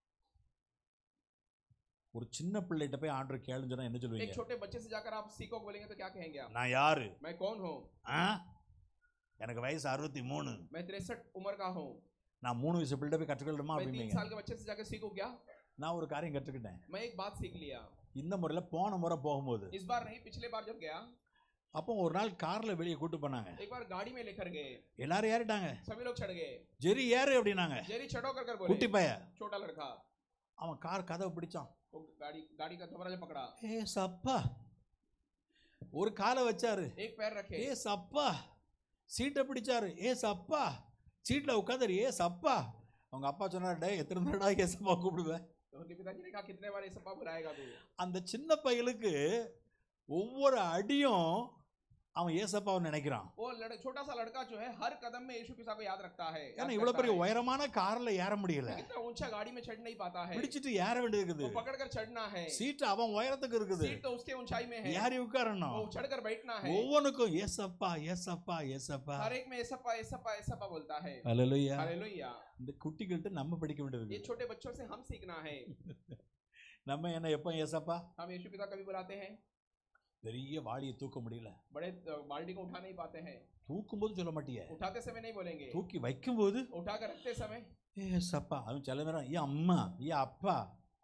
Speaker 3: ஒரு சின்ன பிள்ளைகிட்ட போய் ஆண்டர் கேளுன்னு சொன்னா என்ன
Speaker 5: एक
Speaker 3: சொல்லுவீங்க
Speaker 5: छोटे बच्चे से जाकर आप सीखो बोलेंगे तो क्या कहेंगे आप
Speaker 3: நான் யாரு
Speaker 5: मैं कौन हूँ
Speaker 3: ஆ? எனக்கு வயசு அறுபத்தி மூணு
Speaker 5: मैं तिरसठ उम्र का हूँ
Speaker 3: நான் மூணு வயசு பிள்ளை போய் கற்றுக்கொள்ளணுமா
Speaker 5: मैं तीन
Speaker 3: அப்படிம்பீங்க
Speaker 5: साल के बच्चे से जाकर सीखूं क्या
Speaker 3: நான் ஒரு காரியம் கற்றுக்கிட்டேன்
Speaker 5: मैं एक बात सीख लिया
Speaker 3: இந்த முறையில் போன முறை போகும்போது
Speaker 5: इस बार नहीं पिछले बार जब गया
Speaker 3: அப்போ ஒரு நாள் கார்ல வெளியே கூட்டு போனாங்க
Speaker 5: एक बार गाड़ी में लेकर गए
Speaker 3: எல்லாரும் ஏறிட்டாங்க
Speaker 5: सभी लोग चढ़ गए
Speaker 3: ஜெரி ஏறு அப்படின்னாங்க
Speaker 5: जेरी चढ़ो कर कर
Speaker 3: குட்டி
Speaker 5: बोले
Speaker 3: பைய
Speaker 5: छोटा लड़का
Speaker 3: அவன் கார் கதவை பிடிச்சான்
Speaker 5: वो गाड़ी गाड़ी का दरवाजा पकड़ा
Speaker 3: ஏ சப்பா ஒரு காலை வச்சாரு
Speaker 5: एक पैर रखे
Speaker 3: ஏ சப்பா சீட்டை பிடிச்சாரு ஏ சப்பா சீட்டில் உட்காந்துரு ஏ சப்பா அவங்க அப்பா சொன்னார் டே எத்தனை தடவை ஏசப்பா கூப்பிடுவேன்
Speaker 5: तो उनके पिताजी ने कहा कितने बार ये सब बुलाएगा तू
Speaker 3: அந்த சின்ன பையலுக்கு ஒவ்வொரு அடியும் அவன் ஏசப்பாவை நினைக்கிறான்
Speaker 5: वो लड़, छोटा सा लड़का जो है हर कदम में यीशु पिता को याद रखता है याद
Speaker 3: ஏன்னா இவ்வளவு
Speaker 5: करता
Speaker 3: பெரிய
Speaker 5: है।
Speaker 3: உயரமான கார்ல ஏற முடியல
Speaker 5: इतना ऊंचा गाड़ी में चढ़ नहीं पाता है
Speaker 3: பிடிச்சிட்டு ஏற வேண்டியிருக்குது
Speaker 5: वो पकड़ कर चढ़ना है
Speaker 3: சீட்டு அவன் உயரத்துக்கு இருக்குது
Speaker 5: सीट तो उसके ऊंचाई में है
Speaker 3: ஏறி உட்காரணும்
Speaker 5: वो चढ़कर बैठना है
Speaker 3: ஒவ்வொன்றுக்கும் ஏசப்பா ஏசப்பா ஏசப்பா
Speaker 5: हर एक में ऐसा ऐसा ऐसा बोलता है
Speaker 3: அல்லேலூயா
Speaker 5: हालेलुया
Speaker 3: இந்த குட்டிகள்கிட்ட நம்ம படிக்க வேண்டியது
Speaker 5: ये छोटे बच्चों से हम सीखना है
Speaker 3: நம்ம என்ன எப்போ ஏசப்பா
Speaker 5: हम यीशु पिता कभी बुलाते हैं
Speaker 3: பெரிய வாளியை தூக்க முடியல
Speaker 5: बड़े अ, बाल्टी को उठा नहीं पाते हैं
Speaker 3: தூக்கும்போது சொல்ல மாட்டியே
Speaker 5: उठाते समय नहीं बोलेंगे
Speaker 3: தூக்கி வைக்கும்போது
Speaker 5: उठाकर रखते समय
Speaker 3: ஏசப்பா அவன் சில நேரம் ஏன் அம்மா ஏன் அப்பா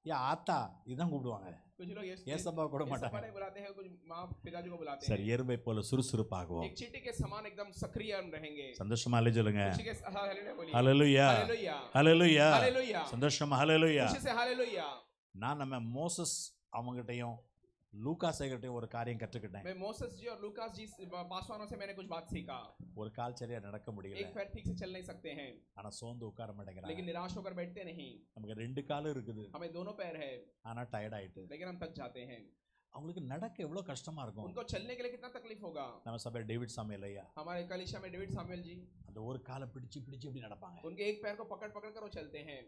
Speaker 3: ஏன் ஆத்தா இதுதான் கூப்பிடுவாங்க
Speaker 5: कुछ लोग ये-
Speaker 3: ஏசப்பா கூட
Speaker 5: ये
Speaker 3: மாட்டாங்க
Speaker 5: सपा नहीं बुलाते हैं कुछ माँ पिताजी को बुलाते
Speaker 3: சரி
Speaker 5: हैं
Speaker 3: எறும்பை போல சுறுசுறுப்பாகுவோம்
Speaker 5: एक चींटी के समान एकदम सक्रिय हम रहेंगे
Speaker 3: சந்தோஷமா இல்லை சொல்லுங்க
Speaker 5: खुशी के हाँ, हालेलुया बोलिए
Speaker 3: ஹalleluya
Speaker 5: हालेलुया
Speaker 3: ஹalleluya
Speaker 5: हालेलुया
Speaker 3: சந்தோஷமா ஹalleluya
Speaker 5: खुशी से हालेलुया
Speaker 3: நான் நம்ம மோசஸ் அவங்ககிட்டயும் லூகாசைகிட்டையும் ஒரு காரியம் கற்றுக்கிட்டேன்
Speaker 5: मैं मोसेस जी और लूकास जी पासवानों से मैंने कुछ बात सीखा
Speaker 3: ஒரு கால் சரியா நடக்க முடியல
Speaker 5: एक पैर ठीक से चल नहीं सकते हैं
Speaker 3: ஆனா சோர்ந்து உட்கார
Speaker 5: लेकिन
Speaker 3: மாட்டேங்கிறாங்க
Speaker 5: निराश होकर बैठते नहीं
Speaker 3: நமக்கு ரெண்டு காலும் இருக்குது
Speaker 5: हमें दोनों पैर है
Speaker 3: ஆனா டயர்ட் ஆயிட்டு
Speaker 5: लेकिन हम थक जाते हैं
Speaker 3: அவங்களுக்கு நடக்க எவ்வளவு கஷ்டமா இருக்கும்
Speaker 5: उनको चलने के लिए कितना तकलीफ होगा
Speaker 3: நம்ம சபை டேவிட் சாமியல் ஐயா
Speaker 5: हमारे कलिशा में डेविड सामुएल जी
Speaker 3: அந்த ஒரு காலை பிடிச்சு பிடிச்சு இப்படி நடப்பாங்க
Speaker 5: उनके एक पैर को पकड़ पकड़ कर वो चलते हैं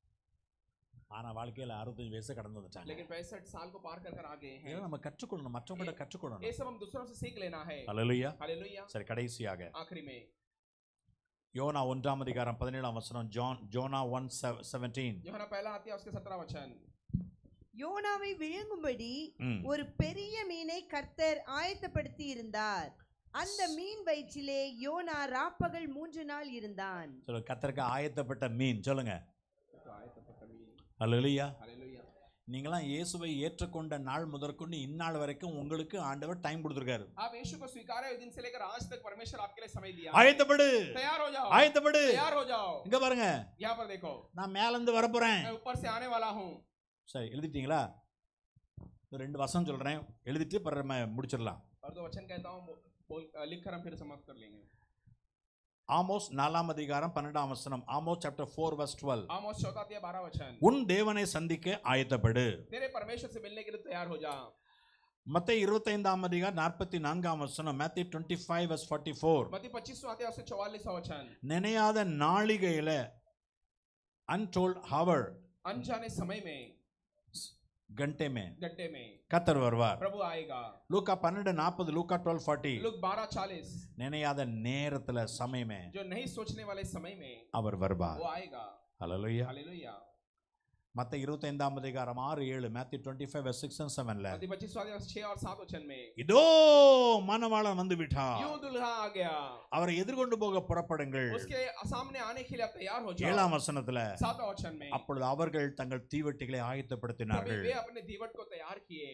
Speaker 3: ஆனா வாழ்க்கையில அறுபத்தஞ்சு வயசு கடந்து வந்துட்டாங்க
Speaker 5: लेकिन पैंसठ साल को पार कर कर आ गए हैं
Speaker 3: இதெல்லாம் நம்ம கற்றுக்கொள்ளணும் மற்றவங்கள்ட்ட
Speaker 5: ये
Speaker 3: கற்றுக்கொள்ளணும்
Speaker 5: सब हम दूसरों से सीख लेना है
Speaker 3: ஹalleluya
Speaker 5: हालेलुया
Speaker 3: சரி கடைசியாக
Speaker 5: आखिरी में
Speaker 3: யோனா ஒன்றாம் அதிகாரம் பதினேழாம் வசனம் ஜான் ஜோனா ஒன் செவன்டீன்
Speaker 5: யோனா पहला आती है उसके सत्रह वचन
Speaker 6: யோனாவை விழுங்கும்படி
Speaker 3: ம்
Speaker 6: ஒரு பெரிய மீனை கர்த்தர் ஆயத்தப்படுத்தி இருந்தார் அந்த மீன் வயிற்றிலே யோனா ராப்பகல் மூன்று நாள் இருந்தான்
Speaker 3: சொல்லுங்க கத்தருக்கு ஆயத்தப்பட்ட மீன் சொல்லுங்க
Speaker 5: तो आए तब तक कभी
Speaker 3: ஹalleluya
Speaker 5: हालेलुया
Speaker 3: நீங்களாம் இயேசுவை ஏற்றுக்கொண்ட நாள் முதற்கொண்டு இந்நாள் வரைக்கும் உங்களுக்கு ஆண்டவர் டைம் கொடுத்துருக்காரு
Speaker 5: आप यीशु को स्वीकारे हुए दिन से लेकर आज तक परमेश्वर आपके लिए समय दिया है।
Speaker 3: ஆயத்தப்படு
Speaker 5: तैयार हो जाओ
Speaker 3: ஆயத்தப்படு
Speaker 5: तैयार हो जाओ
Speaker 3: இங்க பாருங்க
Speaker 5: यहाँ पर देखो
Speaker 3: நான் மேல இருந்து வரப்போறேன்
Speaker 5: मैं ऊपर से आने वाला हूँ
Speaker 3: சரி எழுதிட்டீங்களா இந்த ரெண்டு வசனம் சொல்றேன் எழுதிட்டு பிறகு நம்ம முடிச்சிடலாம்
Speaker 5: और दो वचन कहता हूँ बोल- बोल लिख कर हम फिर समाप्त कर लेंगे
Speaker 3: ஆமோஸ் நாலாம் அதிகாரம் பன்னெண்டாம் வசனம் Amos chapter four verse twelve
Speaker 5: आमोस चौथा दिया बारह वचन
Speaker 3: உன் தேவனை சந்திக்க ஆயத்தப்படு
Speaker 5: तेरे परमेश्वर से मिलने के लिए तैयार हो जा
Speaker 3: மத்த இருபத்தைந்தாம் அதிகாரம் நாற்பத்தி நான்காம் வசனம் Matthew twenty five verse forty four
Speaker 5: मती पच्चीस आते उससे चौवालीस वचन
Speaker 3: நினையாத நாளிகையில அன்டோல்ட் ஹவர்
Speaker 5: अनजाने समय में
Speaker 3: கண்டே மே
Speaker 5: गड्ढे में
Speaker 3: கத்தர் வருவார்
Speaker 5: प्रभु आएगा
Speaker 3: லூக்கா பன்னெண்டு நாற்பது லூக்கா டுவெல் ஃபார்ட்டி
Speaker 5: लोग बारह चालीस
Speaker 3: நினையாத நேரத்துல சமயமே
Speaker 5: जो नहीं सोचने वाले समय में
Speaker 3: அவர் வருவார்
Speaker 5: वो आएगा
Speaker 3: ஹalleluya
Speaker 5: हालेलुया
Speaker 3: மத்த இருபத்தைந்தாம் அதிகாரம் ஆறு ஏழு Matthew twenty five six and செவன்ல
Speaker 5: मती पच्चीस आते छह और सात वचन में
Speaker 3: இதோ மணவாளன் வந்து விட்டார்
Speaker 5: यूं दुल्हा आ गया
Speaker 3: அவரை எதிர்கொண்டு போக புறப்படுங்கள்
Speaker 5: उसके सामने आने के लिए आप तैयार हो जाओ
Speaker 3: ஏழாம் வசனத்துல
Speaker 5: सातवां वचन में
Speaker 3: அப்பொழுது அவர்கள் தங்கள் தீவட்டிகளை
Speaker 5: तभी
Speaker 3: ஆயத்தப்படுத்தினார்கள்
Speaker 5: वे अपने दीवट को तैयार किए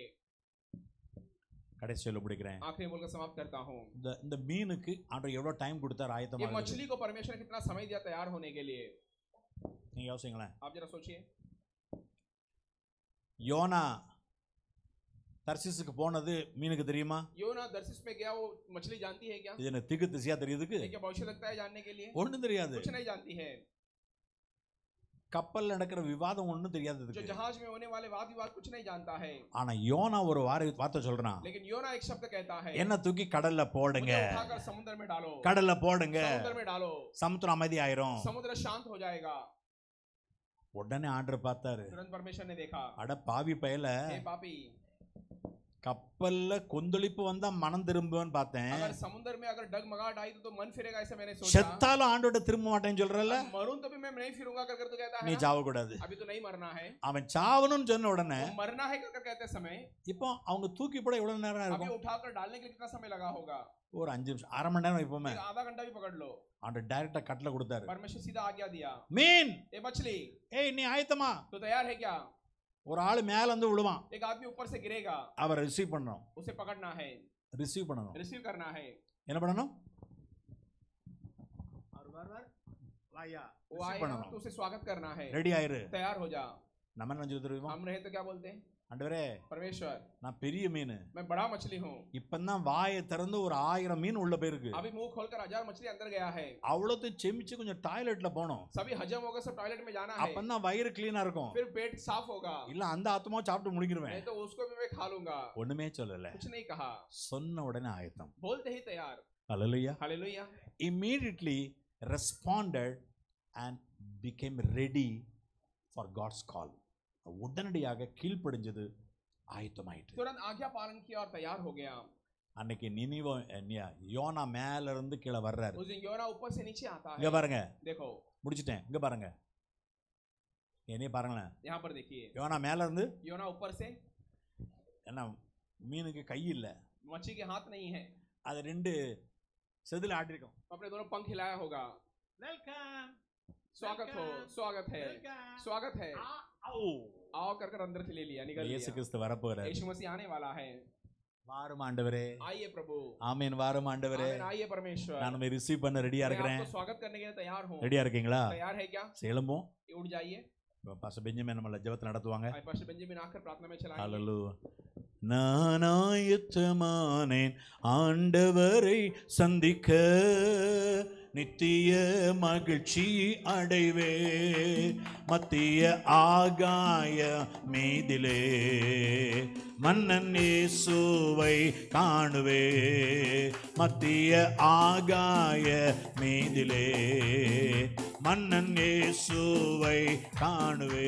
Speaker 3: கடைசியில் முடிக்கிறேன்
Speaker 5: आखिरी बोलकर समाप्त करता हूँ
Speaker 3: இந்த இந்த மீனுக்கு ஆண்டவர் எவ்வளவு டைம் கொடுத்தார்
Speaker 5: ये
Speaker 3: ஆயத்தமாக
Speaker 5: मछली को परमेश्वर ने कितना समय दिया तैयार होने के लिए
Speaker 3: நீங்க யோசிங்களேன்
Speaker 5: आप जरा सोचिए
Speaker 3: யோனா தர்சிஸுக்கு போனது மீனுக்கு தெரியுமா
Speaker 5: योना दर्शिस में गया वो मछली जानती है क्या
Speaker 3: இது என்ன திக்கு திசையா தெரியுதுக்கு
Speaker 5: ये क्या भविष्य लगता है जानने के लिए
Speaker 3: ஒண்ணும் தெரியாது
Speaker 5: कुछ नहीं जानती है
Speaker 3: கப்பல்ல நடக்கிற விவாதம் ஒண்ணும் தெரியாது
Speaker 5: जो
Speaker 3: இதுக்கு
Speaker 5: जहाज में होने वाले वाद विवाद कुछ नहीं जानता है
Speaker 3: ஆனா யோனா ஒரு வார வார்த்தை சொல்றான்
Speaker 5: लेकिन योना एक शब्द कहता है
Speaker 3: என்ன தூக்கி கடல்ல போடுங்க
Speaker 5: मुझे उठाकर समुद्र में डालो
Speaker 3: கடல்ல போடுங்க
Speaker 5: समुद्र में डालो
Speaker 3: சமுத்திரம் அமைதி ஆயிரும்
Speaker 5: समुद्र शांत हो जाएगा
Speaker 3: உடனே ஆண்டர் பார்த்தாரு
Speaker 5: तुरंत परमेश्वर ने देखा
Speaker 3: அட பாவி பயல
Speaker 5: हे पापी
Speaker 3: கப்பல்ல கொந்தளிப்பு வந்தா மனம் திரும்புவேன்னு பார்த்தேன்
Speaker 5: अगर समुद्र में अगर डगमगाहट आई तो, तो मन फिरेगा ऐसे मैंने सोचा
Speaker 3: செத்தாலும் ஆண்டோட திரும்ப மாட்டேன்னு சொல்றல
Speaker 5: अब मरूं तो भी मैं नहीं फिरूंगा कर कर तो कहता
Speaker 3: நீ
Speaker 5: है ना,
Speaker 3: சாவக்கூடாது
Speaker 5: अभी तो नहीं मरना है
Speaker 3: அவன் சாவணும்னு சொன்ன உடனே
Speaker 5: वो मरना है कर कर कहते समय
Speaker 3: இப்போ அவங்க தூக்கி போட எவ்வளவு நேரம்
Speaker 5: अभी
Speaker 3: இருக்கும்
Speaker 5: उठाकर डालने के लिए कितना समय लगा होगा
Speaker 3: ஒரு அஞ்சு நிமிஷம் அரை மணி நேரம் இப்போமே
Speaker 5: एक आधा घंटा भी पकड़ लो
Speaker 3: ஆண்டர் டைரக்டா கட்டில கொடுத்தாரு
Speaker 5: परमेश्वर सीधा आज्ञा दिया
Speaker 3: மீன்
Speaker 5: ए मछली
Speaker 3: ஏய் நீ ஆயத்தமா
Speaker 5: तो तैयार है क्या
Speaker 3: ஒரு ஆள் மேல இருந்து விழுவான்
Speaker 5: एक आदमी ऊपर से गिरेगा
Speaker 3: அவரை ரிசீவ் பண்ணணும்
Speaker 5: उसे पकड़ना है
Speaker 3: ரிசீவ் பண்ணணும்
Speaker 5: रिसीव करना है
Speaker 3: என்ன பண்ணணும்
Speaker 5: वो
Speaker 3: Receive
Speaker 5: आएगा
Speaker 3: பண்ணணும்.
Speaker 5: तो उसे स्वागत करना है
Speaker 3: ரெடி ஆயிரு
Speaker 5: तैयार हो जा
Speaker 3: நம்ம என்ன செஞ்சு தெரியுமா
Speaker 5: हम रहे तो क्या बोलते हैं
Speaker 3: ஆண்டவரே
Speaker 5: परमेश्वर
Speaker 3: நான் பெரிய மீன்
Speaker 5: मैं बड़ा मछली हूँ
Speaker 3: இப்பதான் வாயை திறந்து ஒரு ஆயிரம் மீன் உள்ள போயிருக்கு
Speaker 5: अभी मुंह खोलकर हजार मछली अंदर गया है
Speaker 3: அவ்வளோத்தையும் செமிச்சு கொஞ்சம் டாய்லெட்ல போனோம்
Speaker 5: सभी हजम होगा सब टॉयलेट में जाना है
Speaker 3: அப்பதான் வயிறு கிளீனா இருக்கும்
Speaker 5: फिर पेट साफ होगा
Speaker 3: இல்ல அந்த ஆத்மா சாப்பிட்டு முடிக்கிருவேன்
Speaker 5: नहीं तो उसको भी मैं खा लूंगा
Speaker 3: ஒண்ணுமே சொல்லல
Speaker 5: कुछ नहीं कहा
Speaker 3: சொன்ன உடனே ஆயத்தம்
Speaker 5: बोलते ही तैयार
Speaker 3: அல்லையா
Speaker 5: hallelujah
Speaker 3: immediately responded and became ready for God's call உடனடியாக கீழ்ப்படிஞ்சது ஆயத்தமாயிட்டு
Speaker 5: तुरंत आज्ञा पालन किया और तैयार हो गया
Speaker 3: அன்னைக்கு நினிவோ நியா- யோனா மேல இருந்து கீழே வர்றாரு
Speaker 5: उस दिन योना ऊपर से नीचे आता
Speaker 3: இங்க
Speaker 5: है
Speaker 3: பாருங்க
Speaker 5: देखो
Speaker 3: முடிச்சிட்டேன் இங்க பாருங்க என்னைய பாருங்களேன்
Speaker 5: यहाँ पर देखिए
Speaker 3: யோனா மேல இருந்து
Speaker 5: योना ऊपर से
Speaker 3: என்ன மீனுக்கு கை இல்ல
Speaker 5: मच्छी के हाथ नहीं है
Speaker 3: அது ரெண்டு செதில் ஆட்டிருக்கோம்
Speaker 5: अपने दोनों पंख हिलाया होगा
Speaker 3: வெல்கம்
Speaker 5: स्वागत हो स्वागत है स्वागत है आओ कर कर अंदर से ले लिया निकल
Speaker 3: இயேசு
Speaker 5: लिया
Speaker 3: கிறிஸ்து வரப்போகிறார்
Speaker 5: यीशु मसीह आने वाला है
Speaker 3: வாரும் ஆண்டவரே
Speaker 5: आइए प्रभु
Speaker 3: ஆமீன் வாரும் ஆண்டவரே
Speaker 5: आमीन आइए परमेश्वर
Speaker 3: நான் உண்மை ரிசீவ் பண்ண ரெடியா
Speaker 5: मैं
Speaker 3: இருக்கிறேன்
Speaker 5: आपको स्वागत करने के लिए तैयार हूँ
Speaker 3: ரெடியா இருக்கீங்களா
Speaker 5: तैयार है क्या
Speaker 3: சேலமும்
Speaker 5: उठ जाइए
Speaker 3: பாச பெஞ்சமின் நம்மள ஜெபத்தை நடத்துவாங்க
Speaker 5: भाई पास्टर बेंजामिन आकर प्रार्थना में चलाएंगे
Speaker 3: ஹalleluya நான் ஆயத்தமானேன் ஆண்டவரை சந்திக்க நித்திய மகிழ்ச்சி அடைவே மத்திய ஆகாய மீதிலே மன்னன் இயேசுவை காணுவே மத்திய ஆகாய மீதிலே மன்னன் இயேசுவை காணுவே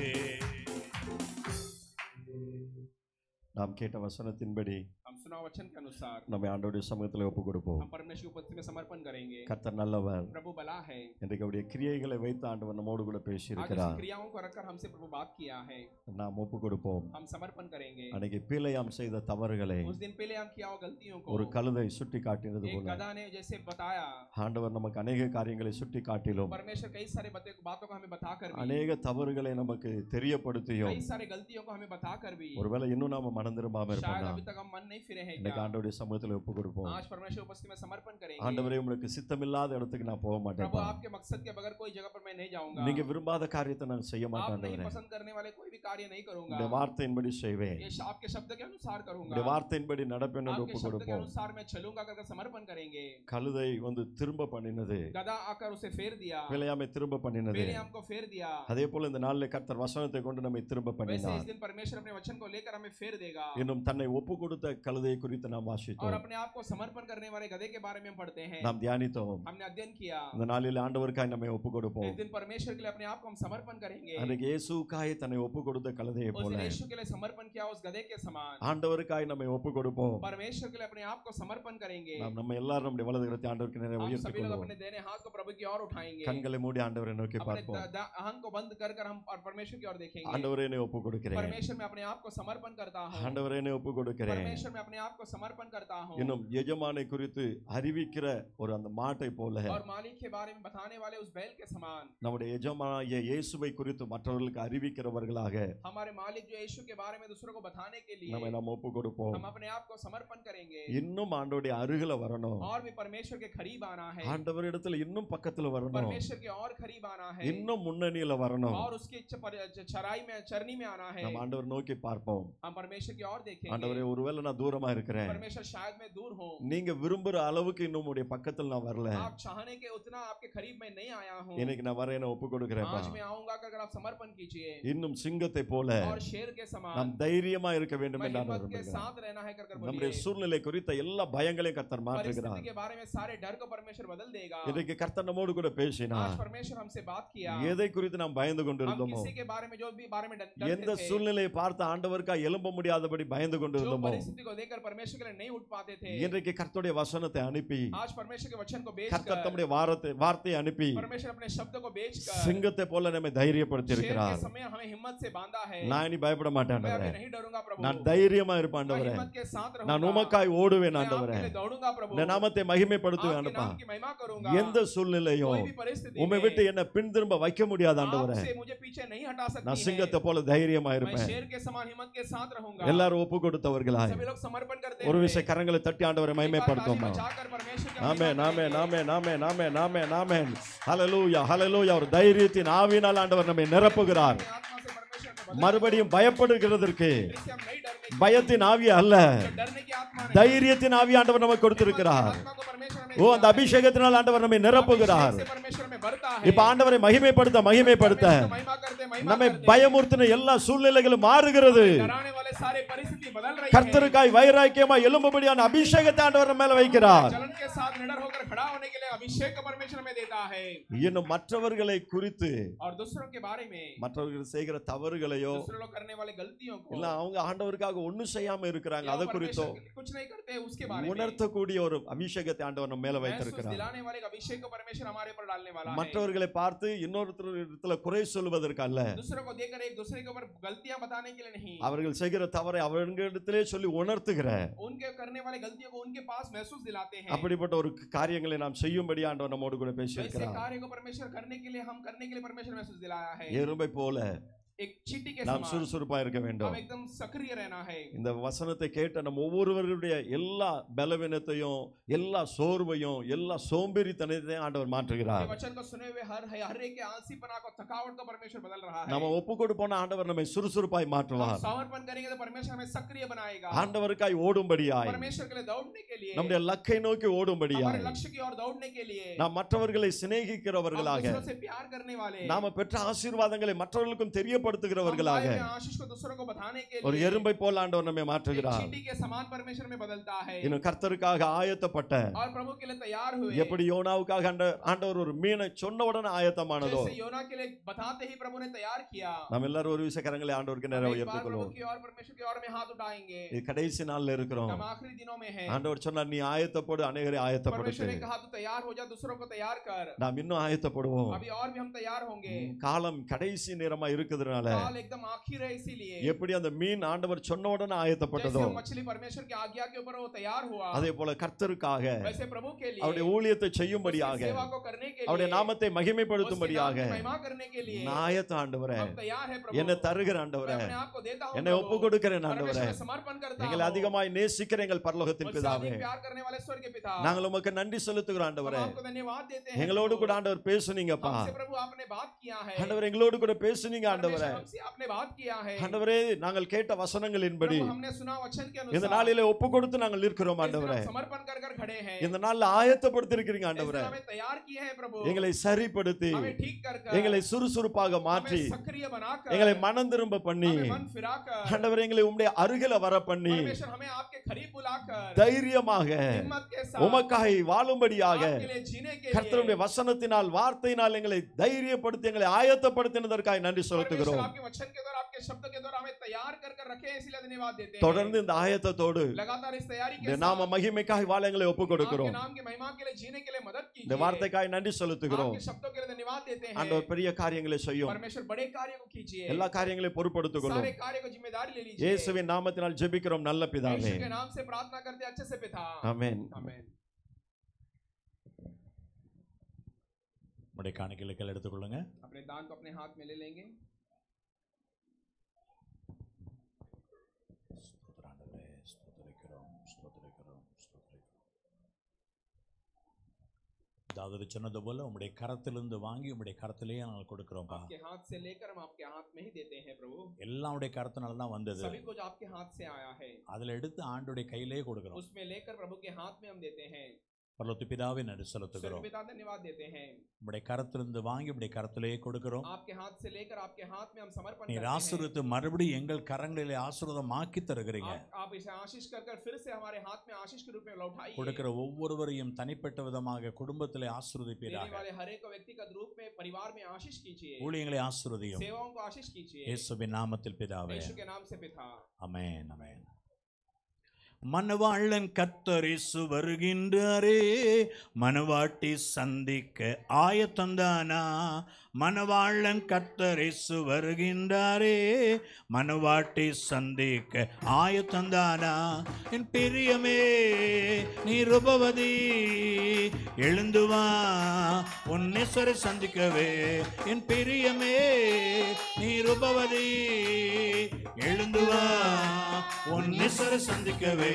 Speaker 7: நாம் கேட்ட வசனத்தின்படி
Speaker 5: हम सुना वचन के अनुसार
Speaker 7: நம்மை ஆண்டவருடைய சமூகத்தில் ஒப்பு கொடுப்போம்
Speaker 5: हम परमेश्वर की उपस्थिति में समर्पण करेंगे
Speaker 7: கர்த்தர் நல்லவர்
Speaker 5: प्रभु भला है
Speaker 7: இன்றைக்கு அவருடைய கிரியைகளை வைத்து ஆண்டவர் நம்மோடு கூட
Speaker 5: आज
Speaker 7: பேசியிருக்கிறார்
Speaker 5: उसकी क्रियाओं को रखकर हमसे प्रभु बात किया है
Speaker 7: நாம் ஒப்பு கொடுப்போம்
Speaker 5: हम समर्पण करेंगे
Speaker 7: அன்னைக்கு பீலையாம் செய்த தவறுகளை
Speaker 5: उस दिन पहले हम किया हो गलतियों को
Speaker 7: ஒரு கழுதை சுட்டி காட்டினது
Speaker 5: एक
Speaker 7: போல
Speaker 5: गधा ने जैसे बताया
Speaker 7: ஆண்டவர் நமக்கு அநேக காரியங்களை சுட்டி காட்டிலும்
Speaker 5: परमेश्वर कई सारे बातें बातों को हमें बताकर भी
Speaker 7: அநேக தவறுகளை நமக்கு தெரியப்படுத்தியும்
Speaker 5: कई सारे गलतियों को हमें बताकर भी
Speaker 7: ஒருவேளை இன்னும் நாம மனம் திரும்பாம
Speaker 5: शायद
Speaker 7: இருப்போம்னா
Speaker 5: अभी तक हम मन नहीं फिरे हैं
Speaker 7: இன்னைக்கு
Speaker 5: क्या
Speaker 7: ஆண்டவருடைய சமூகத்தில் ஒப்பு கொடுப்போம்
Speaker 5: आज परमेश्वर की उपस्थिति में समर्पण करेंगे
Speaker 7: ஆண்டவரே உங்களுக்கு சித்தமில்லாத இடத்துக்கு நான் போக
Speaker 5: प्रभु
Speaker 7: மாட்டேன்
Speaker 5: आपके मकसद के बगैर कोई जगह पर मैं नहीं जाऊंगा
Speaker 7: நீங்க விரும்பாத காரியத்தை நான் செய்ய
Speaker 5: आप
Speaker 7: மாட்டேன்
Speaker 5: नहीं
Speaker 7: ஆண்டவரே
Speaker 5: पसंद करने वाले कोई भी कार्य नहीं करूंगा
Speaker 7: உங்களுடைய வார்த்தையின்படி செய்வேன்
Speaker 5: ये श- आपके शब्द के अनुसार करूंगा
Speaker 7: உங்களுடைய வார்த்தையின்படி நடப்பேன் என்று
Speaker 5: आपके
Speaker 7: ஒப்பு
Speaker 5: शब्द के
Speaker 7: கொடுப்போம்
Speaker 5: अनुसार मैं चलूंगा करके समर्पण करेंगे
Speaker 7: கழுதை வந்து திரும்ப பண்ணினது
Speaker 5: गधा आकर उसे फेर दिया
Speaker 7: விளையாமை திரும்ப பண்ணினது
Speaker 5: पहले हमको फेर दिया
Speaker 7: அதே போல இந்த நாளில் கர்த்தர் வசனத்தை கொண்டு நம்மை திரும்ப
Speaker 5: वैसे
Speaker 7: பண்ணினார்
Speaker 5: इस दिन परमेश्वर अपने वचन को लेकर हमें फेर देगा
Speaker 7: இன்னும் தன்னை ஒப்பு கொடுத்த கழுதையை குறித்து நாம்
Speaker 5: और
Speaker 7: வாசித்தோம்
Speaker 5: अपने आप को समर्पण करने वाले गधे के बारे में हम पढ़ते हैं
Speaker 7: நாம் தியானித்தோம்
Speaker 5: हमने अध्ययन किया
Speaker 7: இந்த நாளில் ஆண்டவருக்காய் நம்மை ஒப்பு
Speaker 5: इस
Speaker 7: கொடுப்போம்
Speaker 5: दिन परमेश्वर के लिए अपने आप को हम समर्पण करेंगे
Speaker 7: அன்றைக்கு இயேசுக்காய் தன்னை ஒப்பு கொடுத்த கழுதையை
Speaker 5: उस
Speaker 7: போல
Speaker 5: दिन यीशु के लिए समर्पण किया उस गधे के समान
Speaker 7: ஆண்டவருக்காய் நம்மை ஒப்பு கொடுப்போம்
Speaker 5: परमेश्वर के लिए अपने आप को समर्पण करेंगे
Speaker 7: நாம் நம்ம எல்லாரும் நம்முடைய வலது கரத்தை ஆண்டவருக்கு நேரே
Speaker 5: हम
Speaker 7: உயர்த்திக்
Speaker 5: सभी लोग
Speaker 7: கொள்வோம்
Speaker 5: अपने देने हाथ को प्रभु की ओर उठाएंगे
Speaker 7: கண்களை மூடி ஆண்டவரை நோக்கி
Speaker 5: अपने
Speaker 7: பார்ப்போம்
Speaker 5: द- द- अहं को बंद कर कर हम और परमेश्वर की ओर देखेंगे
Speaker 7: ஆண்டவரே என்னை ஒப்பு கொடுக்கிறேன்
Speaker 5: परमेश्वर में अपने आप को समर्पण करता हूँ
Speaker 7: ஆண்டவரே என்னை ஒப்பு கொடுக்கிறேன்
Speaker 5: परमेश्वर में अपने आप को समर्पण करता हूँ
Speaker 7: இன்னும் எஜமானை குறித்து அறிவிக்கிற ஒரு அந்த மாட்டை போல
Speaker 5: और मालिक के बारे में बताने वाले उस बैल के समान
Speaker 7: நம்முடைய எஜமானாகிய இயேசுவை குறித்து மற்றவர்களுக்கு அறிவிக்கிறவர்களாக
Speaker 5: हमारे मालिक जो यीशु के बारे में दूसरों को बताने के लिए
Speaker 7: நம்மை நாம் ஒப்பு கொடுப்போம்
Speaker 5: हम अपने आप को समर्पण करेंगे
Speaker 7: இன்னும் ஆண்டவருடைய அருகில வரணும்
Speaker 5: और भी परमेश्वर के करीब आना है
Speaker 7: ஆண்டவர் இடத்துல இன்னும் பக்கத்துல வரணும்
Speaker 5: परमेश्वर के और करीब आना है
Speaker 7: இன்னும் முன்னணியில வரணும்
Speaker 5: और उसकी च- पर- च- चराई में चरनी में आना है
Speaker 7: நம்ம ஆண்டவர் நோக்கி பார்ப்போம்
Speaker 5: हम परमेश्वर की ओर देखेंगे
Speaker 7: ஆண்டவரே ஒருவேளை நான் தூரமா இருக்கிறேன்
Speaker 5: परमेश्वर शायद मैं दूर हूँ
Speaker 7: நீங்க விரும்புற அளவுக்கு இன்னும் உடைய பக்கத்துல நான் வரல
Speaker 5: आप चाहने के उतना आपके करीब में नहीं आया हूँ
Speaker 7: இன்னைக்கு நான் வரேன் ஒப்பு கொடுக்கிறேன்ப்பா
Speaker 5: आज मैं आऊंगा अगर आप समर्पण कीजिए
Speaker 7: இன்னும் சிங்கத்தை போல
Speaker 5: और शेर के समान
Speaker 7: நாம் தைரியமா இருக்க வேண்டும்
Speaker 5: मैं
Speaker 7: என்று நான்
Speaker 5: हिम्मत के
Speaker 7: விரும்புகிறேன்
Speaker 5: साथ रहना है कर कर
Speaker 7: நம்முடைய
Speaker 5: बोलिए
Speaker 7: சூழ்நிலை குறித்த எல்லா பயங்களையும் கர்த்தர்
Speaker 5: परिस्थिति
Speaker 7: மாற்றுகிறார்
Speaker 5: के बारे में सारे डर को परमेश्वर बदल देगा
Speaker 7: இன்றைக்கு கர்த்தர் நம்மோடு கூட பேசினார்
Speaker 5: आज परमेश्वर हमसे बात किया
Speaker 7: எதை குறித்து நாம் பயந்து
Speaker 5: हम
Speaker 7: கொண்டிருந்தோமோ
Speaker 5: किसी के बारे में जो भी बारे में डर-
Speaker 7: எந்த
Speaker 5: डरते थे
Speaker 7: சூழ்நிலையை பார்த்து ஆண்டவருக்கா எழும்ப முடியாதபடி பயந்து
Speaker 5: जो
Speaker 7: கொண்டிருந்தோமோ
Speaker 5: परिस्थिति को देखकर परमेश्वर के लिए नहीं उठ पाते थे
Speaker 7: இன்றைக்கு கர்த்தருடைய வசனத்தை அனுப்பி
Speaker 5: आज परमेश्वर के वचन को
Speaker 7: கர்த்தர்
Speaker 5: बेचकर
Speaker 7: தம்முடைய வாரத்தை வார்த்தையை அனுப்பி
Speaker 5: परमेश्वर अपने शब्द को बेचकर
Speaker 7: சிங்கத்தை போல நம்மை தைரியப்படுத்தி
Speaker 5: शेर के
Speaker 7: இருக்கிறார்
Speaker 5: समय हमें हिम्मत से बांधा है
Speaker 7: நான் இனி பயப்பட மாட்டேன்
Speaker 5: मैं
Speaker 7: ஆண்டவரே
Speaker 5: अभी नहीं डरूंगा प्रभु
Speaker 7: நான் தைரியமா இருப்பேன்
Speaker 5: मैं
Speaker 7: ஆண்டவரே
Speaker 5: हिम्मत के साथ
Speaker 7: நான்
Speaker 5: रहूंगा
Speaker 7: உமக்காய் ஓடுவேன்
Speaker 5: मैं
Speaker 7: ஆண்டவரே
Speaker 5: आपके लिए दौड़ूंगा प्रभु
Speaker 7: இந்த நாமத்தை மகிமைப்படுத்துவேன்
Speaker 5: आपके
Speaker 7: ஆண்டப்பா
Speaker 5: नाम की महिमा करूंगा
Speaker 7: எந்த சூழ்நிலையும்
Speaker 5: कोई भी परिस्थिति
Speaker 7: உம்மை
Speaker 5: में
Speaker 7: விட்டு என்ன பின் திரும்ப வைக்க முடியாது ஆண்டவரே
Speaker 5: आपसे मुझे पीछे नहीं हटा सकती
Speaker 7: நான்
Speaker 5: है
Speaker 7: சிங்கத்தை போல தைரியமா
Speaker 5: मैं
Speaker 7: இருப்பேன்
Speaker 5: शेर के समान हिम्मत के साथ रहूंगा
Speaker 7: எல்லாரும் ஒப்பு கொடுத்தவர்களாய்
Speaker 5: सभी लोग समर्पण करते
Speaker 7: ஒரு
Speaker 5: हुए
Speaker 7: விஷயம் கரங்களை தட்டி ஆண்டவரை
Speaker 5: एक बार ताली
Speaker 7: மகிமைப்படுத்தும்
Speaker 5: बजाकर परमेश्वर की
Speaker 7: ஆமே
Speaker 5: महिमा
Speaker 7: நாமே
Speaker 5: करेंगे।
Speaker 7: நாமே நாமே நாமே நாமே நாமே ஹalleluya ஹalleluya ஒரு தைரியத்தின் ஆவியினால் ஆண்டவர் நம்மை நிரப்புகிறார்
Speaker 5: अपनी आत्मा से परमेश्वर को बदल
Speaker 7: மறுபடியும் பயப்படுகிறதற்கு
Speaker 5: इससे हम नहीं डरने
Speaker 7: பயத்தின் ஆவி அல்ல
Speaker 5: जो डरने की आत्मा नहीं
Speaker 7: தைரியத்தின் ஆவி ஆண்டவர் நமக்கு கொடுத்திருக்கிறார்
Speaker 5: आत्मा को परमेश्वर हमें
Speaker 7: ஓ அந்த
Speaker 5: दिया है।
Speaker 7: அபிஷேகத்தினால் ஆண்டவர் நம்மை நிரப்புகிறார்
Speaker 5: अभिषेक से परमेश्वर में भरता है
Speaker 7: இப்ப ஆண்டவரை மகிமைப்படுத்த மகிமைப்படுத்த
Speaker 5: परमेश्वर को महिमा करते महिमा
Speaker 7: நம்மை
Speaker 5: करते
Speaker 7: பயமுறுத்தின எல்லா சூழ்நிலைகளும் மாறுகிறது
Speaker 5: डराने वाले सारे परिस्थिति बदल रही है
Speaker 7: கர்த்தருக்காய் வைராக்கியமா எழும்பும்படியான அபிஷேகத்தை ஆண்டவர் நம்ம மேல வைக்கிறார்
Speaker 5: जलन के साथ निडर होकर खड़ा होने के लिए अभिषेक को परमेश्वर हमें देता है
Speaker 7: இன்னும் மற்றவர்களை குறித்து
Speaker 5: और दूसरों के बारे में
Speaker 7: மற்றவர்கள் செய்கிற தவறுகளையோ
Speaker 5: दूसरे लोग करने वाले गलतियों को
Speaker 7: இல்ல அவங்க ஆண்டவருக்காக ஒண்ணும் செய்யாம இருக்கிறாங்க
Speaker 5: या
Speaker 7: அதை
Speaker 5: वो
Speaker 7: குறித்தோ
Speaker 5: परमेश्वर के लिए कुछ नहीं करते उसके बारे में
Speaker 7: உணர்த்தக்கூடிய ஒரு அபிஷேகத்தை ஆண்டவர் நம்ம மேல
Speaker 5: महसूस
Speaker 7: வைத்திருக்கிறார்
Speaker 5: दिलाने वाले एक अभिषेक को परमेश्वर हमारे ऊपर डालने वाला है
Speaker 7: மற்றவர்களை பார்த்து இன்னொருத்தர் இடத்துல குறை சொல்வதற்கு அல்ல
Speaker 5: दूसरों को देखकर एक दूसरे के ऊपर गलतियां बताने के लिए नहीं
Speaker 7: அவர்கள் செய்கிற தவறை அவர்களிடத்திலே சொல்லி உணர்த்துகிற
Speaker 5: उनके करने वाले गलतियों को उनके पास महसूस दिलाते हैं
Speaker 7: அப்படிப்பட்ட ஒரு காரியங்களை நாம் செய்யும்படி ஆண்டவர் நம்மோடு கூட
Speaker 5: वैसे
Speaker 7: பேசியிருக்கிறார்
Speaker 5: कार्य को परमेश्वर करने के लिए हम करने के लिए परमेश्वर महसूस दिलाया है
Speaker 7: எறும்பை போல
Speaker 5: एक चीटी के
Speaker 7: நாம்
Speaker 5: समान
Speaker 7: சுறுசுறுப்பா இருக்க
Speaker 5: हम
Speaker 7: வேண்டும்
Speaker 5: एकदम सक्रिय रहना है
Speaker 7: இந்த வசனத்தை கேட்ட நம்ம ஒவ்வொருவருடைய எல்லா பலவீனத்தையும் எல்லா சோர்வையும் எல்லா சோம்பேறித்தனத்தையும் ஆண்டவர்
Speaker 5: ये
Speaker 7: மாற்றுகிறார்
Speaker 5: वचन को सुने हुए हर हर एक के आलसीपना को थकावट को परमेश्वर बदल रहा है
Speaker 7: நம்ம ஒப்பு கொடுப்போன ஆண்டவர் நம்மை சுறுசுறுப்பாய்
Speaker 5: हम
Speaker 7: மாற்றுவார்
Speaker 5: समर्पण करेंगे तो परमेश्वर हमें सक्रिय बनाएगा
Speaker 7: ஆண்டவருக்காய் ஓடும்படியாய்
Speaker 5: परमेश्वर के लिए दौड़ने के लिए
Speaker 7: நம்முடைய லக்கை நோக்கி
Speaker 5: हमारे
Speaker 7: ஓடும்படியாய்
Speaker 5: लक्ष्य की ओर दौड़ने के लिए
Speaker 7: நாம் மற்றவர்களை
Speaker 5: हम
Speaker 7: சிநேகிக்கிறவர்களாக
Speaker 5: दूसरों से प्यार करने वाले
Speaker 7: நாம பெற்ற ஆசீர்வாதங்களை மற்றவர்களுக்கும்
Speaker 5: हम
Speaker 7: தெரியப்படுத்துகிறவர்களாக
Speaker 5: पाए हुए आशीष को दूसरों को बताने के
Speaker 7: ஒரு
Speaker 5: लिए
Speaker 7: எறும்பை போல ஆண்டவர் நம்மை
Speaker 5: एक
Speaker 7: மாற்றுகிறார்
Speaker 5: चींटी के समान परमेश्वर में बदलता है
Speaker 7: இன்னும் கர்த்தருக்காக ஆயத்தப்பட்ட
Speaker 5: और प्रभु के लिए तैयार हुए
Speaker 7: எப்படி யோனாவுக்காக ஆண்ட- ஆண்டவர் ஒரு மீனை சொன்ன உடனே ஆயத்தமானதோ
Speaker 5: जैसे योना के लिए बताते ही प्रभु ने तैयार किया
Speaker 7: நாம் எல்லாரும் ஒரு விசக்கரங்களை ஆண்டவருக்கு
Speaker 5: हम
Speaker 7: நேரம்
Speaker 5: एक बार प्रभु
Speaker 7: உயர்த்திக்கொள்வோம்
Speaker 5: की और परमेश्वर की ओर में हाथ उठाएंगे
Speaker 7: இது கடைசி நாள்ல இருக்கிறோம்
Speaker 5: हम आखिरी दिनों में हैं
Speaker 7: ஆண்டவர் சொன்னார் நீ ஆயத்தப்படு அநேகரை ஆயத்தப்படுத்து
Speaker 5: परमेश्वर ने कहा तू तैयार हो जा दूसरों को तैयार कर
Speaker 7: நாம் இன்னும் ஆயத்தப்படுவோம்
Speaker 5: अभी और भी हम तैयार होंगे
Speaker 7: காலம் கடைசி நேரமா இருக்கிறதுனால
Speaker 5: काल एकदम आखिर है इसीलिए
Speaker 7: எப்படி அந்த மீன் ஆண்டவர் சொன்ன உடனே
Speaker 5: जैसे
Speaker 7: ஆயத்தப்பட்டதோ
Speaker 5: वो मछली परमेश्वर की आज्ञा के ऊपर वो तैयार हुआ
Speaker 7: அதே போல கர்த்தருக்காக
Speaker 5: वैसे प्रभु के लिए
Speaker 7: அவருடைய ஊழியத்தை
Speaker 5: उसकी
Speaker 7: செய்யும்படியாக
Speaker 5: सेवा को करने के
Speaker 7: அவருடைய
Speaker 5: लिए
Speaker 7: நாமத்தை
Speaker 5: उसके नाम
Speaker 7: மகிமைப்படுத்தும்படியாக
Speaker 5: की महिमा करने के लिए
Speaker 7: நான் ஆயத்த ஆண்டவரே
Speaker 5: हम तैयार है प्रभु
Speaker 7: என்னை தருகிற
Speaker 5: मैं
Speaker 7: ஆண்டவரே
Speaker 5: अपने आप को देता हूं
Speaker 7: என்னை
Speaker 5: प्रभु।
Speaker 7: ஒப்பு கொடுக்கிறேன் ஆண்டவரே
Speaker 5: परमेश्वर में समर्पण करता
Speaker 7: எங்களை
Speaker 5: हूं
Speaker 7: அதிகமாய் நேசிக்கிற எங்கள் பரலோகத்தின்
Speaker 5: मुझसे
Speaker 7: பிதாவே
Speaker 5: अधिक प्यार करने वाले स्वर्ग के पिता
Speaker 7: நாங்கள் உமக்கு நன்றி செலுத்துகிறோம்
Speaker 5: हम
Speaker 7: ஆண்டவரே
Speaker 5: आपको धन्यवाद देते हैं
Speaker 7: எங்களோடு
Speaker 5: प्रभु।
Speaker 7: கூட ஆண்டவர் பேசுனீங்கப்பா
Speaker 5: हमसे प्रभु आपने बात किया है
Speaker 7: ஆண்டவர் எங்களோடு கூட பேசுனீங்க ஆண்டவரே
Speaker 5: परमेश्वर हमसे आपने बात किया है
Speaker 7: ஆண்டவரே நாங்கள் கேட்ட வசனங்களின்படி
Speaker 5: प्रभु हमने सुना वचन के
Speaker 7: இந்த
Speaker 5: अनुसार
Speaker 7: நாளிலே ஒப்பு கொடுத்து நாங்கள் இருக்கிறோம்
Speaker 5: इस दिन
Speaker 7: ஆண்டவரே
Speaker 5: हम समर्पण कर कर खड़े हैं
Speaker 7: இந்த நாள்ல ஆயத்தப்படுத்திருக்கிறீங்க
Speaker 5: इस
Speaker 7: ஆண்டவரே
Speaker 5: दिन हमें तैयार किए हैं प्रभु
Speaker 7: எங்களை சரிப்படுத்தி
Speaker 5: हमें ठीक कर कर
Speaker 7: எங்களை சுறுசுறுப்பாக மாற்றி
Speaker 5: हमें सक्रिय बनाकर
Speaker 7: எங்களை மனம் திரும்ப பண்ணி
Speaker 5: हमें मन फिराकर
Speaker 7: ஆண்டவர் எங்களை உம்முடைய அருகில வர பண்ணி
Speaker 5: परमेश्वर हमें आपके करीब बुलाकर
Speaker 7: தைரியமாக
Speaker 5: हिम्मत के साथ
Speaker 7: உமக்காய் வாழும்படியாக
Speaker 5: आपके लिए जीने के
Speaker 7: கர்த்தருடைய
Speaker 5: लिए
Speaker 7: வசனத்தினால் வார்த்தையினால் எங்களை தைரியப்படுத்தி எங்களை ஆயத்தப்படுத்தினதற்காய் நன்றி
Speaker 5: परमेश्वर
Speaker 7: செலுத்துகிறோம்
Speaker 5: आपके वचन के द्वारा आपके शब्द के द्वारा हमें तैयार कर कर रखे हैं, इसलिए धन्यवाद देते
Speaker 7: தொடர்ந்து
Speaker 5: हैं
Speaker 7: இந்த ஆயத்தத்தோடு
Speaker 5: लगातार इस तैयारी
Speaker 7: இந்த
Speaker 5: के साथ
Speaker 7: நாம மகிமைக்காய் வாழ எங்களை ஒப்பு
Speaker 5: आपके
Speaker 7: கொடுக்கிறோம்
Speaker 5: नाम की महिमा के लिए जीने के लिए मदद
Speaker 7: இந்த
Speaker 5: कीजिए
Speaker 7: வார்த்தைக்காய் நன்றி செலுத்துகிறோம்
Speaker 5: आपके शब्दों के लिए धन्यवाद देते हैं
Speaker 7: ஆண்டவர் பெரிய காரியங்களை செய்யும்
Speaker 5: परमेश्वर बड़े कार्य को कीजिए
Speaker 7: எல்லா காரியங்களையும் பொறுப்படுத்திக் கொள்ளும்
Speaker 5: सारे कार्य को जिम्मेदारी ले लीजिए
Speaker 7: இயேசுவின் நாமத்தினால் ஜெபிக்கிறோம் நல்ல பிதாவே
Speaker 5: यीशु के नाम से प्रार्थना करते हैं, अच्छे से पिता
Speaker 7: ஆமென்
Speaker 5: आमेन
Speaker 3: உடைய காணிக்கைகள் எடுத்துக்கொள்ளுங்க
Speaker 5: अपने दान को अपने हाथ में ले लेंगे
Speaker 3: ஸ்தோத்திரம் ஆண்டவரே, ஸ்தோத்திரிக்கிறோம், ஸ்தோத்திரிக்கிறோம், ஸ்தோத்திரிக்கிறோம். தாவீது சொன்னது போல உம்முடைய கரத்திலிருந்து வாங்கி உம்முடைய கரத்திலேயே நாங்கள் கொடுக்கிறோம்ப்பா
Speaker 5: आपके हाथ से लेकर हम आपके हाथ में ही देते हैं प्रभु
Speaker 3: எல்லாம் உடைய கரத்தினால தான் வந்தது
Speaker 5: सभी कुछ आपके हाथ से आया है
Speaker 3: அதுல எடுத்து ஆண்டுடைய கையிலேயே கொடுக்கிறோம்
Speaker 5: उसमें लेकर प्रभु के हाथ में हम देते हैं
Speaker 3: பரலோத்து பிதாவே நன்றி
Speaker 5: स्वर्ग
Speaker 3: செலுத்துகிறோம்
Speaker 5: पिता धन्यवाद देते हैं
Speaker 3: உம்முடைய கரத்திலிருந்து வாங்கி உம்முடைய கரத்திலேயே கொடுக்கிறோம்
Speaker 5: आपके हाथ से लेकर आपके हाथ में हम समर्पण
Speaker 3: நீர்
Speaker 5: करते हैं
Speaker 3: ஆசீர்வதித்து மறுபடியும் எங்கள் கரங்களிலே ஆசீர்வாதமாக்கி தருகிறீங்க
Speaker 5: आप, आप इसे आशीष कर कर फिर से हमारे हाथ में आशीष के रूप में लौटाइए
Speaker 3: கொடுக்கிற ஒவ்வொருவரையும் தனிப்பட்ட விதமாக குடும்பத்திலே
Speaker 5: देने
Speaker 3: ஆசீர்வதிப்பீராக
Speaker 5: वाले हर एक व्यक्तिगत रूप में परिवार में आशीष कीजिए
Speaker 3: ஊழியங்களை ஆசீர்வதியும்
Speaker 5: सेवाओं को आशीष कीजिए
Speaker 3: இயேசுவின் நாமத்தில் பிதாவே
Speaker 5: यीशु के नाम से पिता
Speaker 3: அமேன் அமேன் மணவாளன் கத்தரிசு வருகின்றாரே மணவாட்டி சந்திக்க ஆயத்தந்தானா மணவாளன் கத்தரிசு வருகின்றாரே மணவாட்டி சந்திக்க ஆயத்தந்தானா என் பிரியமே நீ ரூபவதி எழுந்து வா உன் நேசரை சந்திக்கவே என் பிரியமே நீ ரூபவதி எழுந்து வா உன் நேசரை சந்திக்கவே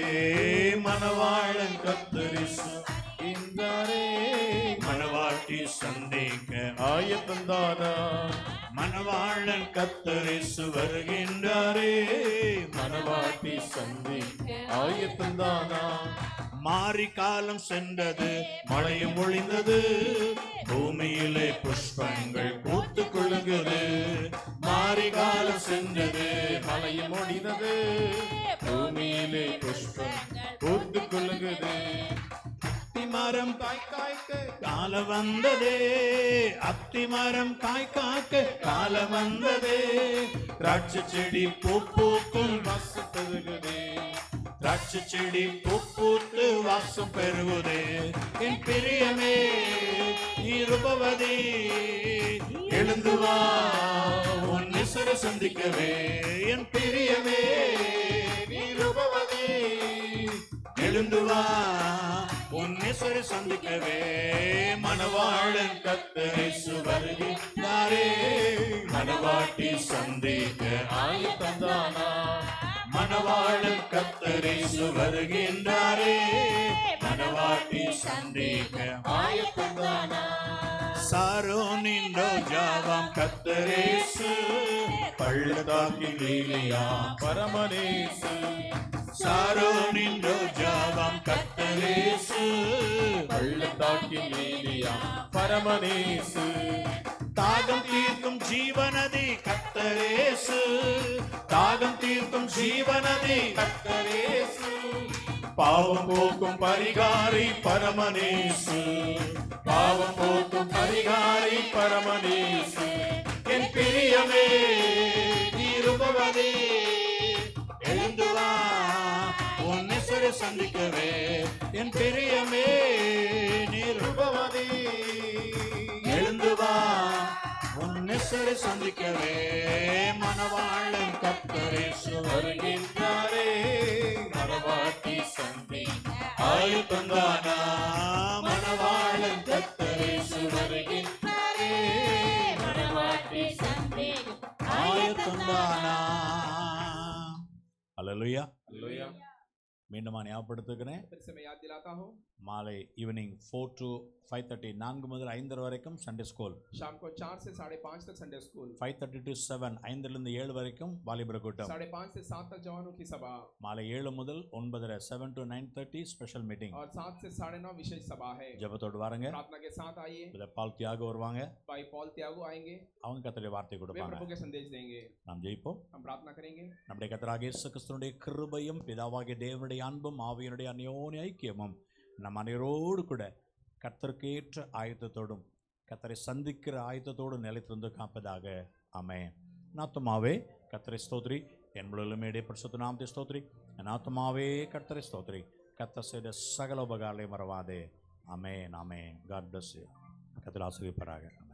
Speaker 3: மணவாளன் கத்தரிசு இந்தாரே மணவாட்டி சந்திக்க
Speaker 7: ஆயத்தந்தானா
Speaker 3: மணவாளன் கத்தரிசு வருகின்றாரே
Speaker 7: மனவாட்டி சந்தி ஆயத்தந்தானா
Speaker 3: மாறி காலம் சென்றது மழையும் ஒளிந்தது பூமியிலே புஷ்பங்கள் பூத்து கொள்ளுகிறது மாறி காலம் சென்றது
Speaker 7: மலையும் முடிந்தது பூமியிலே புஷ்பம் பூத்து கொள்ளுகிறது
Speaker 3: அத்திமரம் காய் காய்க்க கால வந்ததே அத்திமரம் காய் காக்க கால வந்ததே திராட்சை செடி பூ பூக்கும் வாசம் பெருகுதே திராட்சை செடி பூ பூத்து வாசம் பெருகுதே என் பிரியமே நீ ரூபவதி எழுந்து வா உன் நிசர சந்திக்கவே என் பிரியமே நீ ரூபவதி எழுந்து வா உன்னேஸ்வரை சந்திக்கவே மணவாளன் கத்தரேசு வருகின்றாரே மணவாட்டி சந்திக்க ஆயத்தந்தானா மணவாளன் கத்தரேசு வருகின்றாரே மணவாட்டி சந்திக்க ஆயத்தந்தானா சாரோனின் ரோஜாவாம் கத்தரேசு பள்ளத்தாக்கில் லீலையா
Speaker 1: பரமனேசு
Speaker 3: சாரோனின் ரோஜாவாம் கத்தரேசு
Speaker 1: பள்ளத்தாக்கில் லீலியா பரமனேசு
Speaker 3: தாகம் தீர்க்கும் ஜீவனதி கத்தரேசு தாகம் தீர்க்கும் ஜீவனதி கத்தரேசு
Speaker 1: பாவம் போக்கும் பரிகாரி பரமனேசு பாவம் போக்கும் பரிகாரி பரமனேசு
Speaker 3: என் பிரியமே நீருபவதே எழுந்து வா உன்னேஸ்வரை சந்திக்கவே என் பிரியமே நீருபவதே எழுந்து வா உன்னேஸ்வரை சந்திக்கவே மனவாளன் கத்தரேசு வருகின்றாரே மனவாட்டி சந்தி ஆயுத்தந்தானா மனவாளன் கத்தரேசு வருகின்றாரே மனவாட்டி சந்தி ஆயுத்தந்தானா அல்லேலூயா
Speaker 1: அல்லேலூயா
Speaker 3: மீண்டும் நான் ஞாபகப்படுத்துகிறேன்
Speaker 5: फिर से मैं याद दिलाता हूँ
Speaker 3: மாலை evening four to five thirty நான்கு முதல் ஐந்தரை வரைக்கும் சண்டே ஸ்கூல்
Speaker 5: शाम को चार से साढ़े पाँच तक Sunday school
Speaker 3: five thirty to seven ஐந்துலேருந்து ஏழு வரைக்கும் வாலிபர் கூட்டம்
Speaker 5: साढ़े पाँच से सात तक जवानों की सभा
Speaker 3: மாலை ஏழு முதல் ஒன்பதரை seven to nine thirty special meeting
Speaker 5: और सात से साढ़े नौ विशेष सभा है
Speaker 3: ஜெபத்தோடு வாருங்க
Speaker 5: प्रार्थना के साथ आइए
Speaker 3: இதில் பால் தியாக வருவாங்க
Speaker 5: भाई पॉल त्यागो आएंगे
Speaker 3: அவங்க கத்தருடைய வார்த்தை
Speaker 5: वे
Speaker 3: கொடுப்பாங்க
Speaker 5: प्रभु के संदेश देंगे
Speaker 3: நாம் ஜெயிப்போம்
Speaker 5: हम प्रार्थना करेंगे
Speaker 3: நம்முடைய கத்தராக இயேசு கிறிஸ்துனுடைய கிருபையும் பிதாவாகிய தேவனுடைய அன்பும் ஆவியனுடைய அந்யோன்ய ஐக்கியமும் நம் அனைவரோடு கூட கத்தருக்கேற்ற ஆயத்தத்தோடும் கத்தரை சந்திக்கிற ஆயத்தத்தோடும் நிலைத்திருந்து காப்பதாக அமே நாத்துமாவே கத்தரை ஸ்தோத்ரி என் முழுமையுடைய பரிசுத்த நாமத்தை ஸ்தோத்ரி என் ஆத்துமாவே கத்தரை ஸ்தோத்ரி கத்த செய்த சகல உபகாரங்களை மறவாதே அமேன் அமேன் காட் பிளஸ் கத்தர் ஆசிரியப்பராக